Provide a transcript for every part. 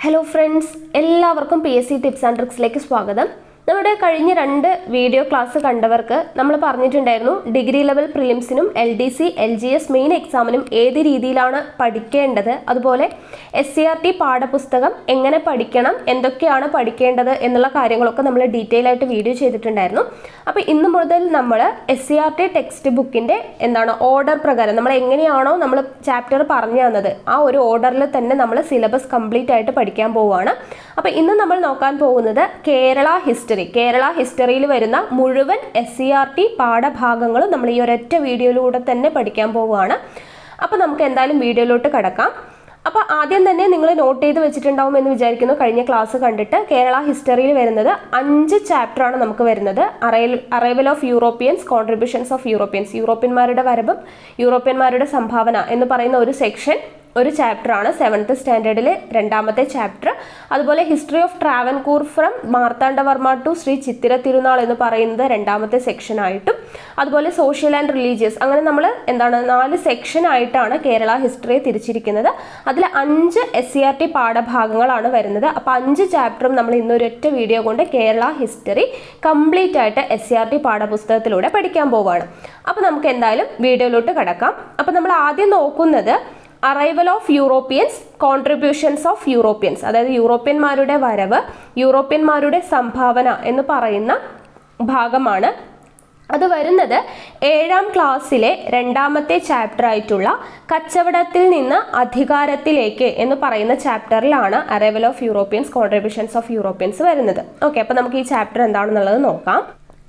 hello friends എല്ലാവർക്കും P S C tips and ട്രിക്സിലേക്ക് സ്വാഗതം നമ്മുടെ കഴിഞ്ഞ രണ്ട് വീഡിയോ ക്ലാസ് കണ്ടവർക്ക് നമ്മൾ പറഞ്ഞിട്ടുണ്ടായിരുന്നു ഡിഗ്രി ലെവൽ പ്രിലിംസിനും L D C L G S main എക്സാമിനും ഏത് രീതിയിലാണ് പഠിക്കേണ്ടത് അതുപോലെ എസ് സി ആർ ടി പാഠപുസ്തകം എങ്ങനെ പഠിക്കണം എന്തൊക്കെയാണ് പഠിക്കേണ്ടത് എന്നുള്ള കാര്യങ്ങളൊക്കെ നമ്മൾ ഡീറ്റെയിൽ ആയിട്ട് വീഡിയോ ചെയ്തിട്ടുണ്ടായിരുന്നു അപ്പോൾ ഇന്ന് മുതൽ നമ്മൾ S C R T text ബുക്കിൻ്റെ എന്താണ് ഓർഡർ പ്രകാരം നമ്മൾ എങ്ങനെയാണോ നമ്മൾ ചാപ്റ്റർ പറഞ്ഞു തന്നത് ആ ഒരു ഓർഡറിൽ തന്നെ നമ്മൾ സിലബസ് കംപ്ലീറ്റ് ആയിട്ട് പഠിക്കാൻ പോവുകയാണ് അപ്പോൾ ഇന്ന് നമ്മൾ നോക്കാൻ പോകുന്നത് കേരള ഹിസ്റ്ററി കേരള ഹിസ്റ്ററിയിൽ വരുന്ന മുഴുവൻ എസ് സി ആർ ടി പാഠഭാഗങ്ങളും നമ്മൾ ഈ ഒരൊറ്റ വീഡിയോയിലൂടെ തന്നെ പഠിക്കാൻ പോവുകയാണ് അപ്പോൾ നമുക്ക് എന്തായാലും വീഡിയോയിലോട്ട് കിടക്കാം അപ്പോൾ ആദ്യം തന്നെ നിങ്ങൾ നോട്ട് ചെയ്ത് വെച്ചിട്ടുണ്ടാവും എന്ന് വിചാരിക്കുന്നു കഴിഞ്ഞ ക്ലാസ് കണ്ടിട്ട് കേരള ഹിസ്റ്ററിയിൽ വരുന്നത് അഞ്ച് ചാപ്റ്റർ ആണ് നമുക്ക് വരുന്നത് arrival of Europeans contributions of Europeans യൂറോപ്യന്മാരുടെ വരവും യൂറോപ്യന്മാരുടെ സംഭാവന എന്ന് പറയുന്ന ഒരു സെക്ഷൻ ഒരു ചാപ്റ്റർ ആണ് സെവൻത്ത് സ്റ്റാൻഡേർഡിലെ രണ്ടാമത്തെ ചാപ്റ്റർ അതുപോലെ history of Travancore from Marthanda Varma to Sree Chithira Thirunal എന്ന് പറയുന്നത് രണ്ടാമത്തെ സെക്ഷൻ ആയിട്ടും അതുപോലെ സോഷ്യൽ ആൻഡ് റിലീജിയസ് അങ്ങനെ നമ്മൾ എന്താണ് നാല് സെക്ഷൻ ആയിട്ടാണ് കേരള ഹിസ്റ്ററിയെ തിരിച്ചിരിക്കുന്നത് അതിൽ അഞ്ച് എസ് സി ആർ ടി പാഠഭാഗങ്ങളാണ് വരുന്നത് അപ്പോൾ അഞ്ച് ചാപ്റ്ററും നമ്മൾ ഇന്നൊരൊറ്റ വീഡിയോ കൊണ്ട് കേരള ഹിസ്റ്ററി കംപ്ലീറ്റ് ആയിട്ട് എസ് സി ആർ ടി പാഠപുസ്തകത്തിലൂടെ പഠിക്കാൻ പോവുകയാണ് അപ്പോൾ നമുക്ക് എന്തായാലും വീഡിയോയിലോട്ട് കിടക്കാം അപ്പോൾ നമ്മൾ ആദ്യം നോക്കുന്നത് arrival of Europeans contributions of Europeans അതായത് യൂറോപ്യന്മാരുടെ വരവ് യൂറോപ്യന്മാരുടെ സംഭാവന എന്ന് പറയുന്ന ഭാഗമാണ് അത് വരുന്നത് ഏഴാം ക്ലാസ്സിലെ രണ്ടാമത്തെ ചാപ്റ്റർ ആയിട്ടുള്ള കച്ചവടത്തിൽ നിന്ന് അധികാരത്തിലേക്ക് എന്ന് പറയുന്ന ചാപ്റ്ററിലാണ് arrival of Europeans contributions of Europeans വരുന്നത് ഓക്കെ അപ്പോൾ നമുക്ക് ഈ ചാപ്റ്റർ എന്താണെന്നുള്ളത് നോക്കാം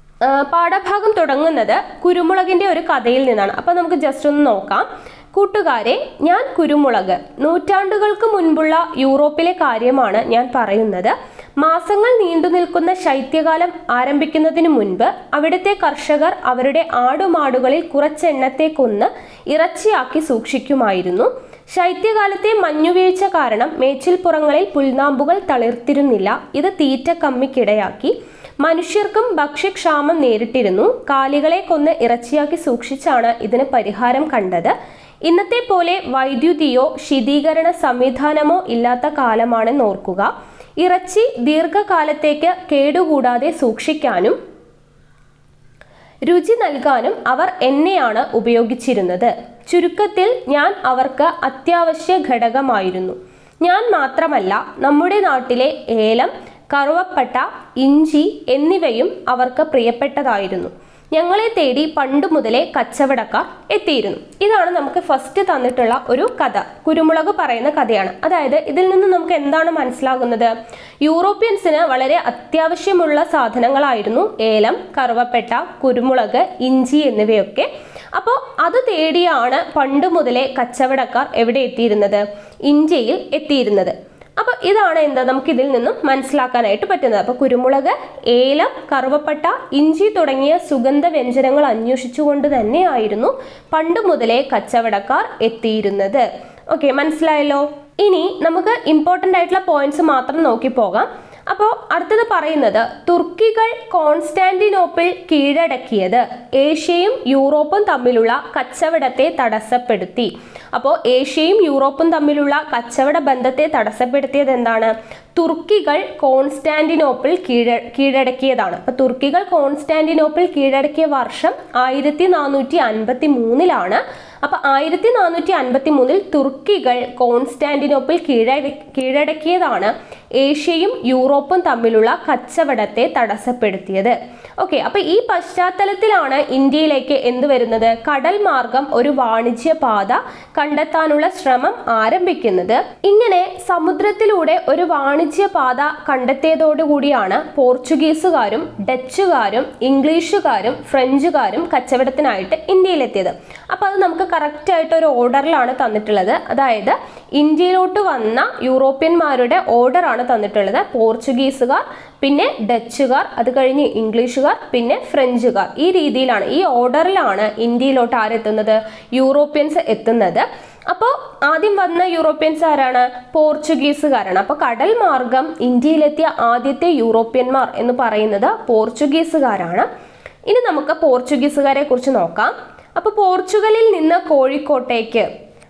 പാഠഭാഗം തുടങ്ങുന്നത് കുരുമുളകിന്റെ ഒരു കഥയിൽ നിന്നാണ് അപ്പോൾ നമുക്ക് ജസ്റ്റ് ഒന്ന് നോക്കാം കൂട്ടുകാരെ ഞാൻ കുരുമുളക് നൂറ്റാണ്ടുകൾക്ക് മുൻപുള്ള യൂറോപ്പിലെ കാര്യമാണ് ഞാൻ പറയുന്നത് മാസങ്ങൾ നീണ്ടു നിൽക്കുന്ന ശൈത്യകാലം ആരംഭിക്കുന്നതിന് മുൻപ് അവിടുത്തെ കർഷകർ അവരുടെ ആടുമാടുകളിൽ കുറച്ചെണ്ണത്തെ കൊന്ന് ഇറച്ചിയാക്കി സൂക്ഷിക്കുമായിരുന്നു ശൈത്യകാലത്തെ മഞ്ഞുവീഴ്ച കാരണം മേച്ചിൽപ്പുറങ്ങളിൽ പുൽനാമ്പുകൾ തളിർത്തിരുന്നില്ല ഇത് തീറ്റ കമ്മിക്കിടയാക്കി മനുഷ്യർക്കും ഭക്ഷ്യക്ഷാമം നേരിട്ടിരുന്നു കാലികളെ കൊന്ന് ഇറച്ചിയാക്കി സൂക്ഷിച്ചാണ് ഇതിന് പരിഹാരം കണ്ടത് ഇന്നത്തെ പോലെ വൈദ്യുതിയോ ശീതീകരണ സംവിധാനമോ ഇല്ലാത്ത കാലമാണെന്ന് ഓർക്കുക ഇറച്ചി ദീർഘകാലത്തേക്ക് കേടുകൂടാതെ സൂക്ഷിക്കാനും രുചി നൽകാനും അവർ എന്നെയാണ് ഉപയോഗിച്ചിരുന്നത് ചുരുക്കത്തിൽ ഞാൻ അവർക്ക് അത്യാവശ്യ ഘടകമായിരുന്നു ഞാൻ മാത്രമല്ല നമ്മുടെ നാട്ടിലെ ഏലം കറുവപ്പട്ട ഇഞ്ചി എന്നിവയും അവർക്ക് പ്രിയപ്പെട്ടതായിരുന്നു ഞങ്ങളെ തേടി പണ്ടു മുതലേ കച്ചവടക്കാർ എത്തിയിരുന്നു ഇതാണ് നമുക്ക് ഫസ്റ്റ് തന്നിട്ടുള്ള ഒരു കഥ കുരുമുളക് പറയുന്ന കഥയാണ് അതായത് ഇതിൽ നിന്ന് നമുക്ക് എന്താണ് മനസ്സിലാകുന്നത് യൂറോപ്യൻസിന് വളരെ അത്യാവശ്യമുള്ള സാധനങ്ങളായിരുന്നു ഏലം കറുവപ്പെട്ട കുരുമുളക് ഇഞ്ചി എന്നിവയൊക്കെ അപ്പോൾ അത് തേടിയാണ് പണ്ട് മുതലേ കച്ചവടക്കാർ എവിടെ എത്തിയിരുന്നത് ഇന്ത്യയിൽ എത്തിയിരുന്നത് അപ്പോൾ ഇതാണ് എന്താ നമുക്ക് ഇതിൽ നിന്നും മനസ്സിലാക്കാനായിട്ട് പറ്റുന്നത് അപ്പോൾ കുരുമുളക് ഏലം കറുവപ്പട്ട ഇഞ്ചി തുടങ്ങിയ സുഗന്ധ വ്യഞ്ജനങ്ങൾ അന്വേഷിച്ചുകൊണ്ട് തന്നെയായിരുന്നു പണ്ട് മുതലേ കച്ചവടക്കാർ എത്തിയിരുന്നത് ഓക്കെ മനസ്സിലായല്ലോ ഇനി നമുക്ക് ഇമ്പോർട്ടൻ്റ് ആയിട്ടുള്ള പോയിന്റ്സ് മാത്രം നോക്കി പോകാം അപ്പോൾ അടുത്തത് പറയുന്നത് തുർക്കികൾ കോൺസ്റ്റാന്റിനോപ്പിൾ കീഴടക്കിയത് ഏഷ്യയും യൂറോപ്പും തമ്മിലുള്ള കച്ചവടത്തെ തടസ്സപ്പെടുത്തി അപ്പോൾ ഏഷ്യയും യൂറോപ്പും തമ്മിലുള്ള കച്ചവട ബന്ധത്തെ തടസ്സപ്പെടുത്തിയത് എന്താണ് തുർക്കികൾ കോൺസ്റ്റാന്റിനോപ്പിൾ കീഴ കീഴടക്കിയതാണ് അപ്പോൾ തുർക്കികൾ കോൺസ്റ്റാന്റിനോപ്പിൾ കീഴടക്കിയ വർഷം ആയിരത്തി നാനൂറ്റി അൻപത്തി മൂന്നിലാണ് അപ്പോൾ ആയിരത്തി നാനൂറ്റി അൻപത്തി മൂന്നിൽ തുർക്കികൾ കോൺസ്റ്റാന്റിനോപ്പിൾ കീഴട കീഴടക്കിയതാണ് ഏഷ്യയും യൂറോപ്പും തമ്മിലുള്ള കച്ചവടത്തെ തടസ്സപ്പെടുത്തിയത് ഓക്കെ അപ്പോൾ ഈ പശ്ചാത്തലത്തിലാണ് ഇന്ത്യയിലേക്ക് എന്ത് വരുന്നത് കടൽ മാർഗം ഒരു വാണിജ്യ പാത കണ്ടെത്താനുള്ള ശ്രമം ആരംഭിക്കുന്നത് ഇങ്ങനെ സമുദ്രത്തിലൂടെ ഒരു വാണിജ്യ പാത കണ്ടെത്തിയതോടുകൂടിയാണ് പോർച്ചുഗീസുകാരും ഡച്ചുകാരും ഇംഗ്ലീഷുകാരും ഫ്രഞ്ചുകാരും കച്ചവടത്തിനായിട്ട് ഇന്ത്യയിലെത്തിയത് അപ്പോൾ അത് നമുക്ക് കറക്റ്റ് ആയിട്ട് ഒരു ഓർഡറിലാണ് തന്നിട്ടുള്ളത് അതായത് ഇന്ത്യയിലോട്ട് വന്ന യൂറോപ്യന്മാരുടെ ഓർഡറാണ് തന്നിട്ടുള്ളത് പോർച്ചുഗീസുകാർ പിന്നെ ഡച്ചുകാർ അത് കഴിഞ്ഞ് ഇംഗ്ലീഷുകാർ പിന്നെ ഫ്രഞ്ചുകാർ ഈ രീതിയിലാണ് ഈ ഓർഡറിലാണ് ഇന്ത്യയിലോട്ട് ആരെത്തുന്നത് യൂറോപ്യൻസ് എത്തുന്നത് അപ്പോൾ ആദ്യം വന്ന യൂറോപ്യൻസ് ആരാണ് പോർച്ചുഗീസുകാരാണ് അപ്പോൾ കടൽ മാർഗം ഇന്ത്യയിലെത്തിയ ആദ്യത്തെ യൂറോപ്യന്മാർ എന്ന് പറയുന്നത് പോർച്ചുഗീസുകാരാണ് ഇനി നമുക്ക് പോർച്ചുഗീസുകാരെ കുറിച്ച് നോക്കാം അപ്പോൾ പോർച്ചുഗലിൽ നിന്ന് കോഴിക്കോട്ടേക്ക്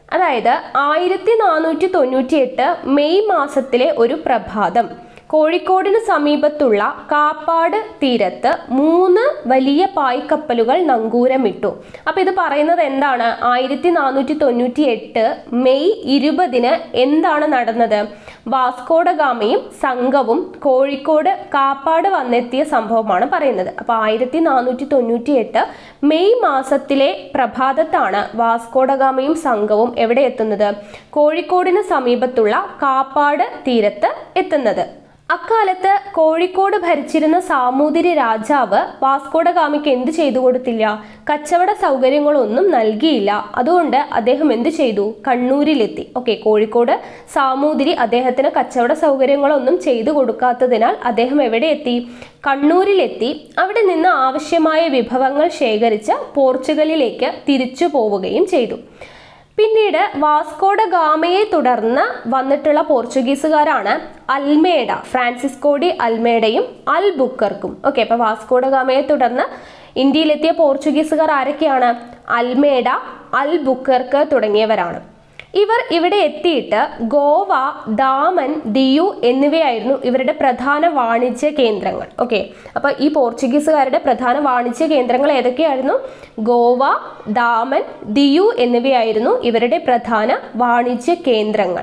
അതായത് ആയിരത്തി നാനൂറ്റി തൊണ്ണൂറ്റി എട്ട് മെയ് മാസത്തിലെ ഒരു പ്രഭാതം കോഴിക്കോടിന് സമീപത്തുള്ള കാപ്പാട് തീരത്ത് മൂന്ന് വലിയ പായ്ക്കപ്പലുകൾ നങ്കൂരമിട്ടു അപ്പൊ ഇത് പറയുന്നത് എന്താണ് ആയിരത്തി നാനൂറ്റി തൊണ്ണൂറ്റി എട്ട് മെയ് ഇരുപതിന് എന്താണ് നടന്നത് വാസ്കോഡഗാമയും സംഘവും കോഴിക്കോട് കാപ്പാട് വന്നെത്തിയ സംഭവമാണ് പറയുന്നത് അപ്പൊ ആയിരത്തി നാനൂറ്റി തൊണ്ണൂറ്റി എട്ട് മെയ് മാസത്തിലെ പ്രഭാതത്താണ് വാസ്കോഡഗാമയും സംഘവും എവിടെ എത്തുന്നത് കോഴിക്കോടിന് സമീപത്തുള്ള കാപ്പാട് തീരത്ത് എത്തുന്നത് അക്കാലത്ത് കോഴിക്കോട് ഭരിച്ചിരുന്ന സാമൂതിരി രാജാവ് വാസ്കോഡഗാമിക്ക് എന്ത് ചെയ്തു കൊടുത്തില്ല കച്ചവട സൗകര്യങ്ങളൊന്നും നൽകിയില്ല അതുകൊണ്ട് അദ്ദേഹം എന്ത് ചെയ്തു കണ്ണൂരിലെത്തി ഓക്കെ കോഴിക്കോട് സാമൂതിരി അദ്ദേഹത്തിന് കച്ചവട സൗകര്യങ്ങളൊന്നും ചെയ്തു കൊടുക്കാത്തതിനാൽ അദ്ദേഹം എവിടെ എത്തി കണ്ണൂരിലെത്തി അവിടെ നിന്ന് ആവശ്യമായ വിഭവങ്ങൾ ശേഖരിച്ച് പോർച്ചുഗലിലേക്ക് തിരിച്ചു പോവുകയും ചെയ്തു പിന്നീട് വാസ്കോഡ ഗാമയെ തുടർന്ന് വന്നിട്ടുള്ള പോർച്ചുഗീസുകാരാണ് അൽമേഡ ഫ്രാൻസിസ്കോഡി അൽമേഡയും അൽ ബുക്കർക്കും ഓക്കെ അപ്പൊ വാസ്കോഡ ഗാമയെ തുടർന്ന് ഇന്ത്യയിലെത്തിയ പോർച്ചുഗീസുകാർ ആരൊക്കെയാണ് അൽമേഡ അൽ ബുക്കർക്ക് തുടങ്ങിയവരാണ് ഇവർ ഇവിടെ എത്തിയിട്ട് ഗോവ ദാമൻ ദിയു എന്നിവയായിരുന്നു ഇവരുടെ പ്രധാന വാണിജ്യ കേന്ദ്രങ്ങൾ ഓക്കെ അപ്പോൾ ഈ പോർച്ചുഗീസുകാരുടെ പ്രധാന വാണിജ്യ കേന്ദ്രങ്ങൾ ഏതൊക്കെയായിരുന്നു ഗോവ ദാമൻ ദിയു എന്നിവയായിരുന്നു ഇവരുടെ പ്രധാന വാണിജ്യ കേന്ദ്രങ്ങൾ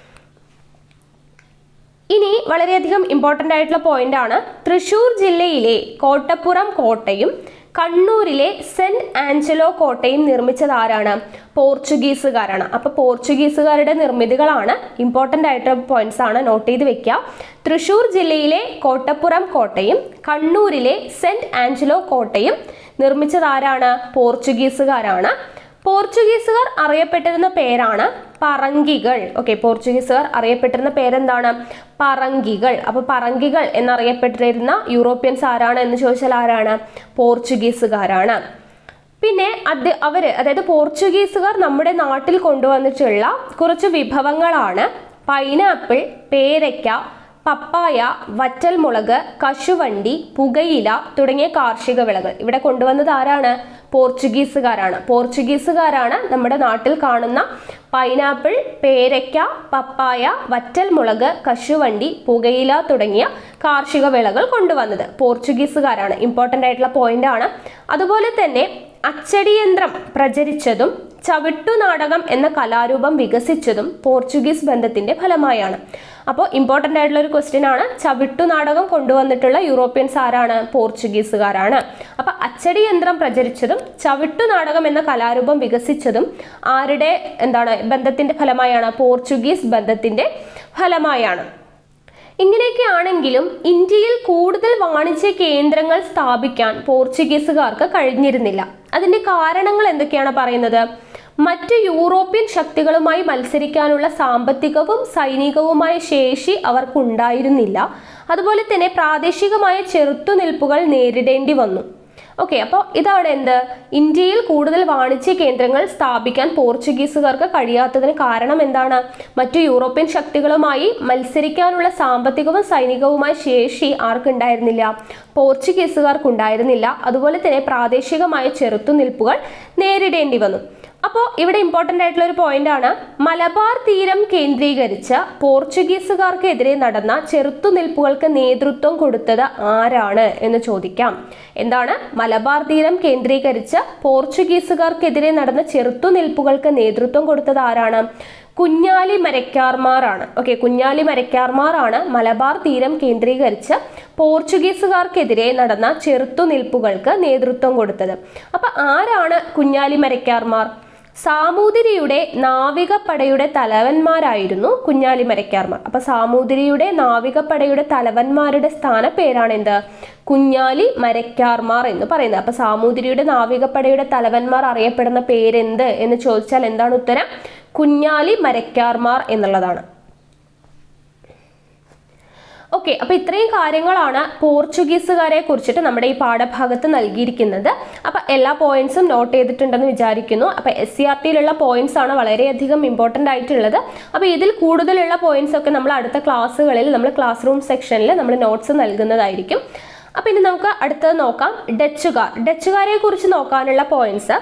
ഇനി വളരെയധികം ഇമ്പോർട്ടൻ്റ് ആയിട്ടുള്ള പോയിന്റ് ആണ് തൃശൂർ ജില്ലയിലെ കോട്ടപ്പുറം കോട്ടയും കണ്ണൂരിലെ സെന്റ് ആഞ്ചലോ കോട്ടയും നിർമ്മിച്ചത് ആരാണ് പോർച്ചുഗീസുകാരാണ് അപ്പൊ പോർച്ചുഗീസുകാരുടെ നിർമ്മിതികളാണ് ഇമ്പോർട്ടൻ്റ് ആയിട്ടുള്ള പോയിന്റ്സ് ആണ് നോട്ട് ചെയ്ത് വെക്കുക തൃശൂർ ജില്ലയിലെ കോട്ടപ്പുറം കോട്ടയും കണ്ണൂരിലെ സെന്റ് ആഞ്ചലോ കോട്ടയും നിർമ്മിച്ചത് ആരാണ് പോർച്ചുഗീസുകാരാണ് പോർച്ചുഗീസുകാർ അറിയപ്പെട്ടിരുന്ന പേരാണ് പറങ്കികൾ ഓക്കെ പോർച്ചുഗീസുകാർ അറിയപ്പെട്ടിരുന്ന പേരെന്താണ് പറങ്കികൾ അപ്പൊ പറങ്കികൾ എന്നറിയപ്പെട്ടിരുന്ന യൂറോപ്യൻസ് ആരാണ് എന്ന് ചോദിച്ചാൽ ആരാണ് പോർച്ചുഗീസുകാരാണ് പിന്നെ അത് അവര് അതായത് പോർച്ചുഗീസുകാർ നമ്മുടെ നാട്ടിൽ കൊണ്ടുവന്നിട്ടുള്ള കുറച്ച് വിഭവങ്ങളാണ് പൈനാപ്പിൾ പേരയ്ക്ക പപ്പായ വറ്റൽമുളക് കശുവണ്ടി പുകയില തുടങ്ങിയ കാർഷിക വിളകൾ ഇവിടെ കൊണ്ടുവന്നത് ആരാണ് പോർച്ചുഗീസുകാരാണ് പോർച്ചുഗീസുകാരാണ് നമ്മുടെ നാട്ടിൽ കാണുന്ന പൈനാപ്പിൾ പേരയ്ക്ക പപ്പായ വറ്റൽമുളക് കശുവണ്ടി പുകയില തുടങ്ങിയ കാർഷിക വിളകൾ കൊണ്ടുവന്നത് പോർച്ചുഗീസുകാരാണ് ഇമ്പോർട്ടൻ്റ് ആയിട്ടുള്ള പോയിന്റ് ആണ് അതുപോലെ തന്നെ അച്ചടിയന്ത്രം പ്രചരിച്ചതും ചവിട്ടുനാടകം എന്ന കലാരൂപം വികസിച്ചതും പോർച്ചുഗീസ് ബന്ധത്തിന്റെ ഫലമായാണ് അപ്പോൾ ഇമ്പോർട്ടൻ്റ് ആയിട്ടുള്ള ഒരു ക്വസ്റ്റ്യൻ ആണ് ചവിട്ടുനാടകം കൊണ്ടുവന്നിട്ടുള്ള യൂറോപ്യൻസ് ആരാണ് പോർച്ചുഗീസുകാരാണ് അപ്പൊ അച്ചടി യന്ത്രം പ്രചരിച്ചതും ചവിട്ടുനാടകം എന്ന കലാരൂപം വികസിച്ചതും ആരുടെ എന്താണ് ബന്ധത്തിന്റെ ഫലമായാണ് പോർച്ചുഗീസ് ബന്ധത്തിന്റെ ഫലമായാണ് ഇങ്ങനെയൊക്കെ ആണെങ്കിലും ഇന്ത്യയിൽ കൂടുതൽ വാണിജ്യ കേന്ദ്രങ്ങൾ സ്ഥാപിക്കാൻ പോർച്ചുഗീസുകാർക്ക് കഴിഞ്ഞിരുന്നില്ല അതിന്റെ കാരണങ്ങൾ എന്തൊക്കെയാണ് പറയുന്നത് മറ്റ് യൂറോപ്യൻ ശക്തികളുമായി മത്സരിക്കാനുള്ള സാമ്പത്തികവും സൈനികവുമായ ശേഷി അവർക്കുണ്ടായിരുന്നില്ല അതുപോലെ തന്നെ പ്രാദേശികമായ ചെറുത്തുനിൽപ്പുകൾ നേരിടേണ്ടി വന്നു ഓക്കെ അപ്പോൾ ഇതാണ് എന്ത് ഇന്ത്യയിൽ കൂടുതൽ വാണിജ്യ കേന്ദ്രങ്ങൾ സ്ഥാപിക്കാൻ പോർച്ചുഗീസുകാർക്ക് കഴിയാത്തതിന് കാരണം എന്താണ് മറ്റു യൂറോപ്യൻ ശക്തികളുമായി മത്സരിക്കാനുള്ള സാമ്പത്തികവും സൈനികവുമായ ശേഷി ആർക്കുണ്ടായിരുന്നില്ല പോർച്ചുഗീസുകാർക്കുണ്ടായിരുന്നില്ല അതുപോലെ തന്നെ പ്രാദേശികമായ ചെറുത്തുനിൽപ്പുകൾ നേരിടേണ്ടി വന്നു അപ്പോൾ ഇവിടെ ഇമ്പോർട്ടൻ്റ് ആയിട്ടുള്ള ഒരു പോയിന്റ് ആണ് മലബാർ തീരം കേന്ദ്രീകരിച്ച് പോർച്ചുഗീസുകാർക്കെതിരെ നടന്ന ചെറുത്തുനിൽപ്പുകൾക്ക് നേതൃത്വം കൊടുത്തത് ആരാണ് എന്ന് ചോദിക്കാം എന്താണ് മലബാർ തീരം കേന്ദ്രീകരിച്ച് പോർച്ചുഗീസുകാർക്കെതിരെ നടന്ന ചെറുത്തുനിൽപ്പുകൾക്ക് നേതൃത്വം കൊടുത്തത് ആരാണ് കുഞ്ഞാലി മരക്കാർമാരാണ് ഓക്കെ കുഞ്ഞാലി മരക്കാർമാരാണ് മലബാർ തീരം കേന്ദ്രീകരിച്ച് പോർച്ചുഗീസുകാർക്കെതിരെ നടന്ന ചെറുത്തുനിൽപ്പുകൾക്ക് നേതൃത്വം കൊടുത്തത് അപ്പൊ ആരാണ് കുഞ്ഞാലി മരക്കാർമാർ സാമൂതിരിയുടെ നാവികപ്പടയുടെ തലവന്മാരായിരുന്നു കുഞ്ഞാലി മരക്കാർമാർ അപ്പൊ സാമൂതിരിയുടെ നാവികപ്പടയുടെ തലവന്മാരുടെ സ്ഥാനപ്പേരാണ് എന്ത് കുഞ്ഞാലി മരക്കാർമാർ എന്ന് പറയുന്നത് അപ്പൊ സാമൂതിരിയുടെ നാവികപ്പടയുടെ തലവന്മാർ അറിയപ്പെടുന്ന പേരെന്ത് എന്ന് ചോദിച്ചാൽ എന്താണ് ഉത്തരം കുഞ്ഞാലി മരക്കാർമാർ എന്നുള്ളതാണ് ഓക്കെ അപ്പൊ ഇത്രയും കാര്യങ്ങളാണ് പോർച്ചുഗീസുകാരെ കുറിച്ചിട്ട് നമ്മുടെ ഈ പാഠഭാഗത്ത് നൽകിയിരിക്കുന്നത് അപ്പൊ എല്ലാ പോയിന്റ്സും നോട്ട് ചെയ്തിട്ടുണ്ടെന്ന് വിചാരിക്കുന്നു അപ്പൊ എസ് സി ആർ ടിയിലുള്ള പോയിന്റ്സ് ആണ് വളരെയധികം ഇമ്പോർട്ടൻ്റ് ആയിട്ടുള്ളത് അപ്പൊ ഇതിൽ കൂടുതലുള്ള പോയിന്റ്സ് ഒക്കെ നമ്മൾ അടുത്ത ക്ലാസ്സുകളിൽ നമ്മൾ ക്ലാസ് റൂം സെക്ഷനിൽ നമ്മൾ നോട്ട്സ് നൽകുന്നതായിരിക്കും അപ്പൊ ഇനി നമുക്ക് അടുത്തത് നോക്കാം ഡച്ചുകാർ ഡച്ചുകാരെ കുറിച്ച് നോക്കാനുള്ള പോയിന്റ്സ്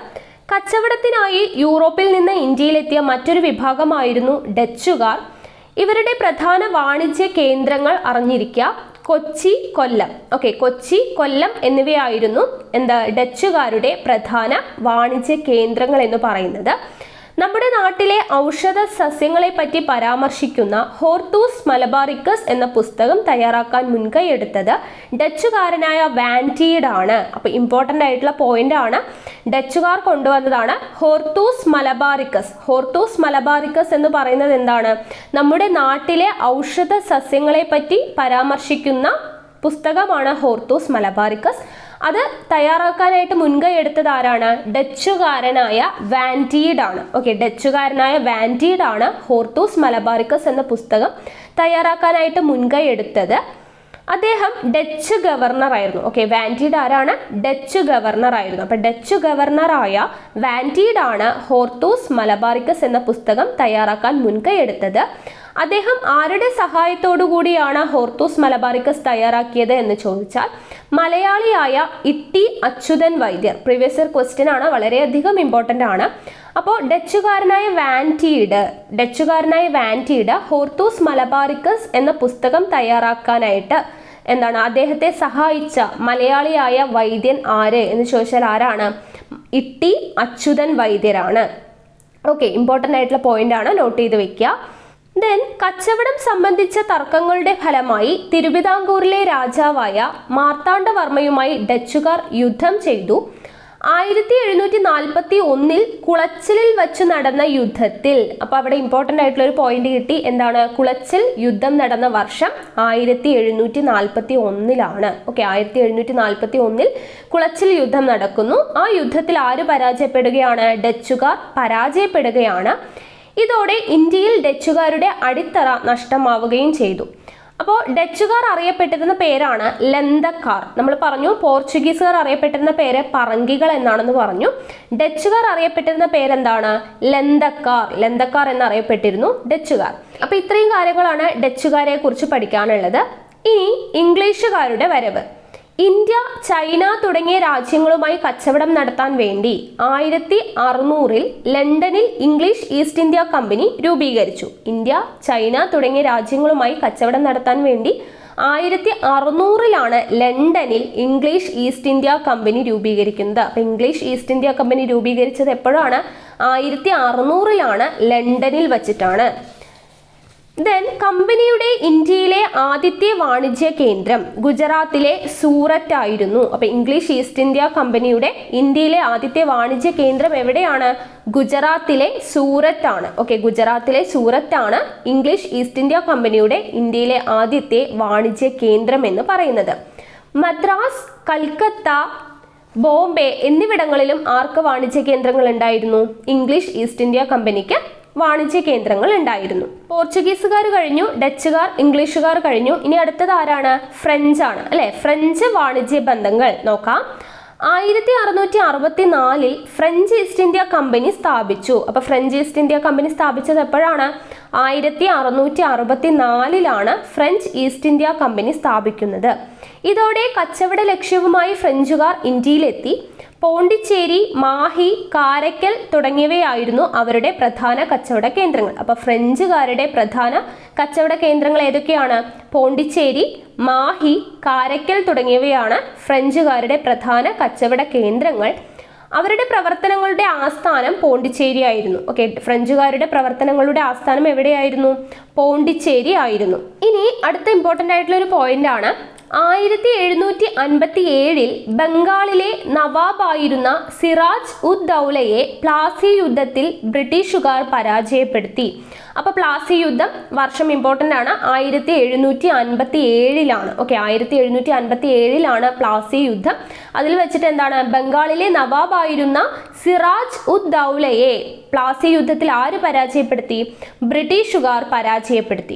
കച്ചവടത്തിനായി യൂറോപ്പിൽ നിന്ന് ഇന്ത്യയിലെത്തിയ മറ്റൊരു വിഭാഗമായിരുന്നു ഡച്ചുകാർ ഇവരുടെ പ്രധാന വാണിജ്യ കേന്ദ്രങ്ങൾ അറിഞ്ഞിരിക്കുക കൊച്ചി കൊല്ലം ഓക്കെ കൊച്ചി കൊല്ലം എന്നിവയായിരുന്നു എന്താ ഡച്ചുകാരുടെ പ്രധാന വാണിജ്യ കേന്ദ്രങ്ങൾ എന്ന് പറയുന്നത് നമ്മുടെ നാട്ടിലെ ഔഷധ സസ്യങ്ങളെ പറ്റി പരാമർശിക്കുന്ന ഹോർത്തൂസ് മലബാറിക്കസ് എന്ന പുസ്തകം തയ്യാറാക്കാൻ മുൻകൈയെടുത്തത് ഡച്ചുകാരനായ വാൻറ്റീഡ് ആണ് അപ്പൊ ഇമ്പോർട്ടൻ്റ് ആയിട്ടുള്ള പോയിന്റ് ആണ് ഡച്ചുകാർ കൊണ്ടുവന്നതാണ് ഹോർത്തൂസ് മലബാറിക്കസ് ഹോർത്തൂസ് മലബാറിക്കസ് എന്ന് പറയുന്നത് എന്താണ് നമ്മുടെ നാട്ടിലെ ഔഷധ സസ്യങ്ങളെ പറ്റി പരാമർശിക്കുന്ന പുസ്തകമാണ് ഹോർത്തൂസ് മലബാറിക്കസ് അത് തയ്യാറാക്കാനായിട്ട് മുൻകൈ എടുത്തത് ആരാണ് ഡച്ചുകാരനായ വാൻറ്റീഡ് ആണ് ഓക്കെ ഡച്ചുകാരനായ വാൻറ്റീഡ് ആണ് ഹോർത്തൂസ് മലബാറിക്കസ് എന്ന പുസ്തകം തയ്യാറാക്കാനായിട്ട് മുൻകൈ എടുത്തത് അദ്ദേഹം ഡച്ച് ഗവർണർ ആയിരുന്നു ഓക്കെ വാൻറ്റീഡ് ആരാണ് ഡച്ച് ഗവർണർ ആയിരുന്നു അപ്പൊ ഡച്ച് ഗവർണറായ വാൻറ്റീഡ് ആണ് ഹോർത്തൂസ് മലബാറിക്കസ് എന്ന പുസ്തകം തയ്യാറാക്കാൻ മുൻകൈ എടുത്തത് അദ്ദേഹം ആരുടെ സഹായത്തോടു കൂടിയാണ് ഹോർത്തൂസ് മലബാറിക്കസ് തയ്യാറാക്കിയത് എന്ന് ചോദിച്ചാൽ മലയാളിയായ Itty Achuthan Vaidyar previous year question ആണ് വളരെയധികം ഇമ്പോർട്ടൻ്റ് ആണ് അപ്പോൾ ഡച്ചുകാരനായ വാൻറ്റീഡ് ഡച്ചുകാരനായ വാൻറ്റീഡ് ഹോർത്തൂസ് മലബാറിക്കസ് എന്ന പുസ്തകം തയ്യാറാക്കാനായിട്ട് എന്താണ് അദ്ദേഹത്തെ സഹായിച്ച മലയാളിയായ വൈദ്യൻ ആര് എന്ന് ചോദിച്ചാൽ ആരാണ് ഇട്ടി അച്യുതൻ വൈദ്യരാണ് ഓക്കെ ഇമ്പോർട്ടൻ്റ് ആയിട്ടുള്ള പോയിന്റ് ആണ് നോട്ട് ചെയ്ത് വെക്കുക ദെൻ കച്ചവടം സംബന്ധിച്ച തർക്കങ്ങളുടെ ഫലമായി തിരുവിതാംകൂറിലെ രാജാവായ മാർത്താണ്ഡവർമ്മയുമായി ഡച്ചുകാർ യുദ്ധം ചെയ്തു ആയിരത്തി എഴുന്നൂറ്റി നാൽപ്പത്തി ഒന്നിൽ കുളച്ചിലിൽ വച്ച് നടന്ന യുദ്ധത്തിൽ അപ്പൊ അവിടെ ഇമ്പോർട്ടൻ്റ് ആയിട്ടുള്ള ഒരു പോയിന്റ് കിട്ടി എന്താണ് കുളച്ചിൽ യുദ്ധം നടന്ന വർഷം ആയിരത്തി എഴുന്നൂറ്റി നാൽപ്പത്തി ഒന്നിലാണ് ഓക്കെ ആയിരത്തി എഴുന്നൂറ്റി നാൽപ്പത്തി ഒന്നിൽ കുളച്ചിൽ യുദ്ധം നടക്കുന്നു ആ യുദ്ധത്തിൽ ആര് പരാജയപ്പെടുകയാണ് ഡച്ചുകാർ പരാജയപ്പെടുകയാണ് ഇതോടെ ഇന്ത്യയിൽ ഡച്ചുകാരുടെ അടിത്തറ നഷ്ടമാവുകയും ചെയ്തു അപ്പോൾ ഡച്ചുകാർ അറിയപ്പെട്ടിരുന്ന പേരാണ് ലന്തക്കാർ നമ്മൾ പറഞ്ഞു പോർച്ചുഗീസുകാർ അറിയപ്പെട്ടിരുന്ന പേര് പറങ്കികൾ എന്നാണെന്ന് പറഞ്ഞു ഡച്ചുകാർ അറിയപ്പെട്ടിരുന്ന പേരെന്താണ് ലന്തക്കാർ ലന്തക്കാർ എന്നറിയപ്പെട്ടിരുന്നു ഡച്ചുകാർ അപ്പൊ ഇത്രയും കാര്യങ്ങളാണ് ഡച്ചുകാരെ കുറിച്ച് പഠിക്കാനുള്ളത് ഇനി ഇംഗ്ലീഷുകാരുടെ വരവ് ഇന്ത്യ ചൈന തുടങ്ങിയ രാജ്യങ്ങളുമായി കച്ചവടം നടത്താൻ വേണ്ടി ആയിരത്തി അറുന്നൂറിൽ ലണ്ടനിൽ ഇംഗ്ലീഷ് ഈസ്റ്റ് ഇന്ത്യ കമ്പനി രൂപീകരിച്ചു ഇന്ത്യ ചൈന തുടങ്ങിയ രാജ്യങ്ങളുമായി കച്ചവടം നടത്താൻ വേണ്ടി ആയിരത്തി അറുന്നൂറിലാണ് ലണ്ടനിൽ ഇംഗ്ലീഷ് ഈസ്റ്റ് ഇന്ത്യ കമ്പനി രൂപീകരിക്കുന്നത് അപ്പൊ ഇംഗ്ലീഷ് ഈസ്റ്റ് ഇന്ത്യ കമ്പനി രൂപീകരിച്ചത് എപ്പോഴാണ് ആയിരത്തി അറുന്നൂറിലാണ് ലണ്ടനിൽ വച്ചിട്ടാണ് ദെൻ കമ്പനിയുടെ ഇന്ത്യയിലെ ആദ്യത്തെ വാണിജ്യ കേന്ദ്രം ഗുജറാത്തിലെ സൂററ്റ് ആയിരുന്നു അപ്പൊ ഇംഗ്ലീഷ് ഈസ്റ്റ് ഇന്ത്യ കമ്പനിയുടെ ഇന്ത്യയിലെ ആദ്യത്തെ വാണിജ്യ കേന്ദ്രം എവിടെയാണ് ഗുജറാത്തിലെ സൂററ്റ് ആണ് ഓക്കെ ഗുജറാത്തിലെ സൂററ്റ് ആണ് ഇംഗ്ലീഷ് ഈസ്റ്റ് ഇന്ത്യ കമ്പനിയുടെ ഇന്ത്യയിലെ ആദ്യത്തെ വാണിജ്യ കേന്ദ്രം എന്ന് പറയുന്നത് മദ്രാസ് കൽക്കത്ത ബോംബെ എന്നിവിടങ്ങളിലും ആർക്ക് വാണിജ്യ കേന്ദ്രങ്ങൾ ഉണ്ടായിരുന്നു ഇംഗ്ലീഷ് ഈസ്റ്റ് ഇന്ത്യ കമ്പനിക്ക് വാണിജ്യ കേന്ദ്രങ്ങൾ ഉണ്ടായിരുന്നു പോർച്ചുഗീസുകാർ കഴിഞ്ഞു ഡച്ചുകാർ ഇംഗ്ലീഷുകാർ കഴിഞ്ഞു ഇനി അടുത്തത് ആരാണ് ഫ്രഞ്ച് ആണ് അല്ലെ ഫ്രഞ്ച് വാണിജ്യ ബന്ധങ്ങൾ നോക്കാം ആയിരത്തി അറുന്നൂറ്റി അറുപത്തി നാലിൽ ഫ്രഞ്ച് ഈസ്റ്റ് ഇന്ത്യ കമ്പനി സ്ഥാപിച്ചു അപ്പൊ ഫ്രഞ്ച് ഈസ്റ്റ് ഇന്ത്യ കമ്പനി സ്ഥാപിച്ചത് എപ്പോഴാണ് ആയിരത്തി അറുന്നൂറ്റി അറുപത്തി നാലിലാണ് ഫ്രഞ്ച് ഈസ്റ്റ് ഇന്ത്യ കമ്പനി സ്ഥാപിക്കുന്നത് ഇതോടെ കച്ചവട ലക്ഷ്യവുമായി ഫ്രഞ്ചുകാർ ഇന്ത്യയിലെത്തി പോണ്ടിച്ചേരി മാഹി കാരക്കൽ തുടങ്ങിയവയായിരുന്നു അവരുടെ പ്രധാന കച്ചവട കേന്ദ്രങ്ങൾ അപ്പൊ ഫ്രഞ്ചുകാരുടെ പ്രധാന കച്ചവട കേന്ദ്രങ്ങൾ ഏതൊക്കെയാണ് പോണ്ടിച്ചേരി മാഹി കാരക്കൽ തുടങ്ങിയവയാണ് ഫ്രഞ്ചുകാരുടെ പ്രധാന കച്ചവട കേന്ദ്രങ്ങൾ അവരുടെ പ്രവർത്തനങ്ങളുടെ ആസ്ഥാനം പോണ്ടിച്ചേരി ആയിരുന്നു ഓക്കെ ഫ്രഞ്ചുകാരുടെ പ്രവർത്തനങ്ങളുടെ ആസ്ഥാനം എവിടെയായിരുന്നു പോണ്ടിച്ചേരി ആയിരുന്നു ഇനി അടുത്ത ഇമ്പോർട്ടൻ്റ് ആയിട്ടുള്ള ഒരു പോയിന്റ് ആണ് ആയിരത്തി എഴുന്നൂറ്റി അൻപത്തി ഏഴിൽ ബംഗാളിലെ നവാബായിരുന്ന സിറാജ് ഉദ് ദൗലയെ പ്ലാസി യുദ്ധത്തിൽ ബ്രിട്ടീഷുകാർ പരാജയപ്പെടുത്തി അപ്പൊ പ്ലാസി യുദ്ധം വർഷം ഇമ്പോർട്ടൻ്റ് ആണ് ആയിരത്തി എഴുന്നൂറ്റി അൻപത്തി ഏഴിലാണ് ഓക്കെ ആയിരത്തി എഴുന്നൂറ്റി അൻപത്തി ഏഴിലാണ് പ്ലാസി യുദ്ധം അതിൽ വെച്ചിട്ട് എന്താണ് ബംഗാളിലെ നവാബായിരുന്ന സിറാജ് ഉദ് ദൗലയെ പ്ലാസി യുദ്ധത്തിൽ ആര് പരാജയപ്പെടുത്തി ബ്രിട്ടീഷുകാർ പരാജയപ്പെടുത്തി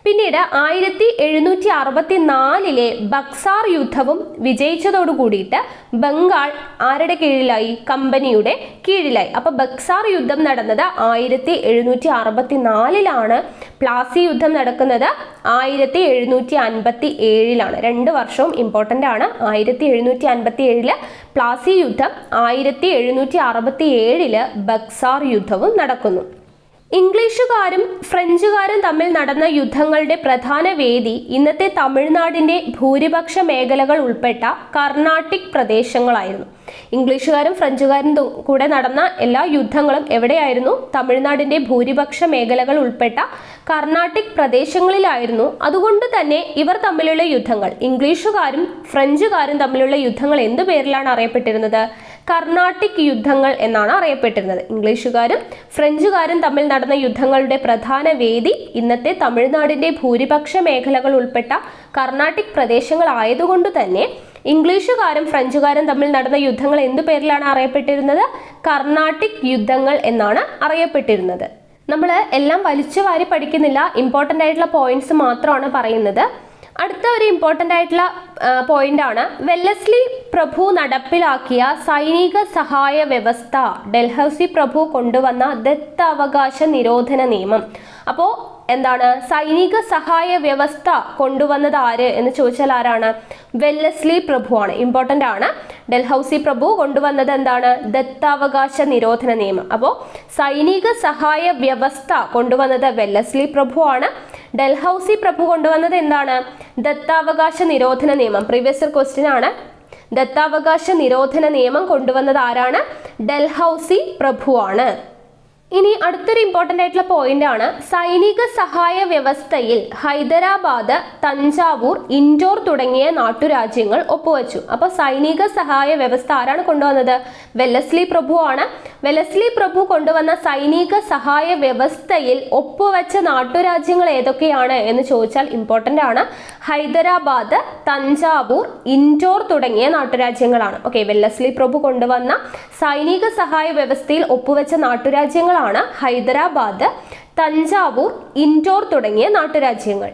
പിന്നീട് ആയിരത്തി എഴുന്നൂറ്റി അറുപത്തി നാലിലെ ബക്സാർ യുദ്ധവും വിജയിച്ചതോടു കൂടിയിട്ട് ബംഗാൾ ആരുടെ കീഴിലായി കമ്പനിയുടെ കീഴിലായി അപ്പൊ ബക്സാർ യുദ്ധം നടന്നത് ആയിരത്തി എഴുന്നൂറ്റി അറുപത്തി നാലിലാണ് പ്ലാസി യുദ്ധം നടക്കുന്നത് ആയിരത്തി എഴുന്നൂറ്റി അൻപത്തി ഏഴിലാണ് രണ്ട് വർഷവും ഇമ്പോർട്ടൻ്റ് ആണ് ആയിരത്തി എഴുന്നൂറ്റി അൻപത്തി ഏഴില് പ്ലാസി യുദ്ധം ആയിരത്തി എഴുന്നൂറ്റി അറുപത്തി ഏഴില് ബക്സാർ യുദ്ധവും നടക്കുന്നു ഇംഗ്ലീഷുകാരും ഫ്രഞ്ചുകാരും തമ്മിൽ നടന്ന യുദ്ധങ്ങളുടെ പ്രധാന വേദി ഇന്നത്തെ തമിഴ്നാടിന്റെ ഭൂരിപക്ഷ മേഖലകൾ ഉൾപ്പെട്ട കർണാട്ടിക് പ്രദേശങ്ങളായിരുന്നു ഇംഗ്ലീഷുകാരും ഫ്രഞ്ചുകാരും തു- കൂടെ നടന്ന എല്ലാ യുദ്ധങ്ങളും എവിടെയായിരുന്നു തമിഴ്നാടിന്റെ ഭൂരിപക്ഷ മേഖലകൾ ഉൾപ്പെട്ട കർണാട്ടിക് പ്രദേശങ്ങളിലായിരുന്നു അതുകൊണ്ട് തന്നെ ഇവർ തമ്മിലുള്ള യുദ്ധങ്ങൾ ഇംഗ്ലീഷുകാരും ഫ്രഞ്ചുകാരും തമ്മിലുള്ള യുദ്ധങ്ങൾ എന്തു പേരിലാണ് അറിയപ്പെട്ടിരുന്നത് കർണാട്ടിക് യുദ്ധങ്ങൾ എന്നാണ് അറിയപ്പെട്ടിരുന്നത് ഇംഗ്ലീഷുകാരും ഫ്രഞ്ചുകാരും തമ്മിൽ നടന്ന യുദ്ധങ്ങളുടെ പ്രധാന വേദി ഇന്നത്തെ തമിഴ്നാടിന്റെ ഭൂരിപക്ഷ മേഖലകൾ ഉൾപ്പെട്ട കർണാട്ടിക് പ്രദേശങ്ങളായതുകൊണ്ട് തന്നെ ഇംഗ്ലീഷുകാരും ഫ്രഞ്ചുകാരും തമ്മിൽ നടന്ന യുദ്ധങ്ങൾ എന്തു പേരിലാണ് അറിയപ്പെട്ടിരുന്നത് കർണാട്ടിക് യുദ്ധങ്ങൾ എന്നാണ് അറിയപ്പെട്ടിരുന്നത് നമ്മൾ എല്ലാം വലിച്ചു വാരി പഠിക്കുന്നില്ല ഇമ്പോർട്ടൻ്റ് ആയിട്ടുള്ള പോയിന്റ്സ് മാത്രമാണ് പറയുന്നത് അടുത്ത ഒരു ഇമ്പോർട്ടൻ്റ് ആയിട്ടുള്ള പോയിന്റ് ആണ് വെല്ലസ്ലി പ്രഭു നടപ്പിലാക്കിയ സൈനിക സഹായ വ്യവസ്ഥ ഡൽഹൌസി പ്രഭു കൊണ്ടുവന്ന ദത്തവകാശ നിരോധന നിയമം അപ്പോൾ എന്താണ് സൈനിക സഹായ വ്യവസ്ഥ കൊണ്ടുവന്നത് ആര് എന്ന് ചോദിച്ചാൽ ആരാണ് വെല്ലസ്ലി പ്രഭുവാണ് ഇമ്പോർട്ടൻ്റ് ആണ് ഡൽഹൌസി പ്രഭു കൊണ്ടുവന്നത് എന്താണ് ദത്താവകാശ നിരോധന നിയമം അപ്പോൾ സൈനിക സഹായ വ്യവസ്ഥ കൊണ്ടുവന്നത് വെല്ലസ്ലി പ്രഭുവാണ് ഡൽഹൌസി പ്രഭു കൊണ്ടുവന്നത് എന്താണ് ദത്താവകാശ നിരോധന നിയമം പ്രീവിയസ് ക്വസ്റ്റ്യൻ ആണ് ദത്താവകാശ നിരോധന നിയമം കൊണ്ടുവന്നത് ആരാണ് ഡൽഹൌസി പ്രഭുവാണ് ഇനി അടുത്തൊരു ഇമ്പോർട്ടൻ്റ് ആയിട്ടുള്ള പോയിന്റ് ആണ് സൈനിക സഹായ വ്യവസ്ഥയിൽ ഹൈദരാബാദ് തഞ്ചാവൂർ ഇൻഡോർ തുടങ്ങിയ നാട്ടുരാജ്യങ്ങൾ ഒപ്പുവെച്ചു അപ്പോൾ സൈനിക സഹായ വ്യവസ്ഥ ആരാണ് കൊണ്ടുവന്നത് വെല്ലസ്ലി പ്രഭു ആണ് വെലസ്ലി പ്രഭു കൊണ്ടുവന്ന സൈനിക സഹായ വ്യവസ്ഥയിൽ ഒപ്പുവെച്ച നാട്ടുരാജ്യങ്ങൾ ഏതൊക്കെയാണ് എന്ന് ചോദിച്ചാൽ ഇമ്പോർട്ടൻ്റ് ആണ് ഹൈദരാബാദ് തഞ്ചാവൂർ ഇൻഡോർ തുടങ്ങിയ നാട്ടുരാജ്യങ്ങളാണ് ഓക്കെ വെല്ലസ്ലി പ്രഭു കൊണ്ടുവന്ന സൈനിക സഹായ വ്യവസ്ഥയിൽ ഒപ്പുവെച്ച നാട്ടുരാജ്യങ്ങളാണ് ഹൈദരാബാദ് തഞ്ചാവൂർ ഇൻഡോർ തുടങ്ങിയ നാട്ടുരാജ്യങ്ങൾ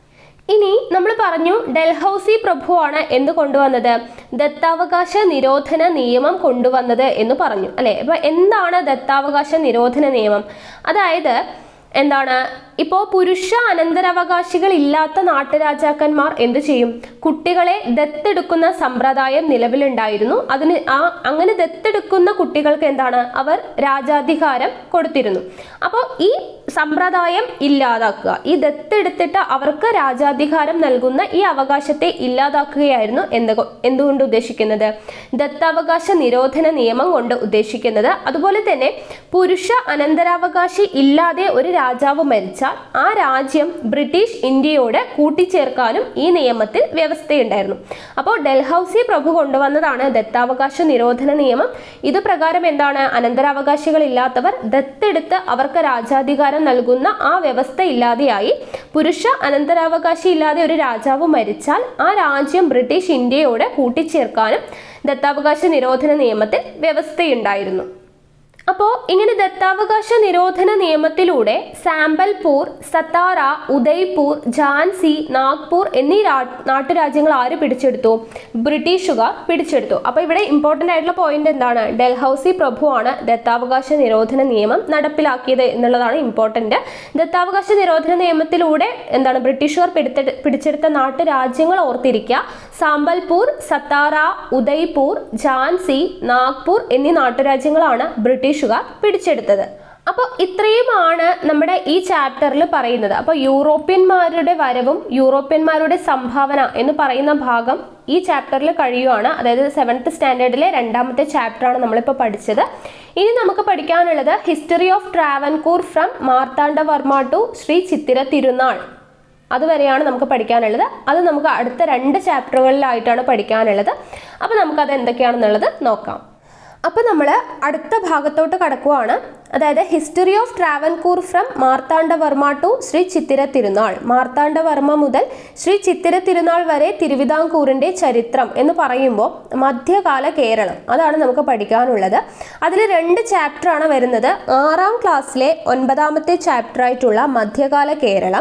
ഇനി നമ്മൾ പറഞ്ഞു ഡൽഹൌസി പ്രഭുവാണ് എന്ത് കൊണ്ടുവന്നത് ദത്താവകാശ നിരോധന നിയമം കൊണ്ടുവന്നത് എന്ന് പറഞ്ഞു അല്ലെ അപ്പൊ എന്താണ് ദത്താവകാശ നിരോധന നിയമം അതായത് എന്താണ് ഇപ്പോൾ പുരുഷ അനന്തരാവകാശികൾ ഇല്ലാത്ത നാട്ടുരാജാക്കന്മാർ എന്ത് ചെയ്യും കുട്ടികളെ ദത്തെടുക്കുന്ന സമ്പ്രദായം നിലവിലുണ്ടായിരുന്നു അതിന് ആ അങ്ങനെ ദത്തെടുക്കുന്ന കുട്ടികൾക്ക് എന്താണ് അവർ രാജാധികാരം കൊടുത്തിരുന്നു അപ്പോൾ ഈ സമ്പ്രദായം ഇല്ലാതാക്കുക ഈ ദത്തെടുത്തിട്ട് അവർക്ക് രാജാധികാരം നൽകുന്ന ഈ അവകാശത്തെ ഇല്ലാതാക്കുകയായിരുന്നു എന്ത് കൊ- എന്തുകൊണ്ട് ഉദ്ദേശിക്കുന്നത് ദത്താവകാശ നിരോധന നിയമം കൊണ്ട് ഉദ്ദേശിക്കുന്നത് അതുപോലെ തന്നെ പുരുഷ അനന്തരാവകാശി ഇല്ലാതെ ഒരു രാജാവ് മരിച്ചാൽ ആ രാജ്യം ബ്രിട്ടീഷ് ഇന്ത്യയോട് കൂട്ടിച്ചേർക്കാനും ഈ നിയമത്തിൽ വ്യവസ്ഥയുണ്ടായിരുന്നു അപ്പോൾ ഡൽഹൌസി പ്രഭു കൊണ്ടുവന്നതാണ് ദത്താവകാശ നിരോധന നിയമം ഇത് പ്രകാരം എന്താണ് അനന്തരാവകാശികൾ ഇല്ലാത്തവർ ദത്തെടുത്ത് അവർക്ക് രാജാധികാരം നൽകുന്ന ആ വ്യവസ്ഥ ഇല്ലാതെയായി പുരുഷ അനന്തരാവകാശി ഇല്ലാതെ ഒരു രാജാവ് മരിച്ചാൽ ആ രാജ്യം ബ്രിട്ടീഷ് ഇന്ത്യയോട് കൂട്ടിച്ചേർക്കാനും ദത്താവകാശ നിരോധന നിയമത്തിൽ വ്യവസ്ഥയുണ്ടായിരുന്നു അപ്പോൾ ഇങ്ങനെ ദത്താവകാശ നിരോധന നിയമത്തിലൂടെ സാമ്പൽപൂർ സത്താറ ഉദയ്പൂർ ഝാൻസി നാഗ്പൂർ എന്നീ രാ- നാട്ടുരാജ്യങ്ങൾ ആര് പിടിച്ചെടുത്തു ബ്രിട്ടീഷുകാർ പിടിച്ചെടുത്തു അപ്പോൾ ഇവിടെ ഇമ്പോർട്ടൻ്റ് ആയിട്ടുള്ള പോയിന്റ് എന്താണ് ഡൽഹൌസി പ്രഭുവാണ് ദത്താവകാശ നിരോധന നിയമം നടപ്പിലാക്കിയത് എന്നുള്ളതാണ് ഇമ്പോർട്ടൻ്റ് ദത്താവകാശ നിരോധന നിയമത്തിലൂടെ എന്താണ് ബ്രിട്ടീഷുകാർ പിടുത്തെ പിടിച്ചെടുത്ത നാട്ടുരാജ്യങ്ങൾ ഓർത്തിരിക്കുക സാമ്പൽപൂർ സത്താറ ഉദയ്പൂർ ഝാൻസി നാഗ്പൂർ എന്നീ നാട്ടുരാജ്യങ്ങളാണ് ബ്രിട്ടീഷുകാർ പിടിച്ചെടുത്തത് അപ്പോൾ ഇത്രയുമാണ് നമ്മുടെ ഈ ചാപ്റ്ററിൽ പറയുന്നത് അപ്പോൾ യൂറോപ്യന്മാരുടെ വരവും യൂറോപ്യന്മാരുടെ സംഭാവന എന്ന് പറയുന്ന ഭാഗം ഈ ചാപ്റ്ററിൽ കഴിയുവാണ് അതായത് സെവൻത്ത് സ്റ്റാൻഡേർഡിലെ രണ്ടാമത്തെ ചാപ്റ്ററാണ് നമ്മളിപ്പോൾ പഠിച്ചത് ഇനി നമുക്ക് പഠിക്കാനുള്ളത് history of Travancore from Marthanda Varma to Sree Chithira Thirunal അതുവരെയാണ് നമുക്ക് പഠിക്കാനുള്ളത് അത് നമുക്ക് അടുത്ത രണ്ട് ചാപ്റ്ററുകളിലായിട്ടാണ് പഠിക്കാനുള്ളത് അപ്പോൾ നമുക്കത് എന്തൊക്കെയാണെന്നുള്ളത് നോക്കാം അപ്പോൾ നമ്മൾ അടുത്ത ഭാഗത്തോട്ട് കടക്കുവാണ് അതായത് history of Travancore from Marthanda Varma to Sree Chithira Thirunal Marthanda Varma മുതൽ ശ്രീ ചിത്തിര തിരുനാൾ വരെ തിരുവിതാംകൂറിൻ്റെ ചരിത്രം എന്ന് പറയുമ്പോൾ മധ്യകാല കേരളം അതാണ് നമുക്ക് പഠിക്കാനുള്ളത് അതിൽ രണ്ട് ചാപ്റ്ററാണ് വരുന്നത് ആറാം ക്ലാസ്സിലെ ഒൻപതാമത്തെ ചാപ്റ്ററായിട്ടുള്ള മധ്യകാല കേരളം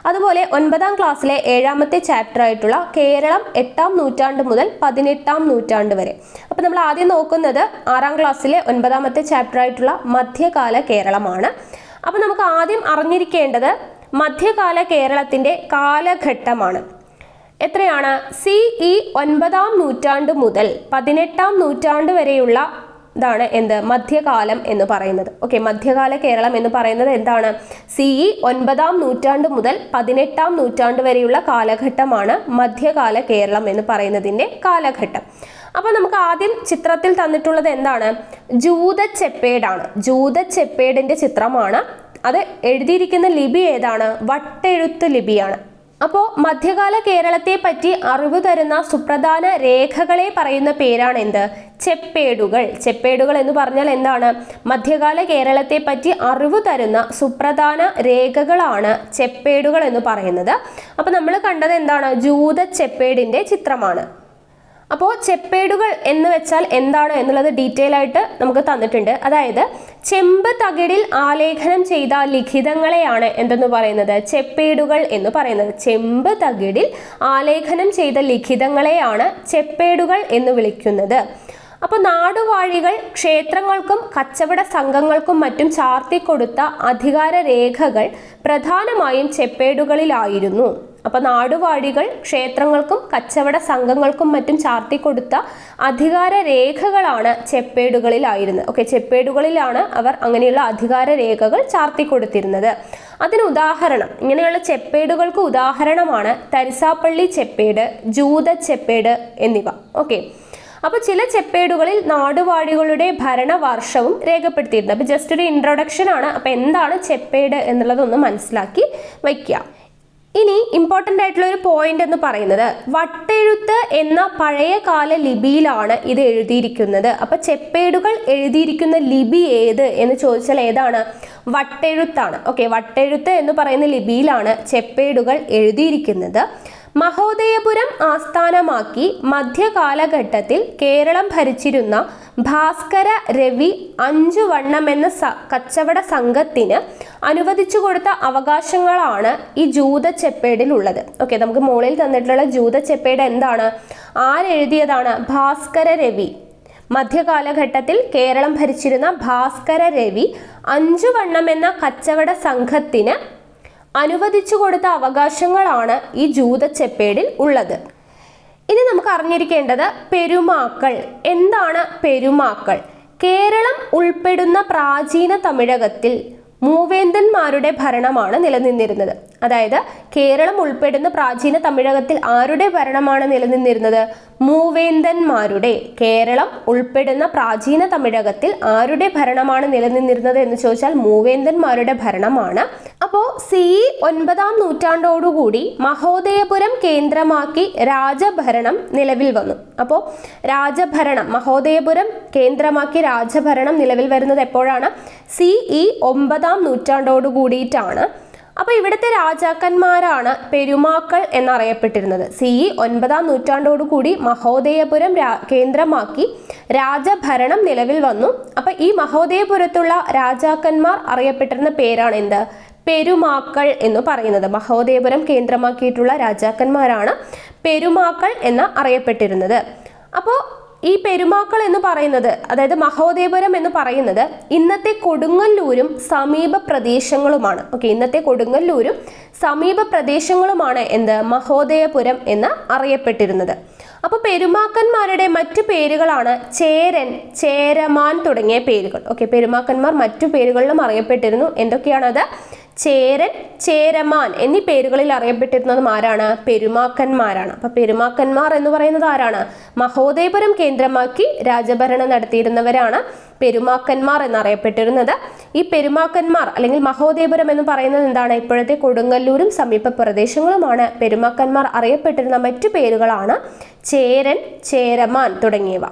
അതുപോലെ ഒൻപതാം ക്ലാസ്സിലെ ഏഴാമത്തെ ചാപ്റ്റർ ആയിട്ടുള്ള കേരളം എട്ടാം നൂറ്റാണ്ട് മുതൽ പതിനെട്ടാം നൂറ്റാണ്ട് വരെ അപ്പോൾ നമ്മൾ ആദ്യം നോക്കുന്നത് ആറാം ക്ലാസ്സിലെ ഒൻപതാമത്തെ ചാപ്റ്റർ ആയിട്ടുള്ള മധ്യകാല കേരളമാണ് അപ്പോൾ നമുക്ക് ആദ്യം അറിഞ്ഞിരിക്കേണ്ടത് മധ്യകാല കേരളത്തിൻ്റെ കാലഘട്ടമാണ് എത്രയാണ് സി ഇ ഒൻപതാം നൂറ്റാണ്ട് മുതൽ പതിനെട്ടാം നൂറ്റാണ്ട് വരെയുള്ള ഇതാണ് എന്ത് മധ്യകാലം എന്ന് പറയുന്നത് ഓക്കെ മധ്യകാല കേരളം എന്ന് പറയുന്നത് എന്താണ് സി ഇ ഒൻപതാം നൂറ്റാണ്ട് മുതൽ പതിനെട്ടാം നൂറ്റാണ്ട് വരെയുള്ള കാലഘട്ടമാണ് മധ്യകാല കേരളം എന്ന് പറയുന്നതിൻ്റെ കാലഘട്ടം അപ്പോൾ നമുക്ക് ആദ്യം ചിത്രത്തിൽ തന്നിട്ടുള്ളത് എന്താണ് ജൂതച്ചെപ്പേടാണ് ജൂതച്ചെപ്പേടിൻ്റെ ചിത്രമാണ് അത് എഴുതിയിരിക്കുന്ന ലിപി ഏതാണ് വട്ടെഴുത്ത് ലിപിയാണ് അപ്പോൾ മധ്യകാല കേരളത്തെ പറ്റി അറിവ് തരുന്ന സുപ്രധാന രേഖകളെ പറയുന്ന പേരാണ് എന്ത് ചെപ്പേടുകൾ ചെപ്പേടുകൾ എന്ന് പറഞ്ഞാൽ എന്താണ് മധ്യകാല കേരളത്തെ പറ്റി അറിവ് തരുന്ന സുപ്രധാന രേഖകളാണ് ചെപ്പേടുകൾ എന്ന് പറയുന്നത് അപ്പോൾ നമ്മൾ കണ്ടത് എന്താണ് ജൂത ചെപ്പേടിൻ്റെ ചിത്രമാണ് അപ്പോൾ ചെപ്പേടുകൾ എന്ന് വെച്ചാൽ എന്താണ് എന്നുള്ളത് ഡീറ്റെയിൽ ആയിട്ട് നമുക്ക് തന്നിട്ടുണ്ട് അതായത് ചെമ്പ് തകിടിൽ ആലേഖനം ചെയ്ത ലിഖിതങ്ങളെയാണ് എന്തെന്ന് പറയുന്നത് ചെപ്പേടുകൾ എന്ന് പറയുന്നത് ചെമ്പ് തകിടിൽ ആലേഖനം ചെയ്ത ലിഖിതങ്ങളെയാണ് ചെപ്പേടുകൾ എന്ന് വിളിക്കുന്നത് അപ്പോൾ നാടുവാഴികൾ ക്ഷേത്രങ്ങൾക്കും കച്ചവട സംഘങ്ങൾക്കും മറ്റും ചാർത്തിക്കൊടുത്ത അധികാര രേഖകൾ പ്രധാനമായും ചെപ്പേടുകളിലായിരുന്നു അപ്പോൾ നാടുവാഴികൾ ക്ഷേത്രങ്ങൾക്കും കച്ചവട സംഘങ്ങൾക്കും മറ്റും ചാർത്തിക്കൊടുത്ത അധികാര രേഖകളാണ് ചെപ്പേടുകളിലായിരുന്നത് ഓക്കെ ചെപ്പേടുകളിലാണ് അവർ അങ്ങനെയുള്ള അധികാര രേഖകൾ ചാർത്തിക്കൊടുത്തിരുന്നത് അതിന് ഉദാഹരണം ഇങ്ങനെയുള്ള ചെപ്പേടുകൾക്ക് ഉദാഹരണമാണ് തരിസാപ്പള്ളി ചെപ്പേട് ജൂത ചെപ്പേട് എന്നിവ ഓക്കെ അപ്പോൾ ചില ചെപ്പേടുകളിൽ നാടുവാഴികളുടെ ഭരണവർഷവും രേഖപ്പെടുത്തിയിട്ടുണ്ട് അപ്പോൾ ജസ്റ്റ് ഒരു ഇൻട്രൊഡക്ഷൻ ആണ് അപ്പോൾ എന്താണ് ചെപ്പേട് എന്നുള്ളതൊന്ന് മനസ്സിലാക്കി വയ്ക്കുക ഇനി ഇമ്പോർട്ടൻ്റ് ആയിട്ടുള്ള ഒരു പോയിന്റ് എന്ന് പറയുന്നത് വട്ടെഴുത്ത് എന്ന പഴയകാല ലിപിയിലാണ് ഇത് എഴുതിയിരിക്കുന്നത് അപ്പൊ ചെപ്പേടുകൾ എഴുതിയിരിക്കുന്ന ലിപി ഏത് എന്ന് ചോദിച്ചാൽ ഏതാണ് വട്ടെഴുത്താണ് ഓക്കെ വട്ടെഴുത്ത് എന്ന് പറയുന്ന ലിപിയിലാണ് ചെപ്പേടുകൾ എഴുതിയിരിക്കുന്നത് മഹോദയപുരം ആസ്ഥാനമാക്കി മധ്യകാലഘട്ടത്തിൽ കേരളം ഭരിച്ചിരുന്ന ഭാസ്കര രവി അഞ്ചു വണ്ണം എന്ന സ കച്ചവട സംഘത്തിന് അനുവദിച്ചു കൊടുത്ത അവകാശങ്ങളാണ് ഈ ജൂത ചെപ്പേടിൽ ഉള്ളത് ഓക്കെ നമുക്ക് മുകളിൽ തന്നിട്ടുള്ള ജൂത ചെപ്പേട് എന്താണ് ആരെഴുതിയതാണ് ഭാസ്കര രവി മധ്യകാലഘട്ടത്തിൽ കേരളം ഭരിച്ചിരുന്ന ഭാസ്കര രവി അഞ്ചു വണ്ണം എന്ന കച്ചവട സംഘത്തിന് അനുവദിച്ചു കൊടുത്ത അവകാശങ്ങളാണ് ഈ ജൂതച്ചെപ്പേടിൽ ഉള്ളത് ഇനി നമുക്ക് അറിഞ്ഞിരിക്കേണ്ടത് പെരുമാക്കൾ എന്താണ് പെരുമാക്കൾ കേരളം ഉൾപ്പെടുന്ന പ്രാചീന തമിഴകത്തിൽ മൂവേന്തന്മാരുടെ ഭരണമാണ് നിലനിന്നിരുന്നത് അതായത് കേരളം ഉൾപ്പെടുന്ന പ്രാചീന തമിഴകത്തിൽ ആരുടെ ഭരണമാണ് നിലനിന്നിരുന്നത് മൂവേന്തന്മാരുടെ കേരളം ഉൾപ്പെടുന്ന പ്രാചീന തമിഴകത്തിൽ ആരുടെ ഭരണമാണ് നിലനിന്നിരുന്നത് എന്ന് ചോദിച്ചാൽ മൂവേന്തന്മാരുടെ ഭരണമാണ് അപ്പോൾ സി ഒൻപതാം നൂറ്റാണ്ടോടുകൂടി മഹോദയപുരം കേന്ദ്രമാക്കി രാജഭരണം നിലവിൽ വന്നു അപ്പോൾ രാജഭരണം മഹോദയപുരം കേന്ദ്രമാക്കി രാജഭരണം നിലവിൽ വരുന്നത് എപ്പോഴാണ് സി ഇ ഒമ്പതാം നൂറ്റാണ്ടോടു കൂടിയിട്ടാണ് അപ്പോൾ ഇവിടുത്തെ രാജാക്കന്മാരാണ് പെരുമാക്കൾ എന്നറിയപ്പെട്ടിരുന്നത് സി ഇ ഒൻപതാം നൂറ്റാണ്ടോടു കൂടി മഹോദയപുരം രാ- കേന്ദ്രമാക്കി രാജഭരണം നിലവിൽ വന്നു അപ്പോൾ ഈ മഹോദയപുരത്തുള്ള രാജാക്കന്മാർ അറിയപ്പെട്ടിരുന്ന പേരാണ് എന്ത് പെരുമാക്കൾ എന്ന് പറയുന്നത് മഹോദയപുരം കേന്ദ്രമാക്കിയിട്ടുള്ള രാജാക്കന്മാരാണ് പെരുമാക്കൾ എന്ന് അറിയപ്പെട്ടിരുന്നത് അപ്പോൾ ഈ പെരുമാക്കൾ എന്ന് പറയുന്നത് അതായത് മഹോദയപുരം എന്ന് പറയുന്നത് ഇന്നത്തെ കൊടുങ്ങല്ലൂരും സമീപ പ്രദേശങ്ങളുമാണ് ഓക്കെ ഇന്നത്തെ കൊടുങ്ങല്ലൂരും സമീപ പ്രദേശങ്ങളുമാണ് എന്ത് മഹോദയപുരം എന്ന് അറിയപ്പെട്ടിരുന്നത് അപ്പോൾ പെരുമാക്കന്മാരുടെ മറ്റു പേരുകളാണ് ചേരൻ ചേരമാൻ തുടങ്ങിയ പേരുകൾ ഓക്കെ പെരുമാക്കന്മാർ മറ്റു പേരുകളിലും അറിയപ്പെട്ടിരുന്നു എന്തൊക്കെയാണത് ചേരൻ ചേരമാൻ എന്നീ പേരുകളിൽ അറിയപ്പെട്ടിരുന്നതും ആരാണ് പെരുമാക്കന്മാരാണ് അപ്പൊ പെരുമാക്കന്മാർ എന്ന് പറയുന്നത് ആരാണ് മഹോദയപുരം കേന്ദ്രമാക്കി രാജഭരണം നടത്തിയിരുന്നവരാണ് പെരുമാക്കന്മാർ എന്നറിയപ്പെട്ടിരുന്നത് ഈ പെരുമാക്കന്മാർ അല്ലെങ്കിൽ മഹോദയപുരം എന്ന് പറയുന്നത് എന്താണ് ഇപ്പോഴത്തെ കൊടുങ്ങല്ലൂരും സമീപ പ്രദേശങ്ങളുമാണ് പെരുമാക്കന്മാർ അറിയപ്പെട്ടിരുന്ന മറ്റു പേരുകളാണ് ചേരൻ ചേരമാൻ തുടങ്ങിയവ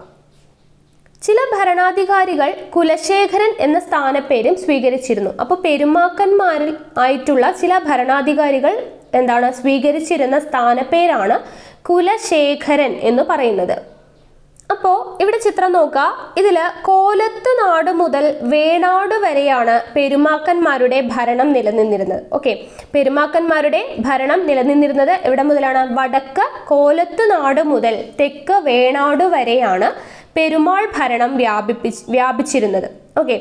ചില ഭരണാധികാരികൾ കുലശേഖരൻ എന്ന സ്ഥാനപ്പേരും സ്വീകരിച്ചിരുന്നു അപ്പോൾ പെരുമാക്കന്മാരിൽ ആയിട്ടുള്ള ചില ഭരണാധികാരികൾ എന്താണ് സ്വീകരിച്ചിരുന്ന സ്ഥാനപ്പേരാണ് കുലശേഖരൻ എന്ന് പറയുന്നത് അപ്പോൾ ഇവിടെ ചിത്രം നോക്കുക ഇതിൽ കോലത്ത് നാട് മുതൽ വേണാട് വരെയാണ് പെരുമാക്കന്മാരുടെ ഭരണം നിലനിന്നിരുന്നത് ഓക്കെ പെരുമാക്കന്മാരുടെ ഭരണം നിലനിന്നിരുന്നത് എവിടെ മുതലാണ് വടക്ക് കോലത്ത് നാട് മുതൽ തെക്ക് വേണാട് വരെയാണ് പെരുമാൾ ഭരണം വ്യാപിപ്പി വ്യാപിച്ചിരുന്നത് ഓക്കെ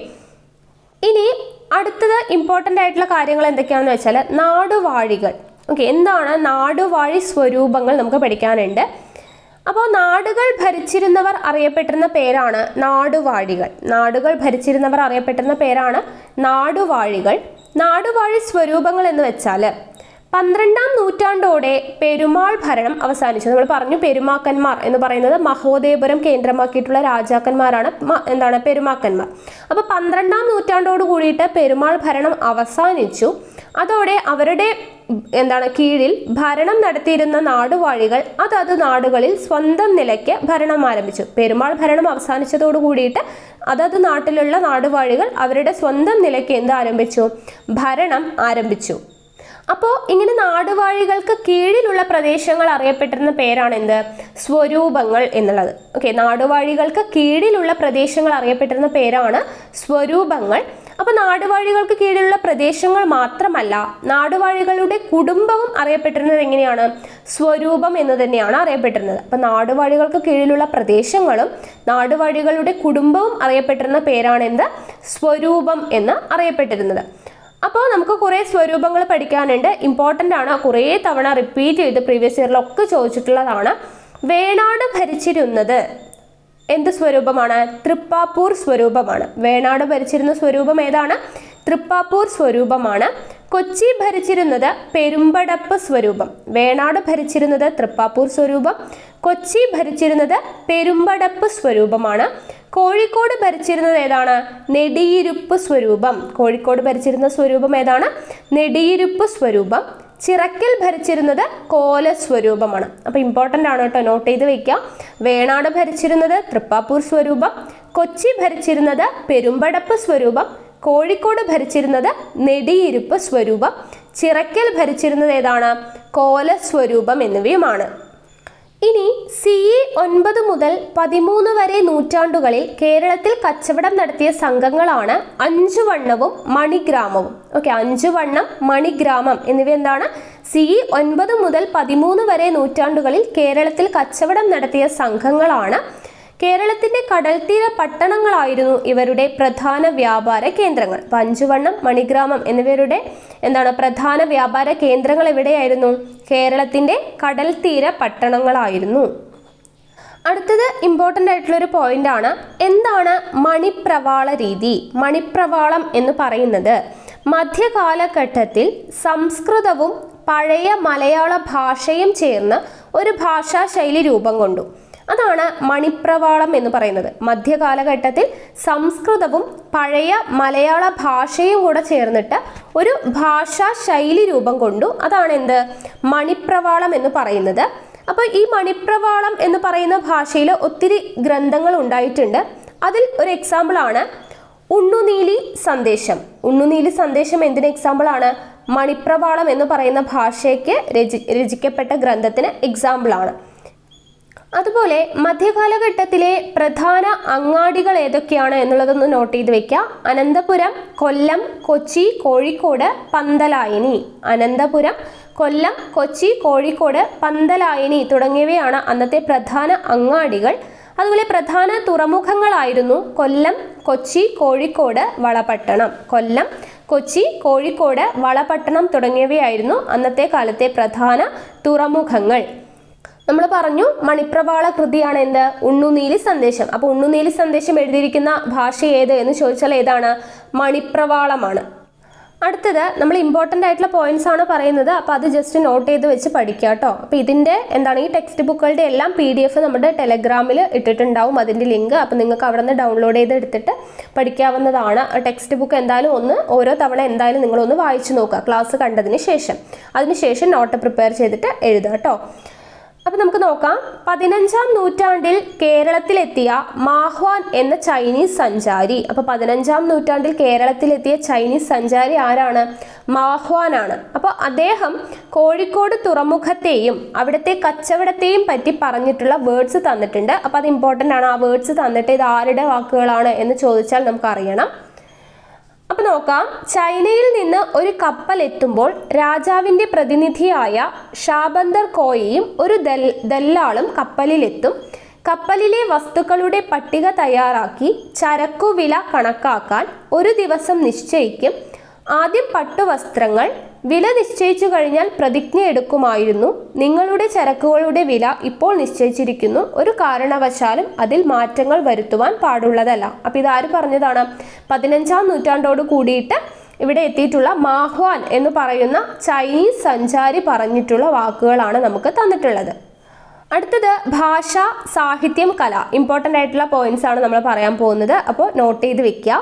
ഇനി അടുത്തത് ഇമ്പോർട്ടൻ്റ് ആയിട്ടുള്ള കാര്യങ്ങൾ എന്തൊക്കെയാണെന്ന് വെച്ചാൽ നാടുവാഴികൾ ഓക്കെ എന്താണ് നാടുവാഴി സ്വരൂപങ്ങൾ നമുക്ക് പഠിക്കാനുണ്ട് അപ്പോൾ നാടുകൾ ഭരിച്ചിരുന്നവർ അറിയപ്പെട്ടിരുന്ന പേരാണ് നാടുവാഴികൾ നാടുകൾ ഭരിച്ചിരുന്നവർ അറിയപ്പെട്ടിരുന്ന പേരാണ് നാടുവാഴികൾ നാടുവാഴി സ്വരൂപങ്ങൾ എന്ന് വെച്ചാൽ പന്ത്രണ്ടാം നൂറ്റാണ്ടോടെ പെരുമാൾ ഭരണം അവസാനിച്ചു നമ്മൾ പറഞ്ഞു പെരുമാക്കന്മാർ എന്ന് പറയുന്നത് മഹോദയപുരം കേന്ദ്രമാക്കിയിട്ടുള്ള രാജാക്കന്മാരാണ് മ- എന്താണ് പെരുമാക്കന്മാർ അപ്പോൾ പന്ത്രണ്ടാം നൂറ്റാണ്ടോട് കൂടിയിട്ട് പെരുമാൾ ഭരണം അവസാനിച്ചു അതോടെ അവരുടെ എന്താണ് കീഴിൽ ഭരണം നടത്തിയിരുന്ന നാടുവാഴികൾ അതത് നാടുകളിൽ സ്വന്തം നിലയ്ക്ക് ഭരണം ആരംഭിച്ചു പെരുമാൾ ഭരണം അവസാനിച്ചതോട് കൂടിയിട്ട് അതത് നാട്ടിലുള്ള നാടുവാഴികൾ അവരുടെ സ്വന്തം നിലയ്ക്ക് എന്ത് ആരംഭിച്ചു ഭരണം ആരംഭിച്ചു അപ്പോൾ ഇങ്ങനെ നാടുവാഴികൾക്ക് കീഴിലുള്ള പ്രദേശങ്ങൾ അറിയപ്പെട്ടിരുന്ന പേരാണ് എന്ത് സ്വരൂപങ്ങൾ എന്നുള്ളത് ഓക്കെ നാടുവാഴികൾക്ക് കീഴിലുള്ള പ്രദേശങ്ങൾ അറിയപ്പെട്ടിരുന്ന പേരാണ് സ്വരൂപങ്ങൾ അപ്പോൾ നാടുവാഴികൾക്ക് കീഴിലുള്ള പ്രദേശങ്ങൾ മാത്രമല്ല നാടുവാഴികളുടെ കുടുംബവും അറിയപ്പെട്ടിരുന്നത് എങ്ങനെയാണ് സ്വരൂപം എന്ന് തന്നെയാണ് അറിയപ്പെട്ടിരുന്നത് അപ്പോൾ നാടുവാഴികൾക്ക് കീഴിലുള്ള പ്രദേശങ്ങളും നാടുവാഴികളുടെ കുടുംബവും അറിയപ്പെട്ടിരുന്ന പേരാണ് എന്ത് സ്വരൂപം എന്ന് അറിയപ്പെട്ടിരുന്നത് അപ്പോൾ നമുക്ക് കുറേ സ്വരൂപങ്ങൾ പഠിക്കാനുണ്ട് ഇമ്പോർട്ടൻ്റ് ആണ് കുറേ തവണ റിപ്പീറ്റ് ചെയ്ത് പ്രീവിയസ് ഇയറിലൊക്കെ ചോദിച്ചിട്ടുള്ളതാണ് വേണാട് ഭരിച്ചിരുന്നത് എന്ത് സ്വരൂപമാണ് തൃപ്പാപ്പൂർ സ്വരൂപമാണ് വേണാട് ഭരിച്ചിരുന്ന സ്വരൂപം ഏതാണ് തൃപ്പാപ്പൂർ സ്വരൂപമാണ് കൊച്ചി ഭരിച്ചിരുന്നത് പെരുമ്പടപ്പ് സ്വരൂപം വേണാട് ഭരിച്ചിരുന്നത് തൃപ്പാപ്പൂർ സ്വരൂപം കൊച്ചി ഭരിച്ചിരുന്നത് പെരുമ്പടപ്പ് സ്വരൂപമാണ് കോഴിക്കോട് ഭരിച്ചിരുന്നത് ഏതാണ് നെടിയിരുപ്പ് സ്വരൂപം കോഴിക്കോട് ഭരിച്ചിരുന്ന സ്വരൂപം ഏതാണ് നെടിയിരുപ്പ് സ്വരൂപം ചിറക്കൽ ഭരിച്ചിരുന്നത് കോല സ്വരൂപമാണ് അപ്പോൾ ഇമ്പോർട്ടൻ്റ് ആണ് കേട്ടോ നോട്ട് ചെയ്ത് വെക്കുക വേണാട് ഭരിച്ചിരുന്നത് തൃപ്പാപ്പൂർ സ്വരൂപം കൊച്ചി ഭരിച്ചിരുന്നത് പെരുമ്പടപ്പ് സ്വരൂപം കോഴിക്കോട് ഭരിച്ചിരുന്നത് നെടിയിരുപ്പ് സ്വരൂപം ചിറക്കൽ ഭരിച്ചിരുന്നത് ഏതാണ് കോല സ്വരൂപം എന്നിവയുമാണ് ഇനി സി ഇ ഒൻപത് മുതൽ പതിമൂന്ന് വരെ നൂറ്റാണ്ടുകളിൽ കേരളത്തിൽ കച്ചവടം നടത്തിയ സംഘങ്ങളാണ് അഞ്ചുവണ്ണവും മണിഗ്രാമവും ഓക്കെ അഞ്ചുവണ്ണം മണിഗ്രാമം എന്നിവ എന്താണ് സി ഇ ഒൻപത് മുതൽ പതിമൂന്ന് വരെ നൂറ്റാണ്ടുകളിൽ കേരളത്തിൽ കച്ചവടം നടത്തിയ സംഘങ്ങളാണ് കേരളത്തിന്റെ കടൽത്തീര പട്ടണങ്ങളായിരുന്നു ഇവരുടെ പ്രധാന വ്യാപാര കേന്ദ്രങ്ങൾ അപ്പൊ അഞ്ചുവണ്ണം മണിഗ്രാമം എന്നിവരുടെ എന്താണ് പ്രധാന വ്യാപാര കേന്ദ്രങ്ങൾ എവിടെയായിരുന്നു കേരളത്തിന്റെ കടൽത്തീര പട്ടണങ്ങളായിരുന്നു അടുത്തത് ഇമ്പോർട്ടൻ്റ് ആയിട്ടുള്ള ഒരു പോയിന്റ് ആണ് എന്താണ് മണിപ്രവാള രീതി മണിപ്രവാളം എന്ന് പറയുന്നത് മധ്യകാലഘട്ടത്തിൽ സംസ്കൃതവും പഴയ മലയാള ഭാഷയും ചേർന്ന് ഒരു ഭാഷാ ശൈലി രൂപം കൊണ്ടു അതാണ് മണിപ്രവാളം എന്ന് പറയുന്നത് മധ്യകാലഘട്ടത്തിൽ സംസ്കൃതവും പഴയ മലയാള ഭാഷയും കൂടെ ചേർന്നിട്ട് ഒരു ഭാഷാ ശൈലി രൂപം കൊണ്ടു അതാണ് എന്ത് മണിപ്രവാളം എന്ന് പറയുന്നത് അപ്പോൾ ഈ മണിപ്രവാളം എന്ന് പറയുന്ന ഭാഷയിൽ ഒത്തിരി ഗ്രന്ഥങ്ങൾ ഉണ്ടായിട്ടുണ്ട് അതിൽ ഒരു എക്സാമ്പിൾ ആണ് ഉണ്ണുനീലി സന്ദേശം ഉണ്ണുനീലി സന്ദേശം എന്തിന് എക്സാമ്പിൾ ആണ് മണിപ്രവാളം എന്ന് പറയുന്ന ഭാഷയ്ക്ക് രചി രചിക്കപ്പെട്ട ഗ്രന്ഥത്തിന് എക്സാമ്പിൾ ആണ് അതുപോലെ മധ്യകാലഘട്ടത്തിലെ പ്രധാന അങ്ങാടികൾ ഏതൊക്കെയാണ് എന്നുള്ളതൊന്ന് നോട്ട് ചെയ്ത് വെക്കുക അനന്തപുരം കൊല്ലം കൊച്ചി കോഴിക്കോട് പന്തലായനി അനന്തപുരം കൊല്ലം കൊച്ചി കോഴിക്കോട് പന്തലായനി തുടങ്ങിയവയാണ് അന്നത്തെ പ്രധാന അങ്ങാടികൾ അതുപോലെ പ്രധാന തുറമുഖങ്ങളായിരുന്നു കൊല്ലം കൊച്ചി കോഴിക്കോട് വളപട്ടണം കൊല്ലം കൊച്ചി കോഴിക്കോട് വളപട്ടണം തുടങ്ങിയവയായിരുന്നു അന്നത്തെ കാലത്തെ പ്രധാന തുറമുഖങ്ങൾ നമ്മൾ പറഞ്ഞു മണിപ്രവാള കൃതിയാണ് എന്ത് ഉണ്ണുനീലി സന്ദേശം അപ്പോൾ ഉണ്ണുനീലി സന്ദേശം എഴുതിയിരിക്കുന്ന ഭാഷ ഏത് എന്ന് ചോദിച്ചാൽ ഏതാണ് മണിപ്രവാളമാണ് അടുത്തത് നമ്മൾ ഇമ്പോർട്ടൻ്റ് ആയിട്ടുള്ള പോയിന്റ്സ് ആണ് പറയുന്നത് അപ്പോൾ അത് ജസ്റ്റ് നോട്ട് ചെയ്ത് വെച്ച് പഠിക്കുക കേട്ടോ അപ്പോൾ ഇതിൻ്റെ എന്താണ് ഈ ടെക്സ്റ്റ് ബുക്കുകളുടെ എല്ലാം പി ഡി എഫ് നമ്മുടെ ടെലഗ്രാമിൽ ഇട്ടിട്ടുണ്ടാവും അതിൻ്റെ ലിങ്ക് അപ്പോൾ നിങ്ങൾക്ക് അവിടെ നിന്ന് ഡൗൺലോഡ് ചെയ്ത് എടുത്തിട്ട് പഠിക്കാവുന്നതാണ് ടെക്സ്റ്റ് ബുക്ക് എന്തായാലും ഒന്ന് ഓരോ തവണ എന്തായാലും നിങ്ങളൊന്ന് വായിച്ചു നോക്കുക ക്ലാസ് കണ്ടതിന് ശേഷം അതിനുശേഷം നോട്ട് പ്രിപ്പയർ ചെയ്തിട്ട് എഴുതുക കേട്ടോ അപ്പൊ നമുക്ക് നോക്കാം പതിനഞ്ചാം നൂറ്റാണ്ടിൽ കേരളത്തിലെത്തിയ മാഹ്വാൻ എന്ന ചൈനീസ് സഞ്ചാരി അപ്പൊ പതിനഞ്ചാം നൂറ്റാണ്ടിൽ കേരളത്തിലെത്തിയ ചൈനീസ് സഞ്ചാരി ആരാണ് മാഹ്വാൻ ആണ് അപ്പൊ അദ്ദേഹം കോഴിക്കോട് തുറമുഖത്തെയും അവിടുത്തെ കച്ചവടത്തെയും പറ്റി പറഞ്ഞിട്ടുള്ള വേർഡ്സ് തന്നിട്ടുണ്ട് അപ്പൊ അത് ഇമ്പോർട്ടൻ്റ് ആണ് ആ വേർഡ്സ് തന്നിട്ട് ഇത് ആരുടെ വാക്കുകളാണ് എന്ന് ചോദിച്ചാൽ നമുക്ക് അറിയണം അപ്പൊ നോക്കാം ചൈനയിൽ നിന്ന് ഒരു കപ്പൽ എത്തുമ്പോൾ രാജാവിന്റെ പ്രതിനിധിയായ ഷാബന്ദർ കോയയും ഒരു ദൽ ദല്ലാളും കപ്പലിലെത്തും കപ്പലിലെ വസ്തുക്കളുടെ പട്ടിക തയ്യാറാക്കി ചരക്കുവില കണക്കാക്കാൻ ഒരു ദിവസം നിശ്ചയിക്കും ആദ്യം പട്ടുവസ്ത്രങ്ങൾ വില നിശ്ചയിച്ചു കഴിഞ്ഞാൽ പ്രതിജ്ഞ എടുക്കുമായിരുന്നു നിങ്ങളുടെ ചരക്കുകളുടെ വില ഇപ്പോൾ നിശ്ചയിച്ചിരിക്കുന്നു ഒരു കാരണവശാലും അതിൽ മാറ്റങ്ങൾ വരുത്തുവാൻ പാടുള്ളതല്ല അപ്പം ഇതാര് പറഞ്ഞതാണ് പതിനഞ്ചാം നൂറ്റാണ്ടോട് കൂടിയിട്ട് ഇവിടെ എത്തിയിട്ടുള്ള മാഹ്വാൻ എന്ന് പറയുന്ന ചൈനീസ് സഞ്ചാരി പറഞ്ഞിട്ടുള്ള വാക്കുകളാണ് നമുക്ക് തന്നിട്ടുള്ളത് അടുത്തത് ഭാഷ സാഹിത്യം കല ഇമ്പോർട്ടൻ്റ് ആയിട്ടുള്ള പോയിന്റ്സ് ആണ് നമ്മൾ പറയാൻ പോകുന്നത് അപ്പോൾ നോട്ട് ചെയ്ത് വെക്കുക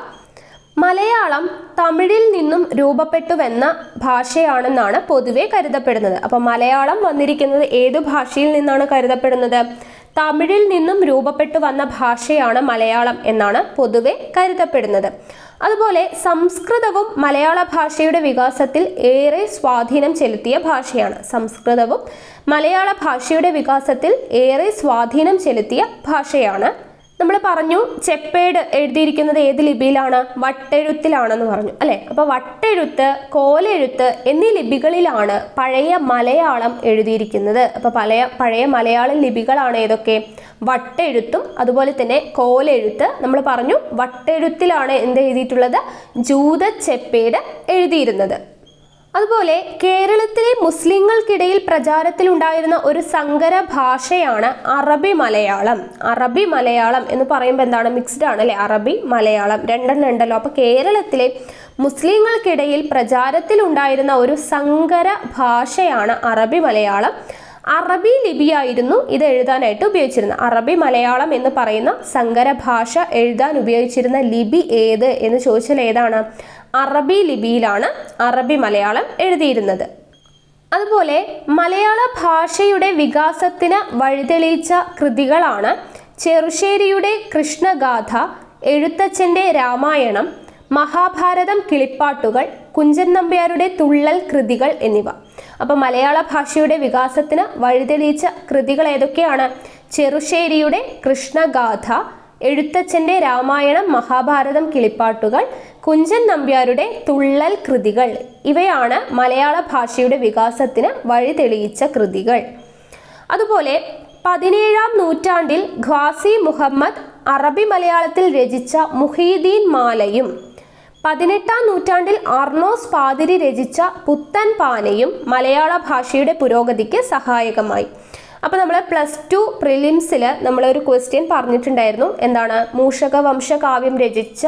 മലയാളം തമിഴിൽ നിന്നും രൂപപ്പെട്ടുവെന്ന ഭാഷയാണെന്നാണ് പൊതുവെ കരുതപ്പെടുന്നത് അപ്പോൾ മലയാളം വന്നിരിക്കുന്നത് ഏതു ഭാഷയിൽ നിന്നാണ് കരുതപ്പെടുന്നത് തമിഴിൽ നിന്നും രൂപപ്പെട്ടു വന്ന ഭാഷയാണ് മലയാളം എന്നാണ് പൊതുവെ കരുതപ്പെടുന്നത് അതുപോലെ സംസ്കൃതവും മലയാള ഭാഷയുടെ വികാസത്തിൽ ഏറെ സ്വാധീനം ചെലുത്തിയ ഭാഷയാണ് സംസ്കൃതവും മലയാള ഭാഷയുടെ വികാസത്തിൽ ഏറെ സ്വാധീനം ചെലുത്തിയ ഭാഷയാണ് നമ്മൾ പറഞ്ഞു ചെപ്പേട് എഴുതിയിരിക്കുന്നത് ഏത് ലിപിയിലാണ് വട്ടെഴുത്തിലാണെന്ന് പറഞ്ഞു അല്ലെ അപ്പൊ വട്ടെഴുത്ത് കോലെഴുത്ത് എന്നീ ലിപികളിലാണ് പഴയ മലയാളം എഴുതിയിരിക്കുന്നത് അപ്പൊ പഴയ പഴയ മലയാളം ലിപികളാണ് ഏതൊക്കെ വട്ടെഴുത്തും അതുപോലെ തന്നെ കോലെഴുത്ത് നമ്മൾ പറഞ്ഞു വട്ടെഴുത്തിലാണ് എന്ത് എഴുതിയിട്ടുള്ളത് ജൂത ചെപ്പേട് എഴുതിയിരുന്നത് അതുപോലെ കേരളത്തിലെ മുസ്ലിങ്ങൾക്കിടയിൽ പ്രചാരത്തിലുണ്ടായിരുന്ന ഒരു സങ്കര ഭാഷയാണ് അറബി മലയാളം അറബി മലയാളം എന്ന് പറയുമ്പോൾ എന്താണ് മിക്സ്ഡ് ആണ് അല്ലെ അറബി മലയാളം രണ്ടെണ്ണം ഉണ്ടല്ലോ അപ്പൊ കേരളത്തിലെ മുസ്ലിങ്ങൾക്കിടയിൽ പ്രചാരത്തിലുണ്ടായിരുന്ന ഒരു സങ്കര ഭാഷയാണ് അറബി മലയാളം അറബി ലിപിയായിരുന്നു ഇത് എഴുതാനായിട്ട് ഉപയോഗിച്ചിരുന്നത് അറബി മലയാളം എന്ന് പറയുന്ന സങ്കര ഭാഷ എഴുതാൻ ഉപയോഗിച്ചിരുന്ന ലിപി ഏത് എന്ന് ചോദിച്ചാൽ ഏതാണ് അറബി ലിപിയിലാണ് അറബി മലയാളം എഴുതിയിരുന്നത് അതുപോലെ മലയാള ഭാഷയുടെ വികാസത്തിന് വഴിതെളിയിച്ച കൃതികളാണ് ചെറുശ്ശേരിയുടെ കൃഷ്ണഗാഥ എഴുത്തച്ഛൻ്റെ രാമായണം മഹാഭാരതം കിളിപ്പാട്ടുകൾ കുഞ്ചൻ നമ്പ്യാരുടെ തുള്ളൽ കൃതികൾ എന്നിവ അപ്പം മലയാള ഭാഷയുടെ വികാസത്തിന് വഴിതെളിയിച്ച കൃതികൾ ഏതൊക്കെയാണ് ചെറുശ്ശേരിയുടെ കൃഷ്ണഗാഥ എഴുത്തച്ഛൻ്റെ രാമായണം മഹാഭാരതം കിളിപ്പാട്ടുകൾ കുഞ്ചൻ നമ്പ്യാരുടെ തുള്ളൽ കൃതികൾ ഇവയാണ് മലയാള ഭാഷയുടെ വികാസത്തിന് വഴി തെളിയിച്ച കൃതികൾ അതുപോലെ പതിനേഴാം നൂറ്റാണ്ടിൽ ഖ്വാസി മുഹമ്മദ് അറബി മലയാളത്തിൽ രചിച്ച മുഹീദ്ദീൻ മാലയും പതിനെട്ടാം നൂറ്റാണ്ടിൽ അർണോസ് പാതിരി രചിച്ച പുത്തൻ പാനയും മലയാള ഭാഷയുടെ പുരോഗതിക്ക് സഹായകമായി അപ്പോൾ നമ്മൾ പ്ലസ് ടു പ്രിലിംസിൽ നമ്മളൊരു ക്വസ്റ്റ്യൻ പറഞ്ഞിട്ടുണ്ടായിരുന്നു എന്താണ് മൂഷക വംശകാവ്യം രചിച്ച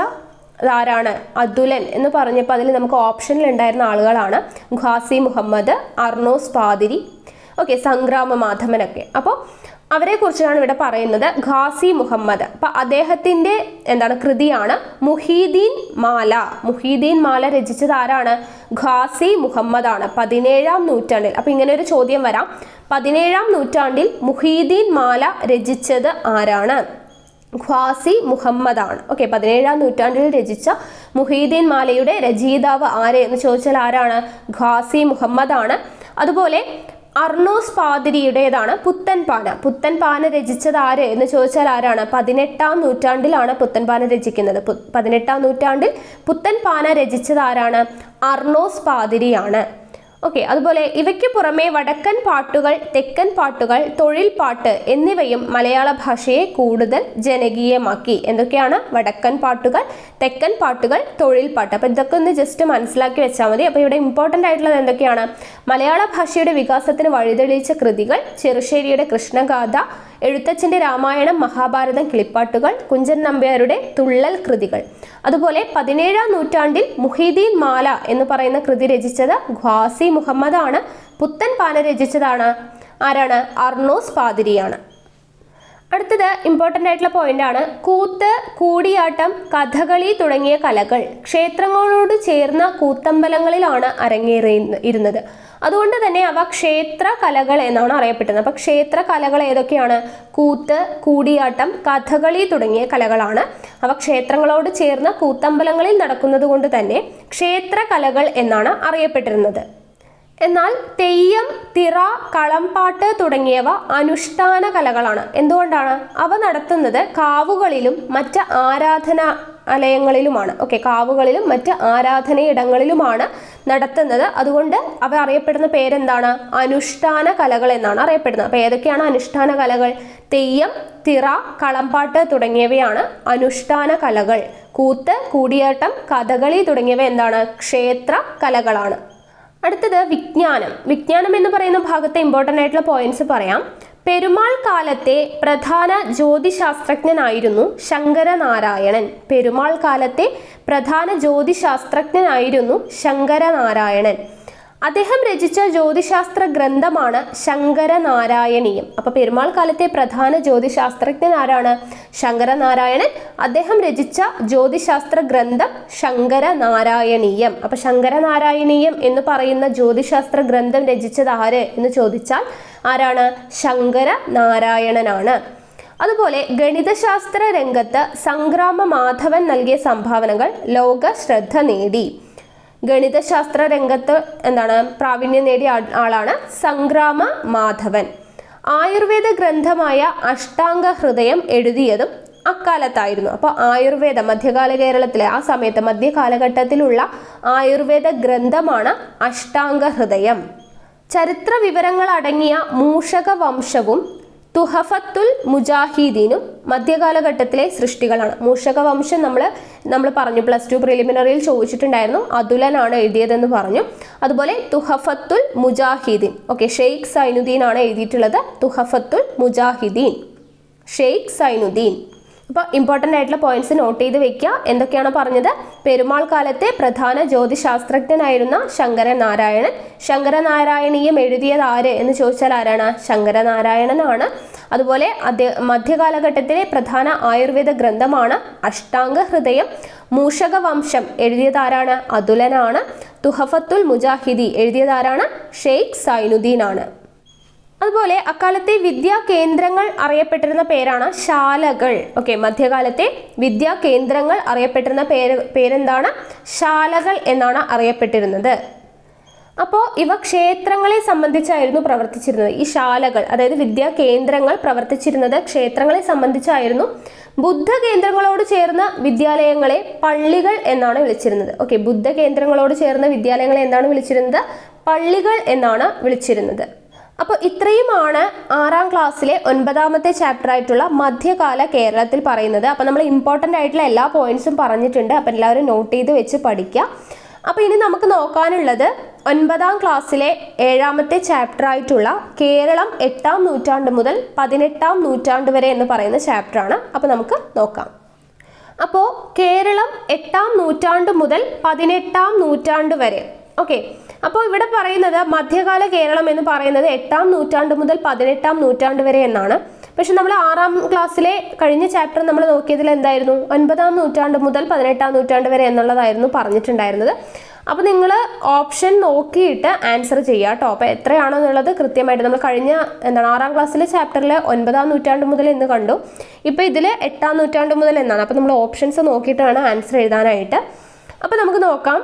ആരാണ് അതുലൻ എന്ന് പറഞ്ഞപ്പോൾ അതിൽ നമുക്ക് ഓപ്ഷനിൽ ഉണ്ടായിരുന്ന ആളുകളാണ് ഖാസി മുഹമ്മദ് അർണോസ് പാതിരി ഓക്കെ സംഗ്രാമ മാധവനൊക്കെ അപ്പോൾ അവരെ കുറിച്ചാണ് ഇവിടെ പറയുന്നത് ഖാസി മുഹമ്മദ് അപ്പൊ അദ്ദേഹത്തിന്റെ എന്താണ് കൃതിയാണ് മുഹീദ്ദീൻ മാല മുഹീദ്ദീൻ മാല രചിച്ചത് ആരാണ് ഖാസി മുഹമ്മദ് ആണ് പതിനേഴാം നൂറ്റാണ്ടിൽ അപ്പൊ ഇങ്ങനെ ഒരു ചോദ്യം വരാം പതിനേഴാം നൂറ്റാണ്ടിൽ മുഹീദ്ദീൻ മാല രചിച്ചത് ആരാണ് ഖ്വാസി മുഹമ്മദ് ആണ് ഓക്കെ പതിനേഴാം നൂറ്റാണ്ടിൽ രചിച്ച മുഹീദ്ദീൻ മാലയുടെ രചയിതാവ് ആര് എന്ന് ചോദിച്ചാൽ ആരാണ് ഖാസി മുഹമ്മദ് ആണ് അതുപോലെ അർണോസ് പാതിരിയുടേതാണ് പുത്തൻ പാന പുത്തൻ പാന രചിച്ചത് ആര് എന്ന് ചോദിച്ചാൽ ആരാണ് പതിനെട്ടാം നൂറ്റാണ്ടിലാണ് പുത്തൻ പാന രചിക്കുന്നത് പു- പതിനെട്ടാം നൂറ്റാണ്ടിൽ പുത്തൻ പാന രചിച്ചത് ആരാണ് അർണോസ് പാതിരിയാണ് ഓക്കെ അതുപോലെ ഇവയ്ക്ക് പുറമെ വടക്കൻ പാട്ടുകൾ തെക്കൻ പാട്ടുകൾ തൊഴിൽ പാട്ട് എന്നിവയും മലയാള ഭാഷയെ കൂടുതൽ ജനകീയമാക്കി എന്തൊക്കെയാണ് വടക്കൻ പാട്ടുകൾ തെക്കൻ പാട്ടുകൾ തൊഴിൽ പാട്ട് അപ്പോൾ ഇതൊക്കെ ഒന്ന് ജസ്റ്റ് മനസ്സിലാക്കി വെച്ചാൽ മതി അപ്പോൾ ഇവിടെ ഇമ്പോർട്ടൻ്റ് ആയിട്ടുള്ളത് എന്തൊക്കെയാണ് മലയാള ഭാഷയുടെ വികാസത്തിന് വഴിതെളിയിച്ച കൃതികൾ ചെറുശ്ശേരിയുടെ കൃഷ്ണഗാഥ എഴുത്തച്ഛൻ്റെ രാമായണം മഹാഭാരതം കിളിപ്പാട്ടുകൾ കുഞ്ചൻ നമ്പ്യാരുടെ തുള്ളൽ കൃതികൾ അതുപോലെ പതിനേഴാം നൂറ്റാണ്ടിൽ മുഹീദ്ദീൻ മാല എന്ന് പറയുന്ന കൃതി രചിച്ചത് ഖ്വാസി മുഹമ്മദ് ആണ് പുത്തൻ പാന രചിച്ചതാണ് ആരാണ് അർണോസ് പാതിരിയാണ് അടുത്തത് ഇമ്പോർട്ടൻ്റ് ആയിട്ടുള്ള പോയിന്റ് ആണ് കൂത്ത് കൂടിയാട്ടം കഥകളി തുടങ്ങിയ കലകൾ ക്ഷേത്രങ്ങളോട് ചേർന്ന കൂത്തമ്പലങ്ങളിലാണ് അരങ്ങേറി ഇരുന്നത് അതുകൊണ്ട് തന്നെ അവ ക്ഷേത്ര കലകൾ എന്നാണ് അറിയപ്പെടുന്നത് അപ്പൊ ക്ഷേത്ര കലകൾ ഏതൊക്കെയാണ് കൂത്ത് കൂടിയാട്ടം കഥകളി തുടങ്ങിയ കലകളാണ് അവ ക്ഷേത്രങ്ങളോട് ചേർന്ന് കൂത്തമ്പലങ്ങളിൽ നടക്കുന്നത് കൊണ്ട് തന്നെ ക്ഷേത്ര കലകൾ എന്നാണ് അറിയപ്പെട്ടിരുന്നത് എന്നാൽ തെയ്യം തിറ കളംപാട്ട് തുടങ്ങിയവ അനുഷ്ഠാന കലകളാണ് എന്തുകൊണ്ടാണ് അവ നടത്തുന്നത് കാവുകളിലും മറ്റ് ആരാധനാലയങ്ങളിലുമാണ് ഓക്കെ കാവുകളിലും മറ്റ് ആരാധനയിടങ്ങളിലുമാണ് നടത്തുന്നത് അതുകൊണ്ട് അവ അറിയപ്പെടുന്ന പേരെന്താണ് അനുഷ്ഠാന കലകൾ എന്നാണ് അറിയപ്പെടുന്നത് അപ്പോൾ ഏതൊക്കെയാണ് അനുഷ്ഠാന കലകൾ തെയ്യം തിറ കളംപാട്ട് തുടങ്ങിയവയാണ് അനുഷ്ഠാന കലകൾ കൂത്ത് കൂടിയാട്ടം കഥകളി തുടങ്ങിയവ എന്താണ് ക്ഷേത്ര കലകളാണ് അടുത്തത് വിജ്ഞാനം വിജ്ഞാനം എന്ന് പറയുന്ന ഭാഗത്തെ ഇമ്പോർട്ടൻ്റ് ആയിട്ടുള്ള പോയിന്റ്സ് പറയാം പെരുമാൾ കാലത്തെ പ്രധാന ജ്യോതിശാസ്ത്രജ്ഞനായിരുന്നു ശങ്കരനാരായണൻ പെരുമാൾ കാലത്തെ പ്രധാന ജ്യോതിശാസ്ത്രജ്ഞനായിരുന്നു ശങ്കരനാരായണൻ അദ്ദേഹം രചിച്ച ജ്യോതിശാസ്ത്ര ഗ്രന്ഥമാണ് ശങ്കരനാരായണീയം അപ്പൊ പെരുമാൾ കാലത്തെ പ്രധാന ജ്യോതിശാസ്ത്രജ്ഞൻ ആരാണ് ശങ്കരനാരായണൻ അദ്ദേഹം രചിച്ച ജ്യോതിശാസ്ത്ര ഗ്രന്ഥം ശങ്കരനാരായണീയം അപ്പൊ ശങ്കരനാരായണീയം എന്ന് പറയുന്ന ജ്യോതിശാസ്ത്ര ഗ്രന്ഥം രചിച്ചത് ആര് എന്ന് ചോദിച്ചാൽ ആരാണ് ശങ്കരനാരായണനാണ് അതുപോലെ ഗണിതശാസ്ത്ര രംഗത്ത് സംഗ്രാമ മാധവൻ നൽകിയ സംഭാവനകൾ ലോക ശ്രദ്ധ നേടി ഗണിതശാസ്ത്ര രംഗത്ത് എന്താണ് പ്രാവീണ്യം നേടിയ ആ- ആളാണ് സംഗ്രാമ മാധവൻ ആയുർവേദ ഗ്രന്ഥമായ അഷ്ടാംഗ ഹൃദയം എഴുതിയതും അക്കാലത്തായിരുന്നു അപ്പോൾ ആയുർവേദ മധ്യകാല കേരളത്തിലെ ആ സമയത്ത് മധ്യകാലഘട്ടത്തിലുള്ള ആയുർവേദ ഗ്രന്ഥമാണ് അഷ്ടാംഗ ഹൃദയം ചരിത്ര വിവരങ്ങൾ അടങ്ങിയ മൂഷക വംശവും തുഹഫത്തുൽ മുജാഹിദീനും മധ്യകാലഘട്ടത്തിലെ സൃഷ്ടികളാണ് മൂഷക വംശം നമ്മൾ നമ്മൾ പറഞ്ഞു പ്ലസ് ടു പ്രിലിമിനറിയിൽ ചോദിച്ചിട്ടുണ്ടായിരുന്നു അതുലനാണ് എഴുതിയതെന്ന് പറഞ്ഞു അതുപോലെ തുഹഫത്തുൽ മുജാഹിദീൻ ഓക്കെ ഷെയ്ഖ് സൈനുദ്ദീൻ ആണ് എഴുതിയിട്ടുള്ളത് തുഹഫത്തുൽ മുജാഹിദീൻ ഷെയ്ഖ് സൈനുദ്ദീൻ അപ്പോൾ ഇമ്പോർട്ടൻ്റ് ആയിട്ടുള്ള പോയിന്റ്സ് നോട്ട് ചെയ്ത് വെക്കുക എന്തൊക്കെയാണ് പറഞ്ഞത് പെരുമാൾ കാലത്തെ പ്രധാന ജ്യോതിശാസ്ത്രജ്ഞനായിരുന്ന ശങ്കരനാരായണൻ ശങ്കരനാരായണീയം എഴുതിയത് ആര് എന്ന് ചോദിച്ചാൽ ആരാണ് ശങ്കരനാരായണനാണ് അതുപോലെ അദ്ദേഹം മധ്യകാലഘട്ടത്തിലെ പ്രധാന ആയുർവേദ ഗ്രന്ഥമാണ് അഷ്ടാംഗ ഹൃദയം മൂഷക വംശം എഴുതിയത് ആരാണ് അതുലനാണ് തുഹഫത്തുൽ മുജാഹിദി എഴുതിയത് ആരാണ് ഷെയ്ഖ് സൈനുദ്ദീൻ ആണ് അതുപോലെ അക്കാലത്തെ വിദ്യാ കേന്ദ്രങ്ങൾ അറിയപ്പെട്ടിരുന്ന പേരാണ് ശാലകൾ ഓക്കെ മധ്യകാലത്തെ വിദ്യാ കേന്ദ്രങ്ങൾ അറിയപ്പെട്ടിരുന്ന പേര് പേരെന്താണ് ശാലകൾ എന്നാണ് അറിയപ്പെട്ടിരുന്നത് അപ്പോൾ ഇവ ക്ഷേത്രങ്ങളെ സംബന്ധിച്ചായിരുന്നു പ്രവർത്തിച്ചിരുന്നത് ഈ ശാലകൾ അതായത് വിദ്യാ കേന്ദ്രങ്ങൾ പ്രവർത്തിച്ചിരുന്നത് ക്ഷേത്രങ്ങളെ സംബന്ധിച്ചായിരുന്നു ബുദ്ധ കേന്ദ്രങ്ങളോട് ചേർന്ന വിദ്യാലയങ്ങളെ പള്ളികൾ എന്നാണ് വിളിച്ചിരുന്നത് ഓക്കെ ബുദ്ധ കേന്ദ്രങ്ങളോട് ചേർന്ന വിദ്യാലയങ്ങളെ എന്താണ് വിളിച്ചിരുന്നത് പള്ളികൾ എന്നാണ് വിളിച്ചിരുന്നത് അപ്പോൾ ഇത്രയുമാണ് ആറാം ക്ലാസ്സിലെ ഒൻപതാമത്തെ ചാപ്റ്റർ ആയിട്ടുള്ള മധ്യകാല കേരളത്തിൽ പറയുന്നത് അപ്പോൾ നമ്മൾ ഇമ്പോർട്ടൻ്റ് ആയിട്ടുള്ള എല്ലാ പോയിന്റ്സും പറഞ്ഞിട്ടുണ്ട് അപ്പോൾ എല്ലാവരും നോട്ട് ചെയ്ത് വെച്ച് പഠിക്കുക അപ്പോൾ ഇനി നമുക്ക് നോക്കാനുള്ളത് ഒൻപതാം ക്ലാസ്സിലെ ഏഴാമത്തെ ചാപ്റ്റർ ആയിട്ടുള്ള കേരളം എട്ടാം നൂറ്റാണ്ട് മുതൽ പതിനെട്ടാം നൂറ്റാണ്ട് വരെ എന്ന് പറയുന്ന ചാപ്റ്ററാണ് അപ്പോൾ നമുക്ക് നോക്കാം അപ്പോൾ കേരളം എട്ടാം നൂറ്റാണ്ട് മുതൽ പതിനെട്ടാം നൂറ്റാണ്ട് വരെ ഓക്കെ അപ്പോൾ ഇവിടെ പറയുന്നത് മധ്യകാല കേരളം എന്ന് പറയുന്നത് എട്ടാം നൂറ്റാണ്ട് മുതൽ പതിനെട്ടാം നൂറ്റാണ്ട് വരെ എന്നാണ് പക്ഷെ നമ്മൾ ആറാം ക്ലാസ്സിലെ കഴിഞ്ഞ ചാപ്റ്റർ നമ്മൾ നോക്കിയതിൽ എന്തായിരുന്നു ഒൻപതാം നൂറ്റാണ്ട് മുതൽ പതിനെട്ടാം നൂറ്റാണ്ട് വരെ എന്നുള്ളതായിരുന്നു പറഞ്ഞിട്ടുണ്ടായിരുന്നത് അപ്പോൾ നിങ്ങൾ ഓപ്ഷൻ നോക്കിയിട്ട് ആൻസർ ചെയ്യുക കേട്ടോ അപ്പോൾ എത്രയാണെന്നുള്ളത് കൃത്യമായിട്ട് നമ്മൾ കഴിഞ്ഞ എന്താണ് ആറാം ക്ലാസ്സിലെ ചാപ്റ്ററിൽ ഒൻപതാം നൂറ്റാണ്ട് മുതൽ എന്ന് കണ്ടു ഇപ്പോൾ ഇതിൽ എട്ടാം നൂറ്റാണ്ട് മുതൽ എന്നാണ് അപ്പോൾ നമ്മൾ ഓപ്ഷൻസ് നോക്കിയിട്ട് വേണം ആൻസർ എഴുതാനായിട്ട് അപ്പോൾ നമുക്ക് നോക്കാം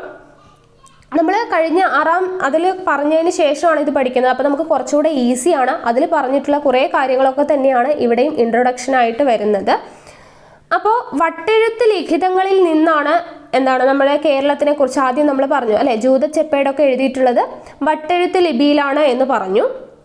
നമ്മൾ കഴിഞ്ഞ ആറാം അതിൽ പറഞ്ഞതിന് ശേഷമാണ് ഇത് പഠിക്കുന്നത് അപ്പോൾ നമുക്ക് കുറച്ചുകൂടെ ഈസിയാണ് അതിൽ പറഞ്ഞിട്ടുള്ള കുറേ കാര്യങ്ങളൊക്കെ തന്നെയാണ് ഇവിടെയും ഇൻട്രൊഡക്ഷൻ ആയിട്ട് വരുന്നത് അപ്പോൾ വട്ടെഴുത്ത് ലിഖിതങ്ങളിൽ നിന്നാണ് എന്താണ് നമ്മുടെ കേരളത്തിനെ കുറിച്ച് ആദ്യം നമ്മൾ പറഞ്ഞു അല്ലെ ജൂതച്ചെപ്പേടൊക്കെ എഴുതിയിട്ടുള്ളത് വട്ടെഴുത്ത് ലിപിയിലാണ് എന്ന് പറഞ്ഞു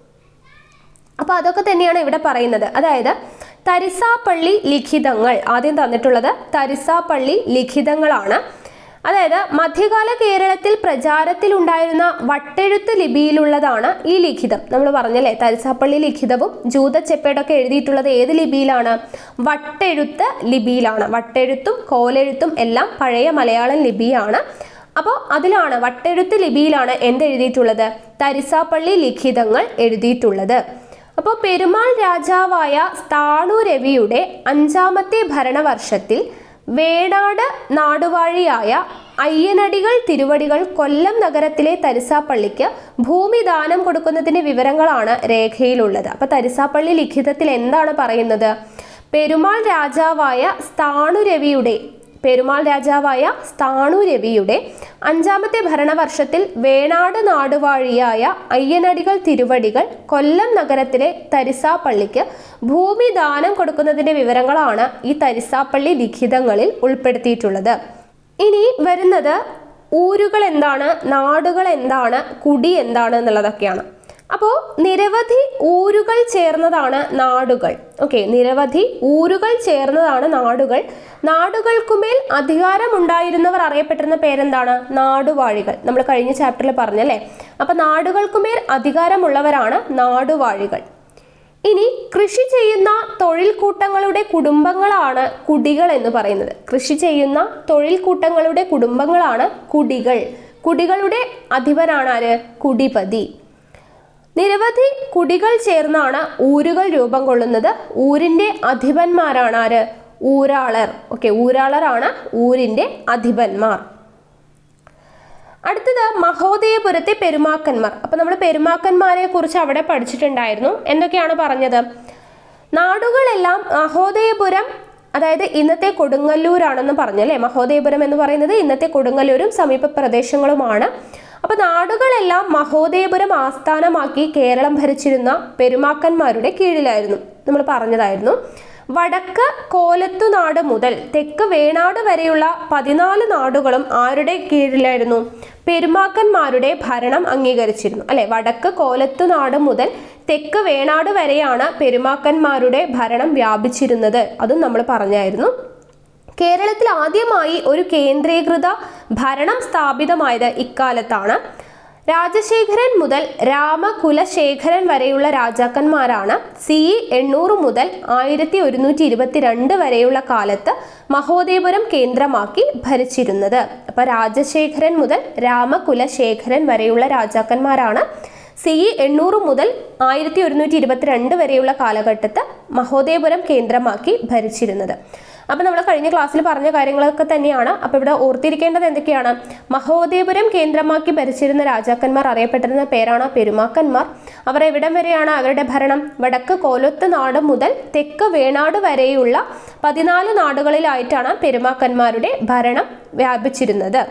അപ്പോൾ അതൊക്കെ തന്നെയാണ് ഇവിടെ പറയുന്നത് അതായത് തരിസാപ്പള്ളി ലിഖിതങ്ങൾ ആദ്യം തന്നിട്ടുള്ളത് തരിസാപ്പള്ളി ലിഖിതങ്ങളാണ് അതായത് മധ്യകാല കേരളത്തിൽ പ്രചാരത്തിലുണ്ടായിരുന്ന വട്ടെഴുത്ത് ലിപിയിലുള്ളതാണ് ഈ ലിഖിതം നമ്മൾ പറഞ്ഞല്ലേ തരിസാപ്പള്ളി ലിഖിതവും ജൂതച്ചെപ്പേടൊക്കെ എഴുതിയിട്ടുള്ളത് ഏത് ലിപിയിലാണ് വട്ടെഴുത്ത് ലിപിയിലാണ് വട്ടെഴുത്തും കോലെഴുത്തും എല്ലാം പഴയ മലയാളം ലിപിയാണ് അപ്പോൾ അതിലാണ് വട്ടെഴുത്ത് ലിപിയിലാണ് എന്തെഴുതിയിട്ടുള്ളത് തരിസാപ്പള്ളി ലിഖിതങ്ങൾ എഴുതിയിട്ടുള്ളത് അപ്പോൾ പെരുമാൾ രാജാവായ സ്ഥാണു രവിയുടെ അഞ്ചാമത്തെ ഭരണവർഷത്തിൽ വേണാട് നാടുവാഴിയായ അയ്യനടികൾ തിരുവടികൾ കൊല്ലം നഗരത്തിലെ തരിസാപ്പള്ളിക്ക് ഭൂമി ദാനം കൊടുക്കുന്നതിന്റെ വിവരങ്ങളാണ് രേഖയിലുള്ളത് അപ്പൊ തരിസാപ്പള്ളി ലിഖിതത്തിൽ എന്താണ് പറയുന്നത് പെരുമാൾ രാജാവായ സ്ഥാണുരവിയുടെ പെരുമാൾ രാജാവായ സ്ഥാണുരവിയുടെ അഞ്ചാമത്തെ ഭരണവർഷത്തിൽ വേണാട് നാടുവാഴിയായ അയ്യനടികൾ തിരുവടികൾ കൊല്ലം നഗരത്തിലെ തരിസാപ്പള്ളിക്ക് ഭൂമി ദാനം കൊടുക്കുന്നതിന്റെ വിവരങ്ങളാണ് ഈ തരിസാപ്പള്ളി ലിഖിതങ്ങളിൽ ഉൾപ്പെടുത്തിയിട്ടുള്ളത് ഇനി വരുന്നത് ഊരുകൾ എന്താണ് നാടുകൾ എന്താണ് കുടി എന്താണ് എന്നുള്ളതൊക്കെയാണ് അപ്പോൾ നിരവധി ഊരുകൾ ചേർന്നതാണ് നാടുകൾ ഓക്കെ നിരവധി ഊരുകൾ ചേർന്നതാണ് നാടുകൾ നാടുകൾക്കുമേൽ അധികാരമുണ്ടായിരുന്നവർ അറിയപ്പെട്ടിരുന്ന പേരെന്താണ് നാടുവാഴികൾ നമ്മൾ കഴിഞ്ഞ ചാപ്റ്ററിൽ പറഞ്ഞല്ലേ അപ്പൊ നാടുകൾക്കുമേൽ അധികാരമുള്ളവരാണ് നാടുവാഴികൾ ഇനി കൃഷി ചെയ്യുന്ന തൊഴിൽ കൂട്ടങ്ങളുടെ കുടുംബങ്ങളാണ് കുടികൾ എന്ന് പറയുന്നത് കൃഷി ചെയ്യുന്ന തൊഴിൽ കൂട്ടങ്ങളുടെ കുടുംബങ്ങളാണ് കുടികൾ കുടികളുടെ അധിപനാണ് ആര് കുടിപതി നിരവധി കുടികൾ ചേർന്നാണ് ഊരുകൾ രൂപം കൊള്ളുന്നത് ഊരിന്റെ അധിപന്മാരാണ് ആര് ഊരാളർ ഓക്കെ ഊരാളറാണ് ഊരിന്റെ അധിപന്മാർ അടുത്തത് മഹോദയപുരത്തെ പെരുമാക്കന്മാർ അപ്പൊ നമ്മൾ പെരുമാക്കന്മാരെ കുറിച്ച് അവിടെ പഠിച്ചിട്ടുണ്ടായിരുന്നു എന്തൊക്കെയാണ് പറഞ്ഞത് നാടുകളെല്ലാം മഹോദയപുരം അതായത് ഇന്നത്തെ കൊടുങ്ങല്ലൂരാണെന്ന് പറഞ്ഞു അല്ലേ മഹോദയപുരം എന്ന് പറയുന്നത് ഇന്നത്തെ കൊടുങ്ങല്ലൂരും സമീപ പ്രദേശങ്ങളുമാണ് അപ്പൊ നാടുകളെല്ലാം മഹോദയപുരം ആസ്ഥാനമാക്കി കേരളം ഭരിച്ചിരുന്ന പെരുമാക്കന്മാരുടെ കീഴിലായിരുന്നു നമ്മൾ പറഞ്ഞതായിരുന്നു വടക്ക് കോലത്തുനാട് മുതൽ തെക്ക് വേണാട് വരെയുള്ള പതിനാല് നാടുകളും ആരുടെ കീഴിലായിരുന്നു പെരുമാക്കന്മാരുടെ ഭരണം അംഗീകരിച്ചിരുന്നു അല്ലെ വടക്ക് കോലത്തുനാട് മുതൽ തെക്ക് വേണാട് വരെയാണ് പെരുമാക്കന്മാരുടെ ഭരണം വ്യാപിച്ചിരുന്നത് അതും നമ്മൾ പറഞ്ഞായിരുന്നു കേരളത്തിൽ ആദ്യമായി ഒരു കേന്ദ്രീകൃത ഭരണം സ്ഥാപിതമായത് ഇക്കാലത്താണ് രാജശേഖരൻ മുതൽ രാമകുലശേഖരൻ വരെയുള്ള രാജാക്കന്മാരാണ് സി ഇ എണ്ണൂറ് മുതൽ ആയിരത്തി ഒരുന്നൂറ്റി ഇരുപത്തിരണ്ട് വരെയുള്ള കാലത്ത് മഹോദയപുരം കേന്ദ്രമാക്കി ഭരിച്ചിരുന്നത് അപ്പൊ രാജശേഖരൻ മുതൽ രാമകുലശേഖരൻ വരെയുള്ള രാജാക്കന്മാരാണ് സി ഇ എണ്ണൂറ് മുതൽ ആയിരത്തി ഒരുന്നൂറ്റി ഇരുപത്തിരണ്ട് വരെയുള്ള കാലഘട്ടത്ത് മഹോദയപുരം കേന്ദ്രമാക്കി ഭരിച്ചിരുന്നത് അപ്പം നമ്മൾ കഴിഞ്ഞ ക്ലാസ്സിൽ പറഞ്ഞ കാര്യങ്ങളൊക്കെ തന്നെയാണ് അപ്പോൾ ഇവിടെ ഓർത്തിരിക്കേണ്ടത് എന്തൊക്കെയാണ് മഹോദയപുരം കേന്ദ്രമാക്കി ഭരിച്ചിരുന്ന രാജാക്കന്മാർ അറിയപ്പെട്ടിരുന്ന പേരാണ് പെരുമാക്കന്മാർ അവർ എവിടം വരെയാണ് അവരുടെ ഭരണം വടക്ക് കോലത്ത് നാട് മുതൽ തെക്ക് വേണാട് വരെയുള്ള പതിനാല് നാടുകളിലായിട്ടാണ് പെരുമാക്കന്മാരുടെ ഭരണം വ്യാപിച്ചിരുന്നത്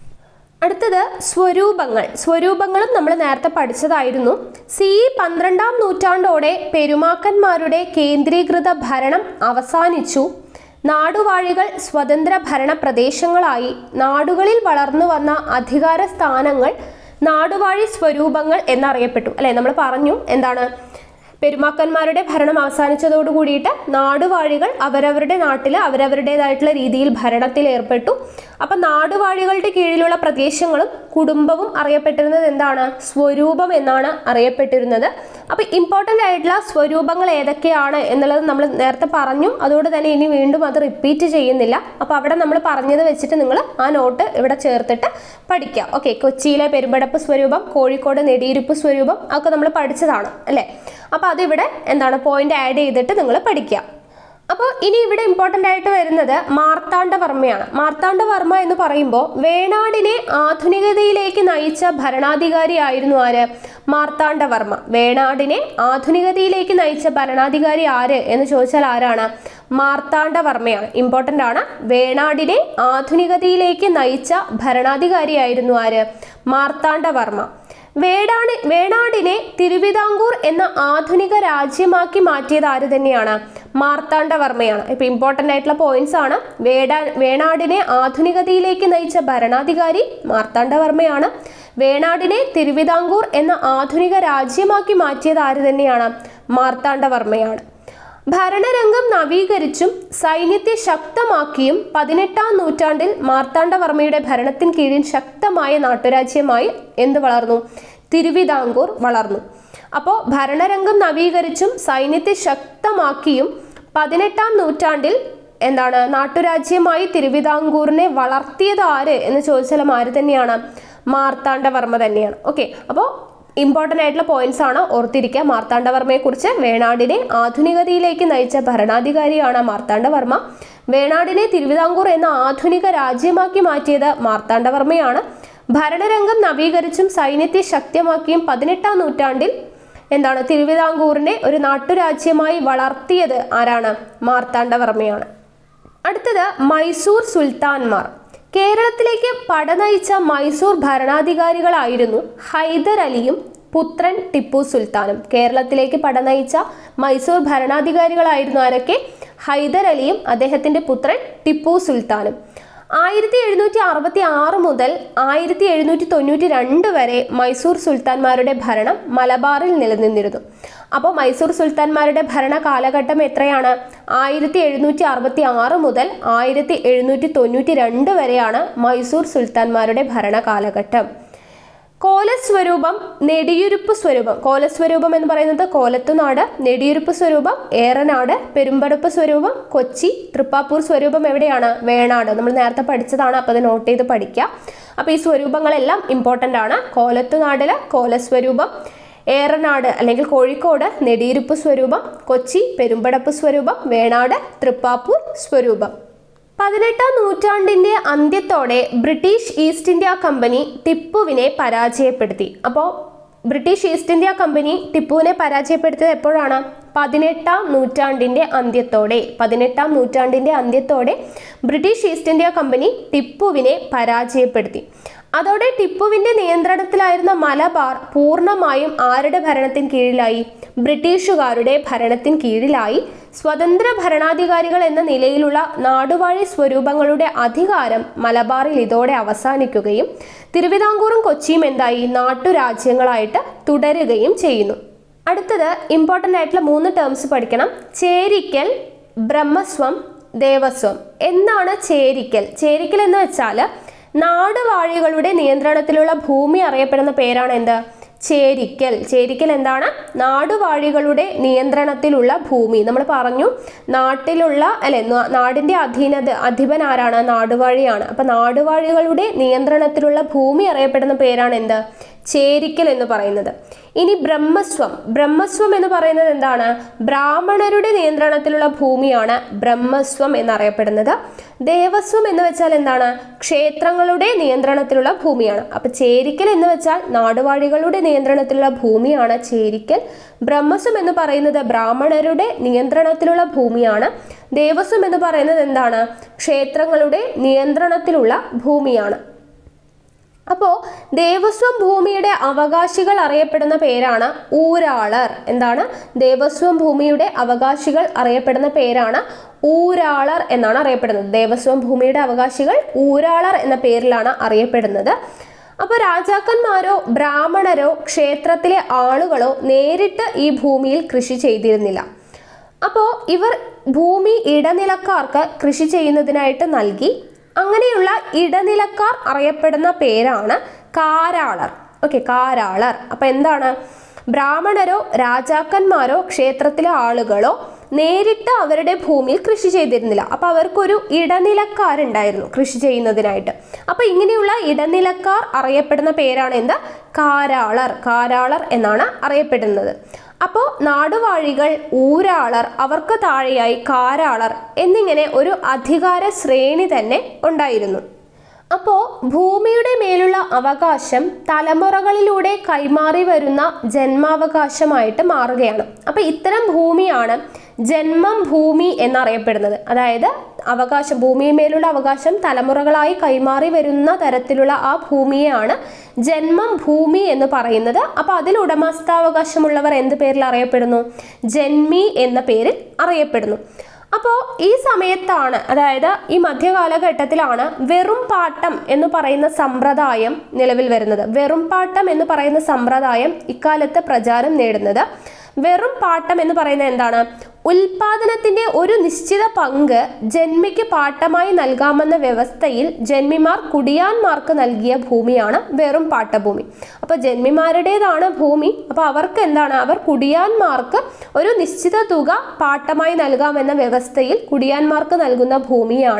അടുത്തത് സ്വരൂപങ്ങൾ സ്വരൂപങ്ങളും നമ്മൾ നേരത്തെ പഠിച്ചതായിരുന്നു സി പന്ത്രണ്ടാം നൂറ്റാണ്ടോടെ പെരുമാക്കന്മാരുടെ കേന്ദ്രീകൃത ഭരണം അവസാനിച്ചു നാടുവാഴികൾ സ്വതന്ത്ര ഭരണ പ്രദേശങ്ങളായി നാടുകളിൽ വളർന്നു വന്ന അധികാര സ്ഥാനങ്ങൾ നാടുവാഴി സ്വരൂപങ്ങൾ എന്നറിയപ്പെട്ടു അല്ലെ നമ്മൾ പറഞ്ഞു എന്താണ് പെരുമാക്കന്മാരുടെ ഭരണം അവസാനിച്ചതോടു കൂടിയിട്ട് നാടുവാഴികൾ അവരവരുടെ നാട്ടിൽ അവരവരുടേതായിട്ടുള്ള രീതിയിൽ ഭരണത്തിൽ ഏർപ്പെട്ടു അപ്പൊ നാടുവാഴികളുടെ കീഴിലുള്ള പ്രദേശങ്ങളും കുടുംബവും അറിയപ്പെട്ടിരുന്നത് എന്താണ് സ്വരൂപം എന്നാണ് അറിയപ്പെട്ടിരുന്നത് അപ്പൊ ഇമ്പോർട്ടൻ്റ് ആയിട്ടുള്ള സ്വരൂപങ്ങൾ ഏതൊക്കെയാണ് എന്നുള്ളത് നമ്മൾ നേരത്തെ പറഞ്ഞു അതുകൊണ്ട് തന്നെ ഇനി വീണ്ടും അത് റിപ്പീറ്റ് ചെയ്യുന്നില്ല അപ്പൊ അവിടെ നമ്മൾ പറഞ്ഞത് വെച്ചിട്ട് നിങ്ങൾ ആ നോട്ട് ഇവിടെ ചേർത്തിട്ട് പഠിക്കാം ഓക്കെ കൊച്ചിയിലെ പെരുമ്പടപ്പ് സ്വരൂപം കോഴിക്കോട് നെടിയിരുപ്പ് സ്വരൂപം ഒക്കെ നമ്മൾ പഠിച്ചതാണ് അല്ലേ അപ്പോൾ അതിവിടെ എന്താണ് പോയിന്റ് ആഡ് ചെയ്തിട്ട് നിങ്ങൾ പഠിക്കുക അപ്പോൾ ഇനി ഇവിടെ ഇമ്പോർട്ടൻ്റ് ആയിട്ട് വരുന്നത് മാർത്താണ്ഡവർമ്മയാണ് മാർത്താണ്ഡവർമ്മ എന്ന് പറയുമ്പോൾ വേണാടിനെ ആധുനികതയിലേക്ക് നയിച്ച ഭരണാധികാരിയായിരുന്നു ആര് മാർത്താണ്ഡവർമ്മ വേണാടിനെ ആധുനികതയിലേക്ക് നയിച്ച ഭരണാധികാരി ആര് എന്ന് ചോദിച്ചാൽ ആരാണ് മാർത്താണ്ഡവർമ്മയാണ് ഇമ്പോർട്ടൻ്റ് ആണ് വേണാടിനെ ആധുനികതയിലേക്ക് നയിച്ച ഭരണാധികാരിയായിരുന്നു ആര് മാർത്താണ്ഡവർമ്മ വേടാണ് വേണാടിനെ തിരുവിതാംകൂർ എന്ന ആധുനിക രാജ്യമാക്കി മാറ്റിയത് ആര് തന്നെയാണ് മാർത്താണ്ഡവർമ്മയാണ് ഇപ്പൊ ഇമ്പോർട്ടൻ്റ് ആയിട്ടുള്ള പോയിന്റ്സ് ആണ് വേടാ വേണാടിനെ ആധുനികതയിലേക്ക് നയിച്ച ഭരണാധികാരി മാർത്താണ്ഡവർമ്മയാണ് വേണാടിനെ തിരുവിതാംകൂർ എന്ന ആധുനിക രാജ്യമാക്കി മാറ്റിയത് ആര് തന്നെയാണ് മാർത്താണ്ഡവർമ്മയാണ് ഭരണരംഗം നവീകരിച്ചും സൈന്യത്തെ ശക്തമാക്കിയും പതിനെട്ടാം നൂറ്റാണ്ടിൽ മാർത്താണ്ഡവർമ്മയുടെ ഭരണത്തിന് കീഴിൽ ശക്തമായ നാട്ടുരാജ്യമായി എന്ത് വളർന്നു തിരുവിതാംകൂർ വളർന്നു അപ്പോൾ ഭരണരംഗം നവീകരിച്ചും സൈന്യത്തെ ശക്തമാക്കിയും പതിനെട്ടാം നൂറ്റാണ്ടിൽ എന്താണ് നാട്ടുരാജ്യമായി തിരുവിതാംകൂറിനെ വളർത്തിയത് ആര് എന്ന് ചോദിച്ചാലും ആര് തന്നെയാണ് മാർത്താണ്ഡവർമ്മ തന്നെയാണ് ഓക്കെ അപ്പോൾ ഇമ്പോർട്ടൻ്റ് ആയിട്ടുള്ള പോയിന്റ്സ് ആണ് ഓർത്തിരിക്കുക മാർത്താണ്ഡവർമ്മയെക്കുറിച്ച് വേണാടിനെ ആധുനികതയിലേക്ക് നയിച്ച ഭരണാധികാരിയാണ് മാർത്താണ്ഡവർമ്മ വേണാടിനെ തിരുവിതാംകൂർ എന്ന ആധുനിക രാജ്യമാക്കി മാറ്റിയത് മാർത്താണ്ഡവർമ്മയാണ് ഭരണരംഗം നവീകരിച്ചും സൈന്യത്തെ ശക്തമാക്കിയും പതിനെട്ടാം നൂറ്റാണ്ടിൽ എന്താണ് തിരുവിതാംകൂറിനെ ഒരു നാട്ടുരാജ്യമായി വളർത്തിയത് ആരാണ് മാർത്താണ്ഡവർമ്മയാണ് അടുത്തത് മൈസൂർ സുൽത്താൻമാർ കേരളത്തിലേക്ക് പടനയിച്ച മൈസൂർ ഭരണാധികാരികളായിരുന്നു ഹൈദർ അലിയും പുത്രൻ ടിപ്പു സുൽത്താനും കേരളത്തിലേക്ക് പടനയിച്ച മൈസൂർ ഭരണാധികാരികളായിരുന്നു ആരൊക്കെ ഹൈദർ അലിയും അദ്ദേഹത്തിന്റെ പുത്രൻ ടിപ്പു സുൽത്താനും ആയിരത്തി എഴുന്നൂറ്റി അറുപത്തി ആറ് മുതൽ ആയിരത്തി എഴുന്നൂറ്റി തൊണ്ണൂറ്റി രണ്ട് വരെ മൈസൂർ സുൽത്താൻമാരുടെ ഭരണം മലബാറിൽ നിലനിന്നിരുന്നു അപ്പോൾ മൈസൂർ സുൽത്താൻമാരുടെ ഭരണ കാലഘട്ടം എത്രയാണ് ആയിരത്തി എഴുന്നൂറ്റി അറുപത്തി ആറ് മുതൽ ആയിരത്തി എഴുന്നൂറ്റി തൊണ്ണൂറ്റി രണ്ട് വരെയാണ് മൈസൂർ സുൽത്താൻമാരുടെ ഭരണ കാലഘട്ടം കോലസ്വരൂപം നെടിയുരുപ്പ് സ്വരൂപം കോലസ്വരൂപം എന്ന് പറയുന്നത് കോലത്തുനാട് നെടിയുരുപ്പ് സ്വരൂപം ഏറനാട് പെരുമ്പടപ്പ് സ്വരൂപം കൊച്ചി തൃപ്പാപ്പൂർ സ്വരൂപം എവിടെയാണ് വേണാട് നമ്മൾ നേരത്തെ പഠിച്ചതാണ് അപ്പോൾ അത് നോട്ട് ചെയ്ത് പഠിക്കുക അപ്പോൾ ഈ സ്വരൂപങ്ങളെല്ലാം ഇമ്പോർട്ടൻ്റ് ആണ് കോലത്തുനാടിലെ കോലസ്വരൂപം ഏറനാട് അല്ലെങ്കിൽ കോഴിക്കോട് നെടിയിരുപ്പ് സ്വരൂപം കൊച്ചി പെരുമ്പടപ്പ് സ്വരൂപം വേണാട് തൃപ്പാപ്പൂർ സ്വരൂപം പതിനെട്ടാം നൂറ്റാണ്ടിന്റെ അന്ത്യത്തോടെ ബ്രിട്ടീഷ് ഈസ്റ്റ് ഇന്ത്യ കമ്പനി ടിപ്പുവിനെ പരാജയപ്പെടുത്തി അപ്പോൾ ബ്രിട്ടീഷ് ഈസ്റ്റ് ഇന്ത്യ കമ്പനി ടിപ്പുവിനെ പരാജയപ്പെടുത്തിയത് എപ്പോഴാണ് പതിനെട്ടാം നൂറ്റാണ്ടിന്റെ അന്ത്യത്തോടെ പതിനെട്ടാം നൂറ്റാണ്ടിന്റെ അന്ത്യത്തോടെ ബ്രിട്ടീഷ് ഈസ്റ്റ് ഇന്ത്യ കമ്പനി ടിപ്പുവിനെ പരാജയപ്പെടുത്തി അതോടെ ടിപ്പുവിന്റെ നിയന്ത്രണത്തിലായിരുന്ന മലബാർ പൂർണ്ണമായും ആരുടെ ഭരണത്തിന് കീഴിലായി ബ്രിട്ടീഷുകാരുടെ ഭരണത്തിന് കീഴിലായി സ്വതന്ത്ര ഭരണാധികാരികൾ എന്ന നിലയിലുള്ള നാടുവാഴി സ്വരൂപങ്ങളുടെ അധികാരം മലബാറിൽ ഇതോടെ അവസാനിക്കുകയും തിരുവിതാംകൂറും കൊച്ചിയും എന്തായി നാട്ടുരാജ്യങ്ങളായിട്ട് തുടരുകയും ചെയ്യുന്നു അടുത്തത് ഇമ്പോർട്ടൻ്റ് ആയിട്ടുള്ള മൂന്ന് ടേംസ് പഠിക്കണം ചേരിക്കൽ ബ്രഹ്മസ്വം ദേവസ്വം എന്താണ് ചേരിക്കൽ ചേരിക്കൽ എന്ന് വെച്ചാൽ നാടുവാഴികളുടെ നിയന്ത്രണത്തിലുള്ള ഭൂമി അറിയപ്പെടുന്ന പേരാണ് എന്ത് ചേരിക്കൽ ചേരിക്കൽ എന്താണ് നാടുവാഴികളുടെ നിയന്ത്രണത്തിലുള്ള ഭൂമി നമ്മൾ പറഞ്ഞു നാട്ടിലുള്ള അല്ലെ നാ- നാടിന്റെ അധീനത അധിപൻ ആരാണ് നാടുവാഴിയാണ് അപ്പൊ നാടുവാഴികളുടെ നിയന്ത്രണത്തിലുള്ള ഭൂമി അറിയപ്പെടുന്ന പേരാണ് എന്ത് ചേരിക്കൽ എന്ന് പറയുന്നത് ഇനി ബ്രഹ്മസ്വം ബ്രഹ്മസ്വം എന്ന് പറയുന്നത് എന്താണ് ബ്രാഹ്മണരുടെ നിയന്ത്രണത്തിലുള്ള ഭൂമിയാണ് ബ്രഹ്മസ്വം എന്നറിയപ്പെടുന്നത് ദേവസ്വം എന്ന് വെച്ചാൽ എന്താണ് ക്ഷേത്രങ്ങളുടെ നിയന്ത്രണത്തിലുള്ള ഭൂമിയാണ് അപ്പൊ ചേരിക്കൽ എന്ന് വെച്ചാൽ നാടുവാഴികളുടെ നിയന്ത്രണത്തിലുള്ള ഭൂമിയാണ് ചേരിക്കൽ ബ്രഹ്മസ്വം എന്ന് പറയുന്നത് ബ്രാഹ്മണരുടെ നിയന്ത്രണത്തിലുള്ള ഭൂമിയാണ് ദേവസ്വം എന്ന് പറയുന്നത് എന്താണ് ക്ഷേത്രങ്ങളുടെ നിയന്ത്രണത്തിലുള്ള ഭൂമിയാണ് അപ്പോൾ ദേവസ്വം ഭൂമിയുടെ അവകാശികൾ അറിയപ്പെടുന്ന പേരാണ് ഊരാളർ എന്താണ് ദേവസ്വം ഭൂമിയുടെ അവകാശികൾ അറിയപ്പെടുന്ന പേരാണ് ഊരാളർ എന്നാണ് അറിയപ്പെടുന്നത് ദേവസ്വം ഭൂമിയുടെ അവകാശികൾ ഊരാളർ എന്ന പേരിലാണ് അറിയപ്പെടുന്നത് അപ്പോൾ രാജാക്കന്മാരോ ബ്രാഹ്മണരോ ക്ഷേത്രത്തിലെ ആളുകളോ നേരിട്ട് ഈ ഭൂമിയിൽ കൃഷി ചെയ്തിരുന്നില്ല അപ്പോൾ ഇവർ ഭൂമി ഇടനിലക്കാർക്ക് കൃഷി ചെയ്യുന്നതിനായിട്ട് നൽകി അങ്ങനെയുള്ള ഇടനിലക്കാർ അറിയപ്പെടുന്ന പേരാണ് കാരാളർ ഓക്കെ കാരാളർ അപ്പൊ എന്താണ് ബ്രാഹ്മണരോ രാജാക്കന്മാരോ ക്ഷേത്രത്തിലെ ആളുകളോ നേരിട്ട് അവരുടെ ഭൂമിയിൽ കൃഷി ചെയ്തിരുന്നില്ല അപ്പൊ അവർക്കൊരു ഇടനിലക്കാരുണ്ടായിരുന്നു കൃഷി ചെയ്യുന്നതിനായിട്ട് അപ്പൊ ഇങ്ങനെയുള്ള ഇടനിലക്കാർ അറിയപ്പെടുന്ന പേരാണ് എന്ത് കാരാളർ കാരാളർ എന്നാണ് അറിയപ്പെടുന്നത് അപ്പോൾ നാടുവാഴികൾ ഊരാളർ അവർക്ക് താഴെയായി കാരാളർ എന്നിങ്ങനെ ഒരു അധികാര ശ്രേണി തന്നെ ഉണ്ടായിരുന്നു അപ്പോൾ ഭൂമിയുടെ മേലുള്ള അവകാശം തലമുറകളിലൂടെ കൈമാറി വരുന്ന ജന്മാവകാശമായിട്ട് മാറുകയാണ് അപ്പോൾ ഇത്തരം ഭൂമിയാണ് ജന്മം ഭൂമി എന്നറിയപ്പെടുന്നത് അതായത് അവകാശം ഭൂമിയുമേലുള്ള അവകാശം തലമുറകളായി കൈമാറി വരുന്ന തരത്തിലുള്ള ആ ഭൂമിയെയാണ് ജന്മം ഭൂമി എന്ന് പറയുന്നത് അപ്പോൾ അതിൽ ഉടമസ്ഥാവകാശമുള്ളവർ എന്ത് പേരിൽ അറിയപ്പെടുന്നു ജന്മി എന്ന പേരിൽ അറിയപ്പെടുന്നു അപ്പോൾ ഈ സമയത്താണ് അതായത് ഈ മധ്യകാലഘട്ടത്തിലാണ് വെറും പാട്ടം എന്ന് പറയുന്ന സമ്പ്രദായം നിലവിൽ വരുന്നത് വെറും പാട്ടം എന്ന് പറയുന്ന സമ്പ്രദായം ഇക്കാലത്ത് പ്രചാരം നേടുന്നത് വെറും പാട്ടം എന്ന് പറയുന്നത് എന്താണ് ഉൽപാദനത്തിന്റെ ഒരു നിശ്ചിത പങ്ക് ജന്മിക്ക് പാട്ടമായി നൽകാമെന്ന വ്യവസ്ഥയിൽ ജന്മിമാർ കുടിയാന്മാർക്ക് നൽകിയ ഭൂമിയാണ് വെറും പാട്ടഭൂമി അപ്പൊ ജന്മിമാരുടേതാണ് ഭൂമി അപ്പൊ അവർക്ക് എന്താണ് അവർ കുടിയാന്മാർക്ക് ഒരു നിശ്ചിത തുക പാട്ടമായി നൽകാമെന്ന വ്യവസ്ഥയിൽ കുടിയാന്മാർക്ക് നൽകുന്ന ഭൂമിയാണ്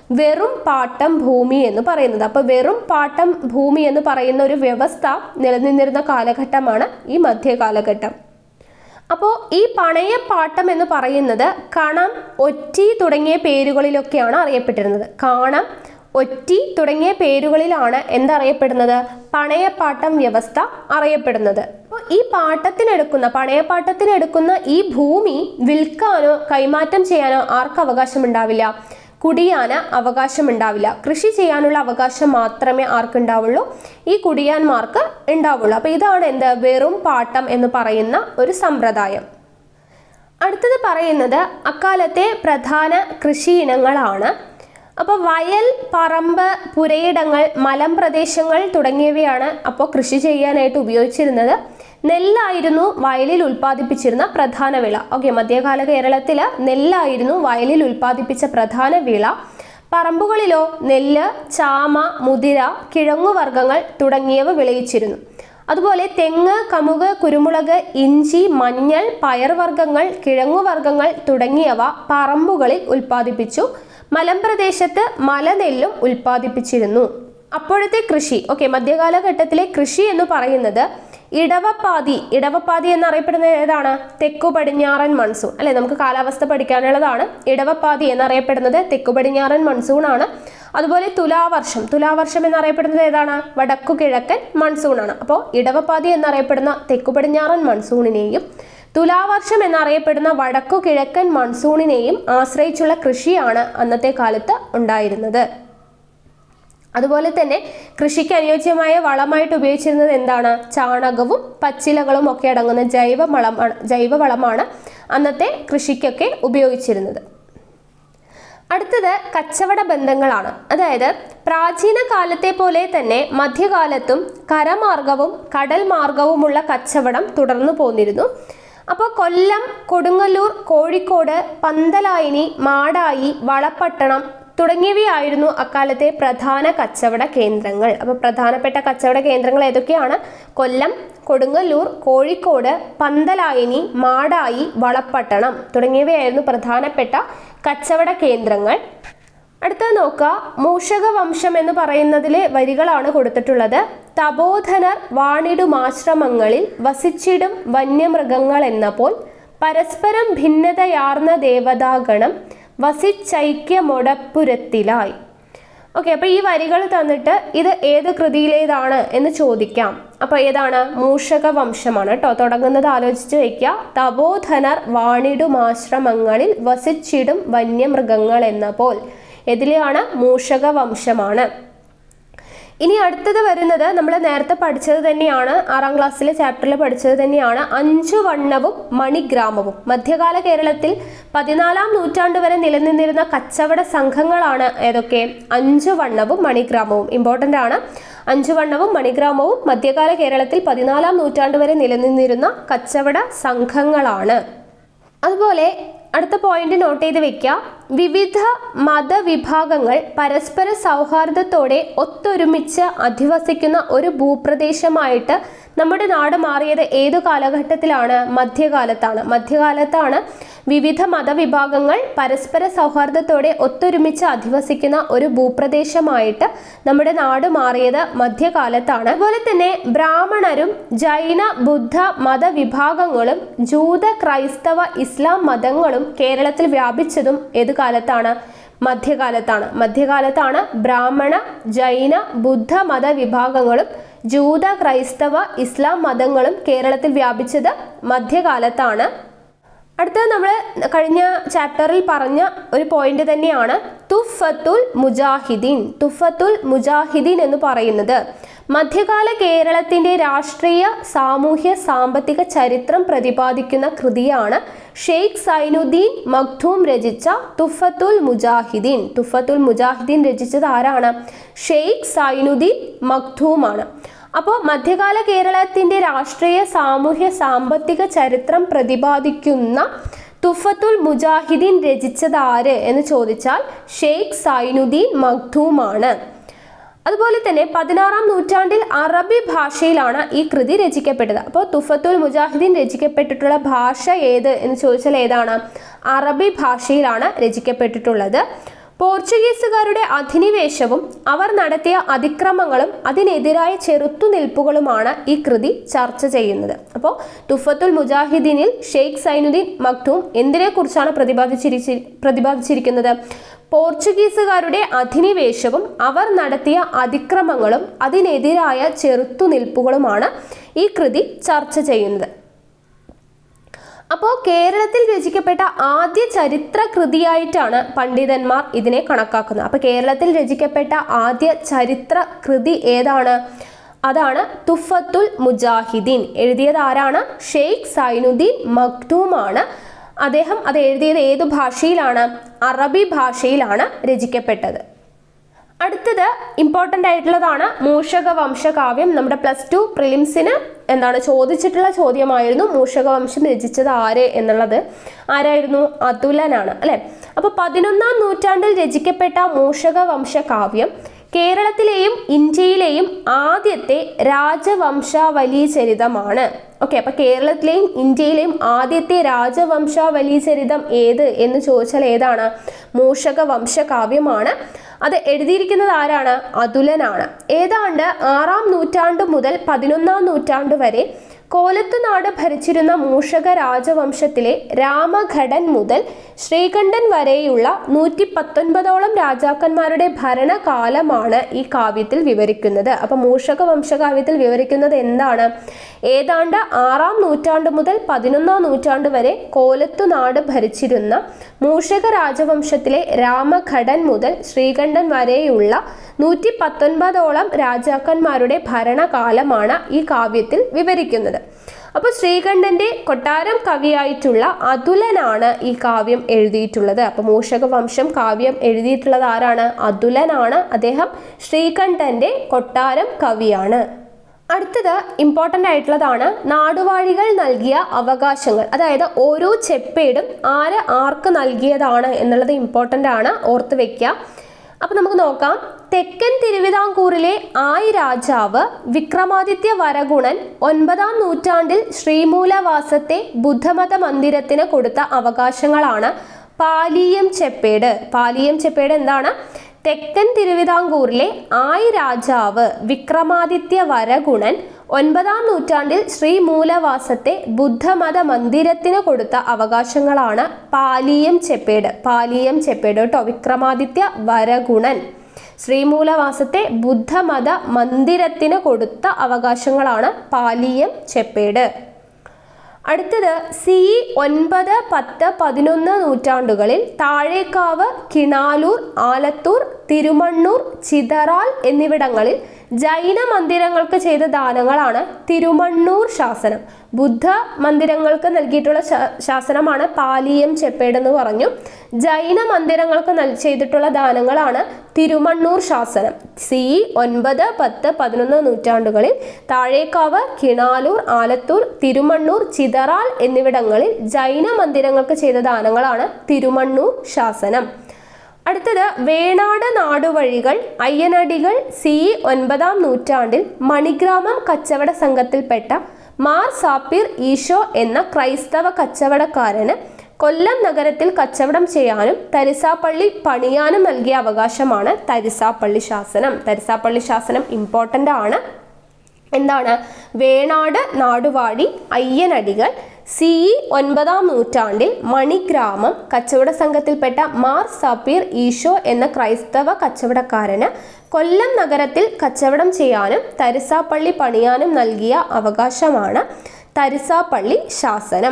വെറും പാട്ടം ഭൂമി എന്ന് പറയുന്നത് അപ്പോൾ വെറും പാട്ടം ഭൂമി എന്ന് പറയുന്ന ഒരു വ്യവസ്ഥ നിലനിന്നിരുന്ന കാലഘട്ടമാണ് ഈ മധ്യകാലഘട്ടം അപ്പോൾ ഈ പണയപ്പാട്ടം എന്ന് പറയുന്നത് കണം ഒറ്റി തുടങ്ങിയ പേരുകളിലൊക്കെയാണ് അറിയപ്പെട്ടിരുന്നത് കാണം ഒറ്റി തുടങ്ങിയ പേരുകളിലാണ് എന്തറിയപ്പെടുന്നത് പണയപ്പാട്ടം വ്യവസ്ഥ അറിയപ്പെടുന്നത് അപ്പോൾ ഈ പാട്ടത്തിനെടുക്കുന്ന പണയപ്പാട്ടത്തിനെടുക്കുന്ന ഈ ഭൂമി വിൽക്കാനോ കൈമാറ്റം ചെയ്യാനോ ആർക്ക് അവകാശമുണ്ടാവില്ല കുടിയാന് അവകാശമുണ്ടാവില്ല കൃഷി ചെയ്യാനുള്ള അവകാശം മാത്രമേ ആർക്കുണ്ടാവുള്ളൂ ഈ കുടിയാന്മാർക്ക് ഉണ്ടാവുള്ളൂ അപ്പോൾ ഇതാണ് എന്ത് വെറും പാട്ടം എന്ന് പറയുന്ന ഒരു സമ്പ്രദായം അടുത്തത് പറയുന്നത് അക്കാലത്തെ പ്രധാന കൃഷി ഇനങ്ങളാണ് അപ്പോൾ വയൽ പറമ്പ് പുരയിടങ്ങൾ മലമ്പ്രദേശങ്ങൾ തുടങ്ങിയവയാണ് അപ്പോൾ കൃഷി ചെയ്യാനായിട്ട് ഉപയോഗിച്ചിരുന്നത് നെല്ലായിരുന്നു വയലിൽ ഉൽപ്പാദിപ്പിച്ചിരുന്ന പ്രധാന വിള ഓക്കെ മധ്യകാല കേരളത്തിൽ നെല്ലായിരുന്നു വയലിൽ ഉൽപ്പാദിപ്പിച്ച പ്രധാന വിള പറമ്പുകളിലോ നെല്ല് ചാമ മുതിര കിഴങ്ങുവർഗ്ഗങ്ങൾ തുടങ്ങിയവ വിളയിച്ചിരുന്നു അതുപോലെ തെങ്ങ് കമുക് കുരുമുളക് ഇഞ്ചി മഞ്ഞൾ പയർവർഗ്ഗങ്ങൾ കിഴങ്ങുവർഗ്ഗങ്ങൾ തുടങ്ങിയവ പറമ്പുകളിൽ ഉൽപ്പാദിപ്പിച്ചു മലമ്പ്രദേശത്ത് മലനെല്ലും ഉൽപ്പാദിപ്പിച്ചിരുന്നു അപ്പോഴത്തെ കൃഷി ഓക്കെ മധ്യകാലഘട്ടത്തിലെ കൃഷി എന്ന് പറയുന്നത് ഇടവപ്പാതി ഇടവപ്പാതി എന്നറിയപ്പെടുന്നത് ഏതാണ് തെക്കു പടിഞ്ഞാറൻ മൺസൂൺ അല്ലെ നമുക്ക് കാലാവസ്ഥ പഠിക്കാനുള്ളതാണ് ഇടവപ്പാതി എന്നറിയപ്പെടുന്നത് തെക്കു പടിഞ്ഞാറൻ മൺസൂൺ ആണ് അതുപോലെ തുലാവർഷം തുലാവർഷം എന്നറിയപ്പെടുന്നത് ഏതാണ് വടക്കു കിഴക്കൻ മൺസൂൺ ആണ് അപ്പോൾ ഇടവപ്പാതി എന്നറിയപ്പെടുന്ന തെക്കു പടിഞ്ഞാറൻ മൺസൂണിനെയും തുലാവർഷം എന്നറിയപ്പെടുന്ന വടക്കു കിഴക്കൻ മൺസൂണിനെയും ആശ്രയിച്ചുള്ള കൃഷിയാണ് അന്നത്തെ കാലത്ത് ഉണ്ടായിരുന്നത് അതുപോലെ തന്നെ കൃഷിക്ക് അനുയോജ്യമായ വളമായിട്ട് ഉപയോഗിച്ചിരുന്നത് എന്താണ് ചാണകവും പച്ചിലകളും ഒക്കെ അടങ്ങുന്ന ജൈവ വളമാണ് ജൈവ വളമാണ് അന്നത്തെ കൃഷിക്കൊക്കെ ഉപയോഗിച്ചിരുന്നത് അടുത്തത് കച്ചവട ബന്ധങ്ങളാണ് അതായത് പ്രാചീന കാലത്തെ പോലെ തന്നെ മധ്യകാലത്തും കരമാർഗവും കടൽ മാർഗവുമുള്ള കച്ചവടം തുടർന്നു പോന്നിരുന്നു അപ്പോൾ കൊല്ലം കൊടുങ്ങല്ലൂർ കോഴിക്കോട് പന്തലായിനി മാടായി വളപ്പട്ടണം തുടങ്ങിയവയായിരുന്നു അക്കാലത്തെ പ്രധാന കച്ചവട കേന്ദ്രങ്ങൾ അപ്പോൾ പ്രധാനപ്പെട്ട കച്ചവട കേന്ദ്രങ്ങൾ ഏതൊക്കെയാണ് കൊല്ലം കൊടുങ്ങല്ലൂർ കോഴിക്കോട് പന്തലായിനി മാടായി വളപ്പട്ടണം തുടങ്ങിയവയായിരുന്നു പ്രധാനപ്പെട്ട കച്ചവട കേന്ദ്രങ്ങൾ അടുത്തത് നോക്കുക മൂഷക വംശം എന്ന് പറയുന്നതിലെ വരികളാണ് കൊടുത്തിട്ടുള്ളത് തപോധനർ വാണിടുമാശ്രമങ്ങളിൽ വസിച്ചിടും വന്യമൃഗങ്ങൾ എന്നപ്പോൾ പരസ്പരം ഭിന്നതയാർന്ന ദേവതാഗണം വസിച്ചൈക്യമൊടപ്പുരത്തിലായി ഓക്കെ അപ്പോൾ ഈ വരികൾ തന്നിട്ട് ഇത് ഏത് കൃതിയിലേതാണ് എന്ന് ചോദിക്കാം അപ്പോൾ ഏതാണ് മൂഷക വംശമാണ് കേട്ടോ തുടങ്ങുന്നത് ആലോചിച്ച് വയ്ക്കുക തപോധനർ വാണിടുമാശ്രമങ്ങളിൽ വസിച്ചിടും വന്യമൃഗങ്ങൾ എന്ന പോൽ ഇതിലാണ് മൂഷക വംശമാണ് ഇനി അടുത്തത് വരുന്നത് നമ്മൾ നേരത്തെ പഠിച്ചത് തന്നെയാണ് ആറാം ക്ലാസ്സിലെ ചാപ്റ്ററിൽ പഠിച്ചത് തന്നെയാണ് അഞ്ചു വണ്ണവും മണിഗ്രാമവും മധ്യകാല കേരളത്തിൽ പതിനാലാം നൂറ്റാണ്ട് വരെ നിലനിന്നിരുന്ന കച്ചവട സംഘങ്ങളാണ് ഏതൊക്കെ അഞ്ചു വണ്ണവും മണിഗ്രാമവും ഇമ്പോർട്ടൻ്റ് ആണ് അഞ്ചു വണ്ണവും മണിഗ്രാമവും മധ്യകാല കേരളത്തിൽ പതിനാലാം നൂറ്റാണ്ട് വരെ നിലനിന്നിരുന്ന കച്ചവട സംഘങ്ങളാണ് അതുപോലെ അടുത്ത പോയിന്റ് നോട്ട് ചെയ്ത് വെക്കുക വിവിധ മതവിഭാഗങ്ങൾ പരസ്പര സൗഹാർദ്ദത്തോടെ ഒത്തൊരുമിച്ച് അധിവസിക്കുന്ന ഒരു ഭൂപ്രദേശമായിട്ട് നമ്മുടെ നാട് മാറിയത് ഏതു കാലഘട്ടത്തിലാണ് മധ്യകാലത്താണ് മധ്യകാലത്താണ് വിവിധ മതവിഭാഗങ്ങൾ പരസ്പര സൗഹാർദ്ദത്തോടെ ഒത്തൊരുമിച്ച് അധിവസിക്കുന്ന ഒരു ഭൂപ്രദേശമായിട്ട് നമ്മുടെ നാട് മാറിയത് മധ്യകാലത്താണ് അതുപോലെ തന്നെ ബ്രാഹ്മണരും ജൈന ബുദ്ധ മതവിഭാഗങ്ങളും ജൂത ക്രൈസ്തവ ഇസ്ലാം മതങ്ങളും കേരളത്തിൽ വ്യാപിച്ചതും ഏത് കാലത്താണ് മധ്യകാലത്താണ് മധ്യകാലത്താണ് ബ്രാഹ്മണ ജൈന ബുദ്ധ മതവിഭാഗങ്ങളും ജൂത ക്രൈസ്തവ ഇസ്ലാം മതങ്ങളും കേരളത്തിൽ വ്യാപിച്ചത് മധ്യകാലത്താണ് അടുത്തത് നമ്മൾ കഴിഞ്ഞ ചാപ്റ്ററിൽ പറഞ്ഞ ഒരു പോയിന്റ് തന്നെയാണ് തുഫത്തുൽ മുജാഹിദീൻ തുഫത്തുൽ മുജാഹിദീൻ എന്ന് പറയുന്നത് മധ്യകാല കേരളത്തിന്റെ രാഷ്ട്രീയ സാമൂഹ്യ സാമ്പത്തിക ചരിത്രം പ്രതിപാദിക്കുന്ന കൃതിയാണ് ഷെയ്ഖ് സൈനുദ്ദീൻ മഖ്ദൂം രചിച്ച തുഫത്തുൽ മുജാഹിദീൻ തുഫത്തുൽ മുജാഹിദീൻ രചിച്ചത് ആരാണ് ഷെയ്ഖ് സൈനുദ്ദീൻ മഖ്ദൂമാണ് അപ്പോൾ മധ്യകാല കേരളത്തിന്റെ രാഷ്ട്രീയ സാമൂഹ്യ സാമ്പത്തിക ചരിത്രം പ്രതിപാദിക്കുന്ന തുഫത്തുൽ മുജാഹിദീൻ രചിച്ചത് ആര് എന്ന് ചോദിച്ചാൽ ഷെയ്ഖ് സൈനുദ്ദീൻ മഖ്ദൂമാണ് അതുപോലെ തന്നെ പതിനാറാം നൂറ്റാണ്ടിൽ അറബി ഭാഷയിലാണ് ഈ കൃതി രചിക്കപ്പെട്ടത് അപ്പോൾ തുഫത്തുൽ മുജാഹിദീൻ രചിക്കപ്പെട്ടിട്ടുള്ള ഭാഷ ഏത് എന്ന് ചോദിച്ചാൽ ഏതാണ് അറബി ഭാഷയിലാണ് രചിക്കപ്പെട്ടിട്ടുള്ളത് പോർച്ചുഗീസുകാരുടെ അധിനിവേശവും അവർ നടത്തിയ അതിക്രമങ്ങളും അതിനെതിരായ ചെറുത്തുനിൽപ്പുകളുമാണ് ഈ കൃതി ചർച്ച ചെയ്യുന്നത് അപ്പോൾ തുഫത്തുൽ മുജാഹിദീനിൽ ഷെയ്ഖ് സൈനുദ്ദീൻ മക്തൂം എന്തിനെക്കുറിച്ചാണ് പ്രതിപാദിച്ചിരിച്ചി പ്രതിപാദിച്ചിരിക്കുന്നത് പോർച്ചുഗീസുകാരുടെ അധിനിവേശവും അവർ നടത്തിയ അതിക്രമങ്ങളും അതിനെതിരായ ചെറുത്തുനിൽപ്പുകളുമാണ് ഈ കൃതി ചർച്ച ചെയ്യുന്നത് അപ്പോൾ കേരളത്തിൽ രചിക്കപ്പെട്ട ആദ്യ ചരിത്ര കൃതിയായിട്ടാണ് പണ്ഡിതന്മാർ ഇതിനെ കണക്കാക്കുന്നത് അപ്പോൾ കേരളത്തിൽ രചിക്കപ്പെട്ട ആദ്യ ചരിത്ര കൃതി ഏതാണ് അതാണ് തുഫത്തുൽ മുജാഹിദീൻ എഴുതിയത് ആരാണ് ഷെയ്ഖ് സൈനുദ്ദീൻ മക്തൂമാണ് അദ്ദേഹം അത് എഴുതിയത് ഏതു ഭാഷയിലാണ് അറബി ഭാഷയിലാണ് രചിക്കപ്പെട്ടത് അടുത്തത് ഇമ്പോർട്ടൻ്റ് ആയിട്ടുള്ളതാണ് മൂഷക വംശകാവ്യം നമ്മുടെ പ്ലസ് ടു പ്രിലിംസിന് എന്താണ് ചോദിച്ചിട്ടുള്ള ചോദ്യമായിരുന്നു മൂഷകവംശം രചിച്ചത് ആര് എന്നുള്ളത് ആരായിരുന്നു അതുലനാണ് അല്ലെ അപ്പോൾ പതിനൊന്നാം നൂറ്റാണ്ടിൽ രചിക്കപ്പെട്ട മൂഷകവംശ കാവ്യം കേരളത്തിലെയും ഇന്ത്യയിലെയും ആദ്യത്തെ രാജവംശാവലി ചരിതമാണ് ഓക്കെ അപ്പൊ കേരളത്തിലെയും ഇന്ത്യയിലെയും ആദ്യത്തെ രാജവംശാവലി ചരിതം ഏത് എന്ന് ചോദിച്ചാൽ ഏതാണ് മൂഷക വംശകാവ്യമാണ് അത് എഴുതിയിരിക്കുന്നത് ആരാണ് അതുലനാണ് ഏതാണ്ട് ആറാം നൂറ്റാണ്ട് മുതൽ പതിനൊന്നാം നൂറ്റാണ്ട് വരെ കോലത്തുനാട് ഭരിച്ചിരുന്ന മൂഷക രാജവംശത്തിലെ രാമഘടൻ മുതൽ ശ്രീകണ്ഠൻ വരെയുള്ള നൂറ്റി പത്തൊൻപതോളം രാജാക്കന്മാരുടെ ഭരണകാലമാണ് ഈ കാവ്യത്തിൽ വിവരിക്കുന്നത് അപ്പൊ മൂഷക വംശകാവ്യത്തിൽ വിവരിക്കുന്നത് എന്താണ് ഏതാണ്ട് ആറാം നൂറ്റാണ്ട് മുതൽ പതിനൊന്നാം നൂറ്റാണ്ട് വരെ കോലത്തുനാട് ഭരിച്ചിരുന്ന മൂഷക രാജവംശത്തിലെ രാമഘടൻ മുതൽ ശ്രീകണ്ഠൻ വരെയുള്ള നൂറ്റി പത്തൊൻപതോളം രാജാക്കന്മാരുടെ ഭരണകാലമാണ് ഈ കാവ്യത്തിൽ വിവരിക്കുന്നത് അപ്പോൾ ശ്രീകണ്ഠന്റെ കൊട്ടാരം കവിയായിട്ടുള്ള അതുലനാണ് ഈ കാവ്യം എഴുതിയിട്ടുള്ളത് അപ്പോൾ മൂഷക വംശം കാവ്യം എഴുതിയിട്ടുള്ളത് ആരാണ് അതുലനാണ് അദ്ദേഹം ശ്രീകണ്ഠന്റെ കൊട്ടാരം കവിയാണ് അടുത്തത് ഇമ്പോർട്ടൻ്റ് ആയിട്ടുള്ളതാണ് നാടുവാഴികൾ നൽകിയ അവകാശങ്ങൾ അതായത് ഓരോ ചെപ്പേടും ആര് ആർക്ക് നൽകിയതാണ് എന്നുള്ളത് ഇമ്പോർട്ടൻ്റ് ആണ് ഓർത്ത് വെക്കുക അപ്പൊ നമുക്ക് നോക്കാം തെക്കൻ തിരുവിതാംകൂറിലെ ആയി രാജാവ് വിക്രമാദിത്യ വരഗുണൻ ഒൻപതാം നൂറ്റാണ്ടിൽ ശ്രീമൂലവാസത്തെ ബുദ്ധമത മന്ദിരത്തിന് കൊടുത്ത അവകാശങ്ങളാണ് പാലീയം ചെപ്പേട് പാലീയം ചെപ്പേട് എന്താണ് തെക്കൻ തിരുവിതാംകൂറിലെ ആയി രാജാവ് വിക്രമാദിത്യ വരഗുണൻ ഒൻപതാം നൂറ്റാണ്ടിൽ ശ്രീമൂലവാസത്തെ ബുദ്ധമത മന്ദിരത്തിന് കൊടുത്ത അവകാശങ്ങളാണ് പാലീയം ചെപ്പേട് പാലീയം ചെപ്പേട് കേട്ടോ വിക്രമാദിത്യ വരഗുണൻ ശ്രീമൂലവാസത്തെ ബുദ്ധമത മന്ദിരത്തിന് കൊടുത്ത അവകാശങ്ങളാണ് പാലീയം ചെപ്പേട് അടുത്തത് സി ഒൻപത് പത്ത് പതിനൊന്ന് നൂറ്റാണ്ടുകളിൽ താഴേക്കാവ് കിണാലൂർ ആലത്തൂർ തിരുമണ്ണൂർ ചിതറാൽ എന്നിവിടങ്ങളിൽ ജൈന മന്ദിരങ്ങൾക്ക് ചെയ്ത ദാനങ്ങളാണ് തിരുമണ്ണൂർ ശാസനം ബുദ്ധ മന്ദിരങ്ങൾക്ക് നൽകിയിട്ടുള്ള ശാ- ശാസനമാണ് പാലിയം ചെപ്പേട് എന്ന് പറഞ്ഞു ജൈന മന്ദിരങ്ങൾക്ക് നൽ ചെയ്തിട്ടുള്ള ദാനങ്ങളാണ് തിരുമണ്ണൂർ ശാസനം സി ഒൻപത് പത്ത് പതിനൊന്ന് നൂറ്റാണ്ടുകളിൽ താഴേക്കാവ് കിണാലൂർ ആലത്തൂർ തിരുമണ്ണൂർ ചിതറാൽ എന്നിവിടങ്ങളിൽ ജൈന മന്ദിരങ്ങൾക്ക് ചെയ്ത ദാനങ്ങളാണ് തിരുമണ്ണൂർ ശാസനം അടുത്തത് വേണാട് നാടുവഴികൾ അയ്യനടികൾ സി ഒൻപതാം നൂറ്റാണ്ടിൽ മണിഗ്രാമം കച്ചവട സംഘത്തിൽപ്പെട്ട മാർ സാപ്പിർ ഈശോ എന്ന ക്രൈസ്തവ കച്ചവടക്കാരന് കൊല്ലം നഗരത്തിൽ കച്ചവടം ചെയ്യാനും തരിസാപ്പള്ളി പണിയാനും നൽകിയ അവകാശമാണ് തരിസാപ്പള്ളി ശാസനം തരിസാപ്പള്ളി ശാസനം ഇമ്പോർട്ടൻ്റ് ആണ് എന്താണ് വേണാട് നാടുവാഴി അയ്യനടികൾ സി ഇ ഒൻപതാം നൂറ്റാണ്ടിൽ മണിഗ്രാമം കച്ചവട സംഘത്തിൽപ്പെട്ട മാർ സപ്പീർ ഈശോ എന്ന ക്രൈസ്തവ കച്ചവടക്കാരന് കൊല്ലം നഗരത്തിൽ കച്ചവടം ചെയ്യാനും തരിസാപ്പള്ളി പണിയാനും നൽകിയ അവകാശമാണ് തരിസാപ്പള്ളി ശാസനം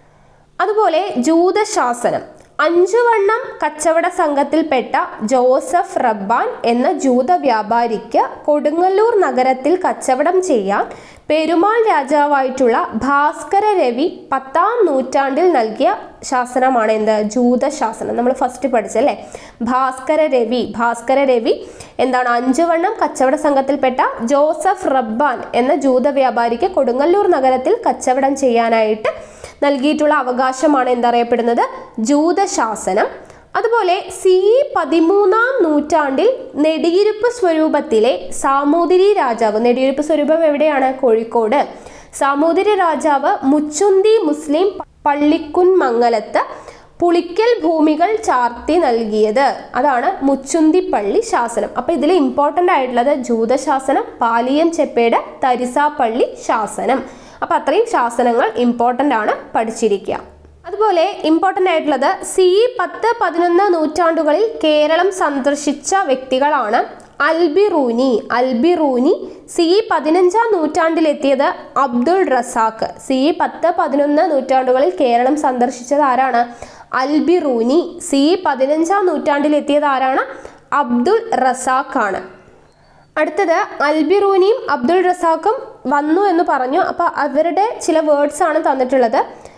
അതുപോലെ ജൂതശാസനം അഞ്ചുവണ്ണം കച്ചവട സംഘത്തിൽപ്പെട്ട ജോസഫ് റബ്ബാൻ എന്ന ജൂത വ്യാപാരിക്ക് കൊടുങ്ങല്ലൂർ നഗരത്തിൽ കച്ചവടം ചെയ്യാൻ പെരുമാൾ രാജാവായിട്ടുള്ള ഭാസ്കര രവി പത്താം നൂറ്റാണ്ടിൽ നൽകിയ ശാസനമാണ് എന്ത് ജൂതശാസനം നമ്മൾ ഫസ്റ്റ് പഠിച്ചല്ലേ ഭാസ്കര രവി ഭാസ്കര രവി എന്താണ് അഞ്ചുവണ്ണം കച്ചവട സംഘത്തിൽപ്പെട്ട ജോസഫ് റബ്ബാൻ എന്ന ജൂത വ്യാപാരിക്ക് കൊടുങ്ങല്ലൂർ നഗരത്തിൽ കച്ചവടം ചെയ്യാനായിട്ട് നൽകിയിട്ടുള്ള അവകാശമാണ് എന്തറിയപ്പെടുന്നത് ജൂതശാസനം അതുപോലെ സി പതിമൂന്നാം നൂറ്റാണ്ടിൽ നെടിയിരുപ്പ് സ്വരൂപത്തിലെ സാമൂതിരി രാജാവ് നെടിയിരുപ്പ് സ്വരൂപം എവിടെയാണ് കോഴിക്കോട് സാമൂതിരി രാജാവ് മുച്ചുന്തി മുസ്ലിം പള്ളിക്കുൻ മംഗലത്ത് പുളിക്കൽ ഭൂമികൾ ചാർത്തി നൽകിയത് അതാണ് മുച്ചുന്തിപ്പള്ളി ശാസനം അപ്പൊ ഇതിൽ ഇമ്പോർട്ടൻ്റ് ആയിട്ടുള്ളത് ജൂതശാസനം പാലിയം ചെപ്പയുടെ തരിസാപ്പള്ളി ശാസനം അപ്പൊ അത്രയും ശാസനങ്ങൾ ഇമ്പോർട്ടൻ്റ് ആണ് പഠിച്ചിരിക്കുക അതുപോലെ ഇമ്പോർട്ടൻ്റ് ആയിട്ടുള്ളത് സി പത്ത് പതിനൊന്ന് നൂറ്റാണ്ടുകളിൽ കേരളം സന്ദർശിച്ച വ്യക്തികളാണ് അൽബിറൂനി അൽബിറൂനി സി പതിനഞ്ചാം നൂറ്റാണ്ടിലെത്തിയത് അബ്ദുൾ റസാഖ് സി പത്ത് പതിനൊന്ന് നൂറ്റാണ്ടുകളിൽ കേരളം സന്ദർശിച്ചത് ആരാണ് അൽബിറൂനി സി പതിനഞ്ചാം നൂറ്റാണ്ടിലെത്തിയത് ആരാണ് അബ്ദുൾ റസാഖ് ആണ് അടുത്തത് അൽബിറൂനിയും അബ്ദുൾ റസാഖും വന്നു എന്ന് പറഞ്ഞു അപ്പോൾ അവരുടെ ചില വേർഡ്സ് ആണ് തന്നിട്ടുള്ളത്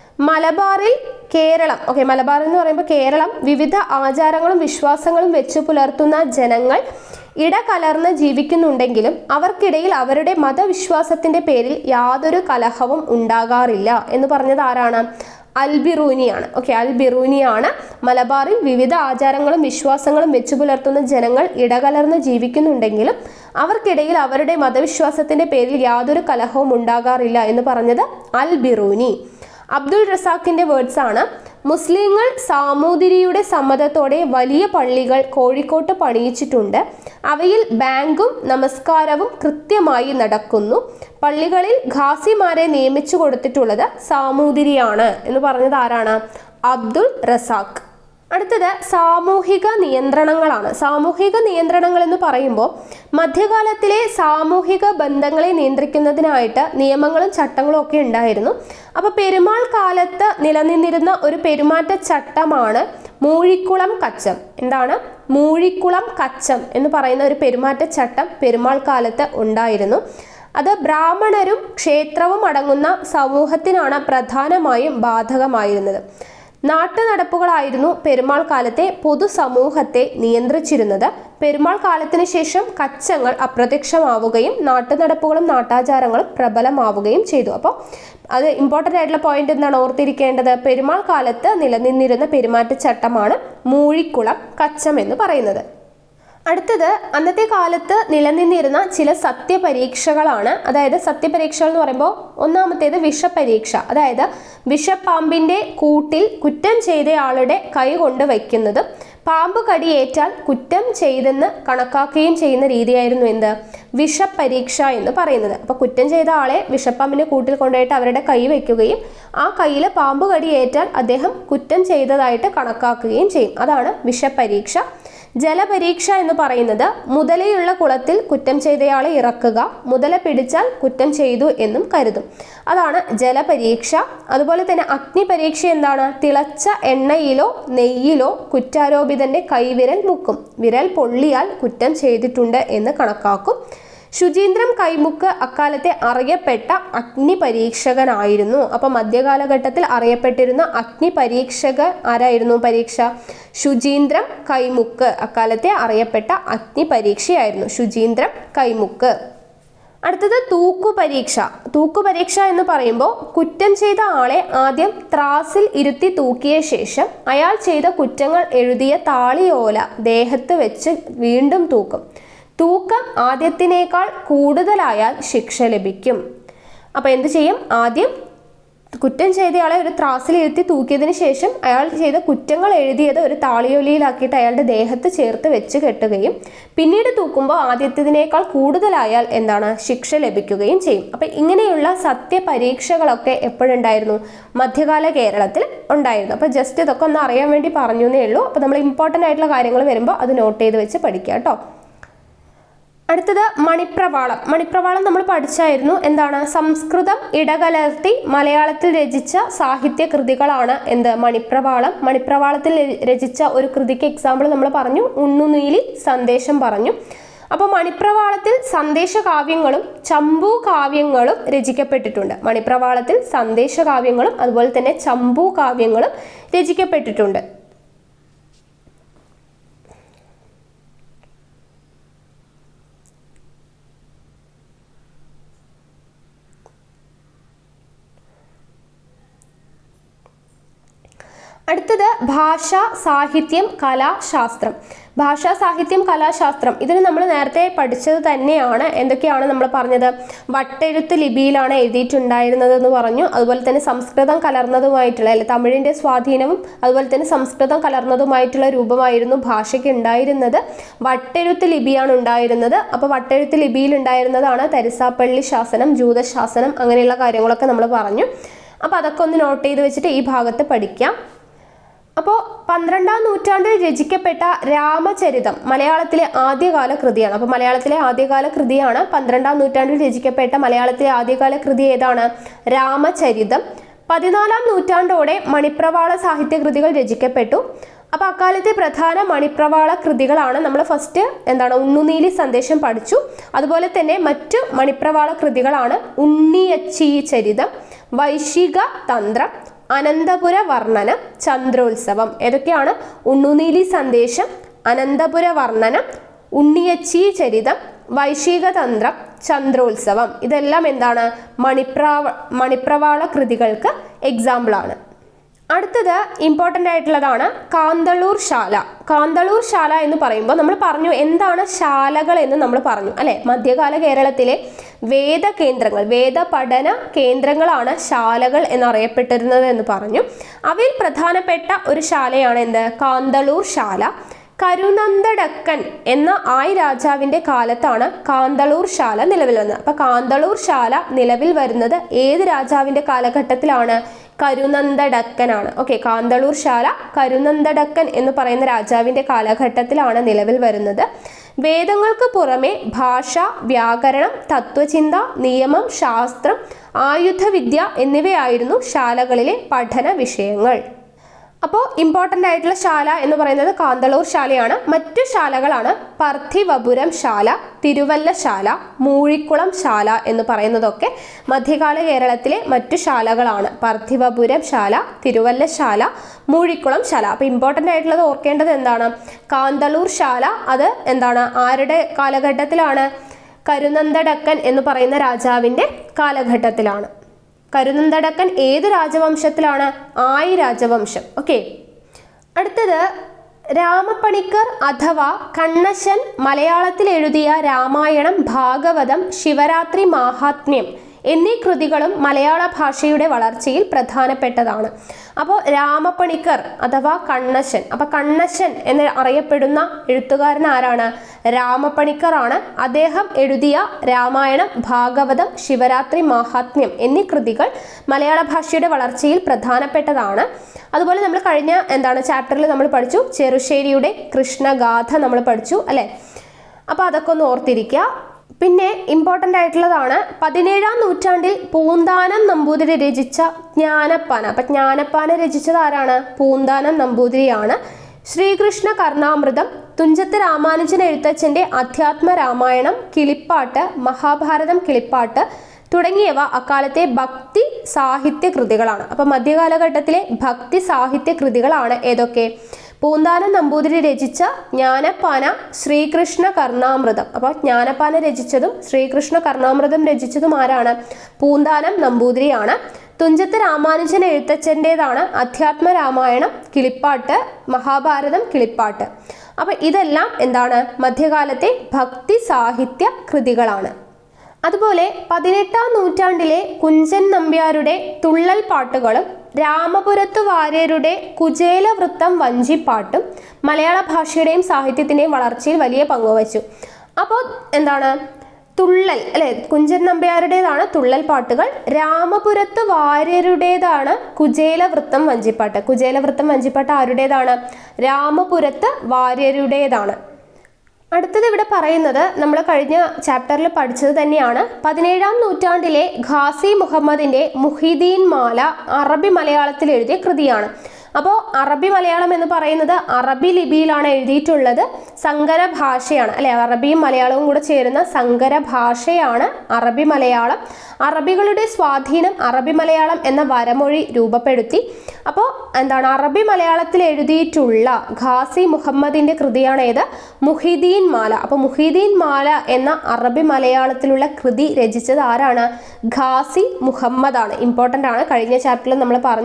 മലബാറിൽ കേരളം ഓക്കെ മലബാർ എന്ന് പറയുമ്പോൾ കേരളം വിവിധ ആചാരങ്ങളും വിശ്വാസങ്ങളും വെച്ചു പുലർത്തുന്ന ജനങ്ങൾ ഇടകലർന്ന് ജീവിക്കുന്നുണ്ടെങ്കിലും അവർക്കിടയിൽ അവരുടെ മതവിശ്വാസത്തിന്റെ പേരിൽ യാതൊരു കലഹവും ഉണ്ടാകാറില്ല എന്ന് പറഞ്ഞത് ആരാണ് അൽബിറൂനിയാണ് ഓക്കെ അൽബിറൂനിയാണ് മലബാറിൽ വിവിധ ആചാരങ്ങളും വിശ്വാസങ്ങളും വെച്ചു പുലർത്തുന്ന ജനങ്ങൾ ഇടകലർന്ന് ജീവിക്കുന്നുണ്ടെങ്കിലും അവർക്കിടയിൽ അവരുടെ മതവിശ്വാസത്തിന്റെ പേരിൽ യാതൊരു കലഹവും ഉണ്ടാകാറില്ല എന്ന് പറഞ്ഞത് അൽ ബിറൂനി അബ്ദുൾ റസാഖിന്റെ വേർഡ്സ് ആണ് മുസ്ലിങ്ങൾ സാമൂതിരിയുടെ സമ്മതത്തോടെ വലിയ പള്ളികൾ കോഴിക്കോട്ട് പണിയിച്ചിട്ടുണ്ട് അവയിൽ ബാങ്കും നമസ്കാരവും കൃത്യമായി നടക്കുന്നു പള്ളികളിൽ ഖാസിമാരെ നിയമിച്ചു കൊടുത്തിട്ടുള്ളത് സാമൂതിരിയാണ് എന്ന് പറഞ്ഞത് ആരാണ് അബ്ദുൾ റസാഖ് അടുത്തത് സാമൂഹിക നിയന്ത്രണങ്ങളാണ് സാമൂഹിക നിയന്ത്രണങ്ങൾ എന്ന് പറയുമ്പോൾ മധ്യകാലത്തിലെ സാമൂഹിക ബന്ധങ്ങളെ നിയന്ത്രിക്കുന്നതിനായിട്ട് നിയമങ്ങളും ചട്ടങ്ങളും ഒക്കെ ഉണ്ടായിരുന്നു അപ്പോൾ പെരുമാൾ കാലത്ത് നിലനിന്നിരുന്ന ഒരു പെരുമാറ്റ ചട്ടമാണ് മൂഴിക്കുളം കച്ചം എന്താണ് മൂഴിക്കുളം കച്ചം എന്ന് പറയുന്ന ഒരു പെരുമാറ്റ ചട്ടം പെരുമാൾ കാലത്ത് ഉണ്ടായിരുന്നു അത് ബ്രാഹ്മണരും ക്ഷേത്രവും അടങ്ങുന്ന സമൂഹത്തിനാണ് പ്രധാനമായും ബാധകമായിരുന്നത് നാട്ടുനടപ്പുകളായിരുന്നു പെരുമാൾ കാലത്തെ പൊതുസമൂഹത്തെ നിയന്ത്രിച്ചിരുന്നത് പെരുമാൾ കാലത്തിന് ശേഷം കച്ചങ്ങൾ അപ്രത്യക്ഷമാവുകയും നാട്ടുനടപ്പുകളും നാട്ടാചാരങ്ങളും പ്രബലമാവുകയും ചെയ്തു അപ്പോൾ അത് ഇമ്പോർട്ടൻ്റ് ആയിട്ടുള്ള പോയിന്റ് എന്താണ് ഓർത്തിരിക്കേണ്ടത് പെരുമാൾ കാലത്ത് നിലനിന്നിരുന്ന പെരുമാറ്റച്ചട്ടമാണ് മൂഴിക്കുളം കച്ചം എന്ന് പറയുന്നത് അടുത്തത് അന്നത്തെ കാലത്ത് നിലനിന്നിരുന്ന ചില സത്യപരീക്ഷകളാണ് അതായത് സത്യപരീക്ഷകൾ എന്ന് പറയുമ്പോൾ ഒന്നാമത്തേത് വിഷപരീക്ഷ അതായത് വിഷപ്പാമ്പിന്റെ കൂട്ടിൽ കുറ്റം ചെയ്തയാളുടെ കൈ കൊണ്ട് വയ്ക്കുന്നതും പാമ്പ് കടിയേറ്റാൽ കുറ്റം ചെയ്തെന്ന് കണക്കാക്കുകയും ചെയ്യുന്ന രീതിയായിരുന്നു എന്ത് വിഷപരീക്ഷ എന്ന് പറയുന്നത് അപ്പോൾ കുറ്റം ചെയ്ത ആളെ വിഷപ്പാമ്പിന്റെ കൂട്ടിൽ കൊണ്ടുപോയിട്ട് അവരുടെ കൈ വയ്ക്കുകയും ആ കയ്യിൽ പാമ്പ് കടിയേറ്റാൽ അദ്ദേഹം കുറ്റം ചെയ്തതായിട്ട് കണക്കാക്കുകയും ചെയ്യും അതാണ് വിഷപരീക്ഷ ജലപരീക്ഷ എന്ന് പറയുന്നത് മുതലയുള്ള കുളത്തിൽ കുറ്റം ചെയ്തയാളെ ഇറക്കുക മുതല പിടിച്ചാൽ കുറ്റം ചെയ്തു എന്നും കരുതും അതാണ് ജലപരീക്ഷ അതുപോലെ തന്നെ അഗ്നിപരീക്ഷ എന്താണ് തിളച്ച എണ്ണയിലോ നെയ്യിലോ കുറ്റാരോപിതന്റെ കൈവിരൽ മുക്കും വിരൽ പൊള്ളിയാൽ കുറ്റം ചെയ്തിട്ടുണ്ട് എന്ന് കണക്കാക്കും ശുചീന്ദ്രം കൈമുക്ക് അക്കാലത്തെ അറിയപ്പെട്ട അഗ്നി പരീക്ഷകനായിരുന്നു അപ്പൊ മധ്യകാലഘട്ടത്തിൽ അറിയപ്പെട്ടിരുന്ന അഗ്നി പരീക്ഷകൻ ആരായിരുന്നു പരീക്ഷ ശുചീന്ദ്രം കൈമുക്ക് അക്കാലത്തെ അറിയപ്പെട്ട അഗ്നി പരീക്ഷയായിരുന്നു ശുചീന്ദ്രം കൈമുക്ക് അടുത്തത് തൂക്കു പരീക്ഷ തൂക്കു പരീക്ഷ എന്ന് പറയുമ്പോൾ കുറ്റം ചെയ്ത ആളെ ആദ്യം ത്രാസിൽ ഇരുത്തി തൂക്കിയ ശേഷം അയാൾ ചെയ്ത കുറ്റങ്ങൾ എഴുതിയ താളിയോല ദേഹത്ത് വെച്ച് വീണ്ടും തൂക്കും തൂക്കം ആദ്യത്തിനേക്കാൾ കൂടുതലായാൽ ശിക്ഷ ലഭിക്കും അപ്പോൾ എന്ത് ചെയ്യും ആദ്യം കുറ്റം ചെയ്തയാളെ ഒരു ത്രാസിലിരുത്തി തൂക്കിയതിന് ശേഷം അയാൾ ചെയ്ത കുറ്റങ്ങൾ എഴുതിയത് ഒരു താളിയൊലിയിലാക്കിയിട്ട് അയാളുടെ ദേഹത്ത് ചേർത്ത് വെച്ച് കെട്ടുകയും പിന്നീട് തൂക്കുമ്പോൾ ആദ്യത്തേതിനേക്കാൾ കൂടുതലായാൽ എന്താണ് ശിക്ഷ ലഭിക്കുകയും ചെയ്യും അപ്പം ഇങ്ങനെയുള്ള സത്യപരീക്ഷകളൊക്കെ എപ്പോഴുണ്ടായിരുന്നു മധ്യകാല കേരളത്തിൽ ഉണ്ടായിരുന്നു അപ്പോൾ ജസ്റ്റ് ഇതൊക്കെ ഒന്ന് അറിയാൻ വേണ്ടി പറഞ്ഞു എന്നേ ഉള്ളൂ അപ്പോൾ നമ്മൾ ഇമ്പോർട്ടൻ്റ് ആയിട്ടുള്ള കാര്യങ്ങൾ വരുമ്പോൾ അത് നോട്ട് ചെയ്ത് വെച്ച് പഠിക്കുക കേട്ടോ അടുത്തത് മണിപ്രവാളം മണിപ്രവാളം നമ്മൾ പഠിച്ചായിരുന്നു എന്താണ് സംസ്കൃതം ഇടകലർത്തി മലയാളത്തിൽ രചിച്ച സാഹിത്യ കൃതികളാണ് എന്ത് മണിപ്രവാളം മണിപ്രവാളത്തിൽ രചിച്ച ഒരു കൃതിക്ക് എക്സാമ്പിൾ നമ്മൾ പറഞ്ഞു ഉണ്ണുനീലി സന്ദേശം പറഞ്ഞു അപ്പോൾ മണിപ്രവാളത്തിൽ സന്ദേശ കാവ്യങ്ങളും ചമ്പു കാവ്യങ്ങളും രചിക്കപ്പെട്ടിട്ടുണ്ട് മണിപ്രവാളത്തിൽ സന്ദേശ കാവ്യങ്ങളും അതുപോലെ തന്നെ ചമ്പു കാവ്യങ്ങളും രചിക്കപ്പെട്ടിട്ടുണ്ട് അടുത്തത് ഭാഷ സാഹിത്യം കല ശാസ്ത്രം ഭാഷാ സാഹിത്യം കലാശാസ്ത്രം ഇതിന് നമ്മൾ നേരത്തെ പഠിച്ചത് തന്നെയാണ് എന്തൊക്കെയാണ് നമ്മൾ പറഞ്ഞത് വട്ടെഴുത്ത് ലിപിയിലാണ് എഴുതിയിട്ടുണ്ടായിരുന്നത് എന്ന് പറഞ്ഞു അതുപോലെ തന്നെ സംസ്കൃതം കലർന്നതുമായിട്ടുള്ള അല്ലെ തമിഴിന്റെ സ്വാധീനവും അതുപോലെ തന്നെ സംസ്കൃതം കലർന്നതുമായിട്ടുള്ള രൂപമായിരുന്നു ഭാഷയ്ക്ക് ഉണ്ടായിരുന്നത് വട്ടെഴുത്ത് ലിപിയാണ് ഉണ്ടായിരുന്നത് അപ്പോൾ വട്ടെഴുത്ത് ലിപിയിൽ ഉണ്ടായിരുന്നതാണ് തരിസാപ്പള്ളി ശാസനം ജൂതശാസനം അങ്ങനെയുള്ള കാര്യങ്ങളൊക്കെ നമ്മൾ പറഞ്ഞു അപ്പോൾ അതൊക്കെ ഒന്ന് നോട്ട് ചെയ്ത് വെച്ചിട്ട് ഈ ഭാഗത്ത് പഠിക്കാം അപ്പോൾ പന്ത്രണ്ടാം നൂറ്റാണ്ടിൽ രചിക്കപ്പെട്ട രാമചരിതം മലയാളത്തിലെ ആദ്യകാല കൃതിയാണ് അപ്പോൾ മലയാളത്തിലെ ആദ്യകാല കൃതിയാണ് പന്ത്രണ്ടാം നൂറ്റാണ്ടിൽ രചിക്കപ്പെട്ട മലയാളത്തിലെ ആദ്യകാല കൃതി ഏതാണ് രാമചരിതം പതിനാലാം നൂറ്റാണ്ടോടെ മണിപ്രവാള സാഹിത്യകൃതികൾ രചിക്കപ്പെട്ടു അപ്പോൾ അക്കാലത്തെ പ്രധാന മണിപ്രവാള കൃതികളാണ് നമ്മൾ ഫസ്റ്റ് എന്താണ് ഉണ്ണുനീലി സന്ദേശം പഠിച്ചു അതുപോലെ തന്നെ മറ്റു മണിപ്രവാള കൃതികളാണ് ഉണ്ണിയച്ചി ചരിതം വൈശിക തന്ത്രം അനന്തപുര വർണ്ണനം ചന്ദ്രോത്സവം ഏതൊക്കെയാണ് ഉണ്ണുനീലി സന്ദേശം അനന്തപുര വർണ്ണനം ഉണ്ണിയച്ചി ചരിതം വൈശിക തന്ത്രം ചന്ദ്രോത്സവം ഇതെല്ലാം എന്താണ് മണിപ്രാവ മണിപ്രവാള കൃതികൾക്ക് എക്സാമ്പിളാണ് അടുത്തത് ഇമ്പോർട്ടൻ്റ് ആയിട്ടുള്ളതാണ് കാന്തളൂർ ശാല കാന്തളൂർ ശാല എന്ന് പറയുമ്പോൾ നമ്മൾ പറഞ്ഞു എന്താണ് ശാലകൾ എന്ന് നമ്മൾ പറഞ്ഞു അല്ലെ മധ്യകാല കേരളത്തിലെ വേദ കേന്ദ്രങ്ങൾ വേദ പഠന കേന്ദ്രങ്ങളാണ് ശാലകൾ എന്നറിയപ്പെട്ടിരുന്നത് എന്ന് പറഞ്ഞു അവയിൽ പ്രധാനപ്പെട്ട ഒരു ശാലയാണ് എന്ത് കാന്തളൂർ ശാല കരുനന്ദടക്കൻ എന്ന ആയ് രാജാവിന്റെ കാലത്താണ് കാന്തളൂർ ശാല നിലവിൽ വന്നത് അപ്പൊ കാന്തളൂർ ശാല നിലവിൽ വരുന്നത് ഏത് രാജാവിന്റെ കാലഘട്ടത്തിലാണ് കരുനന്ദടക്കനാണ് ഓക്കെ കാന്തളൂർ ശാല കരുനന്ദടക്കൻ എന്ന് പറയുന്ന രാജാവിന്റെ കാലഘട്ടത്തിലാണ് നിലവിൽ വരുന്നത് വേദങ്ങൾക്ക് പുറമെ ഭാഷ വ്യാകരണം തത്വചിന്ത നിയമം ശാസ്ത്രം ആയുധവിദ്യ എന്നിവയായിരുന്നു ശാലകളിലെ പഠന വിഷയങ്ങൾ അപ്പോൾ ഇമ്പോർട്ടൻ്റ് ആയിട്ടുള്ള ശാല എന്ന് പറയുന്നത് കാന്തളൂർ ശാലയാണ് മറ്റു ശാലകളാണ് പർത്ഥിവപുരം ശാല തിരുവല്ല ശാല മൂഴിക്കുളം ശാല എന്ന് പറയുന്നതൊക്കെ മധ്യകാല കേരളത്തിലെ മറ്റു ശാലകളാണ് പർത്ഥിവപുരം ശാല തിരുവല്ല ശാല മൂഴിക്കുളം ശാല അപ്പോൾ ഇമ്പോർട്ടൻ്റ് ആയിട്ടുള്ളത് ഓർക്കേണ്ടത് എന്താണ് കാന്തളൂർ ശാല അത് എന്താണ് ആരുടെ കാലഘട്ടത്തിലാണ് കരുനന്ദടക്കൻ എന്ന് പറയുന്ന രാജാവിൻ്റെ കാലഘട്ടത്തിലാണ് കരുനന്ദടക്കൻ ഏത് രാജവംശത്തിലാണ് ആയി രാജവംശം ഓക്കെ അടുത്തത് രാമപ്പണിക്കർ അഥവാ കണ്ണശൻ മലയാളത്തിൽ എഴുതിയ രാമായണം ഭാഗവതം ശിവരാത്രി മാഹാത്മ്യം എന്നീ കൃതികളും മലയാള ഭാഷയുടെ വളർച്ചയിൽ പ്രധാനപ്പെട്ടതാണ് അപ്പോൾ രാമപ്പണിക്കർ അഥവാ കണ്ണശൻ അപ്പോൾ കണ്ണശൻ എന്ന് അറിയപ്പെടുന്ന എഴുത്തുകാരൻ ആരാണ് രാമപ്പണിക്കർ ആണ് അദ്ദേഹം എഴുതിയ രാമായണം ഭാഗവതം ശിവരാത്രി മാഹാത്മ്യം എന്നീ കൃതികൾ മലയാള ഭാഷയുടെ വളർച്ചയിൽ പ്രധാനപ്പെട്ടതാണ് അതുപോലെ നമ്മൾ കഴിഞ്ഞ എന്താണ് ചാപ്റ്ററിൽ നമ്മൾ പഠിച്ചു ചെറുശ്ശേരിയുടെ കൃഷ്ണഗാഥ നമ്മൾ പഠിച്ചു അല്ലേ അപ്പോൾ അതൊക്കെ ഒന്ന് ഓർത്തിരിക്കുക പിന്നെ ഇമ്പോർട്ടൻ്റ് ആയിട്ടുള്ളതാണ് പതിനേഴാം നൂറ്റാണ്ടിൽ പൂന്താനം നമ്പൂതിരി രചിച്ച ജ്ഞാനപ്പാന അപ്പം ജ്ഞാനപ്പാന രചിച്ചത് ആരാണ് പൂന്താനം നമ്പൂതിരിയാണ് ശ്രീകൃഷ്ണ കർണാമൃതം തുഞ്ചത്ത് രാമാനുജൻ എഴുത്തച്ഛൻ്റെ അധ്യാത്മ രാമായണം കിളിപ്പാട്ട് മഹാഭാരതം കിളിപ്പാട്ട് തുടങ്ങിയവ അക്കാലത്തെ ഭക്തി സാഹിത്യ കൃതികളാണ് അപ്പം മധ്യകാലഘട്ടത്തിലെ ഭക്തി സാഹിത്യ കൃതികളാണ് ഏതൊക്കെ പൂന്താനം നമ്പൂതിരി രചിച്ച ജ്ഞാനപ്പാന ശ്രീകൃഷ്ണ കർണാമൃതം അപ്പോൾ ജ്ഞാനപ്പാന രചിച്ചതും ശ്രീകൃഷ്ണ കർണാമൃതം രചിച്ചതും ആരാണ് പൂന്താനം നമ്പൂതിരിയാണ് തുഞ്ചത്ത് രാമാനുജൻ എഴുത്തച്ഛൻ്റെതാണ് അധ്യാത്മ രാമായണം കിളിപ്പാട്ട് മഹാഭാരതം കിളിപ്പാട്ട് അപ്പം ഇതെല്ലാം എന്താണ് മധ്യകാലത്തെ ഭക്തി സാഹിത്യ കൃതികളാണ് അതുപോലെ പതിനെട്ടാം നൂറ്റാണ്ടിലെ കുഞ്ചൻ നമ്പ്യാരുടെ തുള്ളൽ പാട്ടുകളും രാമപുരത്തു വാര്യരുടെ കുചേലവൃത്തം വഞ്ചിപ്പാട്ടും മലയാള ഭാഷയുടെയും സാഹിത്യത്തിൻ്റെയും വളർച്ചയിൽ വലിയ പങ്കുവച്ചു അപ്പോൾ എന്താണ് തുള്ളൽ അല്ലെ കുഞ്ചൻ നമ്പ്യാരുടേതാണ് തുള്ളൽ പാട്ടുകൾ രാമപുരത്ത് വാര്യരുടേതാണ് കുചേലവൃത്തം വഞ്ചിപ്പാട്ട് കുചേലവൃത്തം വഞ്ചിപ്പാട്ട് ആരുടേതാണ് രാമപുരത്ത് വാര്യരുടേതാണ് അടുത്തത് ഇവിടെ പറയുന്നത് നമ്മൾ കഴിഞ്ഞ ചാപ്റ്ററിൽ പഠിച്ചത് തന്നെയാണ് പതിനേഴാം നൂറ്റാണ്ടിലെ ഖാസി മുഹമ്മദിന്റെ മുഹിദീൻ മാല അറബി മലയാളത്തിൽ എഴുതിയ കൃതിയാണ് അപ്പോൾ അറബി മലയാളം എന്ന് പറയുന്നത് അറബി ലിപിയിലാണ് എഴുതിയിട്ടുള്ളത് സങ്കര ഭാഷയാണ് അല്ലെ അറബിയും മലയാളവും കൂടെ ചേരുന്ന സങ്കര ഭാഷയാണ് അറബി മലയാളം അറബികളുടെ സ്വാധീനം അറബി മലയാളം എന്ന വരമൊഴി രൂപപ്പെടുത്തി അപ്പോൾ എന്താണ് അറബി മലയാളത്തിൽ എഴുതിയിട്ടുള്ള ഖാസി മുഹമ്മദിന്റെ കൃതിയാണ് ഏത് മുഹിദീൻ മാല അപ്പോൾ മുഹിദീൻ മാല എന്ന അറബി മലയാളത്തിലുള്ള കൃതി രചിച്ചത് ആരാണ് ഖാസി മുഹമ്മദ് ആണ് ഇമ്പോർട്ടൻ്റ് ആണ് കഴിഞ്ഞ ചാപ്റ്ററിൽ നമ്മൾ പറഞ്ഞു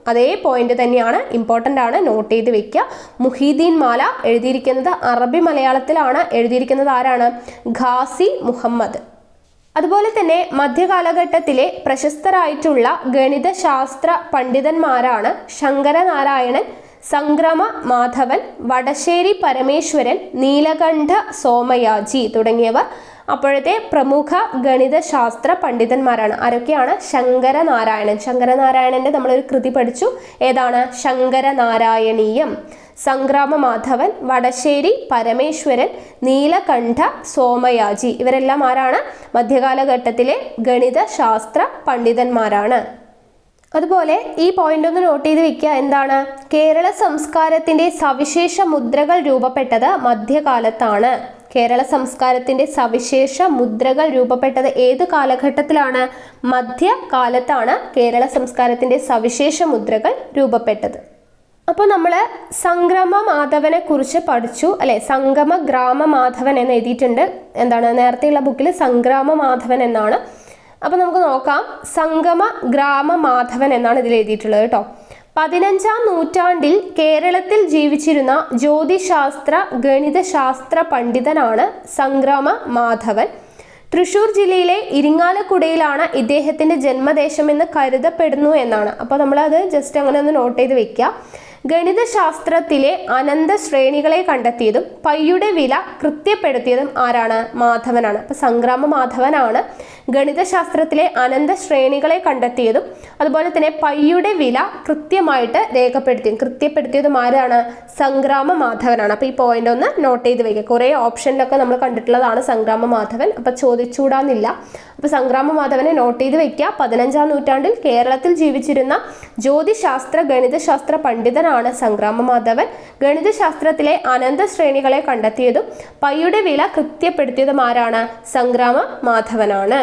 അതേ പോയിന്റ് തന്നെയാണ് ഇമ്പോർട്ടൻ്റ് ആണ് നോട്ട് ചെയ്ത് വെക്കുക മുഹീദ്ദീൻ മാല എഴുതിയിരിക്കുന്നത് അറബി മലയാളത്തിലാണ് എഴുതിയിരിക്കുന്നത് ആരാണ് ഖാസി മുഹമ്മദ് അതുപോലെ തന്നെ മധ്യകാലഘട്ടത്തിലെ പ്രശസ്തരായിട്ടുള്ള ഗണിതശാസ്ത്ര പണ്ഡിതന്മാരാണ് ശങ്കരനാരായണൻ സംക്രമ മാധവൻ വടശ്ശേരി പരമേശ്വരൻ നീലകണ്ഠ സോമയാജി തുടങ്ങിയവർ അപ്പോഴത്തെ പ്രമുഖ ഗണിതശാസ്ത്ര പണ്ഡിതന്മാരാണ് ആരൊക്കെയാണ് ശങ്കരനാരായണൻ ശങ്കരനാരായണന്റെ നമ്മളൊരു കൃതി പഠിച്ചു ഏതാണ് ശങ്കരനാരായണീയം സംഗ്രാമ മാധവൻ വടശ്ശേരി പരമേശ്വരൻ നീലകണ്ഠ സോമയാജി ഇവരെല്ലാം ആരാണ് മധ്യകാലഘട്ടത്തിലെ ഗണിതശാസ്ത്ര പണ്ഡിതന്മാരാണ് അതുപോലെ ഈ പോയിന്റ് ഒന്ന് നോട്ട് ചെയ്ത് വെക്കുക എന്താണ് കേരള സംസ്കാരത്തിന്റെ സവിശേഷ മുദ്രകൾ രൂപപ്പെട്ടത് മധ്യകാലത്താണ് കേരള സംസ്കാരത്തിന്റെ സവിശേഷ മുദ്രകൾ രൂപപ്പെട്ടത് ഏത് കാലഘട്ടത്തിലാണ് മധ്യകാലത്താണ് കേരള സംസ്കാരത്തിന്റെ സവിശേഷ മുദ്രകൾ രൂപപ്പെട്ടത് അപ്പോൾ നമ്മൾ സംക്രമ മാധവനെ കുറിച്ച് പഠിച്ചു അല്ലെ സംഗമ ഗ്രാമ മാധവൻ എന്ന് എഴുതിയിട്ടുണ്ട് എന്താണ് നേരത്തെയുള്ള ബുക്കിൽ സംഗ്രാമ മാധവൻ എന്നാണ് അപ്പോൾ നമുക്ക് നോക്കാം സംഗമ ഗ്രാമ മാധവൻ എന്നാണ് ഇതിൽ എഴുതിയിട്ടുള്ളത് കേട്ടോ പതിനഞ്ചാം നൂറ്റാണ്ടിൽ കേരളത്തിൽ ജീവിച്ചിരുന്ന ജ്യോതിശാസ്ത്ര ഗണിതശാസ്ത്ര പണ്ഡിതനാണ് സംഗ്രാമ മാധവൻ തൃശൂർ ജില്ലയിലെ ഇരിങ്ങാലക്കുടയിലാണ് ഇദ്ദേഹത്തിന്റെ ജന്മദേശമെന്ന് കരുതപ്പെടുന്നു എന്നാണ് അപ്പോൾ നമ്മളത് ജസ്റ്റ് അങ്ങനെ ഒന്ന് നോട്ട് ചെയ്ത് വെക്കുക ഗണിതശാസ്ത്രത്തിലെ അനന്ത ശ്രേണികളെ കണ്ടെത്തിയതും പയ്യുടെ വില കൃത്യപ്പെടുത്തിയതും ആരാണ് മാധവനാണ് അപ്പൊ സംഗ്രാമ മാധവനാണ് ഗണിതശാസ്ത്രത്തിലെ അനന്ത ശ്രേണികളെ കണ്ടെത്തിയതും അതുപോലെ തന്നെ പയ്യുടെ വില കൃത്യമായിട്ട് രേഖപ്പെടുത്തിയും കൃത്യപ്പെടുത്തിയതും ആരാണ് സംഗ്രാമ മാധവനാണ് അപ്പൊ ഈ പോയിന്റ് ഒന്ന് നോട്ട് ചെയ്ത് വെക്കുക കുറെ ഓപ്ഷനിലൊക്കെ നമ്മൾ കണ്ടിട്ടുള്ളതാണ് സംഗ്രാമ മാധവൻ അപ്പൊ ചോദിച്ചൂടാന്നില്ല അപ്പൊ സംഗ്രാമ മാധവനെ നോട്ട് ചെയ്ത് വെക്കുക പതിനഞ്ചാം നൂറ്റാണ്ടിൽ കേരളത്തിൽ ജീവിച്ചിരുന്ന ജ്യോതിശാസ്ത്ര ഗണിതശാസ്ത്ര പണ്ഡിതനാണ് സംഗ്രാമ മാധവൻ ഗണിതശാസ്ത്രത്തിലെ അനന്ത ശ്രേണികളെ കണ്ടെത്തിയതും പയ്യുടെ വില കൃത്യപ്പെടുത്തിയതും ആരാണ് സംഗ്രാമ മാധവനാണ്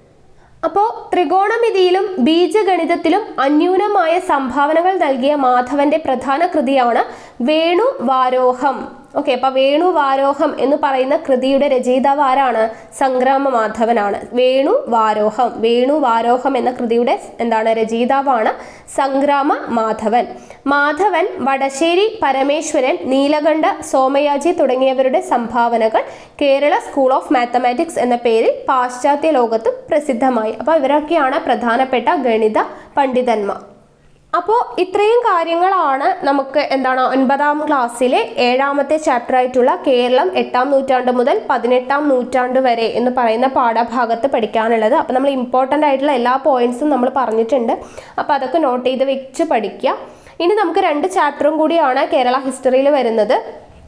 അപ്പോൾ ത്രികോണമിതിയിലും ബീജഗണിതത്തിലും അന്യൂനമായ സംഭാവനകൾ നൽകിയ മാധവന്റെ പ്രധാന കൃതിയാണ് വേണു വാരോഹം ഓക്കെ അപ്പൊ വേണു വാരോഹം എന്ന് പറയുന്ന കൃതിയുടെ രചയിതാവ് ആരാണ് സംഗ്രാമ മാധവനാണ് വേണു വാരോഹം വേണു വാരോഹം എന്ന കൃതിയുടെ എന്താണ് രചയിതാവാണ് സംഗ്രാമ മാധവൻ മാധവൻ വടശ്ശേരി പരമേശ്വരൻ നീലകണ്ഠ സോമയാജി തുടങ്ങിയവരുടെ സംഭാവനകൾ കേരള സ്കൂൾ ഓഫ് മാത്തമാറ്റിക്സ് എന്ന പേരിൽ പാശ്ചാത്യ ലോകത്തും പ്രസിദ്ധമായി അപ്പോൾ ഇവരൊക്കെയാണ് പ്രധാനപ്പെട്ട ഗണിത പണ്ഡിതന്മാർ അപ്പോൾ ഇത്രയും കാര്യങ്ങളാണ് നമുക്ക് എന്താണ് ഒൻപതാം ക്ലാസ്സിലെ ഏഴാമത്തെ ചാപ്റ്റർ ആയിട്ടുള്ള കേരളം എട്ടാം നൂറ്റാണ്ട് മുതൽ പതിനെട്ടാം നൂറ്റാണ്ട് വരെ എന്ന് പറയുന്ന പാഠഭാഗത്ത് പഠിക്കാനുള്ളത് അപ്പോൾ നമ്മൾ ഇമ്പോർട്ടൻ്റ് ആയിട്ടുള്ള എല്ലാ പോയിന്റ്സും നമ്മൾ പറഞ്ഞിട്ടുണ്ട് അപ്പോൾ അതൊക്കെ നോട്ട് ചെയ്ത് വെച്ച് പഠിക്കുക ഇനി നമുക്ക് രണ്ട് ചാപ്റ്ററും കൂടിയാണ് കേരള ഹിസ്റ്ററിയിൽ വരുന്നത്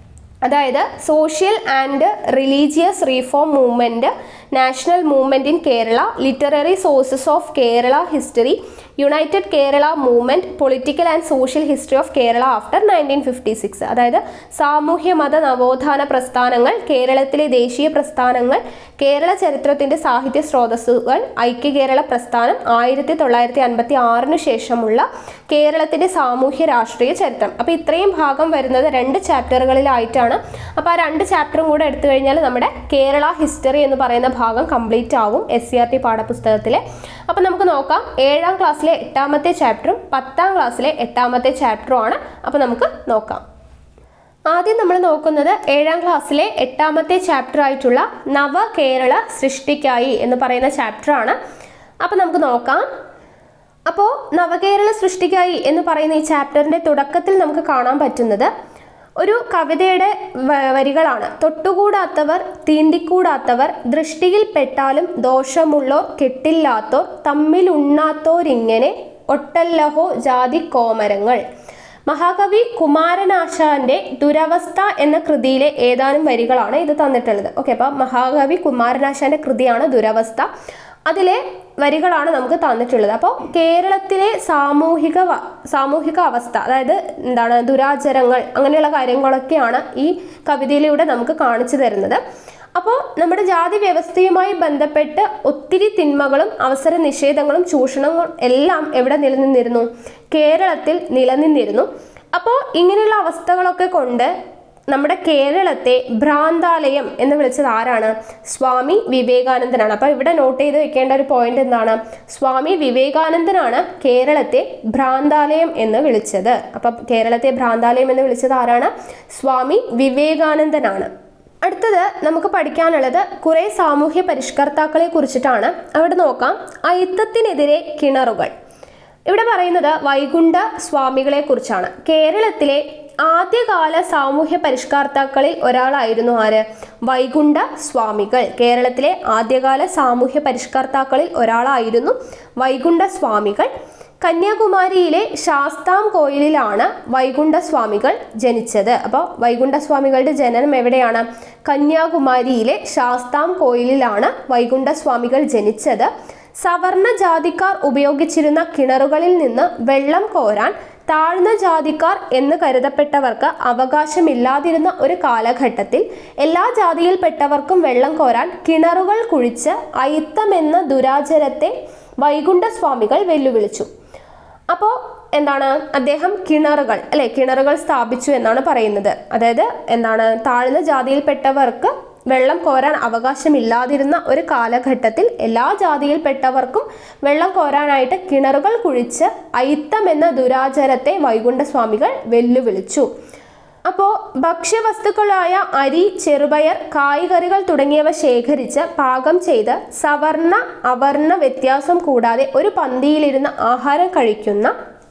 അതായത് social and religious reform movement national movement in Kerala literary sources of Kerala history united Kerala movement political and social history of Kerala after nineteen fifty six അതായത് സാമൂഹ്യ മത നവോത്ഥാന പ്രസ്ഥാനങ്ങൾ കേരളത്തിലെ ദേശീയ പ്രസ്ഥാനങ്ങൾ കേരള ചരിത്രത്തിൻ്റെ സാഹിത്യ സ്രോതസ്സുകൾ ഐക്യ കേരള പ്രസ്ഥാനം ആയിരത്തി തൊള്ളായിരത്തി അൻപത്തി ആറിന് ശേഷമുള്ള കേരളത്തിൻ്റെ സാമൂഹ്യ രാഷ്ട്രീയ ചരിത്രം അപ്പോൾ ഇത്രയും ഭാഗം വരുന്നത് രണ്ട് ചാപ്റ്ററുകളിലായിട്ടാണ് അപ്പോൾ ആ രണ്ട് ചാപ്റ്ററും കൂടെ എടുത്തു കഴിഞ്ഞാൽ നമ്മുടെ കേരള ഹിസ്റ്ററി എന്ന് പറയുന്ന ഭാഗം കംപ്ലീറ്റ് ആവും എസ് സി ആർ ടി പാഠപുസ്തകത്തിലെ അപ്പോൾ നമുക്ക് നോക്കാം ഏഴാം ക്ലാസ്സിലെ എട്ടാമത്തെ ചാപ്റ്ററും പത്താം ക്ലാസ്സിലെ എട്ടാമത്തെ ചാപ്റ്ററും ആണ് അപ്പോൾ നമുക്ക് നോക്കാം ആദ്യം നമ്മൾ നോക്കുന്നത് ഏഴാം ക്ലാസ്സിലെ എട്ടാമത്തെ ചാപ്റ്റർ ആയിട്ടുള്ള നവ കേരള സൃഷ്ടിക്കായി എന്ന് പറയുന്ന ചാപ്റ്റർ ആണ് അപ്പോൾ നമുക്ക് നോക്കാം അപ്പോൾ നവകേരള സൃഷ്ടിക്കായി എന്ന് പറയുന്ന ഈ ചാപ്റ്ററിൻ്റെ തുടക്കത്തിൽ നമുക്ക് കാണാൻ പറ്റുന്നത് ഒരു കവിതയുടെ വ- വരികളാണ് തൊട്ടുകൂടാത്തവർ തീണ്ടിക്കൂടാത്തവർ ദൃഷ്ടിയിൽപ്പെട്ടാലും ദോഷമുള്ളോർ കെട്ടില്ലാത്തോർ തമ്മിലുണ്ണാത്തോരിങ്ങനെ ഒട്ടല്ലഹോ ജാതി കോമരങ്ങൾ മഹാകവി കുമാരനാശാന്റെ ദുരവസ്ഥ എന്ന കൃതിയിലെ ഏതാനും വരികളാണ് ഇത് തന്നിട്ടുള്ളത് ഓക്കെ അപ്പം മഹാകവി കുമാരനാശാന്റെ കൃതിയാണ് ദുരവസ്ഥ അതിലെ വരികളാണ് നമുക്ക് തന്നിട്ടുള്ളത് അപ്പോൾ കേരളത്തിലെ സാമൂഹിക വ- സാമൂഹിക അവസ്ഥ അതായത് എന്താണ് ദുരാചരങ്ങൾ അങ്ങനെയുള്ള കാര്യങ്ങളൊക്കെയാണ് ഈ കവിതയിലൂടെ നമുക്ക് കാണിച്ചു തരുന്നത് അപ്പോൾ നമ്മുടെ ജാതി വ്യവസ്ഥയുമായി ബന്ധപ്പെട്ട് ഒത്തിരി തിന്മകളും അവസര നിഷേധങ്ങളും ചൂഷണങ്ങളും എല്ലാം എവിടെ നിലനിന്നിരുന്നു കേരളത്തിൽ നിലനിന്നിരുന്നു അപ്പോൾ ഇങ്ങനെയുള്ള അവസ്ഥകളൊക്കെ കൊണ്ട് നമ്മുടെ കേരളത്തെ ഭ്രാന്താലയം എന്ന് വിളിച്ചത് ആരാണ് സ്വാമി വിവേകാനന്ദനാണ് അപ്പൊ ഇവിടെ നോട്ട് ചെയ്ത് വെക്കേണ്ട ഒരു പോയിന്റ് എന്താണ് സ്വാമി വിവേകാനന്ദനാണ് കേരളത്തെ ഭ്രാന്താലയം എന്ന് വിളിച്ചത് അപ്പൊ കേരളത്തെ ഭ്രാന്താലയം എന്ന് വിളിച്ചത് ആരാണ് സ്വാമി വിവേകാനന്ദനാണ് അടുത്തത് നമുക്ക് പഠിക്കാനുള്ളത് കുറെ സാമൂഹ്യ പരിഷ്കർത്താക്കളെ കുറിച്ചിട്ടാണ് അവിടെ നോക്കാം അയിത്തത്തിനെതിരെ കിണറുകൾ ഇവിടെ പറയുന്നത് വൈകുണ്ഠ സ്വാമികളെ കുറിച്ചാണ് കേരളത്തിലെ ആദ്യകാല സാമൂഹ്യ പരിഷ്കർത്താക്കളിൽ ഒരാളായിരുന്നു ആര് വൈകുണ്ഠ സ്വാമികൾ കേരളത്തിലെ ആദ്യകാല സാമൂഹ്യ പരിഷ്കർത്താക്കളിൽ ഒരാളായിരുന്നു വൈകുണ്ഠ സ്വാമികൾ കന്യാകുമാരിയിലെ ശാസ്താം കോയിലിലാണ് വൈകുണ്ഠ സ്വാമികൾ ജനിച്ചത് അപ്പോൾ വൈകുണ്ഠ സ്വാമികളുടെ ജനനം എവിടെയാണ് കന്യാകുമാരിയിലെ ശാസ്താം കോയിലിലാണ് വൈകുണ്ഠ സ്വാമികൾ ജനിച്ചത് സവർണ ജാതിക്കാർ ഉപയോഗിച്ചിരുന്ന കിണറുകളിൽ നിന്ന് വെള്ളം കോരാൻ താഴ്ന്ന ജാതിക്കാർ എന്ന് കരുതപ്പെട്ടവർക്ക് അവകാശമില്ലാതിരുന്ന ഒരു കാലഘട്ടത്തിൽ എല്ലാ ജാതിയിൽപ്പെട്ടവർക്കും വെള്ളം കോരാൻ കിണറുകൾ കുഴിച്ച് അയിത്തം എന്ന ദുരാചരത്തെ വൈകുണ്ഠ സ്വാമികൾ വെല്ലുവിളിച്ചു അപ്പോൾ എന്താണ് അദ്ദേഹം കിണറുകൾ അല്ലെ കിണറുകൾ സ്ഥാപിച്ചു എന്നാണ് പറയുന്നത് അതായത് എന്താണ് താഴ്ന്ന ജാതിയിൽപ്പെട്ടവർക്ക് വെള്ളം കോരാൻ അവകാശമില്ലാതിരുന്ന ഒരു കാലഘട്ടത്തിൽ എല്ലാ ജാതിയിൽപ്പെട്ടവർക്കും വെള്ളം കോരാനായിട്ട് കിണറുകൾ കുഴിച്ച് അയിത്തം എന്ന ദുരാചാരത്തെ വൈകുണ്ഠസ്വാമികൾ വെല്ലുവിളിച്ചു അപ്പോൾ ഭക്ഷ്യവസ്തുക്കളായ അരി ചെറുപയർ കായ്കറികൾ തുടങ്ങിയവ ശേഖരിച്ച് പാകം ചെയ്ത് സവർണ അവർണ വ്യത്യാസം കൂടാതെ ഒരു പന്തിയിലിരുന്ന് ആഹാരം കഴിക്കുന്ന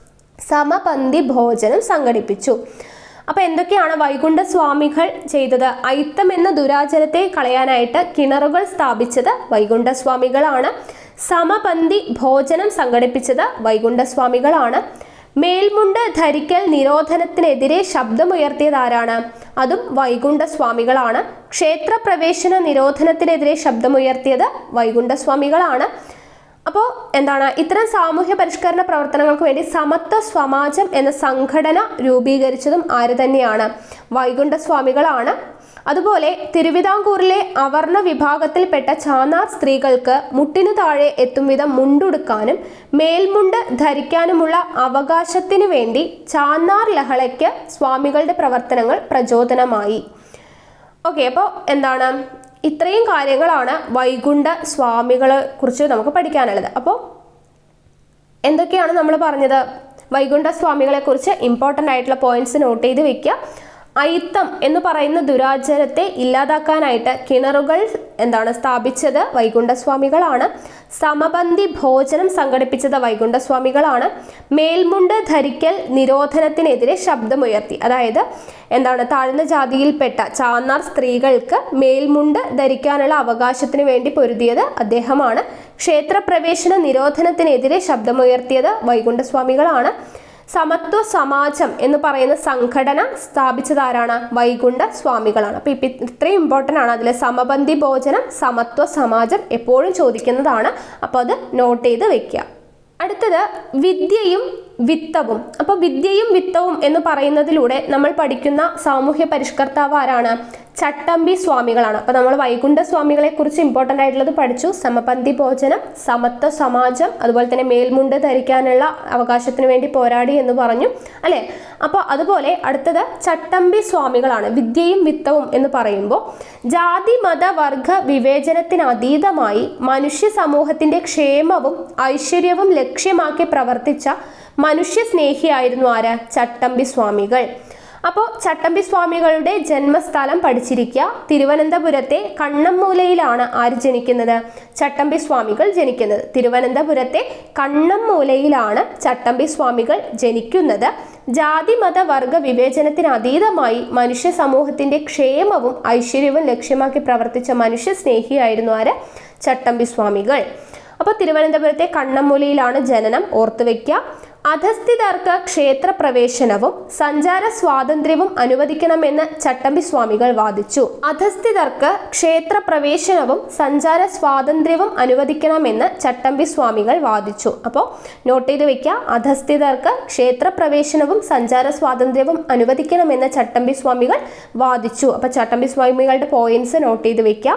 സമപന്തി ഭോജനം സംഘടിപ്പിച്ചു അപ്പൊ എന്തൊക്കെയാണ് വൈകുണ്ഠ സ്വാമികൾ ചെയ്തത് അയിത്തം എന്ന ദുരാചരത്തെ കളയാനായിട്ട് കിണറുകൾ സ്ഥാപിച്ചത് വൈകുണ്ഠ സ്വാമികളാണ് സമപന്തി ഭോജനം സംഘടിപ്പിച്ചത് വൈകുണ്ഠ സ്വാമികളാണ് മേൽമുണ്ട് ധരിക്കൽ നിരോധനത്തിനെതിരെ ശബ്ദമുയർത്തിയത് ആരാണ് അതും വൈകുണ്ഠ സ്വാമികളാണ് ക്ഷേത്രപ്രവേശന നിരോധനത്തിനെതിരെ ശബ്ദമുയർത്തിയത് വൈകുണ്ഠ സ്വാമികളാണ് അപ്പോൾ എന്താണ് ഇത്തരം സാമൂഹ്യ പരിഷ്കരണ പ്രവർത്തനങ്ങൾക്ക് വേണ്ടി സമത്വ സമാജം എന്ന സംഘടന രൂപീകരിച്ചതും ആര് തന്നെയാണ് വൈകുണ്ഠ സ്വാമികളാണ് അതുപോലെ തിരുവിതാംകൂറിലെ അവർണ വിഭാഗത്തിൽപ്പെട്ട ചാന്നാർ സ്ത്രീകൾക്ക് മുട്ടിനു താഴെ എത്തും വിധം മുണ്ടുടുക്കാനും മേൽമുണ്ട് ധരിക്കാനുമുള്ള അവകാശത്തിനു വേണ്ടി ചാന്നാർ ലഹളയ്ക്ക് സ്വാമികളുടെ പ്രവർത്തനങ്ങൾ പ്രചോദനമായി ഓക്കെ അപ്പോൾ എന്താണ് ഇത്രയും കാര്യങ്ങളാണ് വൈകുണ്ഠ സ്വാമികളെ കുറിച്ച് നമുക്ക് പഠിക്കാനുള്ളത് അപ്പോൾ എന്തൊക്കെയാണ് നമ്മൾ പറഞ്ഞത് വൈകുണ്ഠ സ്വാമികളെ കുറിച്ച് ഇമ്പോർട്ടൻ്റ് ആയിട്ടുള്ള പോയിന്റ്സ് നോട്ട് ചെയ്ത് വെക്കുക അയിത്തം എന്ന് പറയുന്ന ദുരാചാരത്തെ ഇല്ലാതാക്കാനായിട്ട് കിണറുകൾ എന്താണ് സ്ഥാപിച്ചത് വൈകുണ്ഠസ്വാമികളാണ് സമപന്തി ഭോജനം സംഘടിപ്പിച്ചത് വൈകുണ്ഠസ്വാമികളാണ് മേൽമുണ്ട് ധരിക്കൽ നിരോധനത്തിനെതിരെ ശബ്ദമുയർത്തി അതായത് എന്താണ് താഴ്ന്ന ജാതിയിൽപ്പെട്ട ചാന്നാർ സ്ത്രീകൾക്ക് മേൽമുണ്ട് ധരിക്കാനുള്ള അവകാശത്തിന് വേണ്ടി പൊരുതിയത് അദ്ദേഹമാണ് ക്ഷേത്രപ്രവേശന നിരോധനത്തിനെതിരെ ശബ്ദമുയർത്തിയത് വൈകുണ്ഠസ്വാമികളാണ് സമത്വ സമാജം എന്ന് പറയുന്ന സംഘടന സ്ഥാപിച്ചത് ആരാണ് വൈകുണ്ഠ സ്വാമികളാണ് അപ്പൊ ഇപ്പൊ ഇത്രയും ഇമ്പോർട്ടൻ്റ് ആണ് അതിൽ സമപന്തി ഭോജനം സമത്വ സമാജം എപ്പോഴും ചോദിക്കുന്നതാണ് അപ്പോൾ അത് നോട്ട് ചെയ്ത് വെക്കുക അടുത്തത് വിദ്യയും വിത്തവും അപ്പോൾ വിദ്യയും വിത്തവും എന്ന് പറയുന്നതിലൂടെ നമ്മൾ പഠിക്കുന്ന സാമൂഹ്യ പരിഷ്കർത്താവ് ആരാണ് ചട്ടമ്പി സ്വാമികളാണ് അപ്പോൾ നമ്മൾ വൈകുണ്ഠ സ്വാമികളെ കുറിച്ച് ഇമ്പോർട്ടൻ്റ് ആയിട്ടുള്ളത് പഠിച്ചു സമപന്തി ഭോജനം സമത്വ സമാജം അതുപോലെ തന്നെ മേൽമുണ്ട് ധരിക്കാനുള്ള അവകാശത്തിന് വേണ്ടി പോരാടി എന്ന് പറഞ്ഞു അല്ലേ അപ്പോൾ അതുപോലെ അടുത്തത് ചട്ടമ്പി സ്വാമികളാണ് വിദ്യയും വിത്തവും എന്ന് പറയുമ്പോൾ ജാതി മത വർഗ വിവേചനത്തിനതീതമായി മനുഷ്യ സമൂഹത്തിന്റെ ക്ഷേമവും ഐശ്വര്യവും ലക്ഷ്യമാക്കി പ്രവർത്തിച്ച മനുഷ്യ സ്നേഹിയായിരുന്നു ആര് ചട്ടമ്പി സ്വാമികൾ അപ്പോൾ ചട്ടമ്പി സ്വാമികളുടെ ജന്മസ്ഥലം പഠിച്ചിരിക്കുക തിരുവനന്തപുരത്തെ കണ്ണമ്മൂലയിലാണ് ആര് ജനിക്കുന്നത് ചട്ടമ്പി സ്വാമികൾ ജനിക്കുന്നത് തിരുവനന്തപുരത്തെ കണ്ണമ്മൂലയിലാണ് ചട്ടമ്പി സ്വാമികൾ ജനിക്കുന്നത് ജാതി മത വർഗ വിവേചനത്തിന് അതീതമായി മനുഷ്യ സമൂഹത്തിന്റെ ക്ഷേമവും ഐശ്വര്യവും ലക്ഷ്യമാക്കി പ്രവർത്തിച്ച മനുഷ്യ സ്നേഹിയായിരുന്നു ആര് ചട്ടമ്പി സ്വാമികൾ അപ്പോൾ തിരുവനന്തപുരത്തെ കണ്ണമ്മൂലയിലാണ് ജനനം ഓർത്തുവെക്കുക അധസ്ഥിതർക്ക് ക്ഷേത്രപ്രവേശനവും സഞ്ചാര സ്വാതന്ത്ര്യവും അനുവദിക്കണമെന്ന് ചട്ടമ്പി സ്വാമികൾ വാദിച്ചു അധസ്ഥിതർക്ക് ക്ഷേത്രപ്രവേശനവും സഞ്ചാര സ്വാതന്ത്ര്യവും അനുവദിക്കണമെന്ന് ചട്ടമ്പി സ്വാമികൾ വാദിച്ചു അപ്പോൾ നോട്ട് ചെയ്ത് വെക്കുക അധസ്ഥിതർക്ക് ക്ഷേത്രപ്രവേശനവും സഞ്ചാര സ്വാതന്ത്ര്യവും അനുവദിക്കണമെന്ന് ചട്ടമ്പി സ്വാമികൾ വാദിച്ചു അപ്പോൾ ചട്ടമ്പി സ്വാമികളുടെ പോയിന്റ്സ് നോട്ട് ചെയ്ത് വെക്കുക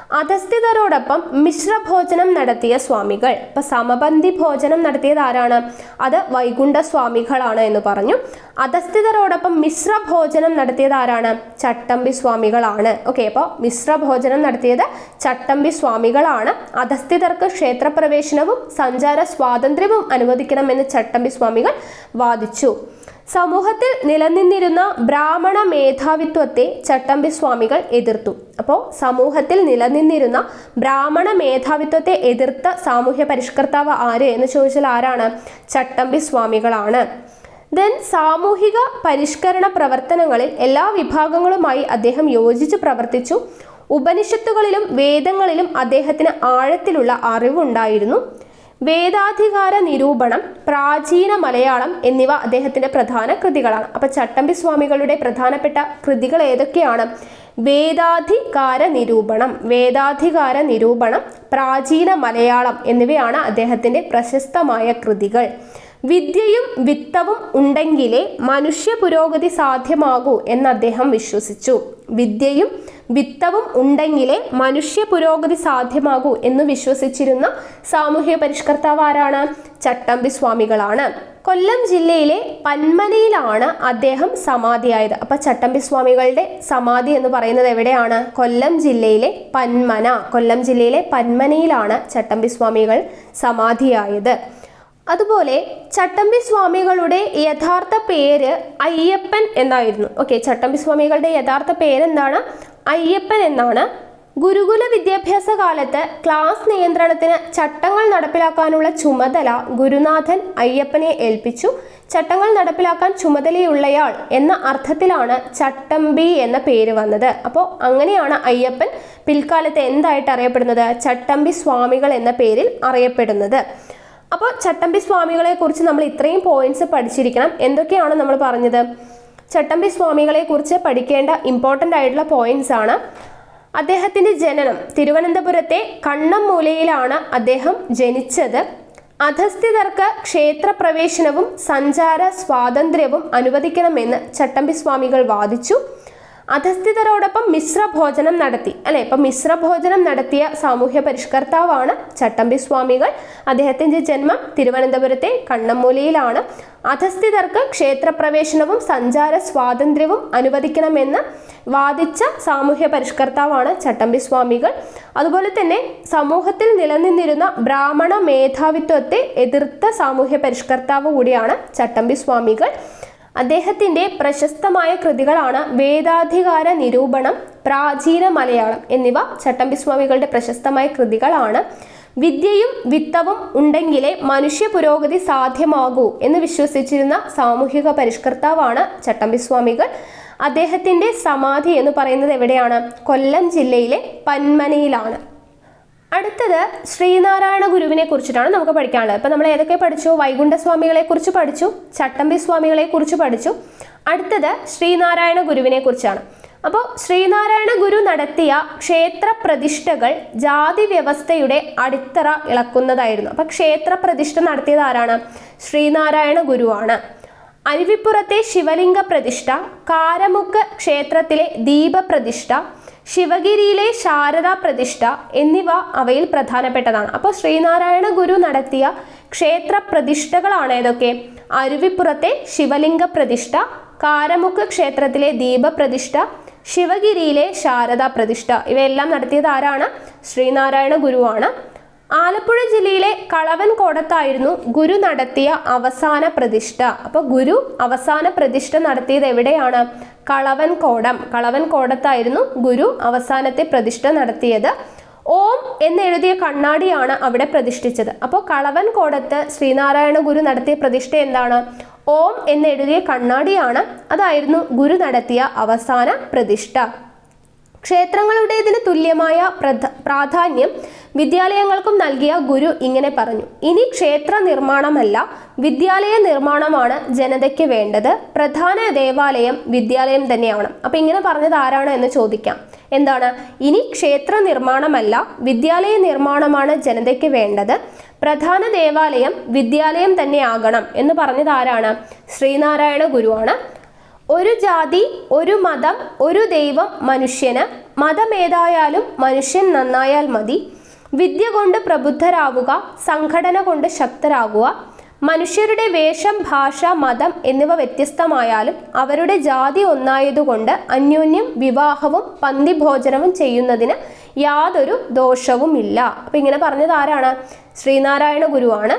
അധസ്ഥിതരോടൊപ്പം മിശ്രഭോജനം നടത്തിയ സ്വാമികൾ ഇപ്പൊ സമപന്തി ഭോജനം നടത്തിയത് ആരാണ് അത് വൈകുണ്ഠ സ്വാമികളാണ് എന്ന് പറഞ്ഞു അധസ്ഥിതരോടൊപ്പം മിശ്രഭോജനം നടത്തിയത് ആരാണ് ചട്ടമ്പി സ്വാമികളാണ് ഓക്കെ അപ്പോൾ മിശ്രഭോജനം നടത്തിയത് ചട്ടമ്പി സ്വാമികളാണ് അധസ്ഥിതർക്ക് ക്ഷേത്രപ്രവേശനവും സഞ്ചാര സ്വാതന്ത്ര്യവും അനുവദിക്കണമെന്ന് ചട്ടമ്പി സ്വാമികൾ വാദിച്ചു സമൂഹത്തിൽ നിലനിന്നിരുന്ന ബ്രാഹ്മണ മേധാവിത്വത്തെ ചട്ടമ്പി സ്വാമികൾ എതിർത്തു അപ്പോൾ സമൂഹത്തിൽ നിലനിന്നിരുന്ന ബ്രാഹ്മണ മേധാവിത്വത്തെ എതിർത്ത സാമൂഹ്യ പരിഷ്കർത്താവ് ആര് എന്ന് ചോദിച്ചാൽ ആരാണ് ചട്ടമ്പി സ്വാമികളാണ് ദെൻ സാമൂഹിക പരിഷ്കരണ പ്രവർത്തനങ്ങളിൽ എല്ലാ വിഭാഗങ്ങളുമായി അദ്ദേഹം യോജിച്ച് പ്രവർത്തിച്ചു ഉപനിഷത്തുകളിലും വേദങ്ങളിലും അദ്ദേഹത്തിന് ആഴത്തിലുള്ള അറിവുണ്ടായിരുന്നു വേദാധികാര നിരൂപണം പ്രാചീന മലയാളം എന്നിവ അദ്ദേഹത്തിന്റെ പ്രധാന കൃതികളാണ് അപ്പൊ ചട്ടമ്പി സ്വാമികളുടെ പ്രധാനപ്പെട്ട കൃതികൾ ഏതൊക്കെയാണ് വേദാധികാര നിരൂപണം വേദാധികാര നിരൂപണം പ്രാചീന മലയാളം എന്നിവയാണ് അദ്ദേഹത്തിന്റെ പ്രശസ്തമായ കൃതികൾ വിദ്യയും വിത്തവും ഉണ്ടെങ്കിലേ മനുഷ്യ പുരോഗതി സാധ്യമാകൂ എന്ന് അദ്ദേഹം വിശ്വസിച്ചു വിദ്യയും വിത്തവും ഉണ്ടെങ്കിലേ മനുഷ്യ പുരോഗതി സാധ്യമാകൂ എന്ന് വിശ്വസിച്ചിരുന്ന സാമൂഹ്യ പരിഷ്കർത്താവ് ആരാണ് ചട്ടമ്പി സ്വാമികളാണ് കൊല്ലം ജില്ലയിലെ പന്മനയിലാണ് അദ്ദേഹം സമാധിയായത് അപ്പൊ ചട്ടമ്പി സ്വാമികളുടെ സമാധി എന്ന് പറയുന്നത് എവിടെയാണ് കൊല്ലം ജില്ലയിലെ പന്മന കൊല്ലം ജില്ലയിലെ പന്മനയിലാണ് ചട്ടമ്പി സ്വാമികൾ സമാധിയായത് അതുപോലെ ചട്ടമ്പി സ്വാമികളുടെ യഥാർത്ഥ പേര് അയ്യപ്പൻ എന്നായിരുന്നു ഓക്കെ ചട്ടമ്പി സ്വാമികളുടെ യഥാർത്ഥ പേരെന്താണ് അയ്യപ്പൻ എന്നാണ് ഗുരുകുല വിദ്യാഭ്യാസ കാലത്ത് ക്ലാസ് നിയന്ത്രണത്തിന് ചട്ടങ്ങൾ നടപ്പിലാക്കാനുള്ള ചുമതല ഗുരുനാഥൻ അയ്യപ്പനെ ഏൽപ്പിച്ചു ചട്ടങ്ങൾ നടപ്പിലാക്കാൻ ചുമതലയുള്ളയാൾ എന്ന അർത്ഥത്തിലാണ് ചട്ടമ്പി എന്ന പേര് വന്നത് അപ്പോൾ അങ്ങനെയാണ് അയ്യപ്പൻ പിൽക്കാലത്ത് എന്തായിട്ട് അറിയപ്പെടുന്നത് ചട്ടമ്പി സ്വാമികൾ എന്ന പേരിൽ അറിയപ്പെടുന്നത് അപ്പോൾ ചട്ടമ്പി സ്വാമികളെ കുറിച്ച് നമ്മൾ ഇത്രയും പോയിന്റ്സ് പഠിച്ചിരിക്കണം എന്തൊക്കെയാണ് നമ്മൾ പറഞ്ഞത് ചട്ടമ്പി സ്വാമികളെ കുറിച്ച് പഠിക്കേണ്ട ഇമ്പോർട്ടൻ്റ് ആയിട്ടുള്ള പോയിന്റ്സ് ആണ് അദ്ദേഹത്തിൻ്റെ ജനനം തിരുവനന്തപുരത്തെ കണ്ണമ്മൂലയിലാണ് അദ്ദേഹം ജനിച്ചത് അധസ്ഥിതർക്ക് ക്ഷേത്രപ്രവേശനവും സഞ്ചാര സ്വാതന്ത്ര്യവും അനുവദിക്കണമെന്ന് ചട്ടമ്പി സ്വാമികൾ വാദിച്ചു അധസ്ഥിതരോടൊപ്പം മിശ്രഭോജനം നടത്തി അല്ലെ ഇപ്പം മിശ്രഭോജനം നടത്തിയ സാമൂഹ്യ പരിഷ്കർത്താവാണ് ചട്ടമ്പി സ്വാമികൾ അദ്ദേഹത്തിന്റെ ജന്മം തിരുവനന്തപുരത്തെ കണ്ണമ്മൂലയിലാണ് അധസ്ഥിതർക്ക് ക്ഷേത്രപ്രവേശനവും സഞ്ചാര സ്വാതന്ത്ര്യവും അനുവദിക്കണമെന്ന് വാദിച്ച സാമൂഹ്യ പരിഷ്കർത്താവാണ് ചട്ടമ്പി സ്വാമികൾ അതുപോലെ തന്നെ സമൂഹത്തിൽ നിലനിന്നിരുന്ന ബ്രാഹ്മണ മേധാവിത്വത്തെ എതിർത്ത സാമൂഹ്യ പരിഷ്കർത്താവ് കൂടിയാണ് ചട്ടമ്പി സ്വാമികൾ അദ്ദേഹത്തിന്റെ പ്രശസ്തമായ കൃതികളാണ് വേദാധികാര നിരൂപണം പ്രാചീന മലയാളം എന്നിവ ചട്ടമ്പി സ്വാമികളുടെ പ്രശസ്തമായ കൃതികളാണ് വിദ്യയും വിത്തവും ഉണ്ടെങ്കിലേ മനുഷ്യ പുരോഗതി സാധ്യമാകൂ എന്ന് വിശ്വസിച്ചിരുന്ന സാമൂഹിക പരിഷ്കർത്താവാണ് ചട്ടമ്പി സ്വാമികൾ അദ്ദേഹത്തിന്റെ സമാധി എന്ന് പറയുന്നത് എവിടെയാണ് കൊല്ലം ജില്ലയിലെ പന്മനയിലാണ് അടുത്തത് ശ്രീനാരായണ ഗുരുവിനെ കുറിച്ചിട്ടാണ് നമുക്ക് പഠിക്കാനുള്ളത് ഇപ്പം നമ്മൾ ഏതൊക്കെ പഠിച്ചു വൈകുണ്ഠ സ്വാമികളെ കുറിച്ച് പഠിച്ചു ചട്ടമ്പി സ്വാമികളെ കുറിച്ച് പഠിച്ചു അടുത്തത് ശ്രീനാരായണ ഗുരുവിനെ കുറിച്ചാണ് അപ്പോൾ ശ്രീനാരായണ ഗുരു നടത്തിയ ക്ഷേത്ര പ്രതിഷ്ഠകൾ ജാതി വ്യവസ്ഥയുടെ അടിത്തറ ഇളക്കുന്നതായിരുന്നു അപ്പം ക്ഷേത്ര പ്രതിഷ്ഠ നടത്തിയത് ആരാണ് ശ്രീനാരായണ ഗുരുവാണ് അരുവിപ്പുറത്തെ ശിവലിംഗ പ്രതിഷ്ഠ കാരമുക്ക് ക്ഷേത്രത്തിലെ ദീപപ്രതിഷ്ഠ ശിവഗിരിയിലെ ശാരദാ പ്രതിഷ്ഠ എന്നിവ അവയിൽ പ്രധാനപ്പെട്ടതാണ് അപ്പോൾ ശ്രീനാരായണ ഗുരു നടത്തിയ ക്ഷേത്ര പ്രതിഷ്ഠകളാണ് ഏതൊക്കെ അരുവിപ്പുറത്തെ ശിവലിംഗ പ്രതിഷ്ഠ കാരമുക്ക് ക്ഷേത്രത്തിലെ ദീപപ്രതിഷ്ഠ ശിവഗിരിയിലെ ശാരദാ പ്രതിഷ്ഠ ഇവയെല്ലാം നടത്തിയത് ആരാണ് ശ്രീനാരായണ ഗുരുവാണ് ആലപ്പുഴ ജില്ലയിലെ കളവൻകോടത്തായിരുന്നു ഗുരു നടത്തിയ അവസാന പ്രതിഷ്ഠ അപ്പോൾ ഗുരു അവസാന പ്രതിഷ്ഠ നടത്തിയത് എവിടെയാണ് കളവൻകോടം കളവൻകോടത്തായിരുന്നു ഗുരു അവസാനത്തെ പ്രതിഷ്ഠ നടത്തിയത് ഓം എന്നെഴുതിയ കണ്ണാടിയാണ് അവിടെ പ്രതിഷ്ഠിച്ചത് അപ്പോൾ കളവൻകോടത്ത് ശ്രീനാരായണ ഗുരു നടത്തിയ പ്രതിഷ്ഠ എന്താണ് ഓം എന്നെഴുതിയ കണ്ണാടിയാണ് അതായിരുന്നു ഗുരു നടത്തിയ അവസാന പ്രതിഷ്ഠ ക്ഷേത്രങ്ങളുടേതിന് തുല്യമായ പ്രധ പ്രാധാന്യം വിദ്യാലയങ്ങൾക്കും നൽകിയ ഗുരു ഇങ്ങനെ പറഞ്ഞു ഇനി ക്ഷേത്ര നിർമ്മാണമല്ല വിദ്യാലയ നിർമ്മാണമാണ് ജനതയ്ക്ക് വേണ്ടത് പ്രധാന ദേവാലയം വിദ്യാലയം തന്നെയാവണം അപ്പം ഇങ്ങനെ പറഞ്ഞത് ആരാണ് എന്ന് ചോദിക്കാം എന്താണ് ഇനി ക്ഷേത്ര നിർമ്മാണമല്ല വിദ്യാലയ നിർമ്മാണമാണ് ജനതയ്ക്ക് വേണ്ടത് പ്രധാന ദേവാലയം വിദ്യാലയം തന്നെയാകണം എന്ന് പറഞ്ഞത് ആരാണ് ശ്രീനാരായണ ഗുരുവാണ് ഒരു ജാതി ഒരു മതം ഒരു ദൈവം മനുഷ്യന് മതമേതായാലും മനുഷ്യൻ നന്നായാൽ മതി വിദ്യ കൊണ്ട് പ്രബുദ്ധരാവുക സംഘടന കൊണ്ട് ശക്തരാകുക മനുഷ്യരുടെ വേഷം ഭാഷ മതം എന്നിവ വ്യത്യസ്തമായാലും അവരുടെ ജാതി ഒന്നായതുകൊണ്ട് അന്യോന്യം വിവാഹവും പന്തിഭോജനവും ചെയ്യുന്നതിന് യാതൊരു ദോഷവുമില്ല അപ്പം ഇങ്ങനെ പറഞ്ഞത് ആരാണ് ശ്രീനാരായണ ഗുരുവാണ്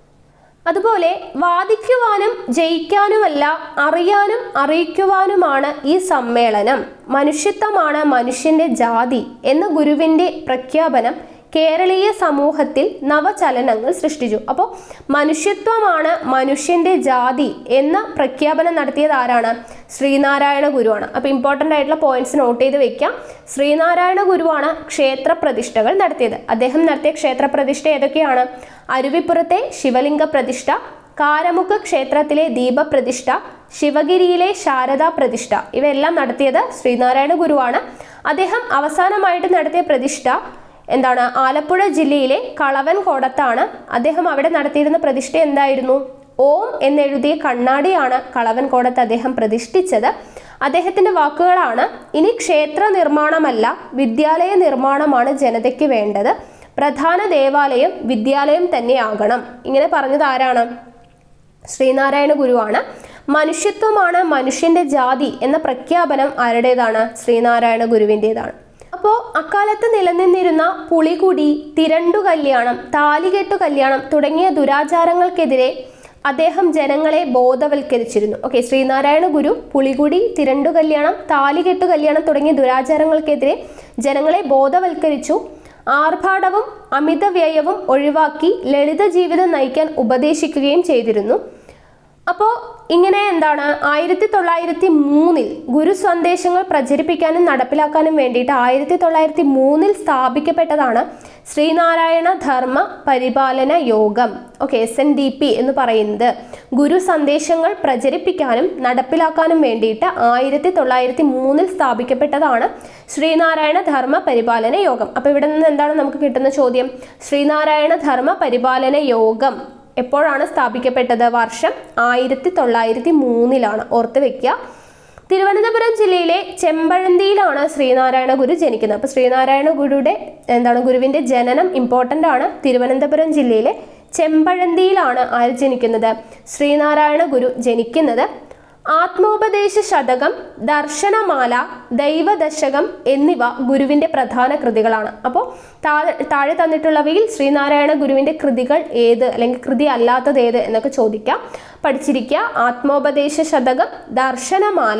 അതുപോലെ വാദിക്കുവാനും ജയിക്കാനുമല്ല അറിയാനും അറിയിക്കുവാനുമാണ് ഈ സമ്മേളനം മനുഷ്യത്വമാണ് മനുഷ്യന്റെ ജാതി എന്ന ഗുരുവിന്റെ പ്രഖ്യാപനം കേരളീയ സമൂഹത്തിൽ നവചലനങ്ങൾ സൃഷ്ടിച്ചു അപ്പോൾ മനുഷ്യത്വമാണ് മനുഷ്യന്റെ ജാതി എന്ന പ്രഖ്യാപനം നടത്തിയത് ആരാണ് ശ്രീനാരായണ ഗുരുവാണ് അപ്പോൾ ഇമ്പോർട്ടൻ്റ് ആയിട്ടുള്ള പോയിന്റ്സ് നോട്ട് ചെയ്ത് വെക്കാം ശ്രീനാരായണ ഗുരുവാണ് ക്ഷേത്ര പ്രതിഷ്ഠകൾ നടത്തിയത് അദ്ദേഹം നടത്തിയ ക്ഷേത്ര പ്രതിഷ്ഠ ഏതൊക്കെയാണ് അരുവിപ്പുറത്തെ ശിവലിംഗ പ്രതിഷ്ഠ കാരമുക്ക് ക്ഷേത്രത്തിലെ ദീപപ്രതിഷ്ഠ ശിവഗിരിയിലെ ശാരദാ പ്രതിഷ്ഠ ഇവയെല്ലാം നടത്തിയത് ശ്രീനാരായണ ഗുരുവാണ് അദ്ദേഹം അവസാനമായിട്ട് നടത്തിയ പ്രതിഷ്ഠ എന്താണ് ആലപ്പുഴ ജില്ലയിലെ കളവൻ കോടത്താണ് അദ്ദേഹം അവിടെ നടത്തിയിരുന്ന പ്രതിഷ്ഠ എന്തായിരുന്നു ഓം എന്നെഴുതിയ കണ്ണാടിയാണ് കളവൻ കോടത്ത് അദ്ദേഹം പ്രതിഷ്ഠിച്ചത് അദ്ദേഹത്തിന്റെ വാക്കുകളാണ് ഇനി ക്ഷേത്ര നിർമ്മാണമല്ല വിദ്യാലയ നിർമ്മാണമാണ് ജനതയ്ക്ക് വേണ്ടത് പ്രധാന ദേവാലയം വിദ്യാലയം തന്നെയാകണം ഇങ്ങനെ പറഞ്ഞത് ആരാണ് ശ്രീനാരായണ ഗുരുവാണ് മനുഷ്യത്വമാണ് മനുഷ്യന്റെ ജാതി എന്ന പ്രഖ്യാപനം ആരുടേതാണ് ശ്രീനാരായണ ഗുരുവിൻ്റെതാണ് അപ്പോൾ അക്കാലത്ത് നിലനിന്നിരുന്ന പുളികുടി തിരണ്ടു കല്യാണം താലികെട്ടു കല്യാണം തുടങ്ങിയ ദുരാചാരങ്ങൾക്കെതിരെ അദ്ദേഹം ജനങ്ങളെ ബോധവൽക്കരിച്ചിരുന്നു ഓക്കെ ശ്രീനാരായണ ഗുരു പുളികുടി തിരണ്ടു കല്യാണം താലികെട്ടു കല്യാണം തുടങ്ങിയ ദുരാചാരങ്ങൾക്കെതിരെ ജനങ്ങളെ ബോധവൽക്കരിച്ചു ആർഭാടവും അമിത വ്യയവും ഒഴിവാക്കി ലളിത ജീവിതം നയിക്കാൻ ഉപദേശിക്കുകയും ചെയ്തിരുന്നു അപ്പോൾ ഇങ്ങനെ എന്താണ് ആയിരത്തി തൊള്ളായിരത്തി മൂന്നിൽ ഗുരു സന്ദേശങ്ങൾ പ്രചരിപ്പിക്കാനും നടപ്പിലാക്കാനും വേണ്ടിയിട്ട് ആയിരത്തി തൊള്ളായിരത്തി മൂന്നിൽ സ്ഥാപിക്കപ്പെട്ടതാണ് Sreenarayana Dharma Paripalana Yogam okay S N D P എന്ന് പറയുന്നത് ഗുരു സന്ദേശങ്ങൾ പ്രചരിപ്പിക്കാനും നടപ്പിലാക്കാനും വേണ്ടിയിട്ട് ആയിരത്തി തൊള്ളായിരത്തി മൂന്നിൽ സ്ഥാപിക്കപ്പെട്ടതാണ് ശ്രീനാരായണ ധർമ്മ പരിപാലന യോഗം അപ്പോൾ ഇവിടെ നിന്ന് എന്താണ് നമുക്ക് കിട്ടുന്ന ചോദ്യം ശ്രീനാരായണ ധർമ്മ പരിപാലന യോഗം എപ്പോഴാണ് സ്ഥാപിക്കപ്പെട്ടത് വർഷം ആയിരത്തി തൊള്ളായിരത്തി മൂന്നിലാണ് ഓർത്ത് വെക്കുക തിരുവനന്തപുരം ജില്ലയിലെ ചെമ്പഴന്തിയിലാണ് ശ്രീനാരായണ ഗുരു ജനിക്കുന്നത് അപ്പോൾ ശ്രീനാരായണ ഗുരുയുടെ എന്താണ് ഗുരുവിൻ്റെ ജനനം ഇമ്പോർട്ടൻ്റ് ആണ് തിരുവനന്തപുരം ജില്ലയിലെ ചെമ്പഴന്തിയിലാണ് ആര് ജനിക്കുന്നത് ശ്രീനാരായണ ഗുരു ജനിക്കുന്നത് ആത്മോപദേശ ശതകം ദർശനമാല ദൈവദശകം എന്നിവ ഗുരുവിന്റെ പ്രധാന കൃതികളാണ് അപ്പോൾ താഴെ താഴെ തന്നിട്ടുള്ളവയിൽ ശ്രീനാരായണ ഗുരുവിന്റെ കൃതികൾ ഏത് അല്ലെങ്കിൽ കൃതി അല്ലാത്തത് ഏത് എന്നൊക്കെ ചോദിക്കാം പഠിച്ചിരിക്കുക ആത്മോപദേശ ശതകം ദർശനമാല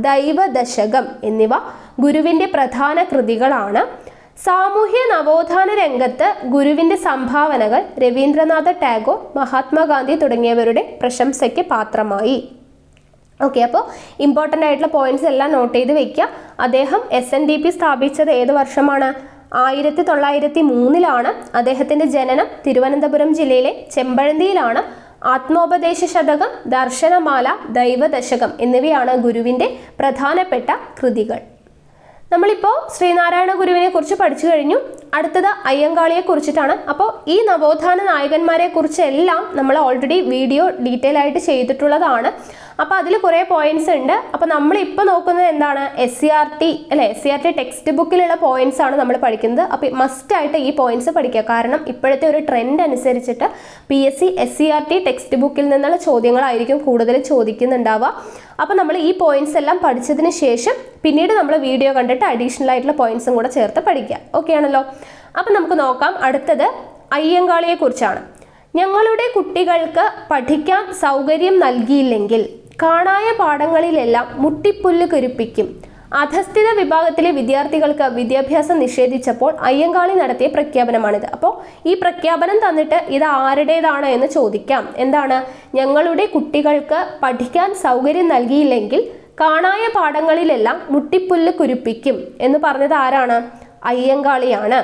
ദൈവദശകം എന്നിവ ഗുരുവിന്റെ പ്രധാന കൃതികളാണ് സാമൂഹ്യ നവോത്ഥാന രംഗത്ത് ഗുരുവിന്റെ സംഭാവനകൾ രവീന്ദ്രനാഥ ടാഗോർ മഹാത്മാഗാന്ധി തുടങ്ങിയവരുടെ പ്രശംസയ്ക്ക് പാത്രമായി ഓക്കെ അപ്പോൾ ഇമ്പോർട്ടൻ്റ് ആയിട്ടുള്ള പോയിന്റ്സ് എല്ലാം നോട്ട് ചെയ്ത് വെക്കുക അദ്ദേഹം എസ് എൻ ഡി പി സ്ഥാപിച്ചത് ഏത് വർഷമാണ് ആയിരത്തി തൊള്ളായിരത്തി മൂന്നിലാണ് അദ്ദേഹത്തിൻ്റെ ജനനം തിരുവനന്തപുരം ജില്ലയിലെ ചെമ്പഴന്തിയിലാണ് ആത്മോപദേശ ശതകം ദർശനമാല ദൈവദശകം എന്നിവയാണ് ഗുരുവിൻ്റെ പ്രധാനപ്പെട്ട കൃതികൾ നമ്മളിപ്പോൾ ശ്രീനാരായണ ഗുരുവിനെ കുറിച്ച് പഠിച്ചു കഴിഞ്ഞു അടുത്തത് അയ്യങ്കാളിയെ കുറിച്ചിട്ടാണ് അപ്പോൾ ഈ നവോത്ഥാന നായകന്മാരെ കുറിച്ചെല്ലാം നമ്മൾ ഓൾറെഡി വീഡിയോ ഡീറ്റെയിൽ ആയിട്ട് ചെയ്തിട്ടുള്ളതാണ് അപ്പോൾ അതിൽ കുറേ പോയിന്റ്സ് ഉണ്ട് അപ്പോൾ നമ്മൾ ഇപ്പോൾ നോക്കുന്നത് എന്താണ് എസ് സി ആർ ടി അല്ലെ S C R T text ബുക്കിലുള്ള പോയിന്റ്സ് ആണ് നമ്മൾ പഠിക്കുന്നത് അപ്പോൾ മസ്റ്റ് ആയിട്ട് ഈ പോയിന്റ്സ് പഠിക്കുക കാരണം ഇപ്പോഴത്തെ ഒരു ട്രെൻഡ് അനുസരിച്ചിട്ട് P S C S C R T text ബുക്കിൽ നിന്നുള്ള ചോദ്യങ്ങളായിരിക്കും കൂടുതൽ ചോദിക്കുന്നുണ്ടാവുക അപ്പോൾ നമ്മൾ ഈ പോയിന്റ്സ് എല്ലാം പഠിച്ചതിന് ശേഷം പിന്നീട് നമ്മൾ വീഡിയോ കണ്ടിട്ട് അഡീഷണൽ ആയിട്ടുള്ള പോയിന്റ്സും കൂടെ ചേർത്ത് പഠിക്കുക ഓക്കെ ആണല്ലോ അപ്പം നമുക്ക് നോക്കാം അടുത്തത് അയ്യങ്കാളിയെ കുറിച്ചാണ് ഞങ്ങളുടെ കുട്ടികൾക്ക് പഠിക്കാൻ സൗകര്യം നൽകിയില്ലെങ്കിൽ കാണായ പാഠങ്ങളിലെല്ലാം മുട്ടിപ്പുല്ല് കുരുപ്പിക്കും അധസ്ഥിത വിഭാഗത്തിലെ വിദ്യാർത്ഥികൾക്ക് വിദ്യാഭ്യാസം നിഷേധിച്ചപ്പോൾ അയ്യങ്കാളി നടത്തിയ പ്രഖ്യാപനമാണിത് അപ്പോൾ ഈ പ്രഖ്യാപനം തന്നിട്ട് ഇത് ആരുടേതാണ് എന്ന് ചോദിക്കാം എന്താണ് ഞങ്ങളുടെ കുട്ടികൾക്ക് പഠിക്കാൻ സൗകര്യം നൽകിയില്ലെങ്കിൽ കാണായ പാഠങ്ങളിലെല്ലാം മുട്ടിപ്പുല്ല് കുരുപ്പിക്കും എന്ന് പറഞ്ഞത് ആരാണ് അയ്യങ്കാളിയാണ്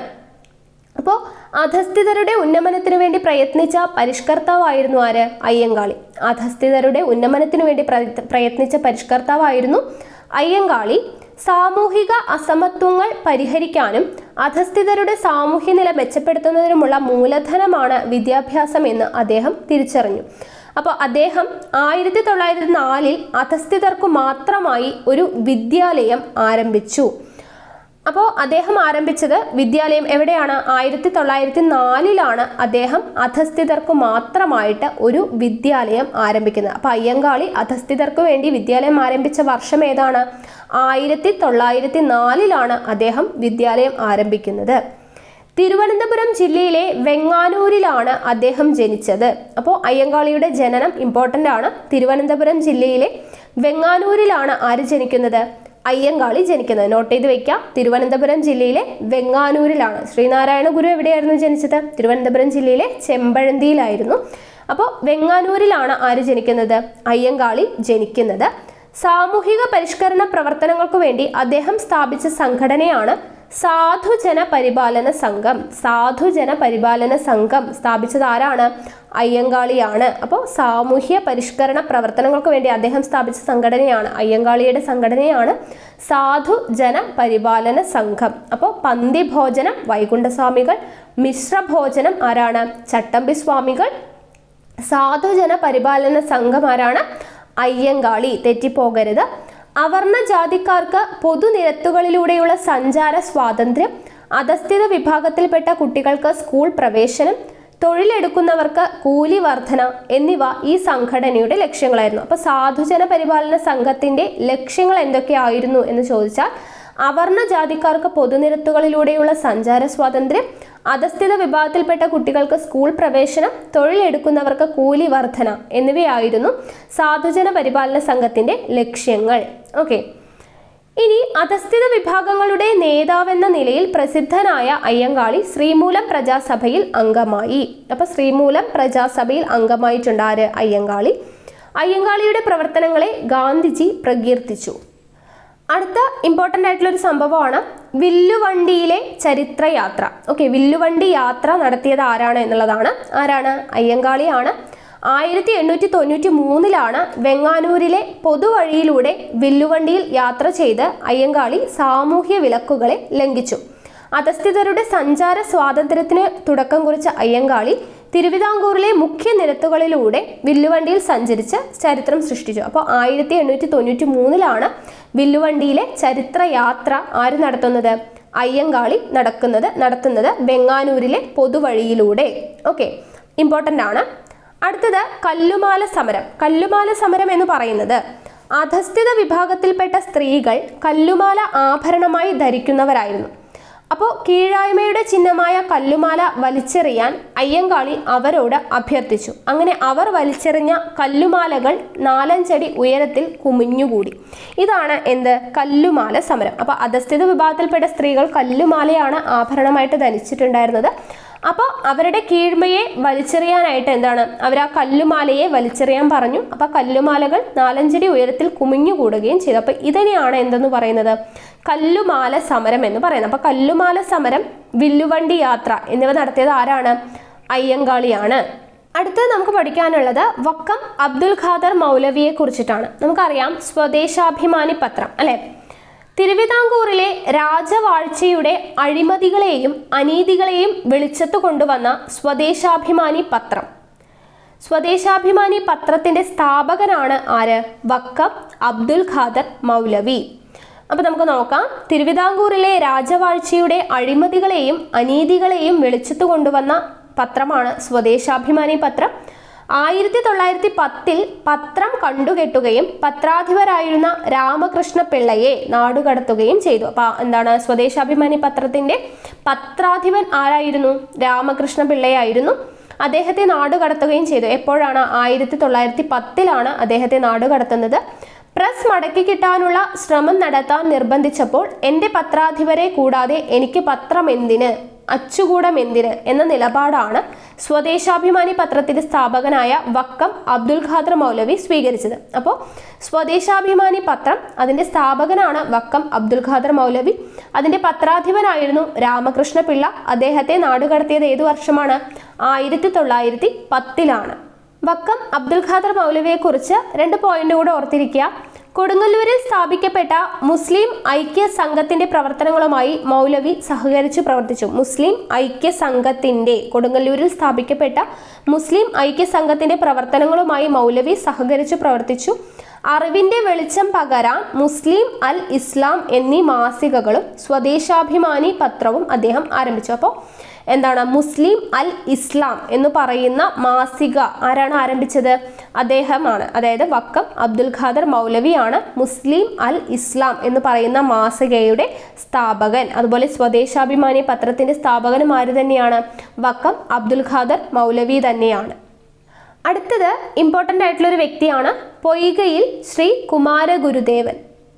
അപ്പോൾ അധസ്ഥിതരുടെ ഉന്നമനത്തിനു വേണ്ടി പ്രയത്നിച്ച പരിഷ്കർത്താവായിരുന്നു ആര് അയ്യങ്കാളി അധസ്ഥിതരുടെ ഉന്നമനത്തിനു വേണ്ടി പ്രയ- പ്രയത്നിച്ച പരിഷ്കർത്താവായിരുന്നു അയ്യങ്കാളി സാമൂഹിക അസമത്വങ്ങൾ പരിഹരിക്കാനും അധസ്ഥിതരുടെ സാമൂഹ്യ നില മെച്ചപ്പെടുത്തുന്നതിനുമുള്ള മൂലധനമാണ് വിദ്യാഭ്യാസം എന്ന് അദ്ദേഹം തിരിച്ചറിഞ്ഞു അപ്പോൾ അദ്ദേഹം ആയിരത്തി തൊള്ളായിരത്തി നാലിൽ അധസ്ഥിതർക്കു മാത്രമായി ഒരു വിദ്യാലയം ആരംഭിച്ചു അപ്പോൾ അദ്ദേഹം ആരംഭിച്ചത് വിദ്യാലയം എവിടെയാണ് ആയിരത്തി തൊള്ളായിരത്തി നാലിലാണ് അദ്ദേഹം അധസ്ഥിതർക്ക് മാത്രമായിട്ട് ഒരു വിദ്യാലയം ആരംഭിക്കുന്നത് അപ്പോൾ അയ്യങ്കാളി അധസ്ഥിതർക്ക് വേണ്ടി വിദ്യാലയം ആരംഭിച്ച വർഷം ഏതാണ് ആയിരത്തി തൊള്ളായിരത്തി നാലിലാണ് അദ്ദേഹം വിദ്യാലയം ആരംഭിക്കുന്നത് തിരുവനന്തപുരം ജില്ലയിലെ വെങ്ങാനൂരിലാണ് അദ്ദേഹം ജനിച്ചത് അപ്പോൾ അയ്യങ്കാളിയുടെ ജനനം ഇമ്പോർട്ടൻ്റ് ആണ് തിരുവനന്തപുരം ജില്ലയിലെ വെങ്ങാനൂരിലാണ് ആര് ജനിക്കുന്നത് അയ്യങ്കാളി ജനിക്കുന്നത് നോട്ട് ചെയ്ത് വെക്കാം തിരുവനന്തപുരം ജില്ലയിലെ വെങ്ങാനൂരിലാണ് ശ്രീനാരായണ ഗുരു എവിടെയായിരുന്നു ജനിച്ചത് തിരുവനന്തപുരം ജില്ലയിലെ ചെമ്പഴന്തിയിലായിരുന്നു അപ്പോൾ വെങ്ങാനൂരിലാണ് ആര് ജനിക്കുന്നത് അയ്യങ്കാളി ജനിക്കുന്നത് സാമൂഹിക പരിഷ്കരണ പ്രവർത്തനങ്ങൾക്ക് വേണ്ടി അദ്ദേഹം സ്ഥാപിച്ച സംഘടനയാണ് സാധുജന പരിപാലന സംഘം സാധുജന പരിപാലന സംഘം സ്ഥാപിച്ചത് ആരാണ് അയ്യങ്കാളിയാണ് അപ്പോൾ സാമൂഹ്യ പരിഷ്കരണ പ്രവർത്തനങ്ങൾക്ക് വേണ്ടി അദ്ദേഹം സ്ഥാപിച്ച സംഘടനയാണ് അയ്യങ്കാളിയുടെ സംഘടനയാണ് സാധുജന പരിപാലന സംഘം അപ്പോൾ പന്തി ഭോജനം വൈകുണ്ഠസ്വാമികൾ മിശ്രഭോജനം ആരാണ് ചട്ടമ്പി സ്വാമികൾ സാധുജന പരിപാലന സംഘം ആരാണ് അയ്യങ്കാളി തെറ്റിപ്പോകരുത് അവർണ ജാതിക്കാർക്ക് പൊതുനിരത്തുകളിലൂടെയുള്ള സഞ്ചാര സ്വാതന്ത്ര്യം അധസ്ഥിത വിഭാഗത്തിൽപ്പെട്ട കുട്ടികൾക്ക് സ്കൂൾ പ്രവേശനം തൊഴിലെടുക്കുന്നവർക്ക് കൂലി വർധന എന്നിവ ഈ സംഘടനയുടെ ലക്ഷ്യങ്ങളായിരുന്നു അപ്പോൾ സാധുജന പരിപാലന സംഘത്തിന്റെ ലക്ഷ്യങ്ങൾ എന്തൊക്കെയായിരുന്നു എന്ന് ചോദിച്ചാൽ അവർണ ജാതിക്കാർക്ക് പൊതുനിരത്തുകളിലൂടെയുള്ള സഞ്ചാര സ്വാതന്ത്ര്യം അധസ്ഥിത വിഭാഗത്തിൽപ്പെട്ട കുട്ടികൾക്ക് സ്കൂൾ പ്രവേശനം തൊഴിലെടുക്കുന്നവർക്ക് കൂലി വർധന എന്നിവയായിരുന്നു സാധുജന പരിപാലന സംഘത്തിന്റെ ലക്ഷ്യങ്ങൾ ഓക്കെ ഇനി അധസ്ഥിത വിഭാഗങ്ങളുടെ നേതാവെന്ന നിലയിൽ പ്രസിദ്ധനായ അയ്യങ്കാളി ശ്രീമൂലം പ്രജാസഭയിൽ അംഗമായി അപ്പൊ ശ്രീമൂലം പ്രജാസഭയിൽ അംഗമായിട്ടുണ്ട് ആര് അയ്യങ്കാളി അയ്യങ്കാളിയുടെ പ്രവർത്തനങ്ങളെ ഗാന്ധിജി പ്രകീർത്തിച്ചു അടുത്ത ഇമ്പോർട്ടൻ്റ് ആയിട്ടുള്ള ഒരു സംഭവമാണ് വില്ലുവണ്ടിയിലെ ചരിത്രയാത്ര ഓക്കെ വില്ലുവണ്ടി യാത്ര നടത്തിയത് ആരാണ് എന്നുള്ളതാണ് ആരാണ് അയ്യങ്കാളിയാണ് ആയിരത്തി എണ്ണൂറ്റി തൊണ്ണൂറ്റി മൂന്നിലാണ് വെങ്ങാനൂരിലെ പൊതുവഴിയിലൂടെ വില്ലുവണ്ടിയിൽ യാത്ര ചെയ്ത് അയ്യങ്കാളി സാമൂഹ്യ വിലക്കുകളെ ലംഘിച്ചു അധസ്ഥിതരുടെ സഞ്ചാര സ്വാതന്ത്ര്യത്തിന് തുടക്കം കുറിച്ച അയ്യങ്കാളി തിരുവിതാംകൂറിലെ മുഖ്യ നിരത്തുകളിലൂടെ വില്ലുവണ്ടിയിൽ സഞ്ചരിച്ച് ചരിത്രം സൃഷ്ടിച്ചു അപ്പോൾ ആയിരത്തി എണ്ണൂറ്റി തൊണ്ണൂറ്റി മൂന്നിലാണ് വില്ലുവണ്ടിയിലെ ചരിത്രയാത്ര ആര് നടത്തുന്നത് അയ്യങ്കാളി നടക്കുന്നത് നടത്തുന്നത് വെങ്ങാനൂരിലെ പൊതുവഴിയിലൂടെ ഓക്കെ ഇമ്പോർട്ടൻ്റ് ആണ് അടുത്തത് കല്ലുമാല സമരം കല്ലുമാല സമരം എന്ന് പറയുന്നത് അധസ്ഥിത വിഭാഗത്തിൽപ്പെട്ട സ്ത്രീകൾ കല്ലുമാല ആഭരണമായി ധരിക്കുന്നവരായിരുന്നു അപ്പോൾ കീഴായ്മയുടെ ചിഹ്നമായ കല്ലുമാല വലിച്ചെറിയാൻ അയ്യങ്കാളി അവരോട് അഭ്യർത്ഥിച്ചു അങ്ങനെ അവർ വലിച്ചെറിഞ്ഞ കല്ലുമാലകൾ നാലഞ്ചടി ഉയരത്തിൽ കുമിഞ്ഞുകൂടി ഇതാണ് എന്ത് കല്ലുമാല സമരം അപ്പോൾ അധസ്ഥിത വിഭാഗത്തിൽപ്പെട്ട സ്ത്രീകൾ കല്ലുമാലയാണ് ആഭരണമായിട്ട് ധരിച്ചിട്ടുണ്ടായിരുന്നത് അപ്പോൾ അവരുടെ കീഴ്മയെ വലിച്ചെറിയാനായിട്ട് എന്താണ് അവർ ആ കല്ലുമാലയെ വലിച്ചെറിയാൻ പറഞ്ഞു അപ്പോൾ കല്ലുമാലകൾ നാലഞ്ചടി ഉയരത്തിൽ കുമിഞ്ഞുകൂടുകയും ചെയ്തു അപ്പോൾ ഇതിനെയാണ് എന്തെന്ന് പറയുന്നത് കല്ലുമാല സമരം എന്ന് പറയുന്നത് അപ്പോൾ കല്ലുമാല സമരം വില്ലുവണ്ടി യാത്ര എന്നിവ നടത്തിയത് ആരാണ് അയ്യങ്കാളിയാണ് അടുത്തത് നമുക്ക് പഠിക്കാനുള്ളത് വക്കം അബ്ദുൽ ഖാദർ മൗലവിയെ കുറിച്ചിട്ടാണ് നമുക്കറിയാം സ്വദേശാഭിമാനി പത്രം അല്ലെ തിരുവിതാംകൂറിലെ രാജവാഴ്ചയുടെ അഴിമതികളെയും അനീതികളെയും വെളിച്ചത്ത് കൊണ്ടുവന്ന സ്വദേശാഭിമാനി പത്രം സ്വദേശാഭിമാനി പത്രത്തിന്റെ സ്ഥാപകനാണ് ആര് വക്കം അബ്ദുൽ ഖാദർ മൗലവി അപ്പൊ നമുക്ക് നോക്കാം തിരുവിതാംകൂറിലെ രാജവാഴ്ചയുടെ അഴിമതികളെയും അനീതികളെയും വെളിച്ചത്ത് കൊണ്ടുവന്ന പത്രമാണ് സ്വദേശാഭിമാനി പത്രം ആയിരത്തി തൊള്ളായിരത്തി പത്തിൽ പത്രം കണ്ടുകെട്ടുകയും പത്രാധിപരായിരുന്ന രാമകൃഷ്ണ പിള്ളയെ നാടുകടത്തുകയും ചെയ്തു അപ്പൊ എന്താണ് സ്വദേശാഭിമാനി പത്രത്തിന്റെ പത്രാധിപൻ ആരായിരുന്നു രാമകൃഷ്ണ പിള്ളയായിരുന്നു അദ്ദേഹത്തെ നാടുകടത്തുകയും ചെയ്തു എപ്പോഴാണ് ആയിരത്തി തൊള്ളായിരത്തി പത്തിലാണ് അദ്ദേഹത്തെ നാടുകടത്തുന്നത് പ്രസ് മടക്കി കിട്ടാനുള്ള ശ്രമം നടത്താൻ നിർബന്ധിച്ചപ്പോൾ എൻ്റെ പത്രാധിപരെ കൂടാതെ എനിക്ക് പത്രം എന്തിന് അച്ചുകൂടം എന്തിന് എന്ന നിലപാടാണ് സ്വദേശാഭിമാനി പത്രത്തിന്റെ സ്ഥാപകനായ വക്കം അബ്ദുൽ ഖാദർ മൗലവി സ്വീകരിച്ചത് അപ്പോൾ സ്വദേശാഭിമാനി പത്രം അതിന്റെ സ്ഥാപകനാണ് വക്കം അബ്ദുൽ ഖാദർ മൗലവി അതിന്റെ പത്രാധിപനായിരുന്നു രാമകൃഷ്ണ പിള്ള അദ്ദേഹത്തെ നാടുകടത്തിയത് ഏതു വർഷമാണ് ആയിരത്തി തൊള്ളായിരത്തി പത്തിലാണ് വക്കം അബ്ദുൽ ഖാദർ മൗലവിയെ കുറിച്ച് രണ്ട് പോയിന്റ് കൂടെ ഓർത്തിരിക്കുക കൊടുങ്ങല്ലൂരിൽ സ്ഥാപിക്കപ്പെട്ട മുസ്ലിം ഐക്യ സംഘത്തിന്റെ പ്രവർത്തനങ്ങളുമായി മൗലവി സഹകരിച്ചു പ്രവർത്തിച്ചു മുസ്ലിം ഐക്യ സംഘത്തിന്റെ കൊടുങ്ങല്ലൂരിൽ സ്ഥാപിക്കപ്പെട്ട മുസ്ലിം ഐക്യ സംഘത്തിന്റെ പ്രവർത്തനങ്ങളുമായി മൗലവി സഹകരിച്ചു പ്രവർത്തിച്ചു അറിവിന്റെ വെളിച്ചം പകരാൻ മുസ്ലിം അൽ ഇസ്ലാം എന്നീ മാസികകളും സ്വദേശാഭിമാനി പത്രവും അദ്ദേഹം ആരംഭിച്ചു അപ്പോൾ എന്താണ് മുസ്ലിം അൽ ഇസ്ലാം എന്ന് പറയുന്ന മാസിക ആരാണ് ആരംഭിച്ചത് അദ്ദേഹമാണ് അതായത് വക്കം അബ്ദുൽ ഖാദർ മൗലവിയാണ് മുസ്ലിം അൽ ഇസ്ലാം എന്ന് പറയുന്ന മാസികയുടെ സ്ഥാപകൻ അതുപോലെ സ്വദേശാഭിമാനി പത്രത്തിന്റെ സ്ഥാപകനും ആര് തന്നെയാണ് വക്കം അബ്ദുൽ ഖാദർ മൗലവി തന്നെയാണ് അടുത്തത് ഇമ്പോർട്ടൻ്റ് ആയിട്ടുള്ള ഒരു വ്യക്തിയാണ് പൊയ്കയിൽ ശ്രീ കുമാര ഗുരുദേവൻ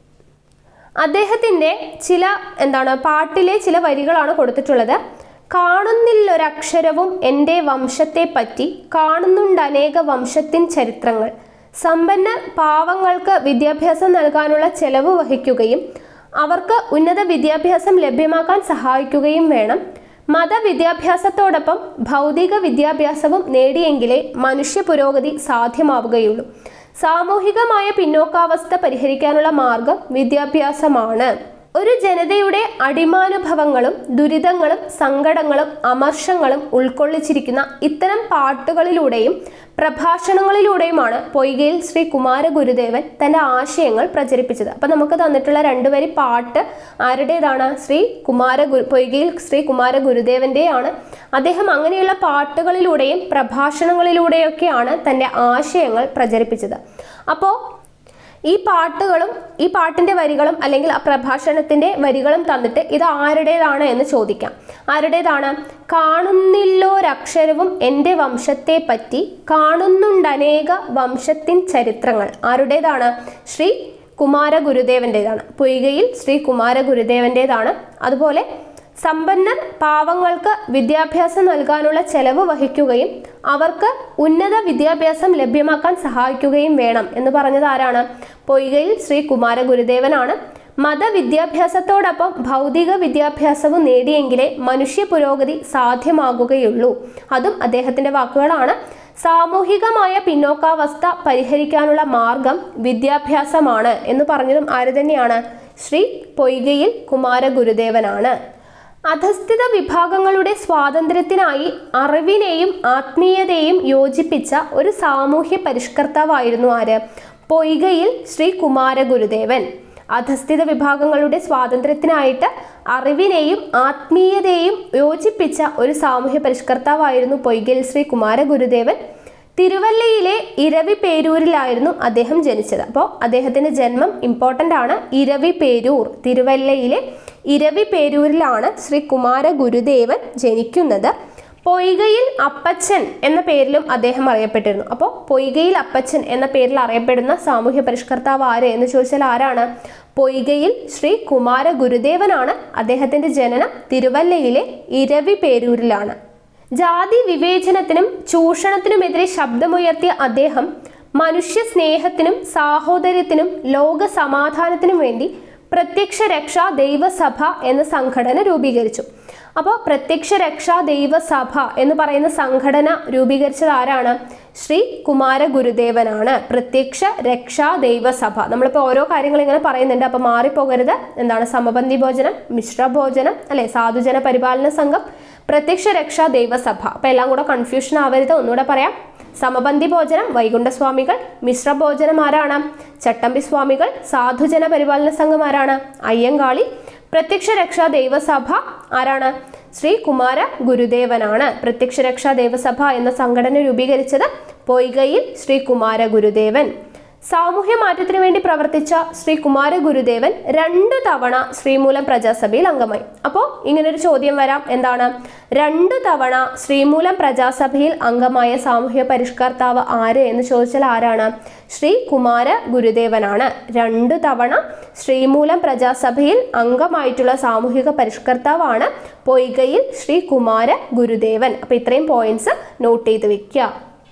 അദ്ദേഹത്തിൻ്റെ ചില എന്താണ് പാട്ടിലെ ചില വരികളാണ് കൊടുത്തിട്ടുള്ളത് കാണുന്നില്ലൊരക്ഷരവും എൻ്റെ വംശത്തെ പറ്റി കാണുന്നുണ്ട് അനേക വംശത്തിൻ ചരിത്രങ്ങൾ സമ്പന്ന പാവങ്ങൾക്ക് വിദ്യാഭ്യാസം നൽകാനുള്ള ചെലവ് വഹിക്കുകയും അവർക്ക് ഉന്നത വിദ്യാഭ്യാസം ലഭ്യമാക്കാൻ സഹായിക്കുകയും വേണം മതവിദ്യാഭ്യാസത്തോടൊപ്പം ഭൗതിക വിദ്യാഭ്യാസവും നേടിയെങ്കിലേ മനുഷ്യ പുരോഗതി സാധ്യമാവുകയുള്ളൂ സാമൂഹികമായ പിന്നോക്കാവസ്ഥ പരിഹരിക്കാനുള്ള മാർഗം വിദ്യാഭ്യാസമാണ് ഒരു ജനതയുടെ അടിമാനുഭവങ്ങളും ദുരിതങ്ങളും സങ്കടങ്ങളും അമർഷങ്ങളും ഉൾക്കൊള്ളിച്ചിരിക്കുന്ന ഇത്തരം പാട്ടുകളിലൂടെയും പ്രഭാഷണങ്ങളിലൂടെയുമാണ് പൊയ്കയിൽ ശ്രീ കുമാര ഗുരുദേവൻ തൻ്റെ ആശയങ്ങൾ പ്രചരിപ്പിച്ചത് അപ്പം നമുക്ക് തന്നിട്ടുള്ള രണ്ടുവരി പാട്ട് ആരുടേതാണ് ശ്രീ കുമാര ഗുരു പൊയ്കയിൽ ശ്രീ കുമാര ഗുരുദേവൻ്റെയാണ് അദ്ദേഹം അങ്ങനെയുള്ള പാട്ടുകളിലൂടെയും പ്രഭാഷണങ്ങളിലൂടെയൊക്കെയാണ് തൻ്റെ ആശയങ്ങൾ പ്രചരിപ്പിച്ചത് അപ്പോൾ ഈ പാട്ടുകളും ഈ പാട്ടിന്റെ വരികളും അല്ലെങ്കിൽ ആ പ്രഭാഷണത്തിന്റെ വരികളും തന്നിട്ട് ഇത് ആരുടേതാണ് എന്ന് ചോദിക്കാം ആരുടേതാണ് കാണുന്നില്ലോരക്ഷരവും എൻ്റെ വംശത്തെ പറ്റി കാണുന്നുണ്ടനേക വംശത്തിൻ ചരിത്രങ്ങൾ ആരുടേതാണ് ശ്രീ കുമാര ഗുരുദേവൻ്റെതാണ് പൊയ്കയിൽ ശ്രീ കുമാര ഗുരുദേവൻ്റെതാണ് അതുപോലെ സമ്പന്നർ പാവങ്ങൾക്ക് വിദ്യാഭ്യാസം നൽകാനുള്ള ചെലവ് വഹിക്കുകയും അവർക്ക് ഉന്നത വിദ്യാഭ്യാസം ലഭ്യമാക്കാൻ സഹായിക്കുകയും വേണം എന്ന് പറഞ്ഞത് ആരാണ് പൊയ്കയിൽ ശ്രീ കുമാര ഗുരുദേവനാണ് മതവിദ്യാഭ്യാസത്തോടൊപ്പം ഭൗതിക വിദ്യാഭ്യാസവും നേടിയെങ്കിലേ മനുഷ്യ പുരോഗതി സാധ്യമാകുകയുള്ളൂ അതും അദ്ദേഹത്തിന്റെ വാക്കുകളാണ് സാമൂഹികമായ പിന്നോക്കാവസ്ഥ പരിഹരിക്കാനുള്ള മാർഗം വിദ്യാഭ്യാസമാണ് എന്ന് പറഞ്ഞതും ആര് തന്നെയാണ് ശ്രീ പൊയ്കയിൽ കുമാര ഗുരുദേവനാണ് അധസ്ഥിത വിഭാഗങ്ങളുടെ സ്വാതന്ത്ര്യത്തിനായി അറിവിനെയും ആത്മീയതയും യോജിപ്പിച്ച ഒരു സാമൂഹ്യ പരിഷ്കർത്താവായിരുന്നു ആര് പൊയ്കയിൽ ശ്രീ കുമാര ഗുരുദേവൻ അധസ്ഥിത വിഭാഗങ്ങളുടെ സ്വാതന്ത്ര്യത്തിനായിട്ട് അറിവിനെയും ആത്മീയതയും യോജിപ്പിച്ച ഒരു സാമൂഹ്യ പരിഷ്കർത്താവായിരുന്നു പൊയ്കയിൽ ശ്രീ കുമാര ഗുരുദേവൻ തിരുവല്ലയിലെ ഇരവി പേരൂരിലായിരുന്നു അദ്ദേഹം ജനിച്ചത് അപ്പോൾ അദ്ദേഹത്തിന്റെ ജന്മം ഇമ്പോർട്ടൻ്റ് ആണ് ഇരവി പേരൂർ തിരുവല്ലയിലെ ഇരവി പേരൂരിലാണ് ശ്രീ കുമാര ഗുരുദേവൻ ജനിക്കുന്നത് പൊയ്കയിൽ അപ്പച്ചൻ എന്ന പേരിലും അദ്ദേഹം അറിയപ്പെട്ടിരുന്നു അപ്പോൾ പൊയ്കയിൽ അപ്പച്ചൻ എന്ന പേരിൽ അറിയപ്പെടുന്ന സാമൂഹ്യ പരിഷ്കർത്താവ് ആര് എന്ന് ചോദിച്ചാൽ ആരാണ് പൊയ്കയിൽ ശ്രീ കുമാര ഗുരുദേവനാണ് അദ്ദേഹത്തിന്റെ ജനനം തിരുവല്ലയിലെ ഇരവി പേരൂരിലാണ് ജാതി വിവേചനത്തിനും ചൂഷണത്തിനുമെതിരെ ശബ്ദമുയർത്തിയ അദ്ദേഹം മനുഷ്യ സ്നേഹത്തിനും സാഹോദര്യത്തിനും ലോക സമാധാനത്തിനും വേണ്ടി പ്രത്യക്ഷ രക്ഷാ ദൈവസഭ എന്ന സംഘടന രൂപീകരിച്ചു അപ്പോൾ പ്രത്യക്ഷ രക്ഷാ ദൈവസഭ എന്ന് പറയുന്ന സംഘടന രൂപീകരിച്ചത് ആരാണ് ശ്രീ കുമാര ഗുരുദേവനാണ് പ്രത്യക്ഷ രക്ഷാ ദൈവസഭ നമ്മളിപ്പോൾ ഓരോ കാര്യങ്ങൾ ഇങ്ങനെ പറയുന്നുണ്ട് അപ്പോൾ മാറിപ്പോകരുത് എന്താണ് സമപന്തി ഭോജനം മിശ്ര ഭോജനം അല്ലെ സാധുജന പരിപാലന സംഘം പ്രത്യക്ഷ രക്ഷാ ദൈവസഭ അപ്പോൾ എല്ലാം കൂടെ കൺഫ്യൂഷൻ ആവരുത് ഒന്നുകൂടെ പറയാം സമപന്തി ഭോജനം വൈകുണ്ഠസ്വാമികൾ മിശ്ര ഭോജനം ആരാണ് ചട്ടമ്പി സ്വാമികൾ സാധുജന പരിപാലന സംഘം ആരാണ് അയ്യങ്കാളി പ്രത്യക്ഷ രക്ഷാ ദൈവസഭ ആരാണ് ശ്രീ കുമാര ഗുരുദേവനാണ് പ്രത്യക്ഷ രക്ഷാ ദേവസഭ എന്ന സംഘടന രൂപീകരിച്ചത് പൊയ്കയിൽ ശ്രീ കുമാര ഗുരുദേവൻ സാമൂഹ്യ മാറ്റത്തിന് വേണ്ടി പ്രവർത്തിച്ച ശ്രീ കുമാര ഗുരുദേവൻ രണ്ടു തവണ ശ്രീമൂലം പ്രജാസഭയിൽ അംഗമായി അപ്പോൾ ഇങ്ങനൊരു ചോദ്യം വരാം എന്താണ് രണ്ടു തവണ ശ്രീമൂലം പ്രജാസഭയിൽ അംഗമായ സാമൂഹ്യ പരിഷ്കർത്താവ് ആര് എന്ന് ചോദിച്ചാൽ ആരാണ് ശ്രീ കുമാര ഗുരുദേവനാണ് രണ്ടു തവണ ശ്രീമൂലം പ്രജാസഭയിൽ അംഗമായിട്ടുള്ള സാമൂഹിക പരിഷ്കർത്താവാണ് പൊയ്കയിൽ ശ്രീ കുമാര ഗുരുദേവൻ അപ്പോൾ ഇത്രയും പോയിന്റ്സ് നോട്ട് ചെയ്ത് വെക്കുക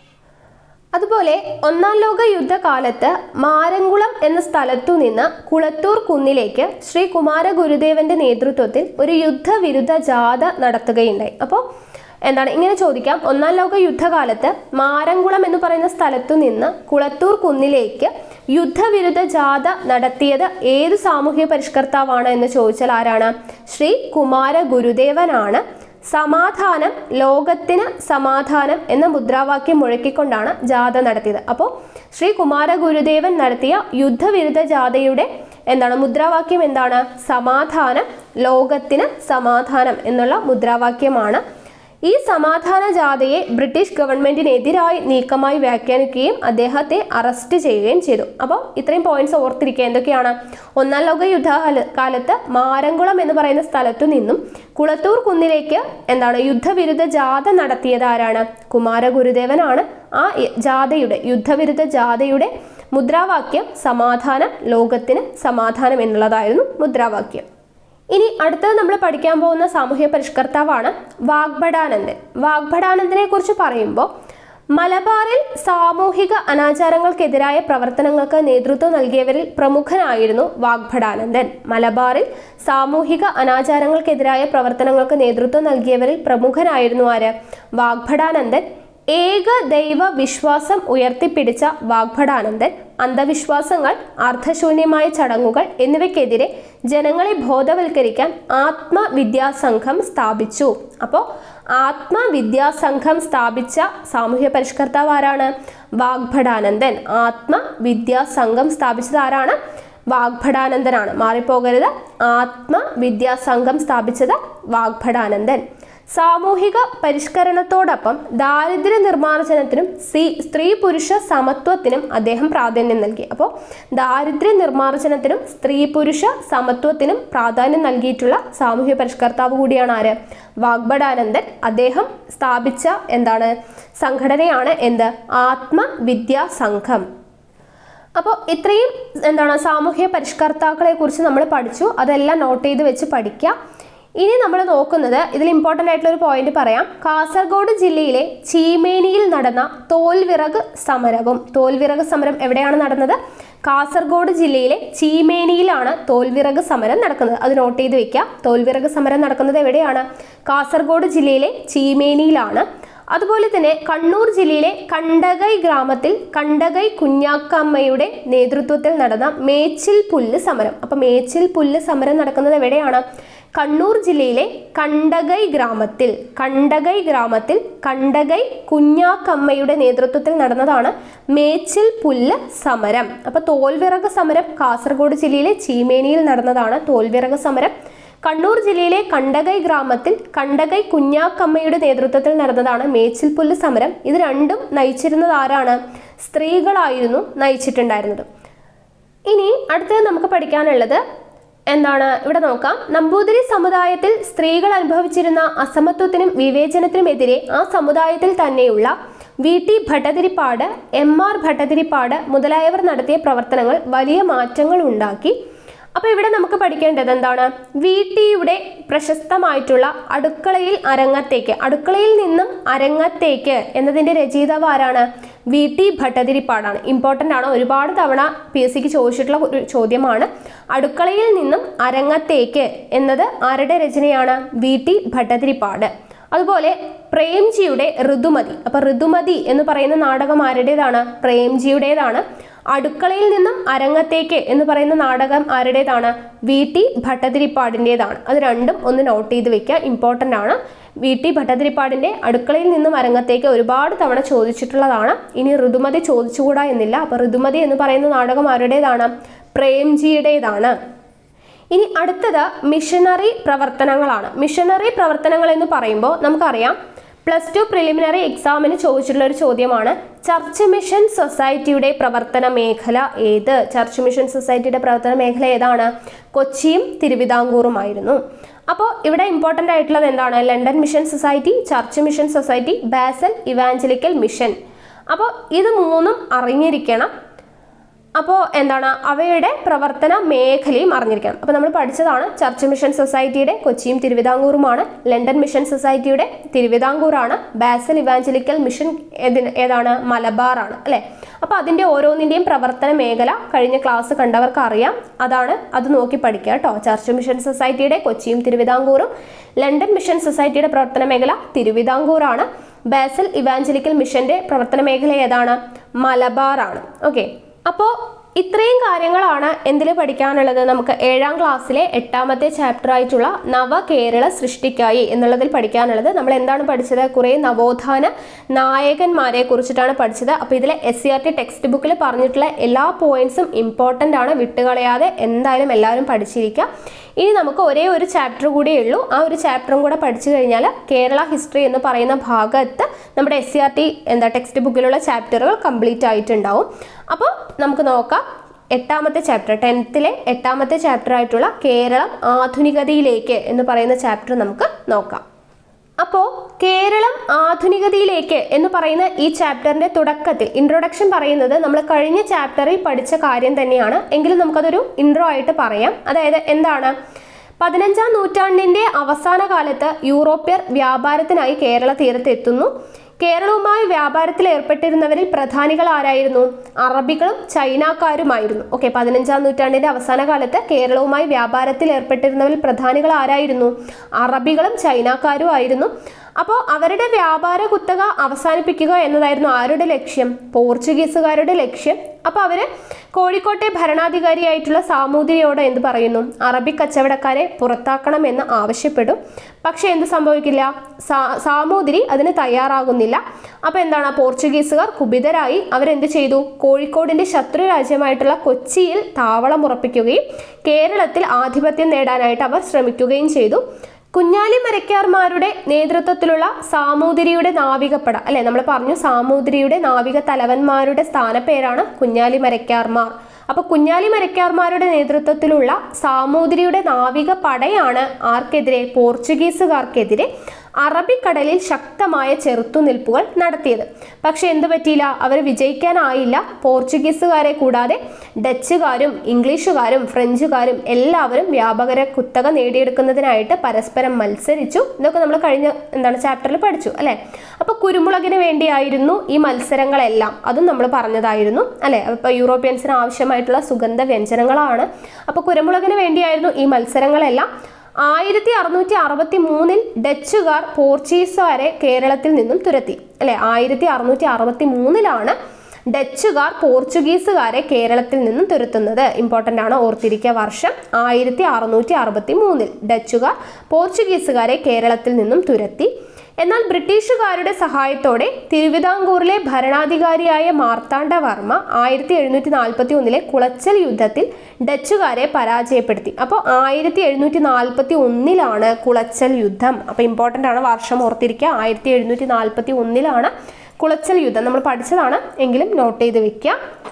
അതുപോലെ ഒന്നാം ലോക യുദ്ധകാലത്ത് മാരങ്കുളം എന്ന സ്ഥലത്തു നിന്ന് കുളത്തൂർ കുന്നിലേക്ക് ശ്രീ കുമാര ഗുരുദേവന്റെ നേതൃത്വത്തിൽ ഒരു യുദ്ധവിരുദ്ധ ജാഥ നടത്തുകയുണ്ടായി അപ്പോൾ എന്താണ് ഇങ്ങനെ ചോദിക്കാം ഒന്നാം ലോക യുദ്ധകാലത്ത് മാരംകുളം എന്ന് പറയുന്ന സ്ഥലത്തു നിന്ന് കുളത്തൂർ കുന്നിലേക്ക് യുദ്ധവിരുദ്ധ ജാഥ നടത്തിയത് ഏത് സാമൂഹ്യ പരിഷ്കർത്താവാണ് എന്ന് ചോദിച്ചാൽ ആരാണ് ശ്രീ കുമാര ഗുരുദേവനാണ് സമാധാനം ലോകത്തിന് സമാധാനം എന്ന മുദ്രാവാക്യം മുഴക്കിക്കൊണ്ടാണ് ജാഥ നടത്തിയത് അപ്പോൾ ശ്രീ കുമാര ഗുരുദേവൻ നടത്തിയ യുദ്ധവിരുദ്ധ ജാഥയുടെ എന്താണ് മുദ്രാവാക്യം എന്താണ് സമാധാനം ലോകത്തിന് സമാധാനം എന്നുള്ള മുദ്രാവാക്യമാണ് ഈ സമാധാന ജാഥയെ ബ്രിട്ടീഷ് ഗവൺമെന്റിനെതിരായി നീക്കമായി വ്യാഖ്യാനിക്കുകയും അദ്ദേഹത്തെ അറസ്റ്റ് ചെയ്യുകയും ചെയ്തു അപ്പോൾ ഇത്രയും പോയിന്റ്സ് ഓർത്തിരിക്കുക എന്തൊക്കെയാണ് ഒന്നാം ലോക യുദ്ധ കാലത്ത് മാരംകുളം എന്ന് പറയുന്ന സ്ഥലത്തു നിന്നും കുളത്തൂർ കുന്നിലേക്ക് എന്താണ് യുദ്ധവിരുദ്ധ ജാഥ നടത്തിയത് ആരാണ് കുമാര ഗുരുദേവനാണ് ആ ജാഥയുടെ യുദ്ധവിരുദ്ധ ജാഥയുടെ മുദ്രാവാക്യം സമാധാനം ലോകത്തിന് സമാധാനം എന്നുള്ളതായിരുന്നു മുദ്രാവാക്യം ഇനി അടുത്തത് നമ്മൾ പഠിക്കാൻ പോകുന്ന സാമൂഹ്യ പരിഷ്കർത്താവാണ് വാഗ്ഭടാനന്ദൻ വാഗ്ഭടാനന്ദനെ കുറിച്ച് പറയുമ്പോൾ മലബാറിൽ സാമൂഹിക അനാചാരങ്ങൾക്കെതിരായ പ്രവർത്തനങ്ങൾക്ക് നേതൃത്വം നൽകിയവരിൽ പ്രമുഖനായിരുന്നു വാഗ്ഭടാനന്ദൻ മലബാറിൽ സാമൂഹിക അനാചാരങ്ങൾക്കെതിരായ പ്രവർത്തനങ്ങൾക്ക് നേതൃത്വം നൽകിയവരിൽ പ്രമുഖനായിരുന്നു ആര് വാഗ്ഭടാനന്ദൻ ഏക ദൈവ വിശ്വാസം ഉയർത്തിപ്പിടിച്ച വാഗ്ഭടാനന്ദൻ അന്ധവിശ്വാസങ്ങൾ അർത്ഥശൂന്യമായ ചടങ്ങുകൾ എന്നിവയ്ക്കെതിരെ ജനങ്ങളെ ബോധവൽക്കരിക്കാൻ ആത്മവിദ്യാസംഘം സ്ഥാപിച്ചു അപ്പോൾ ആത്മവിദ്യാസംഘം സ്ഥാപിച്ച സാമൂഹ്യ പരിഷ്കർത്താവ് ആരാണ് വാഗ്ഭടാനന്ദൻ ആത്മവിദ്യാസംഘം സ്ഥാപിച്ചത് ആരാണ് വാഗ്ഭടാനന്ദനാണ് മാറിപ്പോകരുത് ആത്മവിദ്യാസംഘം സ്ഥാപിച്ചത് വാഗ്ഭടാനന്ദൻ സാമൂഹിക പരിഷ്കരണത്തോടൊപ്പം ദാരിദ്ര്യ നിർമ്മാർജ്ജനത്തിനും സി സ്ത്രീ പുരുഷ സമത്വത്തിനും അദ്ദേഹം പ്രാധാന്യം നൽകി അപ്പോൾ ദാരിദ്ര്യ നിർമ്മാർജ്ജനത്തിനും സ്ത്രീ പുരുഷ സമത്വത്തിനും പ്രാധാന്യം നൽകിയിട്ടുള്ള സാമൂഹ്യ പരിഷ്കർത്താവ് കൂടിയാണ് ആര് വാഗ്ഭടാനന്ദൻ അദ്ദേഹം സ്ഥാപിച്ച എന്താണ് സംഘടനയാണ് എന്ത് ആത്മവിദ്യാ സംഘം അപ്പോൾ ഇത്രയും എന്താണ് സാമൂഹ്യ പരിഷ്കർത്താക്കളെ കുറിച്ച് നമ്മൾ പഠിച്ചു അതെല്ലാം നോട്ട് ചെയ്ത് വെച്ച് പഠിക്കുക ഇനി നമ്മൾ നോക്കുന്നത് ഇതിൽ ഇമ്പോർട്ടൻ്റ് ആയിട്ടുള്ള ഒരു പോയിന്റ് പറയാം കാസർഗോഡ് ജില്ലയിലെ ചീമേനിയിൽ നടന്ന തോൽവിറക് സമരവും തോൽവിറക് സമരം എവിടെയാണ് നടന്നത് കാസർഗോഡ് ജില്ലയിലെ ചീമേനിയിലാണ് തോൽവിറക് സമരം നടക്കുന്നത് അത് നോട്ട് ചെയ്ത് വെക്കുക തോൽവിറക് സമരം നടക്കുന്നത് എവിടെയാണ് കാസർഗോഡ് ജില്ലയിലെ ചീമേനിയിലാണ് അതുപോലെ തന്നെ കണ്ണൂർ ജില്ലയിലെ കണ്ടകൈ ഗ്രാമത്തിൽ കണ്ടകൈ കുഞ്ഞാക്കമ്മയുടെ നേതൃത്വത്തിൽ നടന്ന മേച്ചിൽ പുല്ല് സമരം അപ്പൊ മേച്ചിൽ പുല്ല് സമരം നടക്കുന്നത് എവിടെയാണ് കണ്ണൂർ ജില്ലയിലെ കണ്ടകൈ ഗ്രാമത്തിൽ കണ്ടകൈ ഗ്രാമത്തിൽ കണ്ടകൈ കുഞ്ഞാക്കമ്മയുടെ നേതൃത്വത്തിൽ നടന്നതാണ് മേച്ചിൽ പുല്ല് സമരം അപ്പൊ തോൽവിറക് സമരം കാസർഗോഡ് ജില്ലയിലെ ചീമേനിയിൽ നടന്നതാണ് തോൽവിറക് സമരം കണ്ണൂർ ജില്ലയിലെ കണ്ടകൈ ഗ്രാമത്തിൽ കണ്ടകൈ കുഞ്ഞാക്കമ്മയുടെ നേതൃത്വത്തിൽ നടന്നതാണ് മേച്ചിൽപുല്ല് സമരം ഇത് രണ്ടും നയിച്ചിരുന്നത് ആരാണ് സ്ത്രീകളായിരുന്നു നയിച്ചിട്ടുണ്ടായിരുന്നത് ഇനി അടുത്തത് നമുക്ക് പഠിക്കാനുള്ളത് എന്താണ് ഇവിടെ നോക്കാം നമ്പൂതിരി സമുദായത്തിൽ സ്ത്രീകൾ അനുഭവിച്ചിരുന്ന അസമത്വത്തിനും വിവേചനത്തിനുമെതിരെ ആ സമുദായത്തിൽ തന്നെയുള്ള V T Bhattathiripad M R Bhattathiripad മുതലായവർ നടത്തിയ പ്രവർത്തനങ്ങൾ വലിയ മാറ്റങ്ങൾ ഉണ്ടാക്കി അപ്പോൾ ഇവിടെ നമുക്ക് പഠിക്കേണ്ടത് എന്താണ് വി ടിയുടെ പ്രശസ്തമായിട്ടുള്ള അടുക്കളയിൽ അരങ്ങത്തേക്ക് അടുക്കളയിൽ നിന്നും അരങ്ങത്തേക്ക് എന്നതിൻ്റെ രചയിതാവ് ആരാണ് വി ടി ഭട്ടതിരിപ്പാടാണ് ഇമ്പോർട്ടൻ്റ് ആണ് ഒരുപാട് തവണ പി എസ് സിക്ക് ചോദിച്ചിട്ടുള്ള ഒരു ചോദ്യമാണ് അടുക്കളയിൽ നിന്നും അരങ്ങത്തേക്ക് എന്നത് ആരുടെ രചനയാണ് വി ടി ഭട്ടതിരിപ്പാട് അതുപോലെ പ്രേംജിയുടെ ഋതുമതി അപ്പൊ ഋതുമതി എന്ന് പറയുന്ന നാടകം ആരുടേതാണ് പ്രേംജിയുടേതാണ് അടുക്കളയിൽ നിന്നും അരങ്ങത്തേക്ക് എന്ന് പറയുന്ന നാടകം ആരുടേതാണ് വി ടി ഭട്ടതിരിപ്പാടിൻ്റെതാണ് അത് രണ്ടും ഒന്ന് നോട്ട് ചെയ്ത് വെക്കുക ഇമ്പോർട്ടൻ്റ് ആണ് വി ടി ഭട്ടതിരിപ്പാടിൻ്റെ അടുക്കളയിൽ നിന്നും അരങ്ങത്തേക്ക് ഒരുപാട് തവണ ചോദിച്ചിട്ടുള്ളതാണ് ഇനി ഋതുമതി ചോദിച്ചുകൂടാ എന്നില്ല അപ്പോൾ ഋതുമതി എന്ന് പറയുന്ന നാടകം ആരുടേതാണ് പ്രേംജിയുടേതാണ് ഇനി അടുത്തത് മിഷനറി പ്രവർത്തനങ്ങളാണ് മിഷനറി പ്രവർത്തനങ്ങൾ എന്ന് പറയുമ്പോൾ നമുക്കറിയാം പ്ലസ് ടു പ്രിലിമിനറി എക്സാമിന് ചോദിച്ചിട്ടുള്ള ഒരു ചോദ്യമാണ് ചർച്ച് മിഷൻ സൊസൈറ്റിയുടെ പ്രവർത്തന മേഖല ഏത് ചർച്ച് മിഷൻ സൊസൈറ്റിയുടെ പ്രവർത്തന മേഖല ഏതാണ് കൊച്ചിയും തിരുവിതാംകൂറുമായിരുന്നു അപ്പോൾ ഇവിടെ ഇമ്പോർട്ടൻ്റ് ആയിട്ടുള്ളത് എന്താണ് London mission society church mission society Basel evangelical mission അപ്പോൾ ഇത് മൂന്നും അറിഞ്ഞിരിക്കണം അപ്പോൾ എന്താണ് അവയുടെ പ്രവർത്തന മേഖലയും അറിഞ്ഞിരിക്കണം അപ്പോൾ നമ്മൾ പഠിച്ചതാണ് ചർച്ച് മിഷൻ സൊസൈറ്റിയുടെ കൊച്ചിയും തിരുവിതാംകൂറുമാണ് ലണ്ടൻ മിഷൻ സൊസൈറ്റിയുടെ തിരുവിതാംകൂറാണ് ബാസൽ ഇവാഞ്ചലിക്കൽ മിഷൻ ഏതിന് ഏതാണ് മലബാറാണ് അല്ലേ അപ്പോൾ അതിൻ്റെ ഓരോന്നിൻ്റെയും പ്രവർത്തന മേഖല കഴിഞ്ഞ ക്ലാസ് കണ്ടവർക്ക് അറിയാം അതാണ് അത് നോക്കി പഠിക്കുക കേട്ടോ ചർച്ച് മിഷൻ സൊസൈറ്റിയുടെ കൊച്ചിയും തിരുവിതാംകൂറും ലണ്ടൻ മിഷൻ സൊസൈറ്റിയുടെ പ്രവർത്തന മേഖല തിരുവിതാംകൂറാണ് ബാസൽ ഇവാഞ്ചലിക്കൽ മിഷന്റെ പ്രവർത്തന മേഖല ഏതാണ് മലബാറാണ് ഓക്കെ അപ്പോൾ ഇത്രയും കാര്യങ്ങളാണ് എന്തിൽ പഠിക്കാനുള്ളത് നമുക്ക് ഏഴാം ക്ലാസ്സിലെ എട്ടാമത്തെ ചാപ്റ്റർ ആയിട്ടുള്ള നവകേരള സൃഷ്ടിക്കായി എന്നുള്ളതിൽ പഠിക്കാനുള്ളത് നമ്മൾ എന്താണ് പഠിച്ചത് കുറേ നവോത്ഥാന നായകന്മാരെ കുറിച്ചിട്ടാണ് പഠിച്ചത് അപ്പോൾ ഇതിലെ S C R T text ബുക്കിൽ പറഞ്ഞിട്ടുള്ള എല്ലാ പോയിന്റ്സും ഇമ്പോർട്ടൻ്റ് ആണ് വിട്ടുകളയാതെ എന്തായാലും എല്ലാവരും പഠിച്ചിരിക്കുക ഇനി നമുക്ക് ഒരേ ഒരു ചാപ്റ്റർ കൂടിയേ ഉള്ളൂ ആ ഒരു ചാപ്റ്ററും കൂടെ പഠിച്ചു കഴിഞ്ഞാൽ കേരള ഹിസ്റ്ററി എന്ന് പറയുന്ന ഭാഗത്ത് നമ്മുടെ എസ് സി ആർ ടി എന്താ ടെക്സ്റ്റ് ബുക്കിലുള്ള ചാപ്റ്ററുകൾ കംപ്ലീറ്റ് ആയിട്ടുണ്ടാവും അപ്പോൾ നമുക്ക് നോക്കാം എട്ടാമത്തെ ചാപ്റ്റർ ടെൻത്തിലെ എട്ടാമത്തെ ചാപ്റ്റർ ആയിട്ടുള്ള കേരളം ആധുനികതയിലേക്ക് എന്ന് പറയുന്ന ചാപ്റ്റർ നമുക്ക് നോക്കാം അപ്പോൾ കേരളം ആധുനികതയിലേക്ക് എന്ന് പറയുന്ന ഈ ചാപ്റ്ററിന്റെ തുടക്കത്തിൽ ഇൻട്രൊഡക്ഷൻ പറയുന്നത് നമ്മൾ കഴിഞ്ഞ ചാപ്റ്ററിൽ പഠിച്ച കാര്യം തന്നെയാണ് എങ്കിലും നമുക്കതൊരു ഇൻട്രോ ആയിട്ട് പറയാം അതായത് എന്താണ് പതിനഞ്ചാം നൂറ്റാണ്ടിന്റെ അവസാന കാലത്ത് യൂറോപ്യർ വ്യാപാരത്തിനായി കേരള തീരത്ത് എത്തുന്നു കേരളവുമായി വ്യാപാരത്തിൽ ഏർപ്പെട്ടിരുന്നവരിൽ പ്രധാനികൾ ആരായിരുന്നു അറബികളും ചൈനക്കാരുമായിരുന്നു ഓക്കെ പതിനഞ്ചാം നൂറ്റാണ്ടിന്റെ അവസാന കാലത്ത് കേരളവുമായി വ്യാപാരത്തിൽ ഏർപ്പെട്ടിരുന്നവരിൽ പ്രധാനികൾ ആരായിരുന്നു അറബികളും ചൈനക്കാരും ആയിരുന്നു അപ്പോൾ അവരുടെ വ്യാപാര കുത്തക അവസാനിപ്പിക്കുക എന്നതായിരുന്നു ആരുടെ ലക്ഷ്യം പോർച്ചുഗീസുകാരുടെ ലക്ഷ്യം അപ്പോൾ അവർ കോഴിക്കോട്ടെ ഭരണാധികാരിയായിട്ടുള്ള സാമൂതിരിയോട് എന്ത് പറയുന്നു അറബി കച്ചവടക്കാരെ പുറത്താക്കണം എന്ന് ആവശ്യപ്പെടും പക്ഷേ എന്ത് സംഭവിക്കില്ല സാ സാമൂതിരി അതിന് തയ്യാറാകുന്നില്ല അപ്പോൾ എന്താണ് പോർച്ചുഗീസുകാർ കുപിതരായി അവരെന്ത് ചെയ്തു കോഴിക്കോടിന്റെ ശത്രു രാജ്യമായിട്ടുള്ള കൊച്ചിയിൽ താവളം ഉറപ്പിക്കുകയും കേരളത്തിൽ ആധിപത്യം നേടാനായിട്ട് അവർ ശ്രമിക്കുകയും ചെയ്തു കുഞ്ഞാലി മരക്കാർമാരുടെ നേതൃത്വത്തിലുള്ള സാമൂതിരിയുടെ നാവികപ്പട അല്ലെ നമ്മൾ പറഞ്ഞു സാമൂതിരിയുടെ നാവിക തലവന്മാരുടെ സ്ഥാനപ്പേരാണ് കുഞ്ഞാലി മരക്കാർമാർ അപ്പൊ കുഞ്ഞാലി മരക്കാർമാരുടെ നേതൃത്വത്തിലുള്ള സാമൂതിരിയുടെ നാവിക പടയാണ് ആർക്കെതിരെ പോർച്ചുഗീസുകാർക്കെതിരെ അറബിക്കടലിൽ ശക്തമായ ചെറുത്തുനിൽപ്പുകൾ നടത്തിയത് പക്ഷെ എന്തു പറ്റിയില്ല അവർ വിജയിക്കാനായില്ല പോർച്ചുഗീസുകാരെ കൂടാതെ ഡച്ചുകാരും ഇംഗ്ലീഷുകാരും ഫ്രഞ്ചുകാരും എല്ലാവരും വ്യാപകര കുത്തക നേടിയെടുക്കുന്നതിനായിട്ട് പരസ്പരം മത്സരിച്ചു ഇതൊക്കെ നമ്മൾ കഴിഞ്ഞ എന്താണ് ചാപ്റ്ററിൽ പഠിച്ചു അല്ലെ അപ്പൊ കുരുമുളകിന് വേണ്ടിയായിരുന്നു ഈ മത്സരങ്ങളെല്ലാം അതും നമ്മൾ പറഞ്ഞതായിരുന്നു അല്ലെ അപ്പൊ യൂറോപ്യൻസിന് ആവശ്യമായിട്ടുള്ള സുഗന്ധ വ്യഞ്ജനങ്ങളാണ് അപ്പൊ കുരുമുളകിന് വേണ്ടിയായിരുന്നു ഈ മത്സരങ്ങളെല്ലാം ആയിരത്തി അറുന്നൂറ്റി അറുപത്തി മൂന്നിൽ ഡച്ചുകാർ പോർച്ചുഗീസുകാരെ കേരളത്തിൽ നിന്നും തുരത്തി അല്ലെ ആയിരത്തി അറുന്നൂറ്റി അറുപത്തി മൂന്നിലാണ് ഡച്ചുകാർ പോർച്ചുഗീസുകാരെ കേരളത്തിൽ നിന്നും തുരത്തുന്നത് ഇമ്പോർട്ടൻ്റ് ആണ് ഓർത്തിരിക്കുക വർഷം ആയിരത്തി അറുന്നൂറ്റി അറുപത്തി മൂന്നിൽ ഡച്ചുകാർ പോർച്ചുഗീസുകാരെ കേരളത്തിൽ നിന്നും തുരത്തി എന്നാൽ ബ്രിട്ടീഷുകാരുടെ സഹായത്തോടെ തിരുവിതാംകൂറിലെ ഭരണാധികാരിയായ മാർത്താണ്ഡവർമ്മ ആയിരത്തി എഴുന്നൂറ്റി നാൽപ്പത്തി ഒന്നിലെ കുളച്ചൽ യുദ്ധത്തിൽ ഡച്ചുകാരെ പരാജയപ്പെടുത്തി അപ്പോൾ ആയിരത്തി എഴുന്നൂറ്റി നാൽപ്പത്തി ഒന്നിലാണ് കുളച്ചൽ യുദ്ധം അപ്പോൾ ഇമ്പോർട്ടൻ്റ് ആണ് വർഷം ഓർത്തിരിക്കുക ആയിരത്തി എഴുന്നൂറ്റി നാൽപ്പത്തി ഒന്നിലാണ് കുളച്ചൽ യുദ്ധം നമ്മൾ പഠിച്ചതാണ് എങ്കിലും നോട്ട് ചെയ്ത് വെക്കുക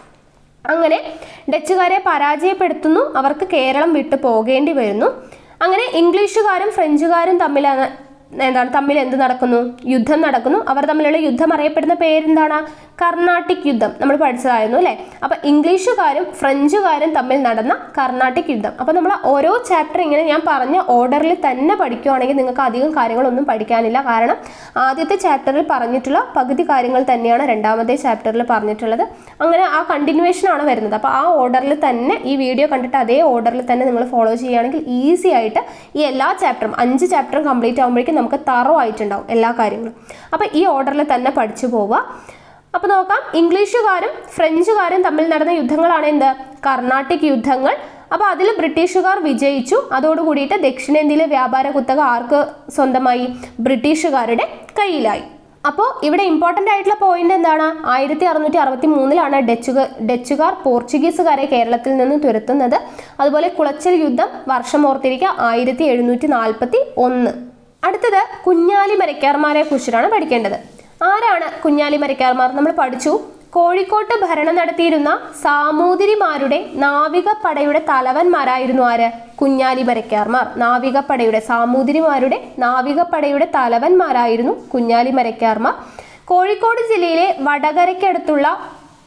അങ്ങനെ ഡച്ചുകാരെ പരാജയപ്പെടുത്തുന്നു അവർക്ക് കേരളം വിട്ടു പോകേണ്ടി വരുന്നു അങ്ങനെ ഇംഗ്ലീഷുകാരും ഫ്രഞ്ചുകാരും തമ്മിലാണ് എന്താണ് തമ്മിൽ എന്ത് നടക്കുന്നു യുദ്ധം നടക്കുന്നു അവർ തമ്മിലുള്ള യുദ്ധം അറിയപ്പെടുന്ന പേരെന്താണ് കർണാട്ടിക് യുദ്ധം നമ്മൾ പഠിച്ചതായിരുന്നു അല്ലേ അപ്പൊ ഇംഗ്ലീഷുകാരും ഫ്രഞ്ചുകാരും തമ്മിൽ നടന്ന കർണാട്ടിക് യുദ്ധം അപ്പൊ നമ്മൾ ഓരോ ചാപ്റ്റർ ഇങ്ങനെ ഞാൻ പറഞ്ഞ ഓർഡറിൽ തന്നെ പഠിക്കുകയാണെങ്കിൽ നിങ്ങൾക്ക് അധികം കാര്യങ്ങളൊന്നും പഠിക്കാനില്ല കാരണം ആദ്യത്തെ ചാപ്റ്ററിൽ പറഞ്ഞിട്ടുള്ള പകുതി കാര്യങ്ങൾ തന്നെയാണ് രണ്ടാമത്തെ ചാപ്റ്ററിൽ പറഞ്ഞിട്ടുള്ളത് അങ്ങനെ ആ കണ്ടിന്യൂവേഷൻ ആണ് വരുന്നത് അപ്പോൾ ആ ഓർഡറിൽ തന്നെ ഈ വീഡിയോ കണ്ടിട്ട് അതേ ഓർഡറിൽ തന്നെ നിങ്ങൾ ഫോളോ ചെയ്യുകയാണെങ്കിൽ ഈസി ആയിട്ട് ഈ എല്ലാ ചാപ്റ്ററും അഞ്ച് ചാപ്റ്ററും കംപ്ലീറ്റ് ആകുമ്പോഴേക്കും നമുക്ക് തറോ ആയിട്ടുണ്ടാവും എല്ലാ കാര്യങ്ങളും അപ്പോൾ ഈ ഓർഡറിൽ തന്നെ പഠിച്ചു പോവുക അപ്പോൾ നോക്കാം ഇംഗ്ലീഷുകാരും ഫ്രഞ്ചുകാരും തമ്മിൽ നടന്ന യുദ്ധങ്ങളാണ് എന്ത് കർണാട്ടിക് യുദ്ധങ്ങൾ അപ്പോൾ അതിൽ ബ്രിട്ടീഷുകാർ വിജയിച്ചു അതോടുകൂടിയിട്ട് ദക്ഷിണേന്ത്യയിലെ വ്യാപാര കുത്തക ആർക്ക് സ്വന്തമായി ബ്രിട്ടീഷുകാരുടെ കയ്യിലായി അപ്പോൾ ഇവിടെ ഇമ്പോർട്ടൻ്റ് ആയിട്ടുള്ള പോയിന്റ് എന്താണ് ആയിരത്തി അറുന്നൂറ്റി അറുപത്തി മൂന്നിലാണ് ഡച്ചുകാർ ഡച്ചുകാർ പോർച്ചുഗീസുകാരെ കേരളത്തിൽ നിന്ന് തുരത്തുന്നത് അതുപോലെ കുളച്ചൽ യുദ്ധം വർഷം ഓർത്തിരിക്കുക ആയിരത്തി എഴുന്നൂറ്റി നാൽപ്പത്തി ഒന്ന് അടുത്തത് കുഞ്ഞാലി മരക്കാർമാരെ കുറിച്ചിട്ടാണ് പഠിക്കേണ്ടത് ആരാണ് കുഞ്ഞാലി മരക്കാർമാർ നമ്മൾ പഠിച്ചു കോഴിക്കോട്ട് ഭരണം നടത്തിയിരുന്ന സാമൂതിരിമാരുടെ നാവികപ്പടയുടെ തലവന്മാരായിരുന്നു ആര് കുഞ്ഞാലി മരക്കാർമാർ നാവികപ്പടയുടെ സാമൂതിരിമാരുടെ നാവികപ്പടയുടെ തലവന്മാരായിരുന്നു കുഞ്ഞാലി മരക്കാർമാർ കോഴിക്കോട് ജില്ലയിലെ വടകരയ്ക്കടുത്തുള്ള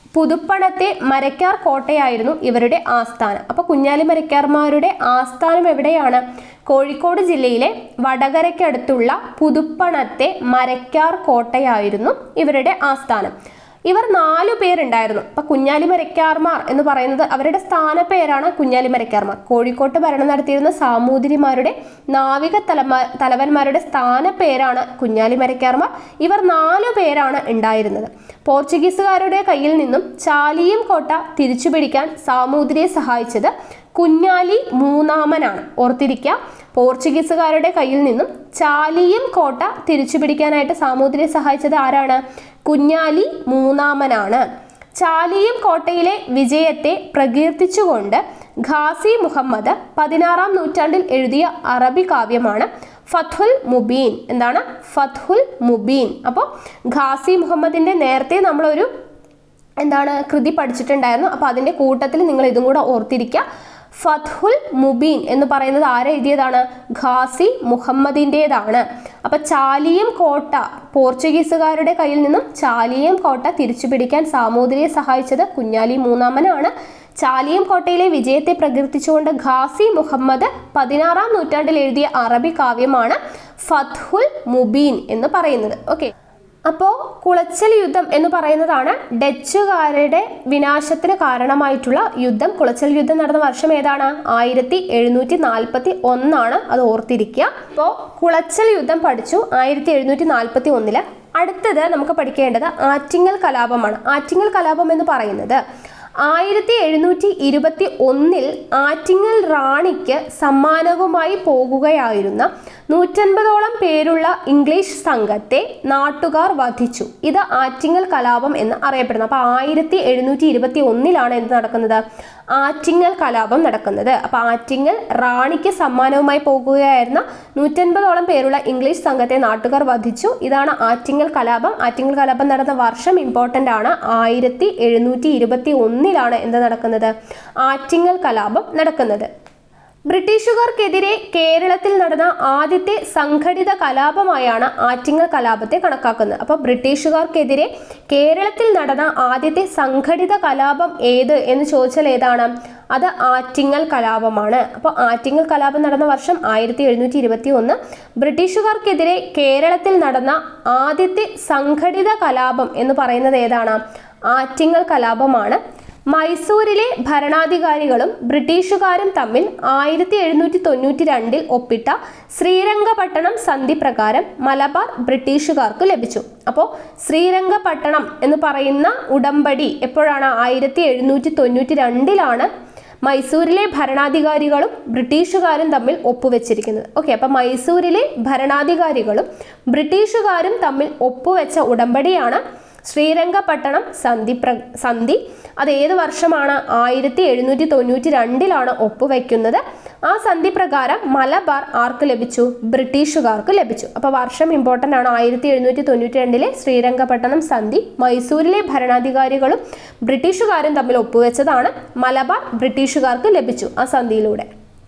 പുതുപ്പണത്തെ മരക്കാർ കോട്ടയായിരുന്നു ഇവരുടെ ആസ്ഥാനം അപ്പോൾ കുഞ്ഞാലി മരക്കാർമാരുടെ ആസ്ഥാനം എവിടെയാണ് കോഴിക്കോട് ജില്ലയിലെ വടകരയ്ക്കടുത്തുള്ള പുതുപ്പണത്തെ മരക്കാർ കോട്ടയായിരുന്നു ഇവരുടെ ആസ്ഥാനം ഇവർ നാലു പേരുണ്ടായിരുന്നു അപ്പൊ കുഞ്ഞാലി മരക്കാർമാർ എന്ന് പറയുന്നത് അവരുടെ സ്ഥാനപ്പേരാണ് കുഞ്ഞാലി മരക്കാർമാർ കോഴിക്കോട്ട് ഭരണം നടത്തിയിരുന്ന സാമൂതിരിമാരുടെ നാവിക തലമാ തലവന്മാരുടെ സ്ഥാനപ്പേരാണ് കുഞ്ഞാലി മരക്കാർമാർ ഇവർ നാലു പേരാണ് ഉണ്ടായിരുന്നത് പോർച്ചുഗീസുകാരുടെ കയ്യിൽ നിന്നും ചാലിയം കോട്ട തിരിച്ചുപിടിക്കാൻ സാമൂതിരിയെ സഹായിച്ചത് കുഞ്ഞാലി മൂന്നാമനാണ് ഓർത്തിരിക്കുക പോർച്ചുഗീസുകാരുടെ കയ്യിൽ നിന്നും ചാലിയം കോട്ട തിരിച്ചുപിടിക്കാനായിട്ട് സാമൂതിരിയെ സഹായിച്ചത് ആരാണ് കുഞ്ഞാലി മൂന്നാമനാണ് ചാലിയം കോട്ടയിലെ വിജയത്തെ പ്രകീർത്തിച്ചുകൊണ്ട് ഖാസി മുഹമ്മദ് പതിനാറാം നൂറ്റാണ്ടിൽ എഴുതിയ അറബി കാവ്യമാണ് ഫത്ഹുൽ മുബീൻ എന്താണ് ഫത്ഹുൽ മുബീൻ അപ്പോൾ ഖാസി മുഹമ്മദിന്റെ നേരത്തെ നമ്മളൊരു എന്താണ് കൃതി പഠിച്ചിട്ടുണ്ടായിരുന്നു അപ്പോൾ അതിൻ്റെ കൂട്ടത്തിൽ നിങ്ങൾ ഇതും കൂടെ ഓർത്തിരിക്കുക ഫത്ഹുൽ മുബീൻ എന്ന് പറയുന്നത് ആരെഴുതിയതാണ് ഖാസി മുഹമ്മദിൻ്റെതാണ് അപ്പൊ ചാലിയം കോട്ട പോർച്ചുഗീസുകാരുടെ കയ്യിൽ നിന്നും ചാലിയം കോട്ട തിരിച്ചു പിടിക്കാൻ സാമൂതിരിയെ സഹായിച്ചത് കുഞ്ഞാലി മൂന്നാമനാണ് ചാലിയം കോട്ടയിലെ വിജയത്തെ പ്രകീർത്തിച്ചുകൊണ്ട് ഖാസി മുഹമ്മദ് പതിനാറാം നൂറ്റാണ്ടിൽ എഴുതിയ അറബി കാവ്യമാണ് ഫത്ഹുൽ മുബീൻ എന്ന് പറയുന്നത് ഓക്കെ അപ്പോൾ കുളച്ചൽ യുദ്ധം എന്ന് പറയുന്നതാണ് ഡച്ചുകാരുടെ വിനാശത്തിന് കാരണമായിട്ടുള്ള യുദ്ധം കുളച്ചൽ യുദ്ധം നടന്ന വർഷം ഏതാണ് ആയിരത്തി എഴുന്നൂറ്റി നാൽപ്പത്തി ഒന്നാണ് അത് ഓർത്തിരിക്കുക അപ്പോൾ കുളച്ചൽ യുദ്ധം പഠിച്ചു ആയിരത്തി എഴുന്നൂറ്റി നാൽപ്പത്തി ഒന്നില് അടുത്തത് നമുക്ക് പഠിക്കേണ്ടത് ആറ്റിങ്ങൽ കലാപമാണ് ആറ്റിങ്ങൽ കലാപം എന്ന് പറയുന്നത് ആയിരത്തി എഴുന്നൂറ്റി ഇരുപത്തി ഒന്നിൽ ആറ്റിങ്ങൽ റാണിക്ക് സമ്മാനവുമായി പോകുകയായിരുന്ന നൂറ്റൻപതോളം പേരുള്ള ഇംഗ്ലീഷ് സംഘത്തെ നാട്ടുകാർ വധിച്ചു ഇത് ആറ്റിങ്ങൽ കലാപം എന്ന് അറിയപ്പെടുന്നു അപ്പോൾ ആയിരത്തി എഴുന്നൂറ്റി ഇരുപത്തി ഒന്നിലാണ് എന്ത് നടക്കുന്നത് ആറ്റിങ്ങൽ കലാപം നടക്കുന്നത് അപ്പോൾ ആറ്റിങ്ങൽ റാണിക്ക് സമ്മാനവുമായി പോകുകയായിരുന്ന നൂറ്റൻപതോളം പേരുള്ള ഇംഗ്ലീഷ് സംഘത്തെ നാട്ടുകാർ വധിച്ചു ഇതാണ് ആറ്റിങ്ങൽ കലാപം ആറ്റിങ്ങൽ കലാപം നടന്ന വർഷം ഇമ്പോർട്ടൻ്റ് ആണ് ആയിരത്തി എഴുന്നൂറ്റി ഇരുപത്തി ഒന്നിലാണ് എന്ത് നടക്കുന്നത് ആറ്റിങ്ങൽ കലാപം നടക്കുന്നത് ബ്രിട്ടീഷുകാർക്കെതിരെ കേരളത്തിൽ നടന്ന ആദ്യത്തെ സംഘടിത കലാപമായാണ് ആറ്റിങ്ങൽ കലാപത്തെ കണക്കാക്കുന്നത് അപ്പോൾ ബ്രിട്ടീഷുകാർക്കെതിരെ കേരളത്തിൽ നടന്ന ആദ്യത്തെ സംഘടിത കലാപം ഏത് എന്ന് ചോദിച്ചാൽ ഏതാണ് അത് ആറ്റിങ്ങൽ കലാപമാണ് അപ്പോൾ ആറ്റിങ്ങൽ കലാപം നടന്ന വർഷം ആയിരത്തി എഴുന്നൂറ്റി ഇരുപത്തി ഒന്ന് ബ്രിട്ടീഷുകാർക്കെതിരെ കേരളത്തിൽ നടന്ന ആദ്യത്തെ സംഘടിത കലാപം എന്ന് പറയുന്നത് ഏതാണ് ആറ്റിങ്ങൽ കലാപമാണ് മൈസൂരിലെ ഭരണാധികാരികളും ബ്രിട്ടീഷുകാരും തമ്മിൽ ആയിരത്തി എഴുന്നൂറ്റി തൊണ്ണൂറ്റി രണ്ടിൽ ഒപ്പിട്ട ശ്രീരംഗപട്ടണം സന്ധി പ്രകാരം മലബാർ ബ്രിട്ടീഷുകാർക്ക് ലഭിച്ചു അപ്പോൾ ശ്രീരംഗപട്ടണം എന്ന് പറയുന്ന ഉടമ്പടി എപ്പോഴാണ് ആയിരത്തി എഴുന്നൂറ്റി തൊണ്ണൂറ്റി രണ്ടിലാണ് മൈസൂരിലെ ഭരണാധികാരികളും ബ്രിട്ടീഷുകാരും തമ്മിൽ ഒപ്പുവെച്ചിരിക്കുന്നത് ഓക്കെ അപ്പം മൈസൂരിലെ ഭരണാധികാരികളും ബ്രിട്ടീഷുകാരും തമ്മിൽ ഒപ്പുവെച്ച ഉടമ്പടിയാണ് ശ്രീരംഗപട്ടണം സന്ധി പ്ര സന്ധി അത് ഏത് വർഷമാണ് ആയിരത്തി എഴുന്നൂറ്റി തൊണ്ണൂറ്റി രണ്ടിലാണ് ഒപ്പുവെക്കുന്നത് ആ സന്ധി പ്രകാരം മലബാർ ആർക്ക് ലഭിച്ചു ബ്രിട്ടീഷുകാർക്ക് ലഭിച്ചു അപ്പോൾ വർഷം ഇമ്പോർട്ടൻ്റ് ആണ് ആയിരത്തി എഴുന്നൂറ്റി തൊണ്ണൂറ്റി രണ്ടിലെ ശ്രീരംഗപട്ടണം സന്ധി മൈസൂരിലെ ഭരണാധികാരികളും ബ്രിട്ടീഷുകാരും തമ്മിൽ ഒപ്പുവെച്ചതാണ് മലബാർ ബ്രിട്ടീഷുകാർക്ക് ലഭിച്ചു ആ സന്ധിയിലൂടെ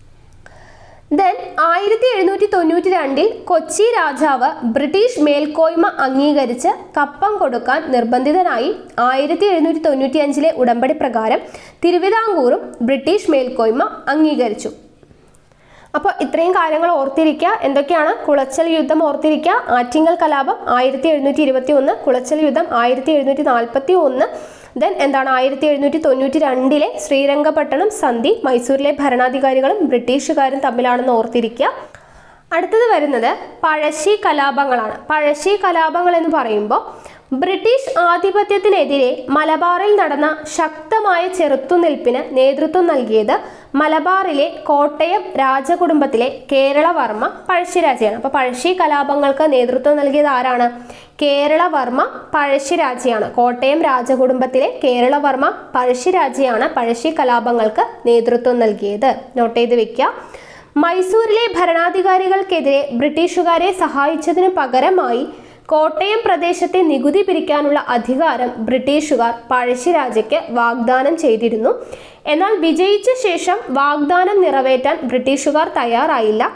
ദെൻ ആയിരത്തി എഴുന്നൂറ്റി തൊണ്ണൂറ്റി രണ്ടിൽ കൊച്ചി രാജാവ് ബ്രിട്ടീഷ് മേൽക്കോയ്മ അംഗീകരിച്ച് കപ്പം കൊടുക്കാൻ നിർബന്ധിതനായി ആയിരത്തി എഴുന്നൂറ്റി തൊണ്ണൂറ്റി അഞ്ചിലെ ഉടമ്പടി പ്രകാരം തിരുവിതാംകൂറും ബ്രിട്ടീഷ് മേൽക്കോയ്മ അംഗീകരിച്ചു അപ്പോൾ ഇത്രയും കാര്യങ്ങൾ ഓർത്തിരിക്കുക എന്തൊക്കെയാണ് കുളച്ചൽ യുദ്ധം ഓർത്തിരിക്കുക ആറ്റിങ്ങൽ കലാപം ആയിരത്തി എഴുന്നൂറ്റി ഇരുപത്തി ഒന്ന് കുളച്ചൽ യുദ്ധം ആയിരത്തി എഴുന്നൂറ്റി നാൽപ്പത്തി ഒന്ന് ദെൻ എന്താണ് ആയിരത്തി എഴുന്നൂറ്റി തൊണ്ണൂറ്റി രണ്ടിലെ ശ്രീരംഗപട്ടണം സന്ധി മൈസൂരിലെ ഭരണാധികാരികളും ബ്രിട്ടീഷുകാരും തമ്മിലാണെന്ന് ഓർത്തിരിക്കുക അടുത്തത് വരുന്നത് പഴശ്ശി കലാപങ്ങളാണ് പഴശ്ശി കലാപങ്ങൾ എന്ന് പറയുമ്പോൾ ബ്രിട്ടീഷ് ആധിപത്യത്തിനെതിരെ മലബാറിൽ നടന്ന ശക്തമായ ചെറുത്തുനിൽപ്പിന് നേതൃത്വം നൽകിയത് മലബാറിലെ കോട്ടയം രാജകുടുംബത്തിലെ കേരളവർമ്മ പഴശ്ശിരാജയാണ് അപ്പോൾ പഴശ്ശി കലാപങ്ങൾക്ക് നേതൃത്വം നൽകിയത് ആരാണ് കേരളവർമ്മ പഴശ്ശിരാജയാണ് കോട്ടയം രാജകുടുംബത്തിലെ കേരളവർമ്മ പഴശ്ശിരാജയാണ് പഴശ്ശി കലാപങ്ങൾക്ക് നേതൃത്വം നൽകിയത് നോട്ട് ചെയ്ത് വെക്കുക മൈസൂരിലെ ഭരണാധികാരികൾക്കെതിരെ ബ്രിട്ടീഷുകാരെ സഹായിച്ചതിനു പകരമായി കോട്ടയം പ്രദേശത്തെ നികുതി പിരിക്കാനുള്ള അധികാരം ബ്രിട്ടീഷുകാർ പഴശ്ശിരാജയ്ക്ക് വാഗ്ദാനം ചെയ്തിരുന്നു എന്നാൽ വിജയിച്ച ശേഷം വാഗ്ദാനം നിറവേറ്റാൻ ബ്രിട്ടീഷുകാർ തയ്യാറായില്ല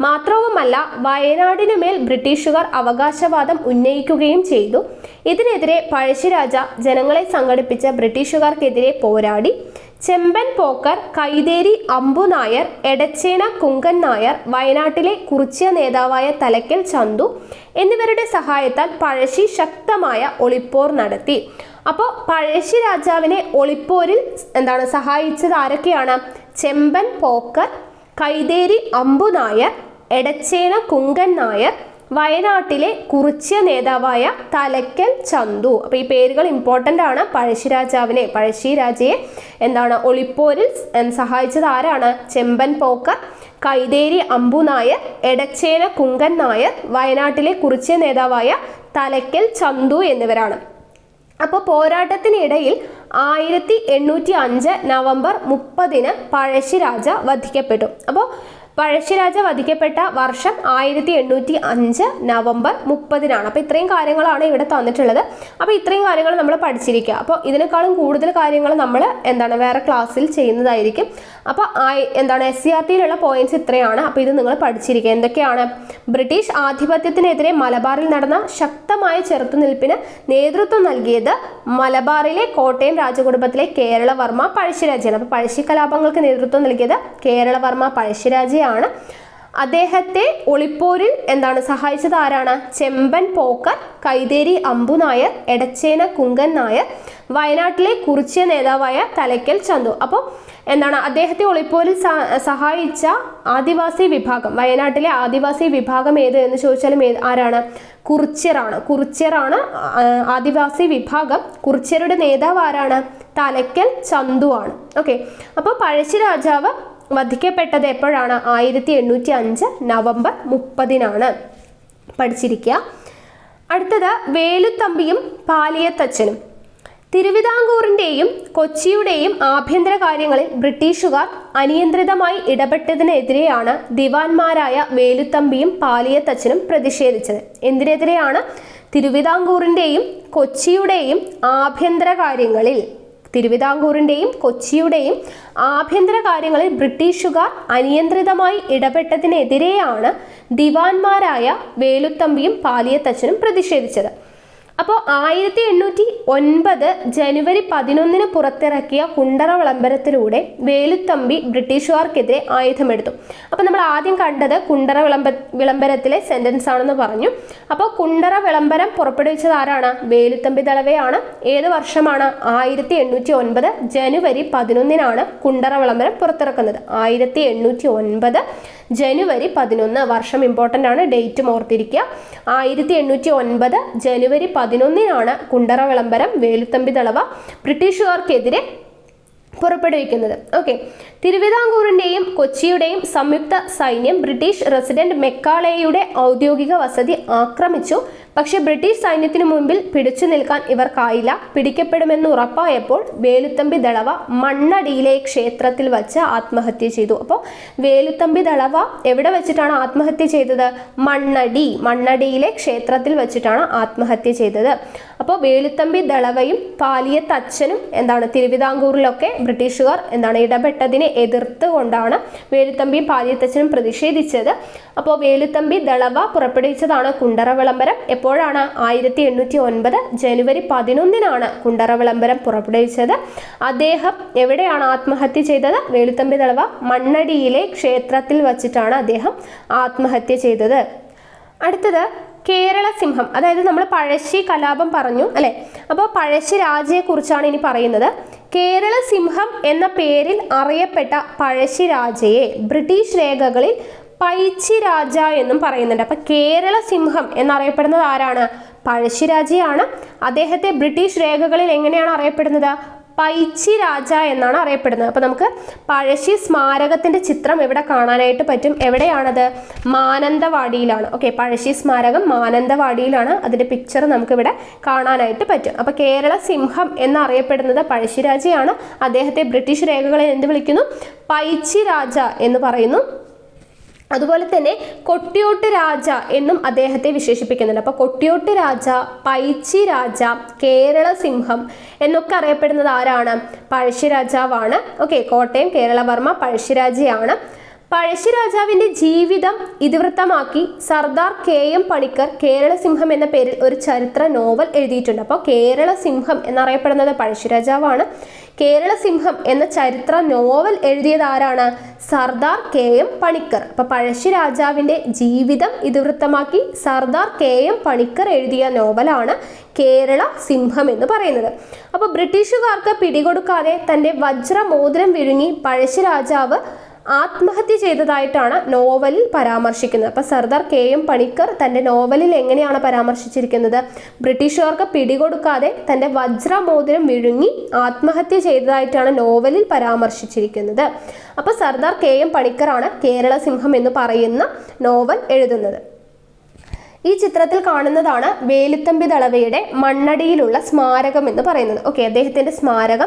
മാത്രവുമല്ല വയനാടിനുമേൽ ബ്രിട്ടീഷുകാർ അവകാശവാദം ഉന്നയിക്കുകയും ചെയ്തു ഇതിനെതിരെ പഴശ്ശിരാജ ജനങ്ങളെ സംഘടിപ്പിച്ച ബ്രിട്ടീഷുകാർക്കെതിരെ പോരാടി ചെമ്പൻ പോക്കർ കൈതേരി അമ്പു നായർ എടച്ചേന കുങ്കൻ നായർ വയനാട്ടിലെ കുറിച്യ നേതാവായ തലക്കൽ ചന്തു എന്നിവരുടെ സഹായത്താൽ പഴശ്ശി ശക്തമായ ഒളിപ്പോർ നടത്തി അപ്പോൾ പഴശ്ശി രാജാവിനെ ഒളിപ്പോരിൽ എന്താണ് സഹായിച്ചത് ആരൊക്കെയാണ് ചെമ്പൻ പോക്കർ കൈതേരി അമ്പു നായർ എടച്ചേന കുങ്കൻ നായർ വയനാട്ടിലെ കുറിച്യ നേതാവായ തലക്കൽ ചന്തു അപ്പോൾ ഈ പേരുകൾ ഇമ്പോർട്ടൻ്റ് ആണ് പഴശ്ശിരാജാവിനെ പഴശ്ശിരാജയെ എന്താണ് ഒളിപ്പോരിൽ സഹായിച്ചത് ആരാണ് ചെമ്പൻ പോക്കർ കൈതേരി അമ്പു നായർ എടച്ചേന കുങ്കൻ നായർ വയനാട്ടിലെ കുറിച്യ നേതാവായ തലക്കൽ ചന്തു എന്നിവരാണ് അപ്പോൾ പോരാട്ടത്തിനിടയിൽ ആയിരത്തി എണ്ണൂറ്റി അഞ്ച് നവംബർ മുപ്പതിന് പഴശ്ശിരാജ വധിക്കപ്പെട്ടു അപ്പോൾ പഴശ്ശിരാജ വധിക്കപ്പെട്ട വർഷം ആയിരത്തി എണ്ണൂറ്റി അഞ്ച് നവംബർ മുപ്പതിനാണ് അപ്പോൾ ഇത്രയും കാര്യങ്ങളാണ് ഇവിടെ തന്നിട്ടുള്ളത് അപ്പോൾ ഇത്രയും കാര്യങ്ങൾ നമ്മൾ പഠിച്ചിരിക്കുക അപ്പോൾ ഇതിനേക്കാളും കൂടുതൽ കാര്യങ്ങൾ നമ്മൾ എന്താണ് വേറെ ക്ലാസ്സിൽ ചെയ്യുന്നതായിരിക്കും അപ്പോൾ എന്താണ് എസ് സി ആർ ടിയിലുള്ള പോയിന്റ്സ് ഇത്രയാണ് അപ്പോൾ ഇത് നിങ്ങൾ പഠിച്ചിരിക്കുക എന്തൊക്കെയാണ് ബ്രിട്ടീഷ് ആധിപത്യത്തിനെതിരെ മലബാറിൽ നടന്ന ശക്തമായ ചെറുത്തുനിൽപ്പിന് നേതൃത്വം നൽകിയത് മലബാറിലെ കോട്ടയം രാജകുടുംബത്തിലെ കേരളവർമ്മ പഴശ്ശിരാജയാണ് അപ്പോൾ പഴശ്ശി കലാപങ്ങൾക്ക് നേതൃത്വം നൽകിയത് കേരളവർമ്മ പഴശ്ശിരാജയാണ് അദ്ദേഹത്തെ ഒളിപ്പോരിൽ എന്താണ് സഹായിച്ചത് ആരാണ് ചെമ്പൻ പോക്കർ കൈതേരി അമ്പു നായർ എടച്ചേന കുങ്കൻ നായർ വയനാട്ടിലെ കുറിച്യ നേതാവായ തലയ്ക്കൽ ചന്തു അപ്പോൾ എന്താണ് അദ്ദേഹത്തെ ഒളിപ്പോരിൽ സഹായിച്ച ആദിവാസി വിഭാഗം വയനാട്ടിലെ ആദിവാസി വിഭാഗം ഏത് എന്ന് ചോദിച്ചാലും ഏത് ആരാണ് കുറിച്യറാണ് കുറിച്യറാണ് ആദിവാസി വിഭാഗം കുറിച്യരുടെ നേതാവ് ആരാണ് തലയ്ക്കൽ ചന്തു ആണ് ഓക്കെ അപ്പോൾ പഴശ്ശി രാജാവ് വധിക്കപ്പെട്ടത് എപ്പോഴാണ് ആയിരത്തി എണ്ണൂറ്റി അഞ്ച് നവംബർ മുപ്പതിനാണ് പഠിച്ചിരിക്കുക അടുത്തത് വേലുത്തമ്പിയും പാലിയത്തച്ഛനും തിരുവിതാംകൂറിൻ്റെയും കൊച്ചിയുടെയും ആഭ്യന്തര കാര്യങ്ങളിൽ ബ്രിട്ടീഷുകാർ അനിയന്ത്രിതമായി ഇടപെട്ടതിനെതിരെയാണ് ദിവാൻമാരായ വേലുത്തമ്പിയും പാലിയത്തച്ഛനും പ്രതിഷേധിച്ചത് എന്തിനെതിരെയാണ് തിരുവിതാംകൂറിൻ്റെയും കൊച്ചിയുടെയും ആഭ്യന്തര കാര്യങ്ങളിൽ തിരുവിതാംകൂറിൻ്റെയും കൊച്ചിയുടെയും ആഭ്യന്തര കാര്യങ്ങളിൽ ബ്രിട്ടീഷുകാർ അനിയന്ത്രിതമായി ഇടപെട്ടതിനെതിരെയാണ് ദിവാൻമാരായ വേലുത്തമ്പിയും പാലിയത്തച്ഛനും പ്രതിഷേധിച്ചത് അപ്പോൾ ആയിരത്തി എണ്ണൂറ്റി ഒൻപത് ജനുവരി പതിനൊന്നിന് പുറത്തിറക്കിയ കുണ്ടറ വിളംബരത്തിലൂടെ വേലുത്തമ്പി ബ്രിട്ടീഷുകാർക്കെതിരെ ആയുധമെടുത്തു അപ്പോൾ നമ്മൾ ആദ്യം കണ്ടത് കുണ്ടറ വിളംബ വിളംബരത്തിലെ സെൻറ്റൻസ് ആണെന്ന് പറഞ്ഞു അപ്പോൾ കുണ്ടറ വിളംബരം പുറപ്പെടുവിച്ചത് ആരാണ് വേലുത്തമ്പി ദളവയാണ് ഏത് വർഷമാണ് ആയിരത്തി എണ്ണൂറ്റി ഒൻപത് ജനുവരി പതിനൊന്നിനാണ് കുണ്ടറ വിളംബരം പുറത്തിറക്കുന്നത് ആയിരത്തി എണ്ണൂറ്റി ഒൻപത് ജനുവരി പതിനൊന്ന് വർഷം ഇമ്പോർട്ടൻ്റ് ആണ് ഡേറ്റും ഓർത്തിരിക്കുക ആയിരത്തി എണ്ണൂറ്റി ഒൻപത് ജനുവരി പതിനൊന്നിനാണ് കുണ്ടറ വിളംബരം വേലുത്തമ്പി ദളവ ബ്രിട്ടീഷുകാർക്കെതിരെ പുറപ്പെടുവിക്കുന്നത് ഓക്കെ തിരുവിതാംകൂറിൻ്റെയും കൊച്ചിയുടെയും സംയുക്ത സൈന്യം ബ്രിട്ടീഷ് റെസിഡന്റ് മെക്കാളേയുടെ ഔദ്യോഗിക വസതി ആക്രമിച്ചു പക്ഷേ ബ്രിട്ടീഷ് സൈന്യത്തിനു മുമ്പിൽ പിടിച്ചു നിൽക്കാൻ ഇവർക്കായില്ല പിടിക്കപ്പെടുമെന്ന് ഉറപ്പായപ്പോൾ വേലുത്തമ്പി ദളവ മണ്ണടിയിലെ ക്ഷേത്രത്തിൽ വച്ച് ആത്മഹത്യ ചെയ്തു അപ്പോൾ വേലുത്തമ്പി ദളവ എവിടെ വെച്ചിട്ടാണ് ആത്മഹത്യ ചെയ്തത് മണ്ണടി മണ്ണടിയിലെ ക്ഷേത്രത്തിൽ വെച്ചിട്ടാണ് ആത്മഹത്യ ചെയ്തത് അപ്പോൾ വേലുത്തമ്പി ദളവയും പാലിയത്തച്ഛനും എന്താണ് തിരുവിതാംകൂറിലൊക്കെ ബ്രിട്ടീഷുകാർ എന്താണ് ഇടപെട്ടതിനെ എതിർത്ത് കൊണ്ടാണ് വേലുത്തമ്പിയും പാലിയത്തച്ഛനും പ്രതിഷേധിച്ചത് അപ്പോൾ വേലുത്തമ്പി ദളവ പുറപ്പെടുവിച്ചതാണ് കുണ്ടറ വിളംബരം എപ്പോഴാണ് ആയിരത്തി എണ്ണൂറ്റി ഒൻപത് ജനുവരി പതിനൊന്നിനാണ് കുണ്ടറ വിളംബരം പുറപ്പെടുവിച്ചത് അദ്ദേഹം എവിടെയാണ് ആത്മഹത്യ ചെയ്തത് വേലുത്തമ്പി ദളവ മണ്ണടിയിലെ ക്ഷേത്രത്തിൽ വച്ചിട്ടാണ് അദ്ദേഹം ആത്മഹത്യ ചെയ്തത് അടുത്തത് കേരള സിംഹം അതായത് നമ്മൾ പഴശ്ശി കലാപം പറഞ്ഞു അല്ലെ അപ്പോൾ പഴശ്ശി രാജയെക്കുറിച്ചാണ് ഇനി പറയുന്നത് കേരള സിംഹം എന്ന പേരിൽ അറിയപ്പെട്ട പഴശ്ശി രാജയെ ബ്രിട്ടീഷ് രേഖകളിൽ പൈച്ചി രാജ എന്നും പറയുന്നുണ്ട് അപ്പൊ കേരള സിംഹം എന്നറിയപ്പെടുന്നത് ആരാണ് പഴശ്ശിരാജയാണ് അദ്ദേഹത്തെ ബ്രിട്ടീഷ് രേഖകളിൽ എങ്ങനെയാണ് അറിയപ്പെടുന്നത് പൈച്ചി രാജ എന്നാണ് അറിയപ്പെടുന്നത് അപ്പോൾ നമുക്ക് പഴശ്ശി സ്മാരകത്തിന്റെ ചിത്രം എവിടെ കാണാനായിട്ട് പറ്റും എവിടെയാണത് മാനന്തവാടിയിലാണ് ഓക്കെ പഴശ്ശി സ്മാരകം മാനന്തവാടിയിലാണ് അതിന്റെ പിക്ചർ നമുക്കിവിടെ കാണാനായിട്ട് പറ്റും അപ്പോൾ കേരള സിംഹം എന്നറിയപ്പെടുന്നത് പഴശ്ശിരാജയാണ് അദ്ദേഹത്തെ ബ്രിട്ടീഷ് രേഖകളിൽ എന്ത് വിളിക്കുന്നു പൈച്ചി രാജ എന്ന് പറയുന്നു അതുപോലെ തന്നെ കൊട്ടിയോട്ട് രാജ എന്നും അദ്ദേഹത്തെ വിശേഷിപ്പിക്കുന്നുണ്ട് അപ്പോൾ കൊട്ടിയോട്ട് രാജ പൈച്ചി രാജ കേരള സിംഹം എന്നൊക്കെ അറിയപ്പെടുന്നത് ആരാണ് പഴശ്ശിരാജാവാണ് ഓക്കെ കോട്ടയം കേരളവർമ്മ പഴശ്ശിരാജയാണ് പഴശ്ശിരാജാവിന്റെ ജീവിതം ഇതിവൃത്തമാക്കി സർദാർ കെ എം പണിക്കർ കേരള സിംഹം എന്ന പേരിൽ ഒരു ചരിത്ര നോവൽ എഴുതിയിട്ടുണ്ട് അപ്പോൾ കേരള സിംഹം എന്നറിയപ്പെടുന്നത് പഴശ്ശിരാജാവാണ് കേരള സിംഹം എന്ന ചരിത്ര നോവൽ എഴുതിയത് ആരാണ് സർദാർ കെ എം പണിക്കർ അപ്പോൾ പഴശ്ശിരാജാവിന്റെ ജീവിതം ഇതിവൃത്തമാക്കി സർദാർ കെ എം പണിക്കർ എഴുതിയ നോവലാണ് കേരള സിംഹം എന്ന് പറയുന്നത് അപ്പോൾ ബ്രിട്ടീഷുകാർക്ക് പിടികൊടുക്കാതെ തന്റെ വജ്രമോതിരം വിഴുങ്ങി പഴശ്ശിരാജാവ് ആത്മഹത്യ ചെയ്തതായിട്ടാണ് നോവലിൽ പരാമർശിക്കുന്നത് അപ്പോൾ സർദാർ കെ എം പണിക്കർ തൻ്റെ നോവലിൽ എങ്ങനെയാണ് പരാമർശിച്ചിരിക്കുന്നത് ബ്രിട്ടീഷുകാർക്ക് പിടികൊടുക്കാതെ തൻ്റെ വജ്രമോതിരം വിഴുങ്ങി ആത്മഹത്യ ചെയ്തതായിട്ടാണ് നോവലിൽ പരാമർശിച്ചിരിക്കുന്നത് അപ്പോൾ സർദാർ കെ എം പണിക്കറാണ് കേരള സിംഹം എന്ന് പറയുന്ന നോവൽ എഴുതുന്നത് ഈ ചിത്രത്തിൽ കാണുന്നതാണ് വേലുത്തമ്പി ദളവയുടെ മണ്ണടിയിലുള്ള സ്മാരകം എന്ന് പറയുന്നത് ഓക്കെ അദ്ദേഹത്തിന്റെ സ്മാരകം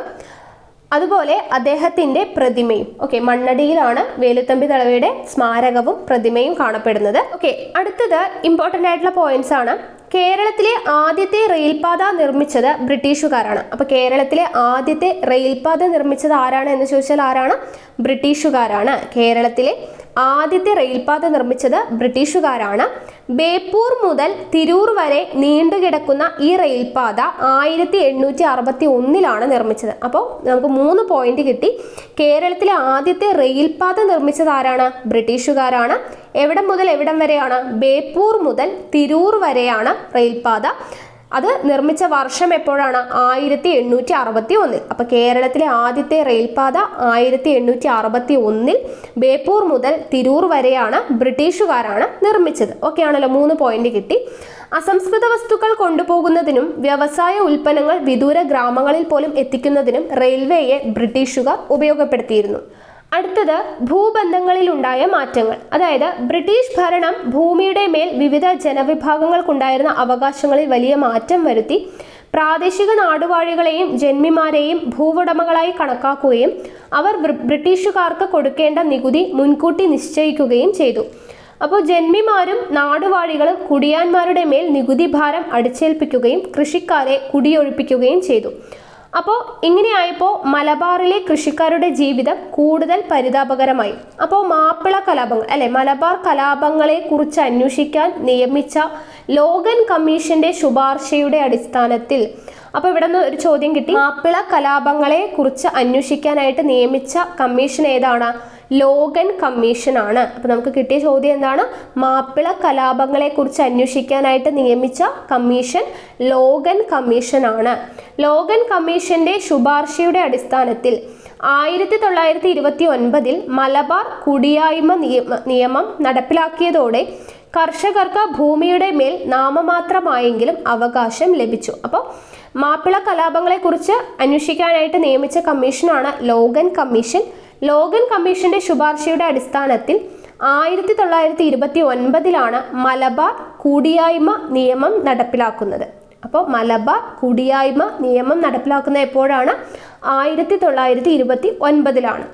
അതുപോലെ അദ്ദേഹത്തിന്റെ പ്രതിമയും ഓക്കെ മണ്ണടിയിലാണ് വേലുത്തമ്പി ദളവയുടെ സ്മാരകവും പ്രതിമയും കാണപ്പെടുന്നത് ഓക്കെ അടുത്തത് ഇമ്പോർട്ടൻ്റ് ആയിട്ടുള്ള പോയിന്റ്സ് ആണ് കേരളത്തിലെ ആദ്യത്തെ റെയിൽപാത നിർമ്മിച്ചത് ബ്രിട്ടീഷുകാരാണ് അപ്പോൾ കേരളത്തിലെ ആദ്യത്തെ റെയിൽപാത നിർമ്മിച്ചത് ആരാണ് എന്ന് ചോദിച്ചാൽ ആരാണ് ബ്രിട്ടീഷുകാരാണ് കേരളത്തിലെ ആദ്യത്തെ റെയിൽപാത നിർമ്മിച്ചത് ബ്രിട്ടീഷുകാരാണ് ബേപ്പൂർ മുതൽ തിരൂർ വരെ നീണ്ടുകിടക്കുന്ന ഈ റെയിൽപാത ആയിരത്തി എണ്ണൂറ്റി അറുപത്തി ഒന്നിലാണ് നിർമ്മിച്ചത് അപ്പോൾ നമുക്ക് മൂന്ന് പോയിന്റ് കിട്ടി കേരളത്തിലെ ആദ്യത്തെ റെയിൽപാത നിർമ്മിച്ചത് ആരാണ് ബ്രിട്ടീഷുകാരാണ് എവിടം മുതൽ എവിടം വരെയാണ് ബേപ്പൂർ മുതൽ തിരൂർ വരെയാണ് റെയിൽപാത അത് നിർമ്മിച്ച വർഷം എപ്പോഴാണ് ആയിരത്തി എണ്ണൂറ്റി അറുപത്തി ഒന്നിൽ അപ്പൊ കേരളത്തിലെ ആദ്യത്തെ റെയിൽപാത ആയിരത്തി എണ്ണൂറ്റി അറുപത്തി ഒന്നിൽ ബേപ്പൂർ മുതൽ തിരൂർ വരെയാണ് ബ്രിട്ടീഷുകാരാണ് നിർമ്മിച്ചത് ഓക്കെ ആണല്ലോ മൂന്ന് പോയിന്റ് കിട്ടി അസംസ്കൃത വസ്തുക്കൾ കൊണ്ടുപോകുന്നതിനും വ്യവസായ ഉൽപ്പന്നങ്ങൾ വിദൂര ഗ്രാമങ്ങളിൽ പോലും എത്തിക്കുന്നതിനും റെയിൽവേയെ ബ്രിട്ടീഷുകാർ ഉപയോഗപ്പെടുത്തിയിരുന്നു അടുത്തത് ഭൂബന്ധങ്ങളിലുണ്ടായ മാറ്റങ്ങൾ അതായത് ബ്രിട്ടീഷ് ഭരണം ഭൂമിയുടെ മേൽ വിവിധ ജനവിഭാഗങ്ങൾക്കുണ്ടായിരുന്ന അവകാശങ്ങളിൽ വലിയ മാറ്റം വരുത്തി പ്രാദേശിക നാടുവാഴികളെയും ജന്മിമാരെയും ഭൂവുടമകളായി കണക്കാക്കുകയും അവർ ബ്രി- ബ്രിട്ടീഷുകാർക്ക് കൊടുക്കേണ്ട നികുതി മുൻകൂട്ടി നിശ്ചയിക്കുകയും ചെയ്തു അപ്പോൾ ജന്മിമാരും നാടുവാഴികളും കുടിയാന്മാരുടെ മേൽ നികുതി ഭാരം അടിച്ചേൽപ്പിക്കുകയും കൃഷിക്കാരെ കുടിയൊഴിപ്പിക്കുകയും ചെയ്തു അപ്പോൾ ഇങ്ങനെയായപ്പോൾ മലബാറിലെ കൃഷിക്കാരുടെ ജീവിതം കൂടുതൽ പരിതാപകരമായി അപ്പോൾ മാപ്പിള കലാപങ്ങൾ അല്ലെ മലബാർ കലാപങ്ങളെ കുറിച്ച് അന്വേഷിക്കാൻ നിയമിച്ച ലോഗൻ കമ്മീഷന്റെ ശുപാർശയുടെ അടിസ്ഥാനത്തിൽ അപ്പോൾ ഇവിടെ നിന്ന് ഒരു ചോദ്യം കിട്ടി മാപ്പിള കലാപങ്ങളെ കുറിച്ച് അന്വേഷിക്കാനായിട്ട് നിയമിച്ച കമ്മീഷൻ ഏതാണ് ലോഗൻ കമ്മീഷനാണ് അപ്പോൾ നമുക്ക് കിട്ടിയ ചോദ്യം എന്താണ് മാപ്പിള കലാപങ്ങളെ കുറിച്ച് അന്വേഷിക്കാനായിട്ട് നിയമിച്ച കമ്മീഷൻ ലോഗൻ കമ്മീഷനാണ് ലോഗൻ കമ്മീഷന്റെ ശുപാർശയുടെ അടിസ്ഥാനത്തിൽ ആയിരത്തി തൊള്ളായിരത്തി ഇരുപത്തി ഒൻപതിൽ മലബാർ കുടിയായ്മ നിയമ നിയമം നടപ്പിലാക്കിയതോടെ കർഷകർക്ക് ഭൂമിയുടെ മേൽ നാമമാത്രമായെങ്കിലും അവകാശം ലഭിച്ചു അപ്പോൾ മാപ്പിള കലാപങ്ങളെക്കുറിച്ച് അന്വേഷിക്കാനായിട്ട് നിയമിച്ച കമ്മീഷനാണ് ലോഗൻ കമ്മീഷൻ ലോഗൻ കമ്മീഷന്റെ ശുപാർശയുടെ അടിസ്ഥാനത്തിൽ ആയിരത്തി തൊള്ളായിരത്തി ഇരുപത്തി ഒൻപതിലാണ് മലബാർ കൂടിയായ്മ നിയമം നടപ്പിലാക്കുന്നത് അപ്പോൾ മലബാർ കുടിയായ്മ നിയമം നടപ്പിലാക്കുന്നത് എപ്പോഴാണ് ആയിരത്തി തൊള്ളായിരത്തി ഇരുപത്തി ഒൻപതിലാണ്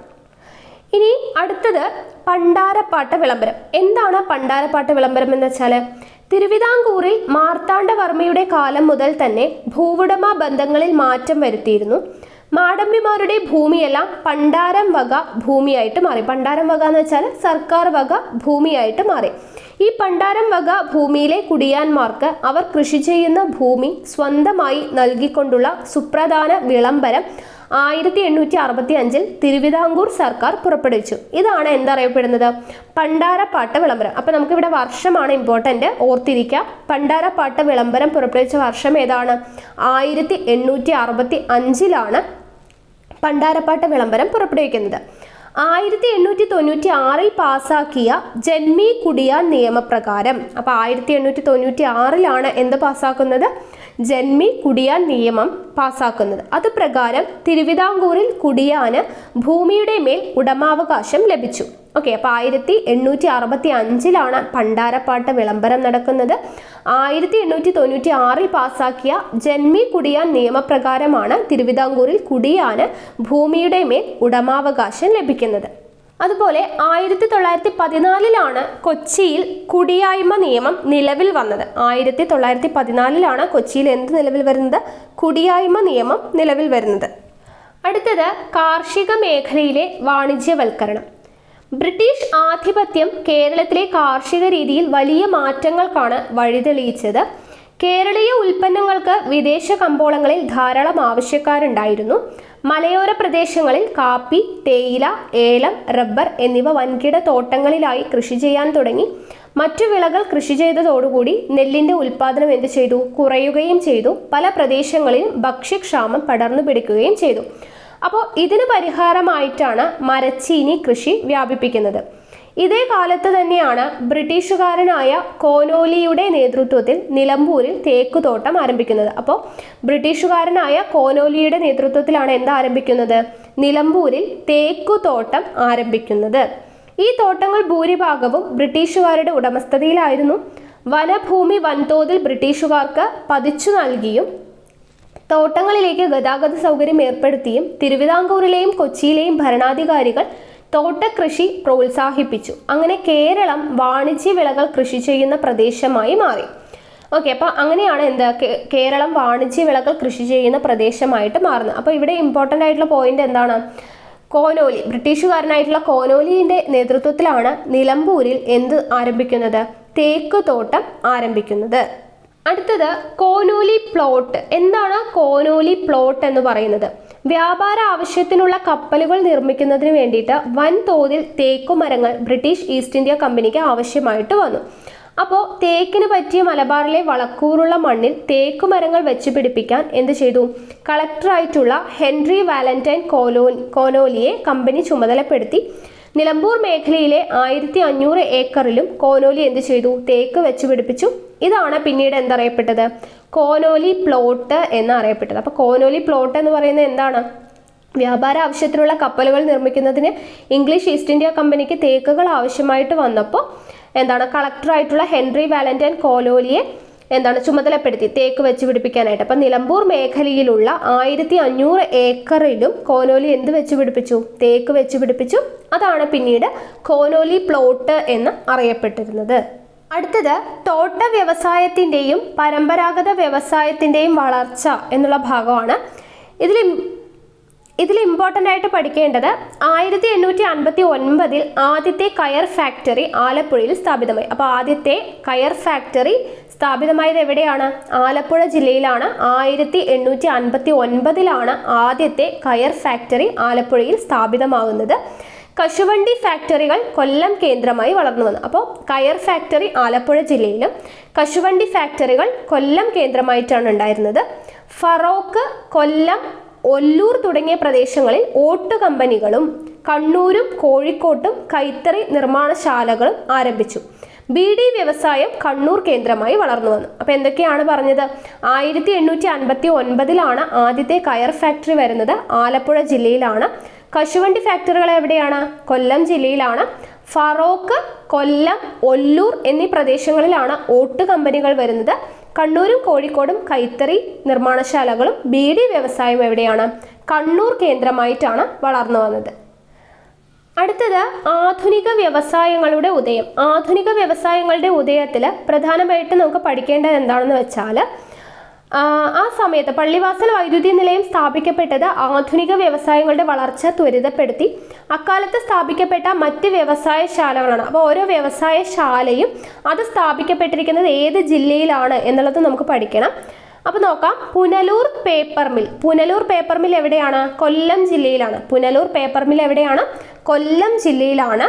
ഇനി അടുത്തത് പണ്ടാരപ്പാട്ട് വിളംബരം എന്താണ് പണ്ടാരപ്പാട്ട് വിളംബരം എന്ന് വെച്ചാൽ തിരുവിതാംകൂറിൽ മാർത്താണ്ഡവർമ്മയുടെ കാലം മുതൽ തന്നെ ഭൂവുടമ ബന്ധങ്ങളിൽ മാറ്റം വരുത്തിയിരുന്നു മാടമ്പിമാരുടെ ഭൂമിയെല്ലാം പണ്ടാരം വക ഭൂമിയായിട്ട് മാറി പണ്ടാരം വക എന്ന് വെച്ചാൽ സർക്കാർ വക ഭൂമിയായിട്ട് മാറി ഈ പണ്ടാരം വക ഭൂമിയിലെ കുടിയാന്മാർക്ക് അവർ കൃഷി ചെയ്യുന്ന ഭൂമി സ്വന്തമായി നൽകിക്കൊണ്ടുള്ള സുപ്രധാന വിളംബരം ആയിരത്തി എണ്ണൂറ്റി അറുപത്തി അഞ്ചിൽ തിരുവിതാംകൂർ സർക്കാർ പുറപ്പെടുവിച്ചു ഇതാണ് എന്തറിയപ്പെടുന്നത് പണ്ടാരപ്പാട്ട് വിളംബരം അപ്പൊ നമുക്കിവിടെ വർഷമാണ് ഇമ്പോർട്ടന്റ് ഓർത്തിരിക്കുക പണ്ടാരപ്പാട്ട് വിളംബരം പുറപ്പെടുവിച്ച വർഷം ഏതാണ് ആയിരത്തി എണ്ണൂറ്റി അറുപത്തി അഞ്ചിലാണ് പണ്ടാരപ്പാട്ട് വിളംബരം പുറപ്പെടുവിക്കുന്നത് ആയിരത്തി എണ്ണൂറ്റി തൊണ്ണൂറ്റി ആറിൽ പാസാക്കിയ ജന്മി കുടിയാൻ നിയമപ്രകാരം അപ്പോൾ ആയിരത്തി എണ്ണൂറ്റി തൊണ്ണൂറ്റി ആറിലാണ് എന്ത് പാസ്സാക്കുന്നത് ജന്മി കുടിയാൻ നിയമം പാസ്സാക്കുന്നത് അത് പ്രകാരം തിരുവിതാംകൂറിൽ കുടിയാന് ഭൂമിയുടെ മേൽ ഉടമാവകാശം ലഭിച്ചു ഓക്കെ അപ്പോൾ ആയിരത്തി എണ്ണൂറ്റി അറുപത്തി അഞ്ചിലാണ് പണ്ടാരപ്പാട്ട് വിളംബരം നടക്കുന്നത് ആയിരത്തി എണ്ണൂറ്റി തൊണ്ണൂറ്റി ആറിൽ പാസാക്കിയ ജന്മി കുടിയാൻ നിയമപ്രകാരമാണ് തിരുവിതാംകൂറിൽ കുടിയാന് ഭൂമിയുടെ മേൽ ഉടമാവകാശം ലഭിക്കുന്നത് അതുപോലെ ആയിരത്തി തൊള്ളായിരത്തി പതിനാലിലാണ് കൊച്ചിയിൽ കുടിയായ്മ നിയമം നിലവിൽ വന്നത് ആയിരത്തി തൊള്ളായിരത്തി പതിനാലിലാണ് കൊച്ചിയിൽ എന്ത് നിലവിൽ വരുന്നത് കുടിയായ്മ നിയമം നിലവിൽ വരുന്നത് അടുത്തത് കാർഷിക മേഖലയിലെ വാണിജ്യവൽക്കരണം ബ്രിട്ടീഷ് ആധിപത്യം കേരളത്തിലെ കാർഷിക രീതിയിൽ വലിയ മാറ്റങ്ങൾക്കാണ് വഴിതെളിയിച്ചത് കേരളീയ ഉൽപ്പന്നങ്ങൾക്ക് വിദേശ കമ്പോളങ്ങളിൽ ധാരാളം ആവശ്യക്കാരുണ്ടായിരുന്നു മലയോര പ്രദേശങ്ങളിൽ കാപ്പി തേയില ഏലം റബ്ബർ എന്നിവ വൻകിട തോട്ടങ്ങളിലായി കൃഷി ചെയ്യാൻ തുടങ്ങി മറ്റു വിളകൾ കൃഷി ചെയ്തതോടുകൂടി നെല്ലിന്റെ ഉൽപ്പാദനം എന്ത് ചെയ്തു കുറയുകയും ചെയ്തു പല പ്രദേശങ്ങളിലും ഭക്ഷ്യക്ഷാമം പടർന്നു പിടിക്കുകയും ചെയ്തു അപ്പോൾ ഇതിന് പരിഹാരമായിട്ടാണ് മരച്ചീനി കൃഷി വ്യാപിപ്പിക്കുന്നത് ഇതേ കാലത്ത് തന്നെയാണ് ബ്രിട്ടീഷുകാരനായ കോനോലിയുടെ നേതൃത്വത്തിൽ നിലമ്പൂരിൽ തേക്കുതോട്ടം ആരംഭിക്കുന്നത് അപ്പോൾ ബ്രിട്ടീഷുകാരനായ കോനോലിയുടെ നേതൃത്വത്തിലാണ് എന്താ ആരംഭിക്കുന്നത് നിലമ്പൂരിൽ തേക്കുതോട്ടം ആരംഭിക്കുന്നത് ഈ തോട്ടങ്ങൾ ഭൂരിഭാഗവും ബ്രിട്ടീഷുകാരുടെ ഉടമസ്ഥതയിലായിരുന്നു വനഭൂമി വൻതോതിൽ ബ്രിട്ടീഷുകാർക്ക് പതിച്ചു നൽകിയും തോട്ടങ്ങളിലേക്ക് ഗതാഗത സൗകര്യം ഏർപ്പെടുത്തിയും തിരുവിതാംകൂറിലെയും കൊച്ചിയിലെയും ഭരണാധികാരികൾ തോട്ടകൃഷി പ്രോത്സാഹിപ്പിച്ചു അങ്ങനെ കേരളം വാണിജ്യ വിളകൾ കൃഷി ചെയ്യുന്ന പ്രദേശമായി മാറി ഓക്കെ അപ്പോൾ അങ്ങനെയാണ് എന്താ കേ- കേരളം വാണിജ്യ വിളകൾ കൃഷി ചെയ്യുന്ന പ്രദേശമായിട്ട് മാറുന്നത് അപ്പോൾ ഇവിടെ ഇമ്പോർട്ടൻ്റ് ആയിട്ടുള്ള പോയിന്റ് എന്താണ് കോനോലി ബ്രിട്ടീഷുകാരനായിട്ടുള്ള കോനോലിയുടെ നേതൃത്വത്തിലാണ് നിലമ്പൂരിൽ എന്ത് ആരംഭിക്കുന്നത് തേക്ക് തോട്ടം ആരംഭിക്കുന്നത് അടുത്തത് കോനോലി പ്ലോട്ട് എന്താണ് കോനോലി പ്ലോട്ട് എന്ന് പറയുന്നത് വ്യാപാര ആവശ്യത്തിനുള്ള കപ്പലുകൾ നിർമ്മിക്കുന്നതിന് വേണ്ടിയിട്ട് വൻതോതിൽ തേക്കുമരങ്ങൾ ബ്രിട്ടീഷ് ഈസ്റ്റ് ഇന്ത്യ കമ്പനിക്ക് ആവശ്യമായിട്ട് വന്നു അപ്പോൾ തേക്കിന് പറ്റിയ മലബാറിലെ വളക്കൂറുള്ള മണ്ണിൽ തേക്കുമരങ്ങൾ വെച്ച് പിടിപ്പിക്കാൻ എന്ത് ചെയ്തു കളക്ടറായിട്ടുള്ള ഹെൻറി വാലന്റൈൻ കോലോ കോനോലിയെ കമ്പനി ചുമതലപ്പെടുത്തി നിലമ്പൂർ മേഖലയിലെ ആയിരത്തി അഞ്ഞൂറ് ഏക്കറിലും കോനോലി എന്ത് ചെയ്തു തേക്ക് വെച്ച് പിടിപ്പിച്ചു ഇതാണ് പിന്നീട് എന്തറിയപ്പെട്ടത് കോനോലി പ്ലോട്ട് എന്ന് അറിയപ്പെട്ടത് അപ്പോൾ കോനോലി പ്ലോട്ട് എന്ന് പറയുന്നത് എന്താണ് വ്യാപാര ആവശ്യത്തിനുള്ള കപ്പലുകൾ നിർമ്മിക്കുന്നതിന് ഇംഗ്ലീഷ് ഈസ്റ്റ് ഇന്ത്യ കമ്പനിക്ക് തേക്കുകൾ ആവശ്യമായിട്ട് വന്നപ്പോൾ എന്താണ് കളക്ടറായിട്ടുള്ള ഹെൻറി വാലന്റൈൻ കോലോലിയെ എന്താണ് ചുമതലപ്പെടുത്തി തേക്ക് വെച്ച് പിടിപ്പിക്കാനായിട്ട് അപ്പം നിലമ്പൂർ മേഖലയിലുള്ള ആയിരത്തി അഞ്ഞൂറ് ഏക്കറിലും കോനോലി എന്ത് വെച്ച് പിടിപ്പിച്ചു തേക്ക് വെച്ച് പിടിപ്പിച്ചു അതാണ് പിന്നീട് കോനോലി പ്ലോട്ട് എന്ന് അറിയപ്പെട്ടിരുന്നത് അടുത്തത് തോട്ട വ്യവസായത്തിൻ്റെയും പരമ്പരാഗത വ്യവസായത്തിൻ്റെയും വളർച്ച എന്നുള്ള ഭാഗമാണ് ഇതിൽ ഇതിൽ ഇമ്പോർട്ടൻ്റ് ആയിട്ട് പഠിക്കേണ്ടത് ആയിരത്തി എണ്ണൂറ്റി അൻപത്തി ഒൻപതിൽ ആദ്യത്തെ കയർ ഫാക്ടറി ആലപ്പുഴയിൽ സ്ഥാപിതമായി അപ്പോൾ ആദ്യത്തെ കയർ ഫാക്ടറി സ്ഥാപിതമായത് എവിടെയാണ് ആലപ്പുഴ ജില്ലയിലാണ് ആയിരത്തി എണ്ണൂറ്റി അൻപത്തി ഒൻപതിലാണ് ആദ്യത്തെ കയർ ഫാക്ടറി ആലപ്പുഴയിൽ സ്ഥാപിതമാകുന്നത് കശുവണ്ടി ഫാക്ടറികൾ കൊല്ലം കേന്ദ്രമായി വളർന്നു വന്നു അപ്പോൾ കയർ ഫാക്ടറി ആലപ്പുഴ ജില്ലയിലും കശുവണ്ടി ഫാക്ടറികൾ കൊല്ലം കേന്ദ്രമായിട്ടാണ് ഉണ്ടായിരുന്നത് ഫറോക്ക് കൊല്ലം ഒല്ലൂർ തുടങ്ങിയ പ്രദേശങ്ങളിൽ ഓട്ട് കമ്പനികളും കണ്ണൂരും കോഴിക്കോട്ടും കൈത്തറി നിർമ്മാണശാലകളും ആരംഭിച്ചു ബി ഡി വ്യവസായം കണ്ണൂർ കേന്ദ്രമായി വളർന്നു വന്നു അപ്പോൾ എന്തൊക്കെയാണ് പറഞ്ഞത് ആയിരത്തി എണ്ണൂറ്റി അൻപത്തി ഒൻപതിലാണ് ആദ്യത്തെ കയർ ഫാക്ടറി വരുന്നത് ആലപ്പുഴ ജില്ലയിലാണ് കശുവണ്ടി ഫാക്ടറികൾ എവിടെയാണ് കൊല്ലം ജില്ലയിലാണ് ഫറോക്ക് കൊല്ലം ഒല്ലൂർ എന്നീ പ്രദേശങ്ങളിലാണ് ഓട്ട് കമ്പനികൾ വരുന്നത് കണ്ണൂരും കോഴിക്കോടും കൈത്തറി നിർമ്മാണശാലകളും ബീഡി വ്യവസായം എവിടെയാണ് കണ്ണൂർ കേന്ദ്രമായിട്ടാണ് വളർന്നു വന്നത് അടുത്തത് ആധുനിക വ്യവസായങ്ങളുടെ ഉദയം ആധുനിക വ്യവസായങ്ങളുടെ ഉദയത്തിൽ പ്രധാനമായിട്ട് നമുക്ക് പഠിക്കേണ്ടത് എന്താണെന്ന് വെച്ചാൽ ആ, ആ സമയത്ത് പള്ളിവാസൽ വൈദ്യുതി നിലയം സ്ഥാപിക്കപ്പെട്ടത് ആധുനിക വ്യവസായങ്ങളുടെ വളർച്ച ത്വരിതപ്പെടുത്തി അക്കാലത്ത് സ്ഥാപിക്കപ്പെട്ട മറ്റ് വ്യവസായശാലകളാണ് അപ്പോൾ ഓരോ വ്യവസായശാലയും അത് സ്ഥാപിക്കപ്പെട്ടിരിക്കുന്നത് ഏത് ജില്ലയിലാണ് എന്നുള്ളത് നമുക്ക് പഠിക്കണം അപ്പോൾ നോക്കാം Punalur paper mill Punalur paper mill എവിടെയാണ് കൊല്ലം ജില്ലയിലാണ് പുനലൂർ പേപ്പർ മിൽ എവിടെയാണ് കൊല്ലം ജില്ലയിലാണ്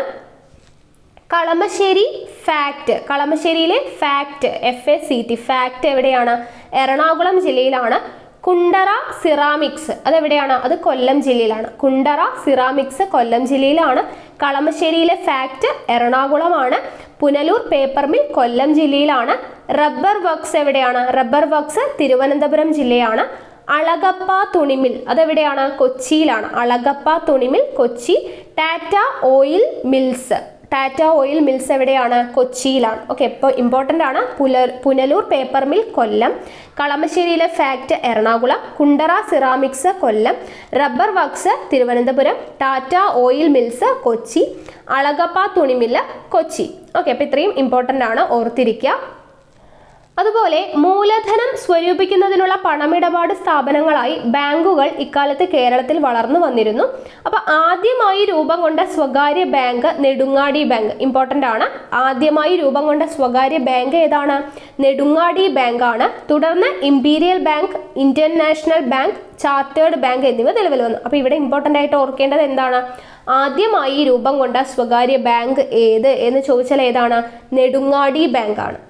കളമശ്ശേരി ഫാക്ട് കളമശ്ശേരിയിലെ FACT F A C T FACT എവിടെയാണ് എറണാകുളം ജില്ലയിലാണ് കുണ്ടറ സിറാമിക്സ് അതെവിടെയാണ് അത് കൊല്ലം ജില്ലയിലാണ് കുണ്ടറ സിറാമിക്സ് കൊല്ലം ജില്ലയിലാണ് കളമശ്ശേരിയിലെ ഫാക്ട് എറണാകുളമാണ് പുനലൂർ പേപ്പർ മിൽ കൊല്ലം ജില്ലയിലാണ് റബ്ബർ വർക്ക്സ് എവിടെയാണ് റബ്ബർ വർക്ക്സ് തിരുവനന്തപുരം ജില്ലയാണ് അളഗപ്പ തുണിമിൽ അതെവിടെയാണ് കൊച്ചിയിലാണ് അളഗപ്പ തുണിമിൽ Kochi Tata oil mills Tata oil mills എവിടെയാണ് കൊച്ചിയിലാണ് ഓക്കെ ഇപ്പോൾ ഇമ്പോർട്ടൻ്റ് ആണ് പുലർ പുനലൂർ പേപ്പർ മിൽ കൊല്ലം കളമശ്ശേരിയിലെ FACT Ernakulam Kundara ceramics Kollam rubber works Thiruvananthapuram Tata oil mills Kochi Alagappa തുണിമില്ല് കൊച്ചി ഓക്കെ അപ്പോൾ ഇത്രയും ഇമ്പോർട്ടൻ്റ് ആണ് ഓർത്തിരിക്കുക അതുപോലെ മൂലധനം സ്വരൂപിക്കുന്നതിനുള്ള പണമിടപാട് സ്ഥാപനങ്ങളായി ബാങ്കുകൾ ഇക്കാലത്ത് കേരളത്തിൽ വളർന്നു വന്നിരുന്നു അപ്പൊ ആദ്യമായി രൂപം കൊണ്ട സ്വകാര്യ ബാങ്ക് നെടുങ്ങാടി ബാങ്ക് ഇമ്പോർട്ടൻ്റ് ആണ് ആദ്യമായി രൂപം കൊണ്ട സ്വകാര്യ ബാങ്ക് ഏതാണ് നെടുങ്ങാടി ബാങ്ക് ആണ് തുടർന്ന് imperial bank Indian national bank chartered bank എന്നിവ നിലവിൽ വന്നു അപ്പോൾ ഇവിടെ ഇമ്പോർട്ടൻ്റ് ആയിട്ട് ഓർക്കേണ്ടത് എന്താണ് ആദ്യമായി രൂപം കൊണ്ട സ്വകാര്യ ബാങ്ക് ഏത് എന്ന് ചോദിച്ചാൽ ഏതാണ് നെടുങ്ങാടി ബാങ്ക് ആണ്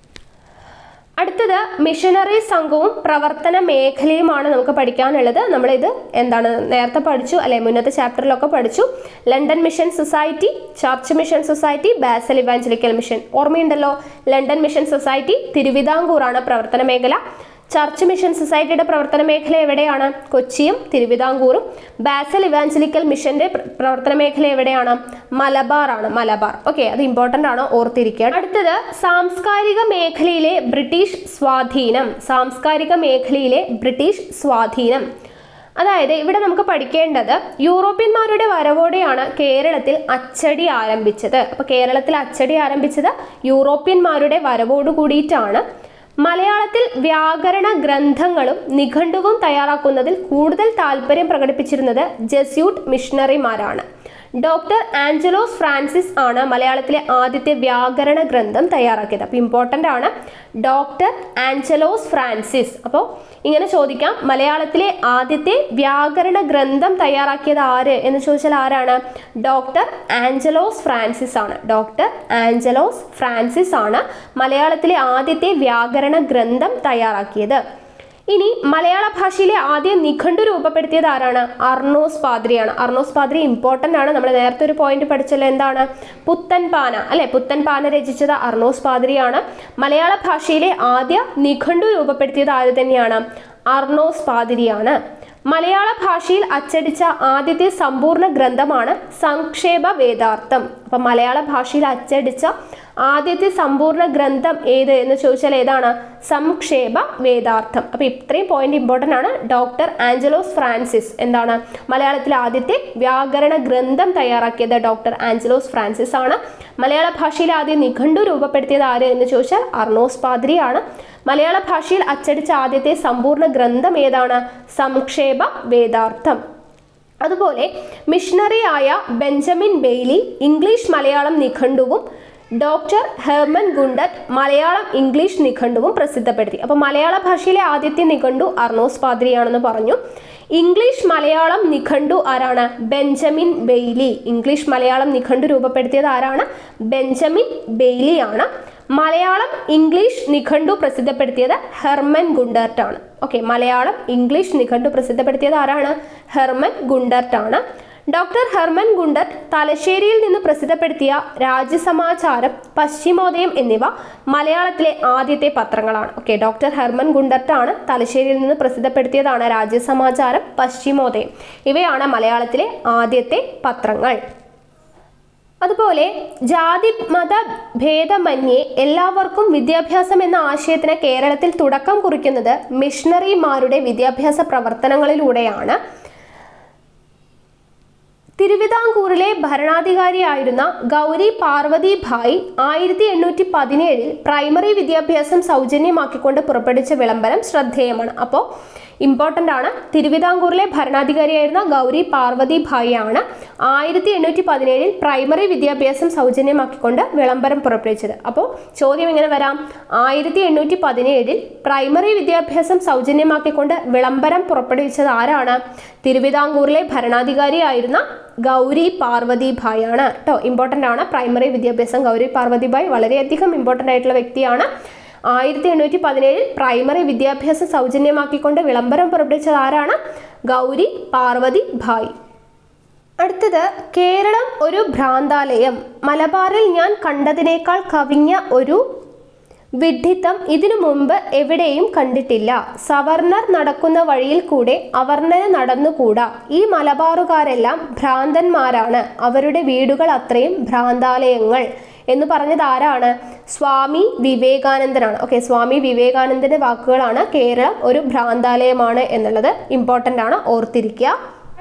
അടുത്തത് മിഷനറി സംഘവും പ്രവർത്തന മേഖലയുമാണ് നമുക്ക് പഠിക്കാനുള്ളത് നമ്മളിത് എന്താണ് നേരത്തെ പഠിച്ചു അല്ലെ മുന്നത്തെ ചാപ്റ്ററിലൊക്കെ പഠിച്ചു London mission society church mission society Basel evangelical mission ഓർമ്മയുണ്ടല്ലോ ലണ്ടൻ മിഷൻ സൊസൈറ്റി തിരുവിതാംകൂറാണ് പ്രവർത്തന മേഖല ചർച്ച് മിഷൻ സൊസൈറ്റിയുടെ പ്രവർത്തന മേഖല എവിടെയാണ് കൊച്ചിയും തിരുവിതാംകൂറും ബാസൽ ഇവാഞ്ചലിക്കൽ മിഷന്റെ പ്ര- പ്രവർത്തന മേഖല എവിടെയാണ് മലബാർ ആണ് മലബാർ ഓക്കെ അത് ഇമ്പോർട്ടന്റ് ആണ് ഓർത്തിരിക്കുക അടുത്തത് സാംസ്കാരിക മേഖലയിലെ ബ്രിട്ടീഷ് സ്വാധീനം സാംസ്കാരിക മേഖലയിലെ ബ്രിട്ടീഷ് സ്വാധീനം അതായത് ഇവിടെ നമുക്ക് പഠിക്കേണ്ടത് യൂറോപ്യന്മാരുടെ വരവോടെയാണ് കേരളത്തിൽ അച്ചടി ആരംഭിച്ചത് അപ്പോൾ കേരളത്തിൽ അച്ചടി ആരംഭിച്ചത് യൂറോപ്യന്മാരുടെ വരവോട് കൂടിയിട്ടാണ് മലയാളത്തിൽ വ്യാകരണ ഗ്രന്ഥങ്ങളും നിഘണ്ടുവും തയ്യാറാക്കുന്നതിൽ കൂടുതൽ താല്പര്യം പ്രകടിപ്പിച്ചിരുന്നത് ജസ്യൂട്ട് മിഷണറിമാരാണ് ഡോക്ടർ ആഞ്ചലോസ് ഫ്രാൻസിസ് ആണ് മലയാളത്തിലെ ആദ്യത്തെ വ്യാകരണ ഗ്രന്ഥം തയ്യാറാക്കിയത് അപ്പോൾ ഇമ്പോർട്ടൻ്റ് ആണ് ഡോക്ടർ ആഞ്ചലോസ് ഫ്രാൻസിസ് അപ്പോൾ ഇങ്ങനെ ചോദിക്കാം മലയാളത്തിലെ ആദ്യത്തെ വ്യാകരണ ഗ്രന്ഥം തയ്യാറാക്കിയത് ആര് എന്ന് ചോദിച്ചാൽ ആരാണ് ഡോക്ടർ ആഞ്ചലോസ് ഫ്രാൻസിസ് ആണ് ഡോക്ടർ ആഞ്ചലോസ് ഫ്രാൻസിസ് ആണ് മലയാളത്തിലെ ആദ്യത്തെ വ്യാകരണ ഗ്രന്ഥം തയ്യാറാക്കിയത് ഇനി മലയാള ഭാഷയിലെ ആദ്യ നിഘണ്ടു രൂപപ്പെടുത്തിയത് ആരാണ് അർണോസ് പാദ്രിയാണ് അർണോസ് പാദ്രി ഇമ്പോർട്ടൻ്റ് ആണ് നമ്മൾ നേരത്തെ ഒരു പോയിന്റ് പഠിച്ചല്ലോ എന്താണ് പുത്തൻ പാന അല്ലെ പുത്തൻ പാന രചിച്ചത് അർണോസ് പാദ്രിയാണ് മലയാള ഭാഷയിലെ ആദ്യ നിഘണ്ടു രൂപപ്പെടുത്തിയത് ആര് തന്നെയാണ് അർണോസ് പാതിരിയാണ് മലയാള ഭാഷയിൽ അച്ചടിച്ച ആദ്യത്തെ സമ്പൂർണ്ണ ഗ്രന്ഥമാണ് സംക്ഷേപ വേദാർത്ഥം അപ്പം മലയാള ഭാഷയിൽ അച്ചടിച്ച ആദ്യത്തെ സമ്പൂർണ്ണ ഗ്രന്ഥം ഏത് എന്ന് ചോദിച്ചാൽ ഏതാണ് സംക്ഷേപ വേദാർത്ഥം അപ്പോൾ ഇത്രയും പോയിന്റ് ഇമ്പോർട്ടൻ്റ് ആണ് ഡോക്ടർ ആഞ്ചലോസ് ഫ്രാൻസിസ് എന്താണ് മലയാളത്തിലെ ആദ്യത്തെ വ്യാകരണ ഗ്രന്ഥം തയ്യാറാക്കിയത് ഡോക്ടർ ആഞ്ചലോസ് ഫ്രാൻസിസ് ആണ് മലയാള ഭാഷയിൽ ആദ്യം നിഘണ്ടു രൂപപ്പെടുത്തിയത് ആര് എന്ന് ചോദിച്ചാൽ അർണോസ് പാദ്രിയാണ് മലയാള ഭാഷയിൽ അച്ചടിച്ച ആദ്യത്തെ സമ്പൂർണ്ണ ഗ്രന്ഥം ഏതാണ് സംക്ഷേപ വേദാർത്ഥം അതുപോലെ മിഷണറിയായ ബെഞ്ചമിൻ ബെയ്ലി ഇംഗ്ലീഷ് മലയാളം നിഘണ്ടുവും doctor Hermann Gundert Malayalam English നിഘണ്ടുവും പ്രസിദ്ധപ്പെടുത്തി അപ്പോൾ മലയാള ഭാഷയിലെ ആദ്യത്തെ നിഘണ്ടു അർണോസ് പാദ്രിയാണെന്ന് പറഞ്ഞു ഇംഗ്ലീഷ് മലയാളം നിഘണ്ടു ആരാണ് ബെഞ്ചമിൻ ബെയ്ലി ഇംഗ്ലീഷ് മലയാളം നിഘണ്ടു രൂപപ്പെടുത്തിയത് ആരാണ് ബെഞ്ചമിൻ ബെയ്ലി ആണ് മലയാളം ഇംഗ്ലീഷ് നിഘണ്ടു പ്രസിദ്ധപ്പെടുത്തിയത് ഹെർമൻ ഗുണ്ടർട്ട് ആണ് ഓക്കെ മലയാളം ഇംഗ്ലീഷ് നിഘണ്ടു പ്രസിദ്ധപ്പെടുത്തിയത് ആരാണ് ഹെർമൻ ഗുണ്ടർട്ട് ആണ് ഡോക്ടർ ഹെർമൻ ഗുണ്ടർട്ട് തലശ്ശേരിയിൽ നിന്ന് പ്രസിദ്ധപ്പെടുത്തിയ രാജ്യസമാചാരം പശ്ചിമോദയം എന്നിവ മലയാളത്തിലെ ആദ്യത്തെ പത്രങ്ങളാണ് ഓക്കെ ഡോക്ടർ ഹെർമൻ ഗുണ്ടർട്ടാണ് തലശ്ശേരിയിൽ നിന്ന് പ്രസിദ്ധപ്പെടുത്തിയതാണ് രാജ്യസമാചാരം പശ്ചിമോദയം ഇവയാണ് മലയാളത്തിലെ ആദ്യത്തെ പത്രങ്ങൾ അതുപോലെ ജാതി മത ഭേദമന്യേ എല്ലാവർക്കും വിദ്യാഭ്യാസം എന്ന ആശയത്തിന് കേരളത്തിൽ തുടക്കം കുറിക്കുന്നത് മിഷണറിമാരുടെ വിദ്യാഭ്യാസ പ്രവർത്തനങ്ങളിലൂടെയാണ് തിരുവിതാംകൂറിലെ ഭരണാധികാരിയായിരുന്ന ഗൗരി പാർവതി ഭായ് ആയിരത്തി എണ്ണൂറ്റി പതിനേഴിൽ പ്രൈമറി വിദ്യാഭ്യാസം സൗജന്യമാക്കിക്കൊണ്ട് പുറപ്പെടുവിച്ച വിളംബരം ശ്രദ്ധേയമാണ് അപ്പോൾ ഇമ്പോർട്ടൻ്റ് ആണ് തിരുവിതാംകൂറിലെ ഭരണാധികാരിയായിരുന്ന ഗൗരി പാർവതി ഭായ് ആണ് ആയിരത്തി എണ്ണൂറ്റി പതിനേഴിൽ പ്രൈമറി വിദ്യാഭ്യാസം സൗജന്യമാക്കിക്കൊണ്ട് വിളംബരം പുറപ്പെടുവിച്ചത് അപ്പോൾ ചോദ്യം ഇങ്ങനെ വരാം ആയിരത്തി എണ്ണൂറ്റി പതിനേഴിൽ പ്രൈമറി വിദ്യാഭ്യാസം സൗജന്യമാക്കിക്കൊണ്ട് വിളംബരം പുറപ്പെടുവിച്ചത് ആരാണ് തിരുവിതാംകൂറിലെ ഭരണാധികാരിയായിരുന്ന ഗൗരി പാർവതി ഭായ് ആണ് കേട്ടോ ഇമ്പോർട്ടൻ്റ് ആണ് പ്രൈമറി വിദ്യാഭ്യാസം ഗൗരി പാർവതി ഭായ് വളരെയധികം ഇമ്പോർട്ടൻ്റ് ആയിട്ടുള്ള വ്യക്തിയാണ് ആയിരത്തി എണ്ണൂറ്റി പതിനേഴിൽ പ്രൈമറി വിദ്യാഭ്യാസം സൗജന്യമാക്കിക്കൊണ്ട് വിളംബരം പുറപ്പെടുവിച്ചത് ആരാണ് ഗൗരി പാർവതി ഭായ് അടുത്തത് കേരളം ഒരു ഭ്രാന്താലയം മലബാറിൽ ഞാൻ കണ്ടതിനേക്കാൾ കവിഞ്ഞ ഒരു വിഡ്ഢിത്തം ഇതിനു മുമ്പ് എവിടെയും കണ്ടിട്ടില്ല സവർണർ നടക്കുന്ന വഴിയിൽ കൂടെ അവർണന് നടന്നുകൂടാ ഈ മലബാറുകാരെല്ലാം ഭ്രാന്തന്മാരാണ് അവരുടെ വീടുകൾ അത്രയും ഭ്രാന്താലയങ്ങൾ എന്ന് പറഞ്ഞത് ആരാണ് സ്വാമി വിവേകാനന്ദനാണ് ഓക്കെ സ്വാമി വിവേകാനന്ദന്റെ വാക്കുകളാണ് കേരളം ഒരു ഭ്രാന്താലയമാണ് എന്നുള്ളത് ഇമ്പോർട്ടൻ്റ് ആണ് ഓർത്തിരിക്കുക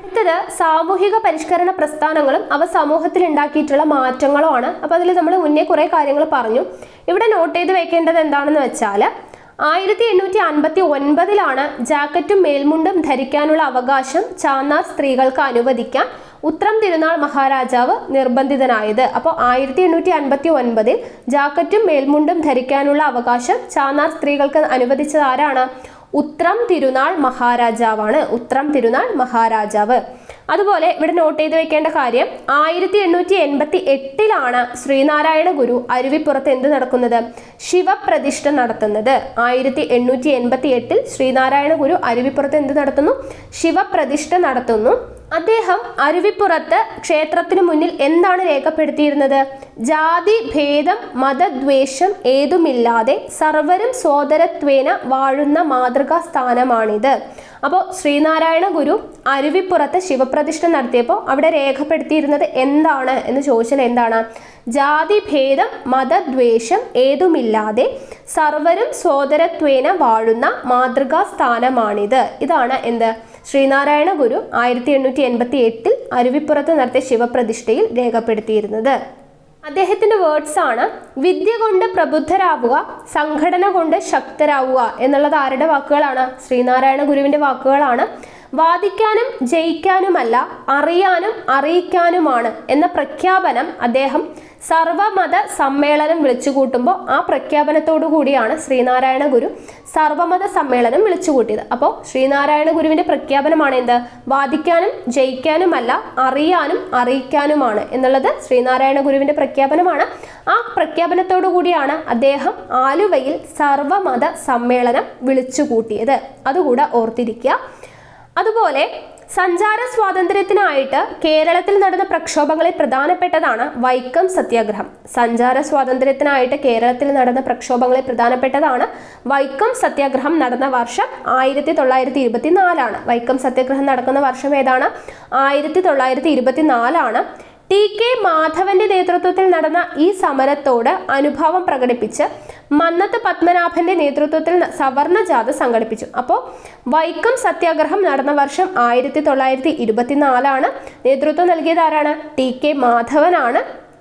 അടുത്തത് സാമൂഹിക പരിഷ്കരണ പ്രസ്ഥാനങ്ങളും അവ സമൂഹത്തിൽ ഉണ്ടാക്കിയിട്ടുള്ള മാറ്റങ്ങളുമാണ് അപ്പോൾ അതിൽ നമ്മൾ മുന്നേ കുറേ കാര്യങ്ങൾ പറഞ്ഞു ഇവിടെ നോട്ട് ചെയ്ത് വെക്കേണ്ടത് എന്താണെന്ന് വെച്ചാൽ ആയിരത്തി എണ്ണൂറ്റി അൻപത്തി ഒൻപതിലാണ് ജാക്കറ്റും മേൽമുണ്ടും ധരിക്കാനുള്ള അവകാശം ചാന്നാർ സ്ത്രീകൾക്ക് അനുവദിക്കാൻ ഉത്രം തിരുനാൾ മഹാരാജാവ് നിർബന്ധിതനായത് അപ്പോൾ ആയിരത്തി എണ്ണൂറ്റി അൻപത്തി ഒൻപതിൽ ജാക്കറ്റും മേൽമുണ്ടും ധരിക്കാനുള്ള അവകാശം ചാന്നാർ സ്ത്രീകൾക്ക് അനുവദിച്ചത് ആരാണ് ഉത്രം തിരുനാൾ മഹാരാജാവാണ് ഉത്രം തിരുനാൾ മഹാരാജാവ് അതുപോലെ ഇവിടെ നോട്ട് ചെയ്ത് വെക്കേണ്ട കാര്യം ആയിരത്തി എണ്ണൂറ്റി എൺപത്തി എട്ടിലാണ് ശ്രീനാരായണ ഗുരു അരുവിപ്പുറത്ത് എന്ത് നടക്കുന്നത് ശിവപ്രതിഷ്ഠ നടത്തുന്നത് ആയിരത്തി എണ്ണൂറ്റി എൺപത്തി എട്ടിൽ ശ്രീനാരായണ ഗുരു അരുവിപ്പുറത്ത് എന്ത് നടത്തുന്നു ശിവപ്രതിഷ്ഠ നടത്തുന്നു അദ്ദേഹം അരുവിപ്പുറത്ത് ക്ഷേത്രത്തിനു മുന്നിൽ എന്താണ് രേഖപ്പെടുത്തിയിരുന്നത് ജാതി ഭേദം മതദ്വേഷം ഏതുമില്ലാതെ സർവരും സോദരത്വേന വാഴുന്ന മാതൃകാ സ്ഥാനമാണിത് അപ്പോൾ ശ്രീനാരായണ ഗുരു അരുവിപ്പുറത്ത് ശിവപ്രതിഷ്ഠ നടത്തിയപ്പോൾ അവിടെ രേഖപ്പെടുത്തിയിരുന്നത് എന്താണ് എന്ന് ചോദിച്ചാൽ എന്താണ് ജാതി ഭേദം മതദ്വേഷം ഏതുമില്ലാതെ സർവരും സോദരത്വേന വാഴുന്ന മാതൃകാ സ്ഥാനമാണിത് ഇതാണ് എന്ത് ശ്രീനാരായണ ഗുരു ആയിരത്തി എണ്ണൂറ്റി എൺപത്തി എട്ടിൽ അരുവിപ്പുറത്ത് നടത്തിയ ശിവപ്രതിഷ്ഠയിൽ രേഖപ്പെടുത്തിയിരുന്നത് അദ്ദേഹത്തിന്റെ വേർഡ്സ് ആണ് വിദ്യ കൊണ്ട് പ്രബുദ്ധരാവുക സംഘടന കൊണ്ട് ശക്തരാവുക എന്നുള്ളത് ആരുടെ വാക്കുകളാണ് ശ്രീനാരായണ ഗുരുവിന്റെ വാക്കുകളാണ് വാദിക്കാനും ജയിക്കാനുമല്ല അറിയാനും അറിയിക്കാനുമാണ് എന്ന പ്രഖ്യാപനം അദ്ദേഹം സർവമത സമ്മേളനം വിളിച്ചു കൂട്ടുമ്പോൾ ആ പ്രഖ്യാപനത്തോടു കൂടിയാണ് ശ്രീനാരായണ ഗുരു സർവമത സമ്മേളനം വിളിച്ചു കൂട്ടിയത് അപ്പോൾ ശ്രീനാരായണ ഗുരുവിന്റെ പ്രഖ്യാപനമാണ് എന്ത് വാദിക്കാനും ജയിക്കാനുമല്ല അറിയാനും അറിയിക്കാനുമാണ് എന്നുള്ളത് ശ്രീനാരായണ ഗുരുവിന്റെ പ്രഖ്യാപനമാണ് ആ പ്രഖ്യാപനത്തോടു കൂടിയാണ് അദ്ദേഹം ആലുവയിൽ സർവമത സമ്മേളനം വിളിച്ചു കൂട്ടിയത് അതുകൂടെ ഓർത്തിരിക്കുക അതുപോലെ സഞ്ചാര സ്വാതന്ത്ര്യത്തിനായിട്ട് കേരളത്തിൽ നടന്ന പ്രക്ഷോഭങ്ങളിൽ പ്രധാനപ്പെട്ടതാണ് വൈക്കം സത്യാഗ്രഹം സഞ്ചാര സ്വാതന്ത്ര്യത്തിനായിട്ട് കേരളത്തിൽ നടന്ന പ്രക്ഷോഭങ്ങളിൽ പ്രധാനപ്പെട്ടതാണ് വൈക്കം സത്യാഗ്രഹം നടന്ന വർഷം ആയിരത്തി തൊള്ളായിരത്തി ഇരുപത്തി നാലാണ് വൈക്കം സത്യാഗ്രഹം നടക്കുന്ന വർഷം ഏതാണ് ആയിരത്തി തൊള്ളായിരത്തി ഇരുപത്തി നാലാണ് ടി കെ മാധവന്റെ നേതൃത്വത്തിൽ നടന്ന ഈ സമരത്തോട് അനുഭാവം പ്രകടിപ്പിച്ച് മന്നത്ത് പത്മനാഭന്റെ നേതൃത്വത്തിൽ സവർണ ജാഥ സംഘടിപ്പിച്ചു അപ്പോൾ വൈക്കം സത്യാഗ്രഹം നടന്ന വർഷം ആയിരത്തി തൊള്ളായിരത്തി ഇരുപത്തിനാലാണ് നേതൃത്വം നൽകിയത് ആരാണ് ടി കെ മാധവനാണ്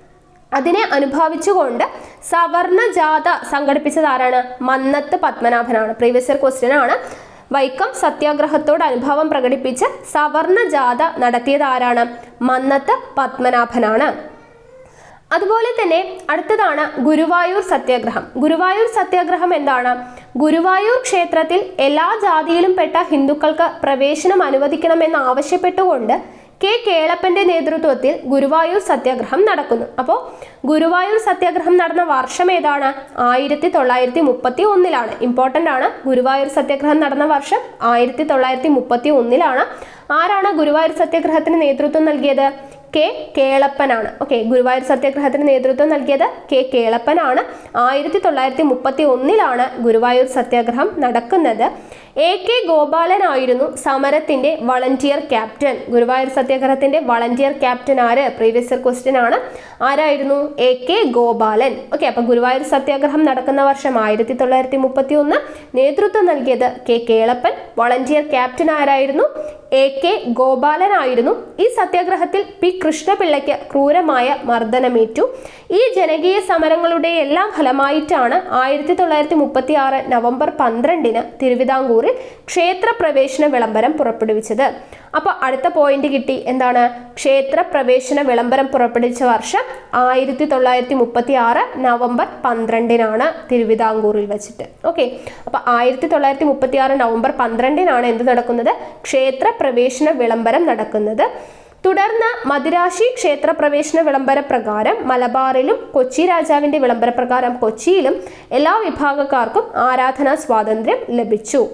അതിനെ അനുഭാവിച്ചുകൊണ്ട് സവർണ ജാഥ സംഘടിപ്പിച്ചത് ആരാണ് മന്നത്ത് പത്മനാഭനാണ് പ്രീവിയസ് ഇയർ ക്വസ്റ്റ്യൻ ആണ് വൈക്കം സത്യാഗ്രഹത്തോട് അനുഭാവം പ്രകടിപ്പിച്ച് സവർണ ജാഥ നടത്തിയത് ആരാണ് മന്നത്ത് പത്മനാഭനാണ് അതുപോലെ തന്നെ അടുത്തതാണ് ഗുരുവായൂർ സത്യാഗ്രഹം ഗുരുവായൂർ സത്യാഗ്രഹം എന്താണ് ഗുരുവായൂർ ക്ഷേത്രത്തിൽ എല്ലാ ജാതിയിലും പെട്ട ഹിന്ദുക്കൾക്ക് പ്രവേശനം അനുവദിക്കണമെന്ന് ആവശ്യപ്പെട്ടുകൊണ്ട് കെ കേളപ്പന്റെ നേതൃത്വത്തിൽ ഗുരുവായൂർ സത്യാഗ്രഹം നടക്കുന്നു അപ്പോൾ ഗുരുവായൂർ സത്യാഗ്രഹം നടന്ന വർഷം ഏതാണ് ആയിരത്തി തൊള്ളായിരത്തി മുപ്പത്തി ഒന്നിലാണ് ഇമ്പോർട്ടൻ്റ് ആണ് ഗുരുവായൂർ സത്യാഗ്രഹം നടന്ന വർഷം ആയിരത്തി തൊള്ളായിരത്തി മുപ്പത്തി ഒന്നിലാണ് ആരാണ് ഗുരുവായൂർ സത്യാഗ്രഹത്തിന് നേതൃത്വം നൽകിയത് കെ കേളപ്പനാണ് ഓക്കെ ഗുരുവായൂർ സത്യാഗ്രഹത്തിന് നേതൃത്വം നൽകിയത് കെ കേളപ്പനാണ് ആയിരത്തി തൊള്ളായിരത്തി മുപ്പത്തി ഒന്നിലാണ് ഗുരുവായൂർ സത്യാഗ്രഹം നടക്കുന്നത് എ കെ ഗോപാലനായിരുന്നു സമരത്തിന്റെ വളണ്ടിയർ ക്യാപ്റ്റൻ ഗുരുവായൂർ സത്യാഗ്രഹത്തിന്റെ വളണ്ടിയർ ക്യാപ്റ്റൻ ആര് പ്രീവിയസ് ഇയർ ക്വസ്റ്റ്യൻ ആണ് ആരായിരുന്നു എ കെ ഗോപാലൻ ഓക്കെ അപ്പൊ ഗുരുവായൂർ സത്യാഗ്രഹം നടക്കുന്ന വർഷം ആയിരത്തി തൊള്ളായിരത്തി മുപ്പത്തി ഒന്ന് നേതൃത്വം നൽകിയത് കെ കേളപ്പൻ വളണ്ടിയർ ക്യാപ്റ്റൻ ആരായിരുന്നു എ കെ ഗോപാലനായിരുന്നു ഈ സത്യാഗ്രഹത്തിൽ പി കൃഷ്ണപിള്ളയ്ക്ക് ക്രൂരമായ മർദ്ദനമേറ്റു ഈ ജനകീയ സമരങ്ങളുടെ എല്ലാം ഫലമായിട്ടാണ് ആയിരത്തി തൊള്ളായിരത്തി മുപ്പത്തി ആറ് നവംബർ പന്ത്രണ്ടിന് തിരുവിതാംകൂറിൽ ക്ഷേത്രപ്രവേശന വിളംബരം പുറപ്പെടുവിച്ചത് അപ്പോൾ അടുത്ത പോയിന്റ് കിട്ടി എന്താണ് ക്ഷേത്രപ്രവേശന വിളംബരം പുറപ്പെടുവിച്ച വർഷം ആയിരത്തി തൊള്ളായിരത്തി മുപ്പത്തി ആറ് നവംബർ പന്ത്രണ്ടിനാണ് തിരുവിതാംകൂറിൽ വെച്ചിട്ട് ഓക്കെ അപ്പോൾ ആയിരത്തി തൊള്ളായിരത്തി മുപ്പത്തി ആറ് നവംബർ പന്ത്രണ്ടിനാണ് എന്ത് നടക്കുന്നത് ക്ഷേത്രപ്രവേശന വിളംബരം നടക്കുന്നത് തുടർന്ന് മദിരാശി ക്ഷേത്രപ്രവേശന വിളംബര പ്രകാരം മലബാറിലും കൊച്ചി രാജാവിന്റെ വിളംബര പ്രകാരം കൊച്ചിയിലും എല്ലാ വിഭാഗക്കാർക്കും ആരാധനാ സ്വാതന്ത്ര്യം ലഭിച്ചു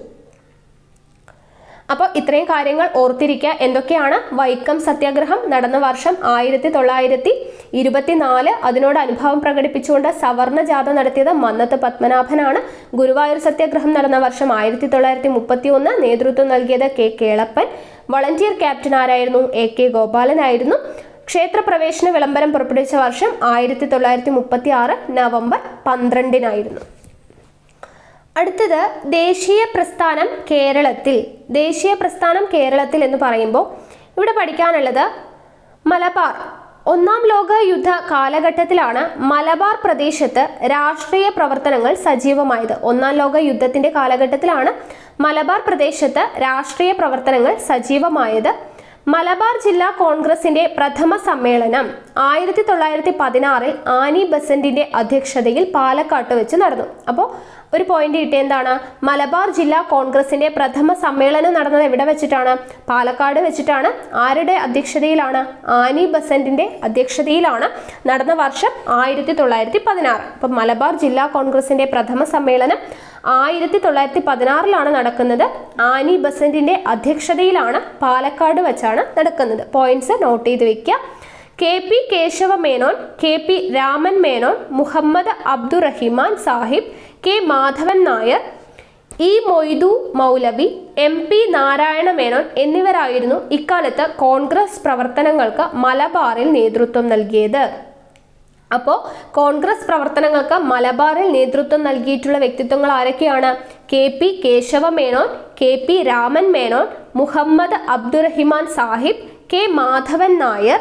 അപ്പോൾ ഇത്രയും കാര്യങ്ങൾ ഓർത്തിരിക്കുക എന്തൊക്കെയാണ് വൈക്കം സത്യാഗ്രഹം നടന്ന വർഷം ആയിരത്തി തൊള്ളായിരത്തി ഇരുപത്തിനാല് അതിനോട് അനുഭവം പ്രകടിപ്പിച്ചുകൊണ്ട് സവർണ ജാഥ നടത്തിയത് മന്നത്ത് പത്മനാഭനാണ് ഗുരുവായൂർ സത്യാഗ്രഹം നടന്ന വർഷം ആയിരത്തി തൊള്ളായിരത്തി മുപ്പത്തി ഒന്ന് നേതൃത്വം നൽകിയത് കെ കേളപ്പൻ വളണ്ടിയർ ക്യാപ്റ്റൻ ആരായിരുന്നു എ കെ ഗോപാലനായിരുന്നു ക്ഷേത്രപ്രവേശന വിളംബരം പുറപ്പെടുവിച്ച വർഷം ആയിരത്തി തൊള്ളായിരത്തി മുപ്പത്തി ആറ് നവംബർ പന്ത്രണ്ടിനായിരുന്നു അടുത്തത് ദേശീയ പ്രസ്ഥാനം കേരളത്തിൽ ദേശീയ പ്രസ്ഥാനം കേരളത്തിൽ എന്ന് പറയുമ്പോൾ ഇവിടെ പഠിക്കാനുള്ളത് മലബാർ ഒന്നാം ലോക യുദ്ധ കാലഘട്ടത്തിലാണ് മലബാർ പ്രദേശത്ത് രാഷ്ട്രീയ പ്രവർത്തനങ്ങൾ സജീവമായത് ഒന്നാം ലോക യുദ്ധത്തിന്റെ കാലഘട്ടത്തിലാണ് മലബാർ പ്രദേശത്ത് രാഷ്ട്രീയ പ്രവർത്തനങ്ങൾ സജീവമായത് മലബാർ ജില്ലാ കോൺഗ്രസിന്റെ പ്രഥമ സമ്മേളനം ആയിരത്തി തൊള്ളായിരത്തി പതിനാറിൽ ആനി ബസന്റിന്റെ അധ്യക്ഷതയിൽ പാലക്കാട്ട് വെച്ച് നടന്നു അപ്പോൾ ഒരു പോയിന്റ് കിട്ടിയ എന്താണ് മലബാർ ജില്ലാ കോൺഗ്രസിന്റെ പ്രഥമ സമ്മേളനം നടന്നത് എവിടെ വെച്ചിട്ടാണ് പാലക്കാട് വെച്ചിട്ടാണ് ആരുടെ അധ്യക്ഷതയിലാണ് ആനി ബസന്റിന്റെ അധ്യക്ഷതയിലാണ് നടന്ന വർഷം ആയിരത്തി തൊള്ളായിരത്തി പതിനാറ് അപ്പം മലബാർ ജില്ലാ കോൺഗ്രസിന്റെ പ്രഥമ സമ്മേളനം ആയിരത്തി തൊള്ളായിരത്തി പതിനാറിലാണ് നടക്കുന്നത് ആനി ബസന്റിന്റെ അധ്യക്ഷതയിലാണ് പാലക്കാട് വെച്ചാണ് നടക്കുന്നത് പോയിന്റ്സ് നോട്ട് ചെയ്ത് വെക്കുക K P Kesava Menon K P Raman Menon Muhammad Abdurahiman Sahib K Madhavan Nair E Moidu Maulavi M P Narayana Menon എന്നിവരായിരുന്നു ഇക്കാലത്ത് കോൺഗ്രസ് പ്രവർത്തനങ്ങൾക്ക് മലബാറിൽ നേതൃത്വം നൽകിയത് അപ്പോൾ കോൺഗ്രസ് പ്രവർത്തനങ്ങൾക്ക് മലബാറിൽ നേതൃത്വം നൽകിയിട്ടുള്ള വ്യക്തിത്വങ്ങൾ ആരൊക്കെയാണ് K P Kesava Menon K P Raman Menon Muhammad Abdurahiman Sahib K Madhavan Nair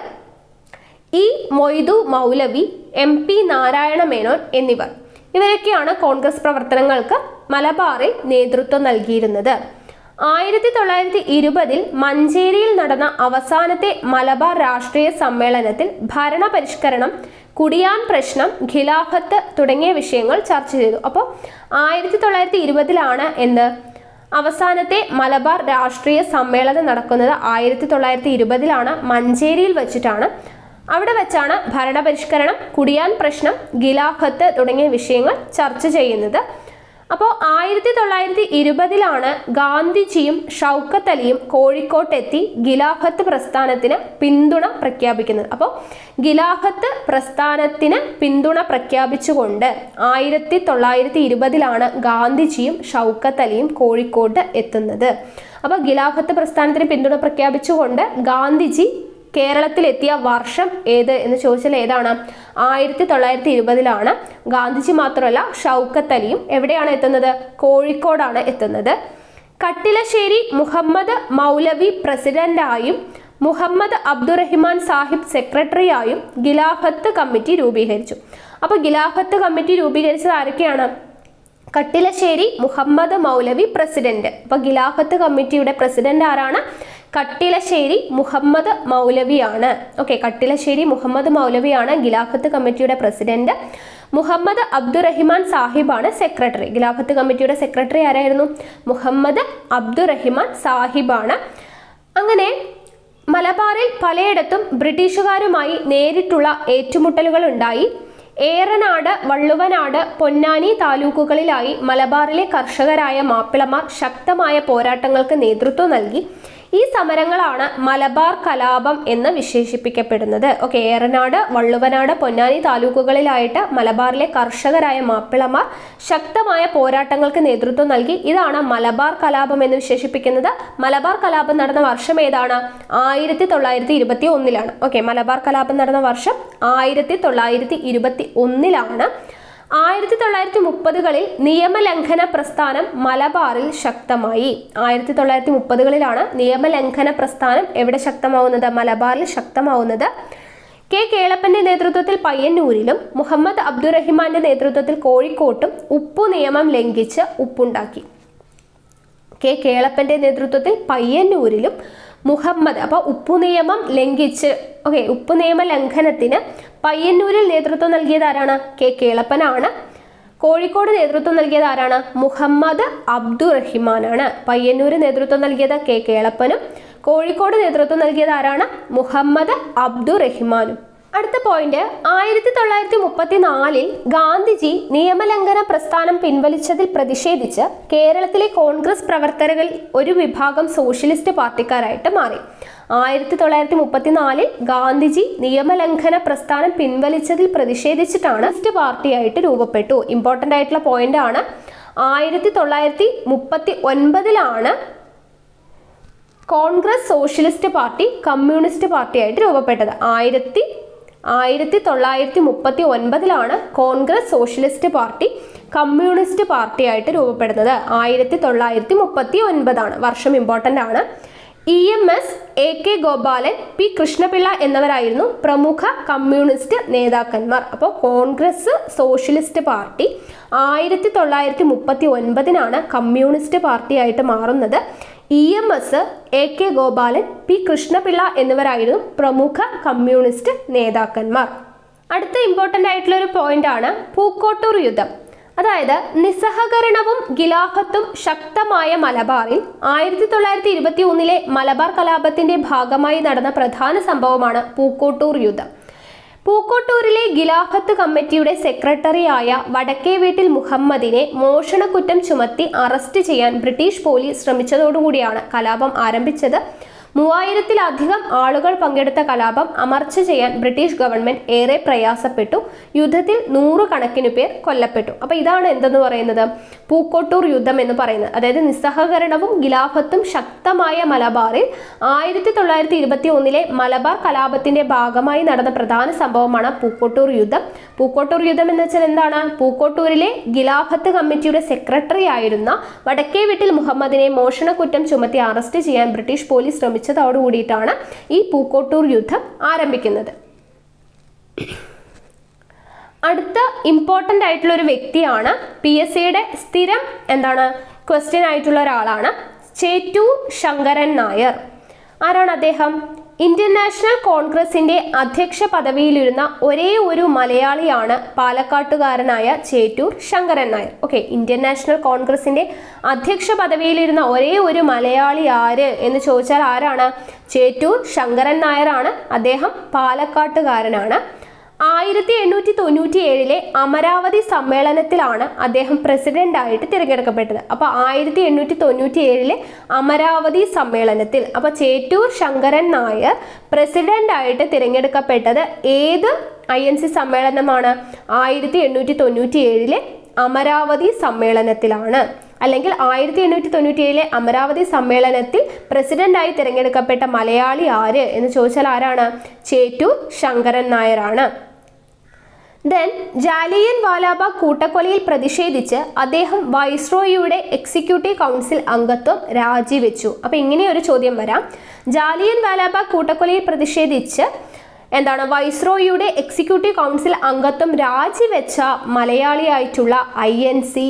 E Moidu Maulavi M P Narayana Menon എന്നിവർ ഇവരൊക്കെയാണ് കോൺഗ്രസ് പ്രവർത്തനങ്ങൾക്ക് മലബാറിൽ നേതൃത്വം നൽകിയിരുന്നത് ആയിരത്തി തൊള്ളായിരത്തി ഇരുപതിൽ മഞ്ചേരിയിൽ നടന്ന അവസാനത്തെ മലബാർ രാഷ്ട്രീയ സമ്മേളനത്തിൽ ഭരണപരിഷ്കരണം കുടിയാൻ പ്രശ്നം ഖിലാഫത്ത് തുടങ്ങിയ വിഷയങ്ങൾ ചർച്ച ചെയ്തു അപ്പോൾ ആയിരത്തി തൊള്ളായിരത്തി ഇരുപതിലാണ് എന്ത് അവസാനത്തെ മലബാർ രാഷ്ട്രീയ സമ്മേളനം നടക്കുന്നത് ആയിരത്തി തൊള്ളായിരത്തി ഇരുപതിലാണ് മഞ്ചേരിയിൽ വെച്ചിട്ടാണ് അവിടെ വെച്ചാണ് ഭരണപരിഷ്കരണം കുടിയാൻ പ്രശ്നം ഗിലാഫത്ത് തുടങ്ങിയ വിഷയങ്ങൾ ചർച്ച ചെയ്യുന്നത് അപ്പോൾ ആയിരത്തി തൊള്ളായിരത്തി ഇരുപതിലാണ് ഗാന്ധിജിയും ഷൗക്കത്ത് അലിയും കോഴിക്കോട്ടെത്തി ഗിലാഫത്ത് പ്രസ്ഥാനത്തിന് പിന്തുണ പ്രഖ്യാപിക്കുന്നത് അപ്പോൾ ഗിലാഫത്ത് പ്രസ്ഥാനത്തിന് പിന്തുണ പ്രഖ്യാപിച്ചുകൊണ്ട് ആയിരത്തി തൊള്ളായിരത്തി ഇരുപതിലാണ് ഗാന്ധിജിയും ഷൗക്കത്ത് അലിയും കോഴിക്കോട്ട് എത്തുന്നത് അപ്പോൾ ഗിലാഫത്ത് പ്രസ്ഥാനത്തിന് പിന്തുണ പ്രഖ്യാപിച്ചുകൊണ്ട് ഗാന്ധിജി കേരളത്തിലെത്തിയ വർഷം ഏത് എന്ന് ചോദിച്ചാൽ ഏതാണ് ആയിരത്തി തൊള്ളായിരത്തി ഇരുപതിലാണ് ഗാന്ധിജി മാത്രമല്ല ഷൗക്കത്ത് അലിയും എവിടെയാണ് എത്തുന്നത് കോഴിക്കോടാണ് എത്തുന്നത് കട്ടിലശ്ശേരി മുഹമ്മദ് മൗലവി പ്രസിഡന്റായും മുഹമ്മദ് അബ്ദുറഹിമാൻ സാഹിബ് സെക്രട്ടറിയായും ഗിലാഫത്ത് കമ്മിറ്റി രൂപീകരിച്ചു അപ്പോൾ ഗിലാഫത്ത് കമ്മിറ്റി രൂപീകരിച്ചത് ആരൊക്കെയാണ് കട്ടിലശ്ശേരി മുഹമ്മദ് മൗലവി പ്രസിഡന്റ് അപ്പോൾ ഗിലാഫത്ത് കമ്മിറ്റിയുടെ പ്രസിഡന്റ് ആരാണ് കട്ടിലശ്ശേരി മുഹമ്മദ് മൗലവിയാണ് ഓക്കെ കട്ടിലശ്ശേരി മുഹമ്മദ് മൗലവിയാണ് ഗിലാഫത്ത് കമ്മിറ്റിയുടെ പ്രസിഡന്റ് മുഹമ്മദ് അബ്ദുറഹിമാൻ സാഹിബാണ് സെക്രട്ടറി ഗിലാഫത്ത് കമ്മിറ്റിയുടെ സെക്രട്ടറി ആരായിരുന്നു മുഹമ്മദ് അബ്ദുറഹിമാൻ സാഹിബാണ് അങ്ങനെ മലബാറിൽ പലയിടത്തും ബ്രിട്ടീഷുകാരുമായി നേരിട്ടുള്ള ഏറ്റുമുട്ടലുകൾ ഉണ്ടായി ഏറനാട് വള്ളുവനാട് പൊന്നാനി താലൂക്കുകളിലായി മലബാറിലെ കർഷകരായ മാപ്പിളമാർ ശക്തമായ പോരാട്ടങ്ങൾക്ക് നേതൃത്വം നൽകി ഈ സമരങ്ങളാണ് മലബാർ കലാപം എന്ന് വിശേഷിപ്പിക്കപ്പെടുന്നത് ഓക്കെ ഏറനാട് വള്ളുവനാട് പൊന്നാനി താലൂക്കുകളിലായിട്ട് മലബാറിലെ കർഷകരായ മാപ്പിളമാർ ശക്തമായ പോരാട്ടങ്ങൾക്ക് നേതൃത്വം നൽകി ഇതാണ് മലബാർ കലാപം എന്ന് വിശേഷിപ്പിക്കുന്നത് മലബാർ കലാപം നടന്ന വർഷം ഏതാണ് ആയിരത്തി തൊള്ളായിരത്തി ഇരുപത്തി ഒന്നിലാണ് ഓക്കെ മലബാർ കലാപം നടന്ന വർഷം ആയിരത്തി തൊള്ളായിരത്തി ഇരുപത്തി ഒന്നിലാണ് ആയിരത്തി തൊള്ളായിരത്തി മുപ്പതുകളിൽ നിയമലംഘന പ്രസ്ഥാനം മലബാറിൽ ശക്തമായി ആയിരത്തി തൊള്ളായിരത്തി മുപ്പതുകളിലാണ് നിയമലംഘന പ്രസ്ഥാനം എവിടെ ശക്തമാവുന്നത് മലബാറിൽ ശക്തമാവുന്നത് കെ കേളപ്പന്റെ നേതൃത്വത്തിൽ പയ്യന്നൂരിലും മുഹമ്മദ് അബ്ദുറഹിമാന്റെ നേതൃത്വത്തിൽ കോഴിക്കോട്ടും ഉപ്പു നിയമം ലംഘിച്ച് ഉപ്പുണ്ടാക്കി കെ കേളപ്പന്റെ നേതൃത്വത്തിൽ പയ്യന്നൂരിലും മുഹമ്മദ് അപ്പോൾ ഉപ്പു നിയമം ലംഘിച്ച് ഓക്കെ ഉപ്പു നിയമ ലംഘനത്തിന് പയ്യന്നൂരിൽ നേതൃത്വം നൽകിയത് ആരാണ് കെ കേളപ്പനാണ് കോഴിക്കോട് നേതൃത്വം നൽകിയത് ആരാണ് മുഹമ്മദ് അബ്ദുറഹിമാനാണ് പയ്യന്നൂര് നേതൃത്വം നൽകിയത് കെ കേളപ്പനും കോഴിക്കോട് നേതൃത്വം നൽകിയത് ആരാണ് മുഹമ്മദ് അബ്ദുറഹിമാനും അടുത്ത പോയിന്റ് ആയിരത്തി തൊള്ളായിരത്തി മുപ്പത്തി നാലിൽ ഗാന്ധിജി നിയമലംഘന പ്രസ്ഥാനം പിൻവലിച്ചതിൽ പ്രതിഷേധിച്ച് കേരളത്തിലെ കോൺഗ്രസ് പ്രവർത്തകരിൽ ഒരു വിഭാഗം സോഷ്യലിസ്റ്റ് പാർട്ടിക്കാരായിട്ട് മാറി ആയിരത്തി തൊള്ളായിരത്തി മുപ്പത്തിനാലിൽ ഗാന്ധിജി നിയമലംഘന പ്രസ്ഥാനം പിൻവലിച്ചതിൽ പ്രതിഷേധിച്ചിട്ടാണ് കമ്മ്യൂണിസ്റ്റ് പാർട്ടിയായിട്ട് രൂപപ്പെട്ടു ഇമ്പോർട്ടൻ്റ് ആയിട്ടുള്ള പോയിന്റ് ആണ് ആയിരത്തി തൊള്ളായിരത്തി മുപ്പത്തി ഒൻപതിലാണ് കോൺഗ്രസ് സോഷ്യലിസ്റ്റ് പാർട്ടി കമ്മ്യൂണിസ്റ്റ് പാർട്ടിയായിട്ട് രൂപപ്പെട്ടത് ആയിരത്തി ആയിരത്തി തൊള്ളായിരത്തി മുപ്പത്തി ഒൻപതിലാണ് കോൺഗ്രസ് സോഷ്യലിസ്റ്റ് പാർട്ടി കമ്മ്യൂണിസ്റ്റ് പാർട്ടിയായിട്ട് രൂപപ്പെടുന്നത് ആയിരത്തി തൊള്ളായിരത്തി മുപ്പത്തി ഒൻപതാണ് വർഷം ഇമ്പോർട്ടൻ്റ് ആണ് E M S A K Gopalan P Krishna Pillai എന്നിവരായിരുന്നു പ്രമുഖ കമ്മ്യൂണിസ്റ്റ് നേതാക്കന്മാർ അപ്പോൾ കോൺഗ്രസ് സോഷ്യലിസ്റ്റ് പാർട്ടി ആയിരത്തി തൊള്ളായിരത്തി മുപ്പത്തി ഒൻപതിനാണ് കമ്മ്യൂണിസ്റ്റ് പാർട്ടിയായിട്ട് മാറുന്നത് E M S A K Gopalan P Krishna Pillai എന്നിവരായിരുന്നു പ്രമുഖ കമ്മ്യൂണിസ്റ്റ് നേതാക്കന്മാർ അടുത്ത ഇമ്പോർട്ടൻ്റ് ആയിട്ടുള്ള ഒരു പോയിന്റ് ആണ് പൂക്കോട്ടൂർ യുദ്ധം അതായത് നിസ്സഹകരണവും ഗിലാഫത്തും ശക്തമായ മലബാറിൽ ആയിരത്തി തൊള്ളായിരത്തി ഇരുപത്തി ഒന്നിലെ മലബാർ കലാപത്തിന്റെ ഭാഗമായി നടന്ന പ്രധാന സംഭവമാണ് പൂക്കോട്ടൂർ യുദ്ധം പൂക്കോട്ടൂരിലെ ഗിലാഫത്ത് കമ്മിറ്റിയുടെ സെക്രട്ടറിയായ വടക്കേ വീട്ടിൽ മുഹമ്മദിനെ മോഷണക്കുറ്റം ചുമത്തി അറസ്റ്റ് ചെയ്യാൻ ബ്രിട്ടീഷ് പോലീസ് ശ്രമിച്ചതോടുകൂടിയാണ് കലാപം ആരംഭിച്ചത് മൂവായിരത്തിലധികം ആളുകൾ പങ്കെടുത്ത കലാപം അമർച്ച ചെയ്യാൻ ബ്രിട്ടീഷ് ഗവൺമെന്റ് ഏറെ പ്രയാസപ്പെട്ടു യുദ്ധത്തിൽ നൂറുകണക്കിനു പേർ കൊല്ലപ്പെട്ടു അപ്പൊ ഇതാണ് എന്തെന്ന് പറയുന്നത് പൂക്കോട്ടൂർ യുദ്ധം എന്ന് പറയുന്നത് അതായത് നിസ്സഹകരണവും ഗിലാഫത്തും ശക്തമായ മലബാറിൽ ആയിരത്തി തൊള്ളായിരത്തി ഇരുപത്തി ഒന്നിലെ മലബാർ കലാപത്തിന്റെ ഭാഗമായി നടന്ന പ്രധാന സംഭവമാണ് പൂക്കോട്ടൂർ യുദ്ധം പൂക്കോട്ടൂർ യുദ്ധം എന്ന് വെച്ചാൽ എന്താണ് പൂക്കോട്ടൂരിലെ ഗിലാഫത്ത് കമ്മിറ്റിയുടെ സെക്രട്ടറി ആയിരുന്ന വടക്കേ വീട്ടിൽ മുഹമ്മദിനെ മോഷണക്കുറ്റം ചുമത്തി അറസ്റ്റ് ചെയ്യാൻ ബ്രിട്ടീഷ് പോലീസ് ശ്രമിച്ചതോടുകൂടിയിട്ടാണ് ഈ പൂക്കോട്ടൂർ യുദ്ധം ആരംഭിക്കുന്നത് അടുത്ത ഇമ്പോർട്ടൻ്റ് ആയിട്ടുള്ള ഒരു വ്യക്തിയാണ് പി എസ് സിയുടെ സ്ഥിരം എന്താണ് ക്വസ്റ്റ്യൻ ആയിട്ടുള്ള ഒരാളാണ് ചേറ്റൂർ ശങ്കരൻ നായർ ആരാണ് അദ്ദേഹം ഇന്ത്യൻ നാഷണൽ കോൺഗ്രസിന്റെ അധ്യക്ഷ പദവിയിലിരുന്ന ഒരേ ഒരു മലയാളിയാണ് പാലക്കാട്ടുകാരനായ Chettur Sankaran Nair okay Indian national കോൺഗ്രസിന്റെ അധ്യക്ഷ പദവിയിലിരുന്ന ഒരേ ഒരു മലയാളി ആര് എന്ന് ചോദിച്ചാൽ ആരാണ് ചേറ്റൂർ ശങ്കരൻ നായരാണ് അദ്ദേഹം പാലക്കാട്ടുകാരനാണ് ആയിരത്തി എണ്ണൂറ്റി തൊണ്ണൂറ്റി ഏഴിലെ അമരാവതി സമ്മേളനത്തിലാണ് അദ്ദേഹം പ്രസിഡന്റായിട്ട് തിരഞ്ഞെടുക്കപ്പെട്ടത് അപ്പോൾ ആയിരത്തി എണ്ണൂറ്റി തൊണ്ണൂറ്റി ഏഴിലെ അമരാവതി സമ്മേളനത്തിൽ അപ്പോൾ ചേറ്റൂർ ശങ്കരൻ നായർ പ്രസിഡന്റായിട്ട് തിരഞ്ഞെടുക്കപ്പെട്ടത് ഏത് ഐ എൻ സി സമ്മേളനമാണ് ആയിരത്തി എണ്ണൂറ്റി തൊണ്ണൂറ്റി ഏഴിലെ അമരാവതി സമ്മേളനത്തിലാണ് അല്ലെങ്കിൽ ആയിരത്തി എണ്ണൂറ്റി തൊണ്ണൂറ്റി ഏഴിലെ അമരാവതി സമ്മേളനത്തിൽ പ്രസിഡന്റായി തിരഞ്ഞെടുക്കപ്പെട്ട മലയാളി ആര് എന്ന് ചോദിച്ചാൽ ആരാണ് ചേറ്റൂർ ശങ്കരൻ നായരാണ് ദെൻ ജാലിയൻ വാലാബാഗ് കൂട്ടക്കൊലയിൽ പ്രതിഷേധിച്ച് അദ്ദേഹം വൈസ്രോയിയുടെ എക്സിക്യൂട്ടീവ് കൗൺസിൽ അംഗത്വം രാജിവെച്ചു അപ്പൊ ഇങ്ങനെ ഒരു ചോദ്യം വരാം ജാലിയൻ വാലാബാഗ് കൂട്ടക്കൊലയിൽ പ്രതിഷേധിച്ച് എന്താണ് വൈസ്രോയിയുടെ എക്സിക്യൂട്ടീവ് കൗൺസിൽ അംഗത്വം രാജിവെച്ച മലയാളിയായിട്ടുള്ള ഐ എൻ സി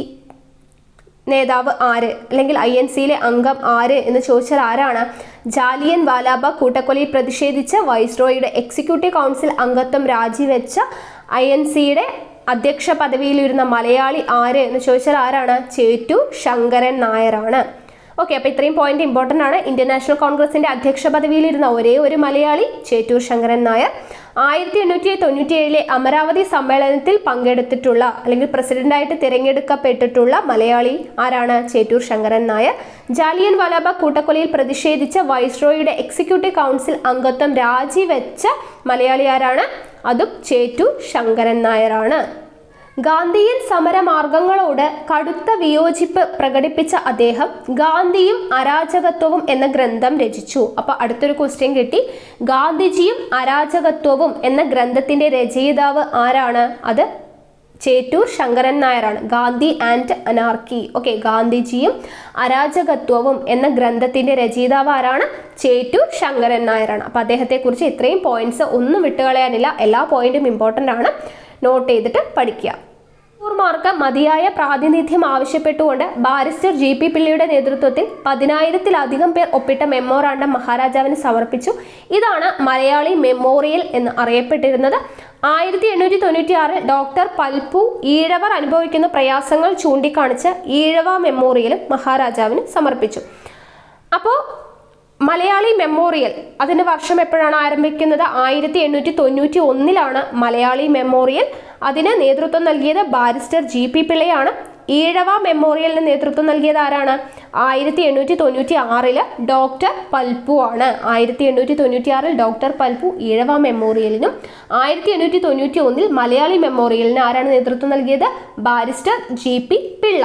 നേതാവ് ആര് അല്ലെങ്കിൽ ഐ എൻ സിയിലെ അംഗം ആര് എന്ന് ചോദിച്ചാൽ ആരാണ് ജാലിയൻ വാലാബാഗ് കൂട്ടക്കൊലയിൽ പ്രതിഷേധിച്ച് വൈസ്രോയുടെ എക്സിക്യൂട്ടീവ് കൗൺസിൽ അംഗത്വം രാജിവെച്ച ഐ എൻ സിയുടെ അധ്യക്ഷ പദവിയിലിരുന്ന മലയാളി ആര് എന്ന് ചോദിച്ചാൽ ആരാണ് ചേറ്റൂർ ശങ്കരൻ നായരാണ് ഓക്കെ അപ്പോൾ ഇത്രയും പോയിന്റ് ഇമ്പോർട്ടൻ്റ് ആണ് ഇന്ത്യൻ നാഷണൽ കോൺഗ്രസിന്റെ അധ്യക്ഷ പദവിയിലിരുന്ന ഒരേ ഒരു മലയാളി ചേറ്റൂർ ശങ്കരൻ നായർ ആയിരത്തി എണ്ണൂറ്റി തൊണ്ണൂറ്റി ഏഴിലെ അമരാവതി സമ്മേളനത്തിൽ പങ്കെടുത്തിട്ടുള്ള അല്ലെങ്കിൽ പ്രസിഡന്റായിട്ട് തിരഞ്ഞെടുക്കപ്പെട്ടിട്ടുള്ള മലയാളി ആരാണ് ചേറ്റൂർ ശങ്കരൻ നായർ ജാലിയൻ വാലാബാഗ് കൂട്ടക്കൊലയിൽ പ്രതിഷേധിച്ച വൈസ്രോയുടെ എക്സിക്യൂട്ടീവ് കൗൺസിൽ അംഗത്വം രാജിവെച്ച മലയാളി ആരാണ് അതും ചേറ്റൂർ ശങ്കരൻ നായരാണ് ഗാന്ധിയൻ സമരമാർഗങ്ങളോട് കടുത്ത വിയോജിപ്പ് പ്രകടിപ്പിച്ച അദ്ദേഹം ഗാന്ധിയും അരാജകത്വവും എന്ന ഗ്രന്ഥം രചിച്ചു അപ്പൊ അടുത്തൊരു ക്വസ്റ്റ്യൻ കിട്ടി ഗാന്ധിജിയും അരാജകത്വവും എന്ന ഗ്രന്ഥത്തിന്റെ രചയിതാവ് ആരാണ് അത് ചേറ്റൂർ ശങ്കരൻ നായരാണ് ഗാന്ധി ആൻഡ് അനാർക്കി ഓക്കെ ഗാന്ധിജിയും അരാജകത്വവും എന്ന ഗ്രന്ഥത്തിന്റെ രചയിതാവ് ആരാണ് ചേറ്റൂർ ശങ്കരൻ നായരാണ് അപ്പൊ അദ്ദേഹത്തെക്കുറിച്ച് ഇത്രയും പോയിന്റ്സ് ഒന്നും വിട്ടുകളയാനില്ല എല്ലാ പോയിന്റും ഇമ്പോർട്ടൻ്റ് ആണ് നോട്ട് ചെയ്തിട്ട് പഠിക്കുക മാർക്ക് മതിയായ പ്രാതിനിധ്യം ആവശ്യപ്പെട്ടുകൊണ്ട് ബാരിസ്റ്റർ ജി പി പിള്ളയുടെ നേതൃത്വത്തിൽ പതിനായിരത്തിലധികം പേർ ഒപ്പിട്ട മെമ്മോറാണ്ടം മഹാരാജാവിന് സമർപ്പിച്ചു ഇതാണ് മലയാളി മെമ്മോറിയൽ എന്ന് അറിയപ്പെട്ടിരുന്നത് ആയിരത്തി എണ്ണൂറ്റി തൊണ്ണൂറ്റി ആറിൽ ഡോക്ടർ പൽപു ഈഴവർ അനുഭവിക്കുന്ന പ്രയാസങ്ങൾ ചൂണ്ടിക്കാണിച്ച് ഈഴവ മെമ്മോറിയലും മഹാരാജാവിന് സമർപ്പിച്ചു അപ്പോൾ മലയാളി മെമ്മോറിയൽ അതിന്റെ വർഷം എപ്പോഴാണ് ആരംഭിക്കുന്നത് ആയിരത്തി എണ്ണൂറ്റി തൊണ്ണൂറ്റി ഒന്നിലാണ് മലയാളി മെമ്മോറിയൽ അതിന് നേതൃത്വം നൽകിയത് ബാരിസ്റ്റർ ജി പി പിള്ളയാണ് ഈഴവ മെമ്മോറിയലിന് നേതൃത്വം നൽകിയത് ആരാണ് ആയിരത്തി എണ്ണൂറ്റി തൊണ്ണൂറ്റി ആറില് ഡോക്ടർ പൽപു ആണ് ആയിരത്തി എണ്ണൂറ്റി തൊണ്ണൂറ്റി ആറിൽ ഡോക്ടർ പൽപു ഈഴവ മെമ്മോറിയലിനും ആയിരത്തി എണ്ണൂറ്റി തൊണ്ണൂറ്റി ഒന്നിൽ മലയാളി മെമ്മോറിയലിന് ആരാണ് നേതൃത്വം നൽകിയത് ബാരിസ്റ്റർ ജി പി പിള്ള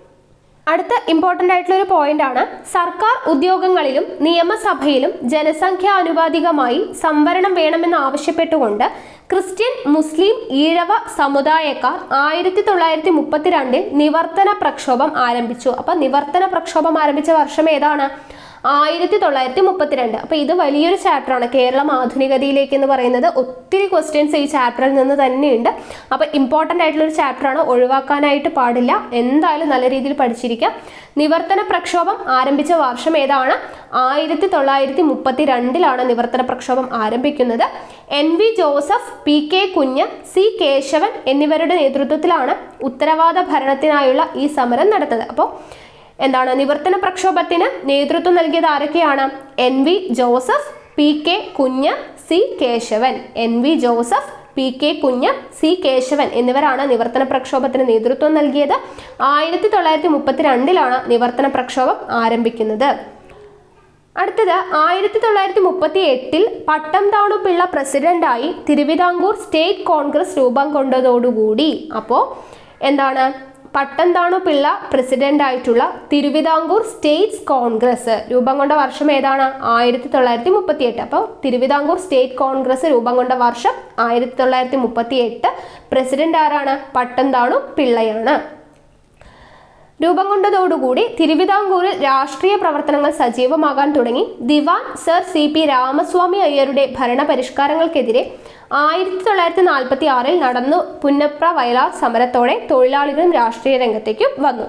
അടുത്ത ഇമ്പോർട്ടൻ്റ് ആയിട്ടുള്ള ഒരു പോയിന്റ് ആണ് സർക്കാർ ഉദ്യോഗങ്ങളിലും നിയമസഭയിലും ജനസംഖ്യാനുപാതികമായി സംവരണം വേണമെന്ന് ആവശ്യപ്പെട്ടുകൊണ്ട് ക്രിസ്ത്യൻ മുസ്ലിം ഈഴവ സമുദായക്കാർ ആയിരത്തി തൊള്ളായിരത്തി മുപ്പത്തിരണ്ടിൽ നിവർത്തന പ്രക്ഷോഭം ആരംഭിച്ചു അപ്പൊ നിവർത്തന പ്രക്ഷോഭം ആരംഭിച്ച വർഷം ഏതാണ് ആയിരത്തി തൊള്ളായിരത്തി മുപ്പത്തിരണ്ട് അപ്പോൾ ഇത് വലിയൊരു ചാപ്റ്ററാണ് കേരളം ആധുനികതയിലേക്ക് എന്ന് പറയുന്നത് ഒത്തിരി ക്വസ്റ്റ്യൻസ് ഈ ചാപ്റ്ററിൽ നിന്ന് തന്നെയുണ്ട് അപ്പോൾ ഇമ്പോർട്ടൻ്റ് ആയിട്ടുള്ള ഒരു ചാപ്റ്ററാണ് ഒഴിവാക്കാനായിട്ട് പാടില്ല എന്തായാലും നല്ല രീതിയിൽ പഠിച്ചിരിക്കുക നിവർത്തന പ്രക്ഷോഭം ആരംഭിച്ച വർഷം ഏതാണ് ആയിരത്തി തൊള്ളായിരത്തി മുപ്പത്തി രണ്ടിലാണ് നിവർത്തന പ്രക്ഷോഭം ആരംഭിക്കുന്നത് N V Joseph P K Kunju C Kesavan എന്നിവരുടെ നേതൃത്വത്തിലാണ് ഉത്തരവാദ ഭരണത്തിനായുള്ള ഈ സമരം നടത്തുന്നത് അപ്പോൾ എന്താണ് നിവർത്തന പ്രക്ഷോഭത്തിന് നേതൃത്വം നൽകിയത് ആരൊക്കെയാണ് N V Joseph P K Kunju C Kesavan N V Joseph P K Kunju C Kesavan എന്നിവരാണ് നിവർത്തന പ്രക്ഷോഭത്തിന് നേതൃത്വം നൽകിയത് ആയിരത്തി തൊള്ളായിരത്തി മുപ്പത്തിരണ്ടിലാണ് നിവർത്തന പ്രക്ഷോഭം ആരംഭിക്കുന്നത് അടുത്തത് ആയിരത്തി തൊള്ളായിരത്തി മുപ്പത്തി എട്ടിൽ പട്ടം താണു പിള്ള പ്രസിഡന്റായി തിരുവിതാംകൂർ സ്റ്റേറ്റ് കോൺഗ്രസ് രൂപം കൊണ്ടതോടുകൂടി അപ്പോൾ എന്താണ് പട്ടം താണു പിള്ള പ്രസിഡന്റ് ആയിട്ടുള്ള തിരുവിതാംകൂർ സ്റ്റേറ്റ്സ് കോൺഗ്രസ് രൂപം കൊണ്ട വർഷം ഏതാണ് ആയിരത്തി തൊള്ളായിരത്തി മുപ്പത്തി എട്ട് അപ്പോൾ തിരുവിതാംകൂർ സ്റ്റേറ്റ് കോൺഗ്രസ് രൂപം കൊണ്ട വർഷം ആയിരത്തി തൊള്ളായിരത്തി മുപ്പത്തി എട്ട് പ്രസിഡന്റ് ആരാണ് പട്ടം താണു പിള്ളയാണ് രൂപം കൊണ്ടതോടുകൂടി തിരുവിതാംകൂറിൽ രാഷ്ട്രീയ പ്രവർത്തനങ്ങൾ സജീവമാകാൻ തുടങ്ങി Diwan sir C P Ramaswami അയ്യരുടെ ഭരണ പരിഷ്കാരങ്ങൾക്കെതിരെ ആയിരത്തി തൊള്ളായിരത്തി നാൽപ്പത്തി ആറിൽ നടന്നു പുന്നപ്ര വയലാർ സമരത്തോടെ തൊഴിലാളികളും രാഷ്ട്രീയ രംഗത്തേക്കും വന്നു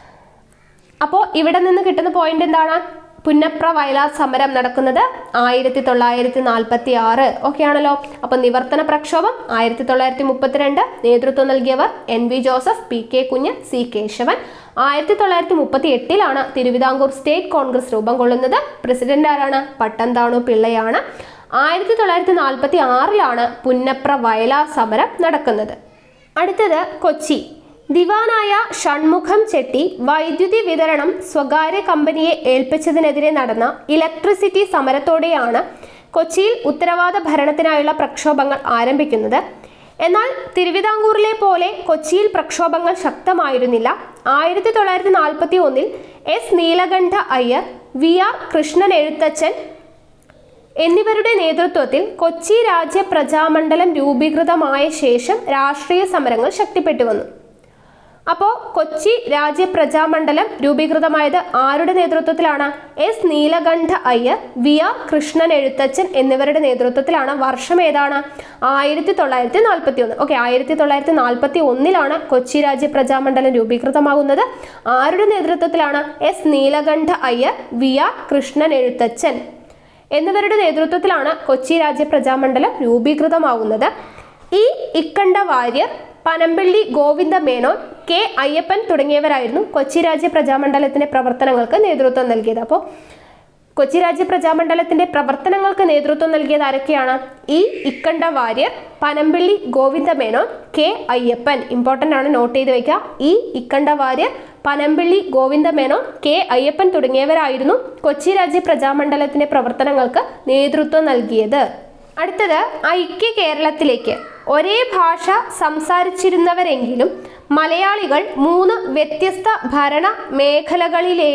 അപ്പോൾ ഇവിടെ നിന്ന് കിട്ടുന്ന പോയിന്റ് എന്താണ് പുന്നപ്ര വയലാർ സമരം നടക്കുന്നത് ആയിരത്തി തൊള്ളായിരത്തി നാൽപ്പത്തി ആറ് ഓക്കെ ആണല്ലോ അപ്പോൾ നിവർത്തന പ്രക്ഷോഭം ആയിരത്തി തൊള്ളായിരത്തി മുപ്പത്തിരണ്ട് നേതൃത്വം നൽകിയവർ N V Joseph P K Kunju C Kesavan ആയിരത്തി തൊള്ളായിരത്തി മുപ്പത്തി എട്ടിലാണ് തിരുവിതാംകൂർ സ്റ്റേറ്റ് കോൺഗ്രസ് രൂപം കൊള്ളുന്നത് പ്രസിഡന്റ് ആരാണ് പട്ടംതാണു പിള്ളയാണ് ആയിരത്തി തൊള്ളായിരത്തി നാൽപ്പത്തി ആറിലാണ് പുന്നപ്ര വയലാർ സമരം നടക്കുന്നത് അടുത്തത് കൊച്ചി ദിവാനായ ഷൺമുഖം ചെട്ടി വൈദ്യുതി വിതരണം സ്വകാര്യ കമ്പനിയെ ഏൽപ്പിച്ചതിനെതിരെ നടന്ന ഇലക്ട്രിസിറ്റി സമരത്തോടെയാണ് കൊച്ചിയിൽ ഉത്തരവാദ ഭരണത്തിനായുള്ള പ്രക്ഷോഭങ്ങൾ ആരംഭിക്കുന്നത് എന്നാൽ തിരുവിതാംകൂറിലെ പോലെ കൊച്ചിയിൽ പ്രക്ഷോഭങ്ങൾ ശക്തമായിരുന്നില്ല ആയിരത്തി തൊള്ളായിരത്തി നാൽപ്പത്തി ഒന്നിൽ S Neelakanta Iyer V R Krishnan Ezhuthachan എന്നിവരുടെ നേതൃത്വത്തിൽ കൊച്ചി രാജ്യ പ്രജാമണ്ഡലം രൂപീകൃതമായ ശേഷം രാഷ്ട്രീയ സമരങ്ങൾ ശക്തിപ്പെട്ടു വന്നു അപ്പോൾ കൊച്ചി രാജ്യ പ്രജാമണ്ഡലം രൂപീകൃതമായത് ആരുടെ നേതൃത്വത്തിലാണ് S Neelakanta Iyer V R Krishnan Ezhuthachan എന്നിവരുടെ നേതൃത്വത്തിലാണ് വർഷം ഏതാണ് ആയിരത്തി തൊള്ളായിരത്തി നാൽപ്പത്തി ഒന്ന് ഓക്കെ ആയിരത്തി തൊള്ളായിരത്തി നാൽപ്പത്തി ഒന്നിലാണ് കൊച്ചി രാജ്യ പ്രജാമണ്ഡലം രൂപീകൃതമാകുന്നത് ആരുടെ നേതൃത്വത്തിലാണ് S Neelakanta Iyer V R Krishnan Ezhuthachan എന്നിവരുടെ നേതൃത്വത്തിലാണ് കൊച്ചി രാജ്യ പ്രജാമണ്ഡലം രൂപീകൃതമാകുന്നത് ഈ ഇക്കണ്ട വാര്യർ പനമ്പള്ളി ഗോവിന്ദ മേനോൻ കെ അയ്യപ്പൻ തുടങ്ങിയവരായിരുന്നു കൊച്ചി രാജ്യ പ്രജാമണ്ഡലത്തിന്റെ പ്രവർത്തനങ്ങൾക്ക് നേതൃത്വം നൽകിയത് അപ്പോൾ കൊച്ചി രാജ്യ പ്രജാമണ്ഡലത്തിന്റെ പ്രവർത്തനങ്ങൾക്ക് നേതൃത്വം നൽകിയത് ആരൊക്കെയാണ് E Ikkanda Warrier Panampilli Govinda Menon K Ayyappan important ആണ് നോട്ട് ചെയ്ത് വയ്ക്കുക ഈ ഇക്കണ്ട വാര്യർ പനമ്പള്ളി ഗോവിന്ദ മേനോൻ കെ അയ്യപ്പൻ തുടങ്ങിയവരായിരുന്നു കൊച്ചി രാജ്യ പ്രജാമണ്ഡലത്തിന്റെ പ്രവർത്തനങ്ങൾക്ക് നേതൃത്വം നൽകിയത് അടുത്തത് ഐക്യ കേരളത്തിലേക്ക് ഒരേ ഭാഷ സംസാരിച്ചിരുന്നവരെങ്കിലും മലയാളികൾ മൂന്ന് വ്യത്യസ്ത ഭരണ മേഖലകളിലേ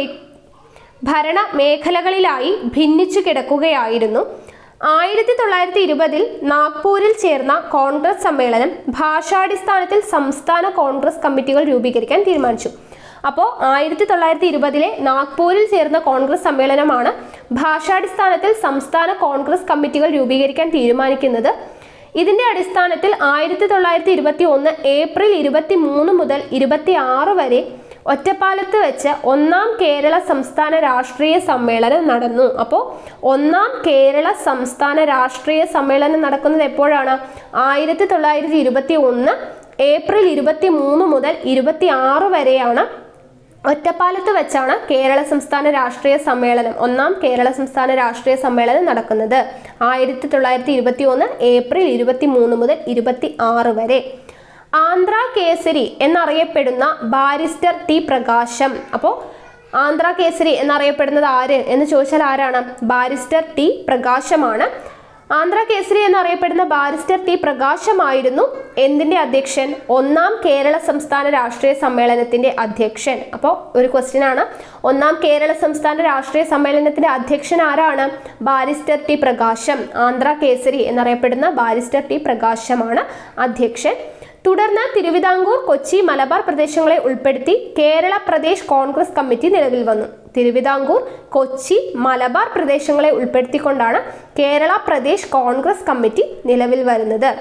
ഭരണ മേഖലകളിലായി ഭിന്നിച്ചു കിടക്കുകയായിരുന്നു ആയിരത്തി തൊള്ളായിരത്തി ഇരുപതിൽ നാഗ്പൂരിൽ ചേർന്ന കോൺഗ്രസ് സമ്മേളനം ഭാഷാടിസ്ഥാനത്തിൽ സംസ്ഥാന കോൺഗ്രസ് കമ്മിറ്റികൾ രൂപീകരിക്കാൻ തീരുമാനിച്ചു അപ്പോൾ ആയിരത്തി തൊള്ളായിരത്തി ഇരുപതിലെ നാഗ്പൂരിൽ ചേർന്ന കോൺഗ്രസ് സമ്മേളനമാണ് ഭാഷാടിസ്ഥാനത്തിൽ സംസ്ഥാന കോൺഗ്രസ് കമ്മിറ്റികൾ രൂപീകരിക്കാൻ തീരുമാനിക്കുന്നത് ഇതിന്റെ അടിസ്ഥാനത്തിൽ ആയിരത്തി തൊള്ളായിരത്തി ഇരുപത്തി ഒന്ന് ഏപ്രിൽ ഇരുപത്തി മൂന്ന് മുതൽ ഇരുപത്തി ആറ് വരെ ഒറ്റപ്പാലത്ത് വെച്ച് ഒന്നാം കേരള സംസ്ഥാന രാഷ്ട്രീയ സമ്മേളനം നടന്നു അപ്പോൾ ഒന്നാം കേരള സംസ്ഥാന രാഷ്ട്രീയ സമ്മേളനം നടക്കുന്നത് എപ്പോഴാണ് ആയിരത്തി തൊള്ളായിരത്തി ഇരുപത്തി ഒന്ന് ഏപ്രിൽ ഇരുപത്തി മൂന്ന് മുതൽ ഇരുപത്തി ആറ് വരെയാണ് ഒറ്റപ്പാലത്ത് വെച്ചാണ് കേരള സംസ്ഥാന രാഷ്ട്രീയ സമ്മേളനം ഒന്നാം കേരള സംസ്ഥാന രാഷ്ട്രീയ സമ്മേളനം നടക്കുന്നത് ആയിരത്തി തൊള്ളായിരത്തി ഇരുപത്തി ഒന്ന് ഏപ്രിൽ ഇരുപത്തി മൂന്ന് മുതൽ ഇരുപത്തി ആറ് വരെ ആന്ധ്ര കേസരി എന്നറിയപ്പെടുന്ന ബാരിസ്റ്റർ ടി പ്രകാശം അപ്പോൾ ആന്ധ്ര കേസരി എന്നറിയപ്പെടുന്നത് ആര് എന്ന് ചോദിച്ചാൽ ആരാണ് ബാരിസ്റ്റർ ടി പ്രകാശമാണ് ആന്ധ്ര കേസരി എന്നറിയപ്പെടുന്ന ബാരിസ്റ്റർ ടി പ്രകാശമായിരുന്നു എന്തിന്റെ അധ്യക്ഷൻ ഒന്നാം കേരള സംസ്ഥാന രാഷ്ട്രീയ സമ്മേളനത്തിന്റെ അധ്യക്ഷൻ അപ്പോൾ ഒരു ക്വസ്റ്റ്യൻ ആണ് ഒന്നാം കേരള സംസ്ഥാന രാഷ്ട്രീയ സമ്മേളനത്തിന്റെ അധ്യക്ഷൻ ആരാണ് ബാരിസ്റ്റർ ടി പ്രകാശം ആന്ധ്ര കേസരി എന്നറിയപ്പെടുന്ന ബാരിസ്റ്റർ ടി പ്രകാശമാണ് അധ്യക്ഷൻ തുടർന്ന് തിരുവിതാംകൂർ കൊച്ചി മലബാർ പ്രദേശങ്ങളെ ഉൾപ്പെടുത്തി കേരള പ്രദേശ് കോൺഗ്രസ് കമ്മിറ്റി നിലവിൽ വന്നു തിരുവിതാംകൂർ കൊച്ചി മലബാർ പ്രദേശങ്ങളെ ഉൾപ്പെടുത്തിക്കൊണ്ടാണ് കേരള പ്രദേശ് കോൺഗ്രസ് കമ്മിറ്റി നിലവിൽ വരുന്നത്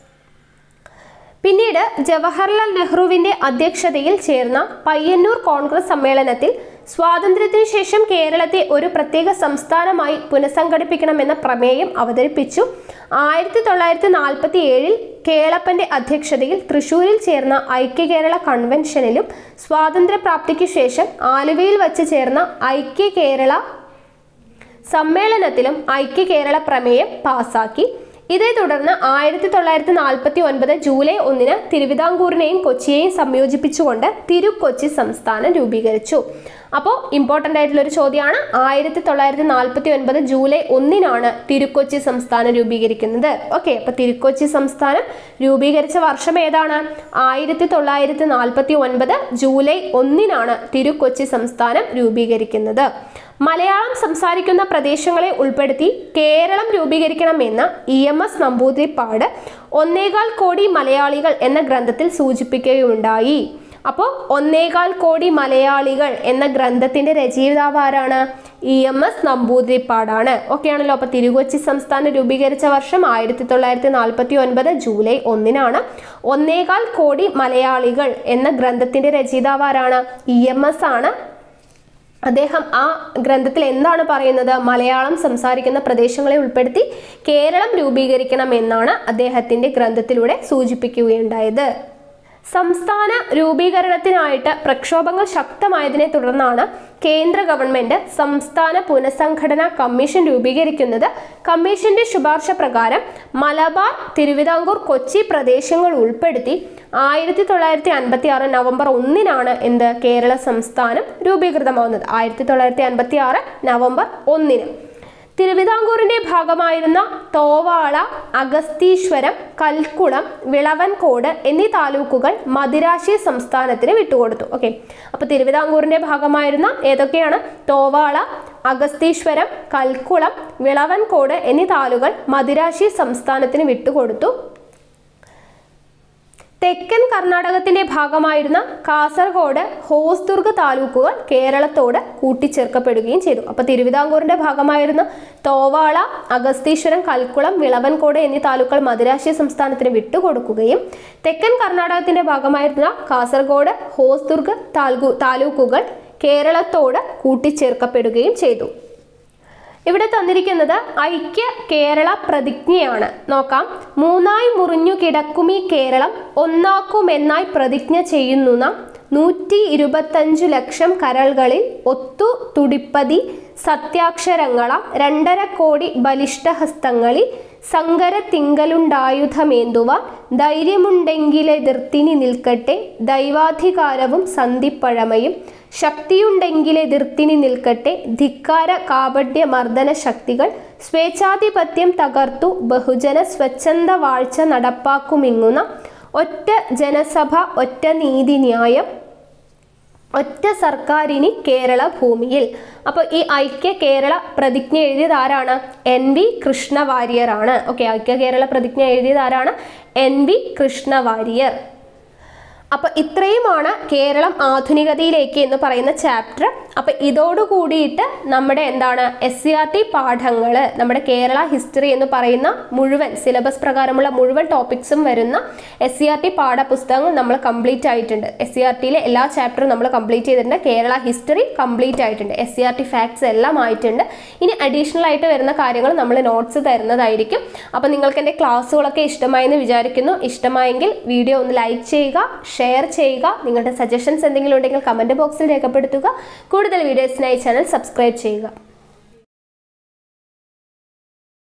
പിന്നീട് ജവഹർലാൽ നെഹ്റുവിന്റെ അധ്യക്ഷതയിൽ ചേർന്ന പയ്യന്നൂർ കോൺഗ്രസ് സമ്മേളനത്തിൽ സ്വാതന്ത്ര്യത്തിനു ശേഷം കേരളത്തെ ഒരു പ്രത്യേക സംസ്ഥാനമായി പുനഃസംഘടിപ്പിക്കണമെന്ന പ്രമേയം അവതരിപ്പിച്ചു ആയിരത്തി തൊള്ളായിരത്തി നാൽപ്പത്തി ഏഴിൽ കേളപ്പന്റെ അധ്യക്ഷതയിൽ തൃശൂരിൽ ചേർന്ന ഐക്യ കേരള കൺവെൻഷനിലും സ്വാതന്ത്ര്യപ്രാപ്തിക്കു ശേഷം ആലുവയിൽ വച്ച് ചേർന്ന ഐക്യ കേരള സമ്മേളനത്തിലും ഐക്യ കേരള പ്രമേയം പാസാക്കി ഇതേ തുടർന്ന് ആയിരത്തി തൊള്ളായിരത്തി നാൽപ്പത്തി ഒൻപത് ജൂലൈ ഒന്നിന് തിരുവിതാംകൂറിനെയും കൊച്ചിയെയും സംയോജിപ്പിച്ചുകൊണ്ട് തിരുക്കൊച്ചി സംസ്ഥാനം രൂപീകരിച്ചു അപ്പോൾ ഇമ്പോർട്ടൻ്റ് ആയിട്ടുള്ള ഒരു ചോദ്യമാണ് ആയിരത്തി തൊള്ളായിരത്തി നാൽപ്പത്തി ഒൻപത് ജൂലൈ ഒന്നിനാണ് തിരുക്കൊച്ചി സംസ്ഥാനം രൂപീകരിക്കുന്നത് ഓക്കെ അപ്പോൾ തിരുക്കൊച്ചി സംസ്ഥാനം രൂപീകരിച്ച വർഷം ഏതാണ് ആയിരത്തി തൊള്ളായിരത്തി നാൽപ്പത്തി ഒൻപത് ജൂലൈ ഒന്നിനാണ് തിരുക്കൊച്ചി സംസ്ഥാനം രൂപീകരിക്കുന്നത് മലയാളം സംസാരിക്കുന്ന പ്രദേശങ്ങളെ ഉൾപ്പെടുത്തി കേരളം രൂപീകരിക്കണമെന്ന് E M S Namboodiripad Onnekal Kodi മലയാളികൾ എന്ന ഗ്രന്ഥത്തിൽ സൂചിപ്പിക്കുകയുണ്ടായി അപ്പോൾ ഒന്നേകാൽ കോടി മലയാളികൾ എന്ന ഗ്രന്ഥത്തിന്റെ രചയിതാവ് ആരാണ് ഇ എം എസ് നമ്പൂതിരിപ്പാടാണ് ഓക്കെ ആണല്ലോ അപ്പോൾ തിരുകൊച്ചി സംസ്ഥാനം രൂപീകരിച്ച വർഷം ആയിരത്തി തൊള്ളായിരത്തി നാൽപ്പത്തി ഒൻപത് ജൂലൈ ഒന്നിനാണ് ഒന്നേകാൽ കോടി മലയാളികൾ എന്ന ഗ്രന്ഥത്തിന്റെ രചയിതാവ് ആരാണ് ഇ എം എസ് ആണ് അദ്ദേഹം ആ ഗ്രന്ഥത്തിൽ എന്താണ് പറയുന്നത് മലയാളം സംസാരിക്കുന്ന പ്രദേശങ്ങളെ ഉൾപ്പെടുത്തി കേരളം രൂപീകരിക്കണം എന്നാണ് അദ്ദേഹത്തിന്റെ ഗ്രന്ഥത്തിലൂടെ സൂചിപ്പിക്കുകയുണ്ടായത് സംസ്ഥാന രൂപീകരണത്തിനായിട്ട് പ്രക്ഷോഭങ്ങൾ ശക്തമായതിനെ തുടർന്നാണ് കേന്ദ്ര ഗവൺമെന്റ് സംസ്ഥാന പുനഃസംഘടനാ കമ്മീഷൻ രൂപീകരിക്കുന്നത് കമ്മീഷന്റെ ശുപാർശ പ്രകാരം മലബാർ തിരുവിതാംകൂർ കൊച്ചി പ്രദേശങ്ങൾ ഉൾപ്പെടുത്തി ആയിരത്തി തൊള്ളായിരത്തി അൻപത്തി ആറ് നവംബർ ഒന്നിനാണ് എന്ത് കേരള സംസ്ഥാനം രൂപീകൃതമാവുന്നത് ആയിരത്തി തൊള്ളായിരത്തി അൻപത്തി ആറ് നവംബർ ഒന്നിന് തിരുവിതാംകൂറിന്റെ ഭാഗമായിരുന്ന തോവാള അഗസ്തീശ്വരം കൽക്കുളം വിളവൻകോട് എന്നീ താലൂക്കുകൾ മദിരാശി സംസ്ഥാനത്തിന് വിട്ടുകൊടുത്തു ഓക്കെ അപ്പോൾ തിരുവിതാംകൂറിന്റെ ഭാഗമായിരുന്ന ഏതൊക്കെയാണ് തോവാള അഗസ്തീശ്വരം കൽക്കുളം വിളവൻകോട് എന്നീ താലുകൾ മദിരാശി സംസ്ഥാനത്തിന് വിട്ടുകൊടുത്തു തെക്കൻ കർണാടകത്തിന്റെ ഭാഗമായിരുന്ന കാസർഗോഡ് ഹോസ്ദുർഗ് താലൂക്കുകൾ കേരളത്തോട് കൂട്ടിച്ചേർക്കപ്പെടുകയും ചെയ്തു അപ്പോൾ തിരുവിതാംകൂറിന്റെ ഭാഗമായിരുന്ന തോവാള അഗസ്തീശ്വരം കൽക്കുളം വിളവൻകോട് എന്നീ താലൂക്കുകൾ മദുരാശി സംസ്ഥാനത്തിന് വിട്ടുകൊടുക്കുകയും തെക്കൻ കർണാടകത്തിന്റെ ഭാഗമായിരുന്ന കാസർഗോഡ് ഹോസ്ദുർഗ് താലൂ താലൂക്കുകൾ കേരളത്തോട് കൂട്ടിച്ചേർക്കപ്പെടുകയും ചെയ്തു ഇവിടെ തന്നിരിക്കുന്നത് ഐക്യ കേരള പ്രതിജ്ഞയാണ് നോക്കാം മൂന്നായി മുറിഞ്ഞു കിടക്കുമീ കേരളം ഒന്നാക്കുമെന്നായി പ്രതിജ്ഞ ചെയ്യുന്ന നൂറ്റി ഇരുപത്തഞ്ചു ലക്ഷം കരൾകളിൽ ഒത്തു തുടിപ്പതി സത്യാക്ഷരങ്ങള രണ്ടര കോടി ബലിഷ്ഠഹസ്തങ്ങളിൽ സങ്കര തിങ്കലുണ്ടായുധമേന്തുവാൻ ധൈര്യമുണ്ടെങ്കിലെതിർത്തിനി നിൽക്കട്ടെ ദൈവാധികാരവും സന്ധിപ്പഴമയും ശക്തിയുണ്ടെങ്കിലെതിർത്തിനി നിൽക്കട്ടെ ധിക്കാര കാപഡ്യ മർദ്ദന ശക്തികൾ സ്വേച്ഛാധിപത്യം തകർത്തു ബഹുജന സ്വച്ഛന്ദ വാഴ്ച നടപ്പാക്കുമിങ്ങുന്ന ഒറ്റ ജനസഭ ഒറ്റ നീതിന്യായം ഒറ്റ സർക്കാരിനി കേരള ഭൂമിയിൽ അപ്പോൾ ഈ ഐക്യ കേരള പ്രതിജ്ഞ എഴുതിയത് ആരാണ് എൻ വി കൃഷ്ണവാര്യർ ആണ് ഓക്കെ ഐക്യ കേരള പ്രതിജ്ഞ എഴുതിയത് ആരാണ് എൻ വി കൃഷ്ണവാര്യർ അപ്പൊ ഇത്രയുമാണ് കേരളം ആധുനികതയിലേക്ക് എന്ന് പറയുന്ന ചാപ്റ്റർ അപ്പൊ ഇതോട് കൂടിയിട്ട് നമ്മുടെ എന്താണ് എസ് സി ആർ ടി പാഠങ്ങൾ നമ്മുടെ കേരള ഹിസ്റ്ററി എന്ന് പറയുന്ന മുഴുവൻ സിലബസ് പ്രകാരമുള്ള മുഴുവൻ ടോപ്പിക്സും വരുന്ന എസ് സി ആർ ടി പാഠപുസ്തകങ്ങൾ നമ്മൾ കംപ്ലീറ്റ് ആയിട്ടുണ്ട് എസ് സി ആർ ടിയിലെ എല്ലാ ചാപ്റ്ററും നമ്മൾ കംപ്ലീറ്റ് ചെയ്തിട്ടുണ്ട് കേരള ഹിസ്റ്ററി കംപ്ലീറ്റ് ആയിട്ടുണ്ട് S C R T facts എല്ലാം ആയിട്ടുണ്ട് ഇനി അഡീഷണൽ ആയിട്ട് വരുന്ന കാര്യങ്ങൾ നമ്മൾ നോട്ട്സ് തരുന്നതായിരിക്കും അപ്പോൾ നിങ്ങൾക്ക് എൻ്റെ ക്ലാസ്സുകളൊക്കെ ഇഷ്ടമായെന്ന് വിചാരിക്കുന്നു ഇഷ്ടമായെങ്കിൽ വീഡിയോ ഒന്ന് ലൈക്ക് ചെയ്യുക ഷെയർ ചെയ്യുക നിങ്ങളുടെ സജഷൻസ് എന്തെങ്കിലും ഉണ്ടെങ്കിൽ കമൻറ്റ് ബോക്സിൽ രേഖപ്പെടുത്തുക കൂടുതൽ വീഡിയോസിനായി ചാനൽ സബ്സ്ക്രൈബ് ചെയ്യുക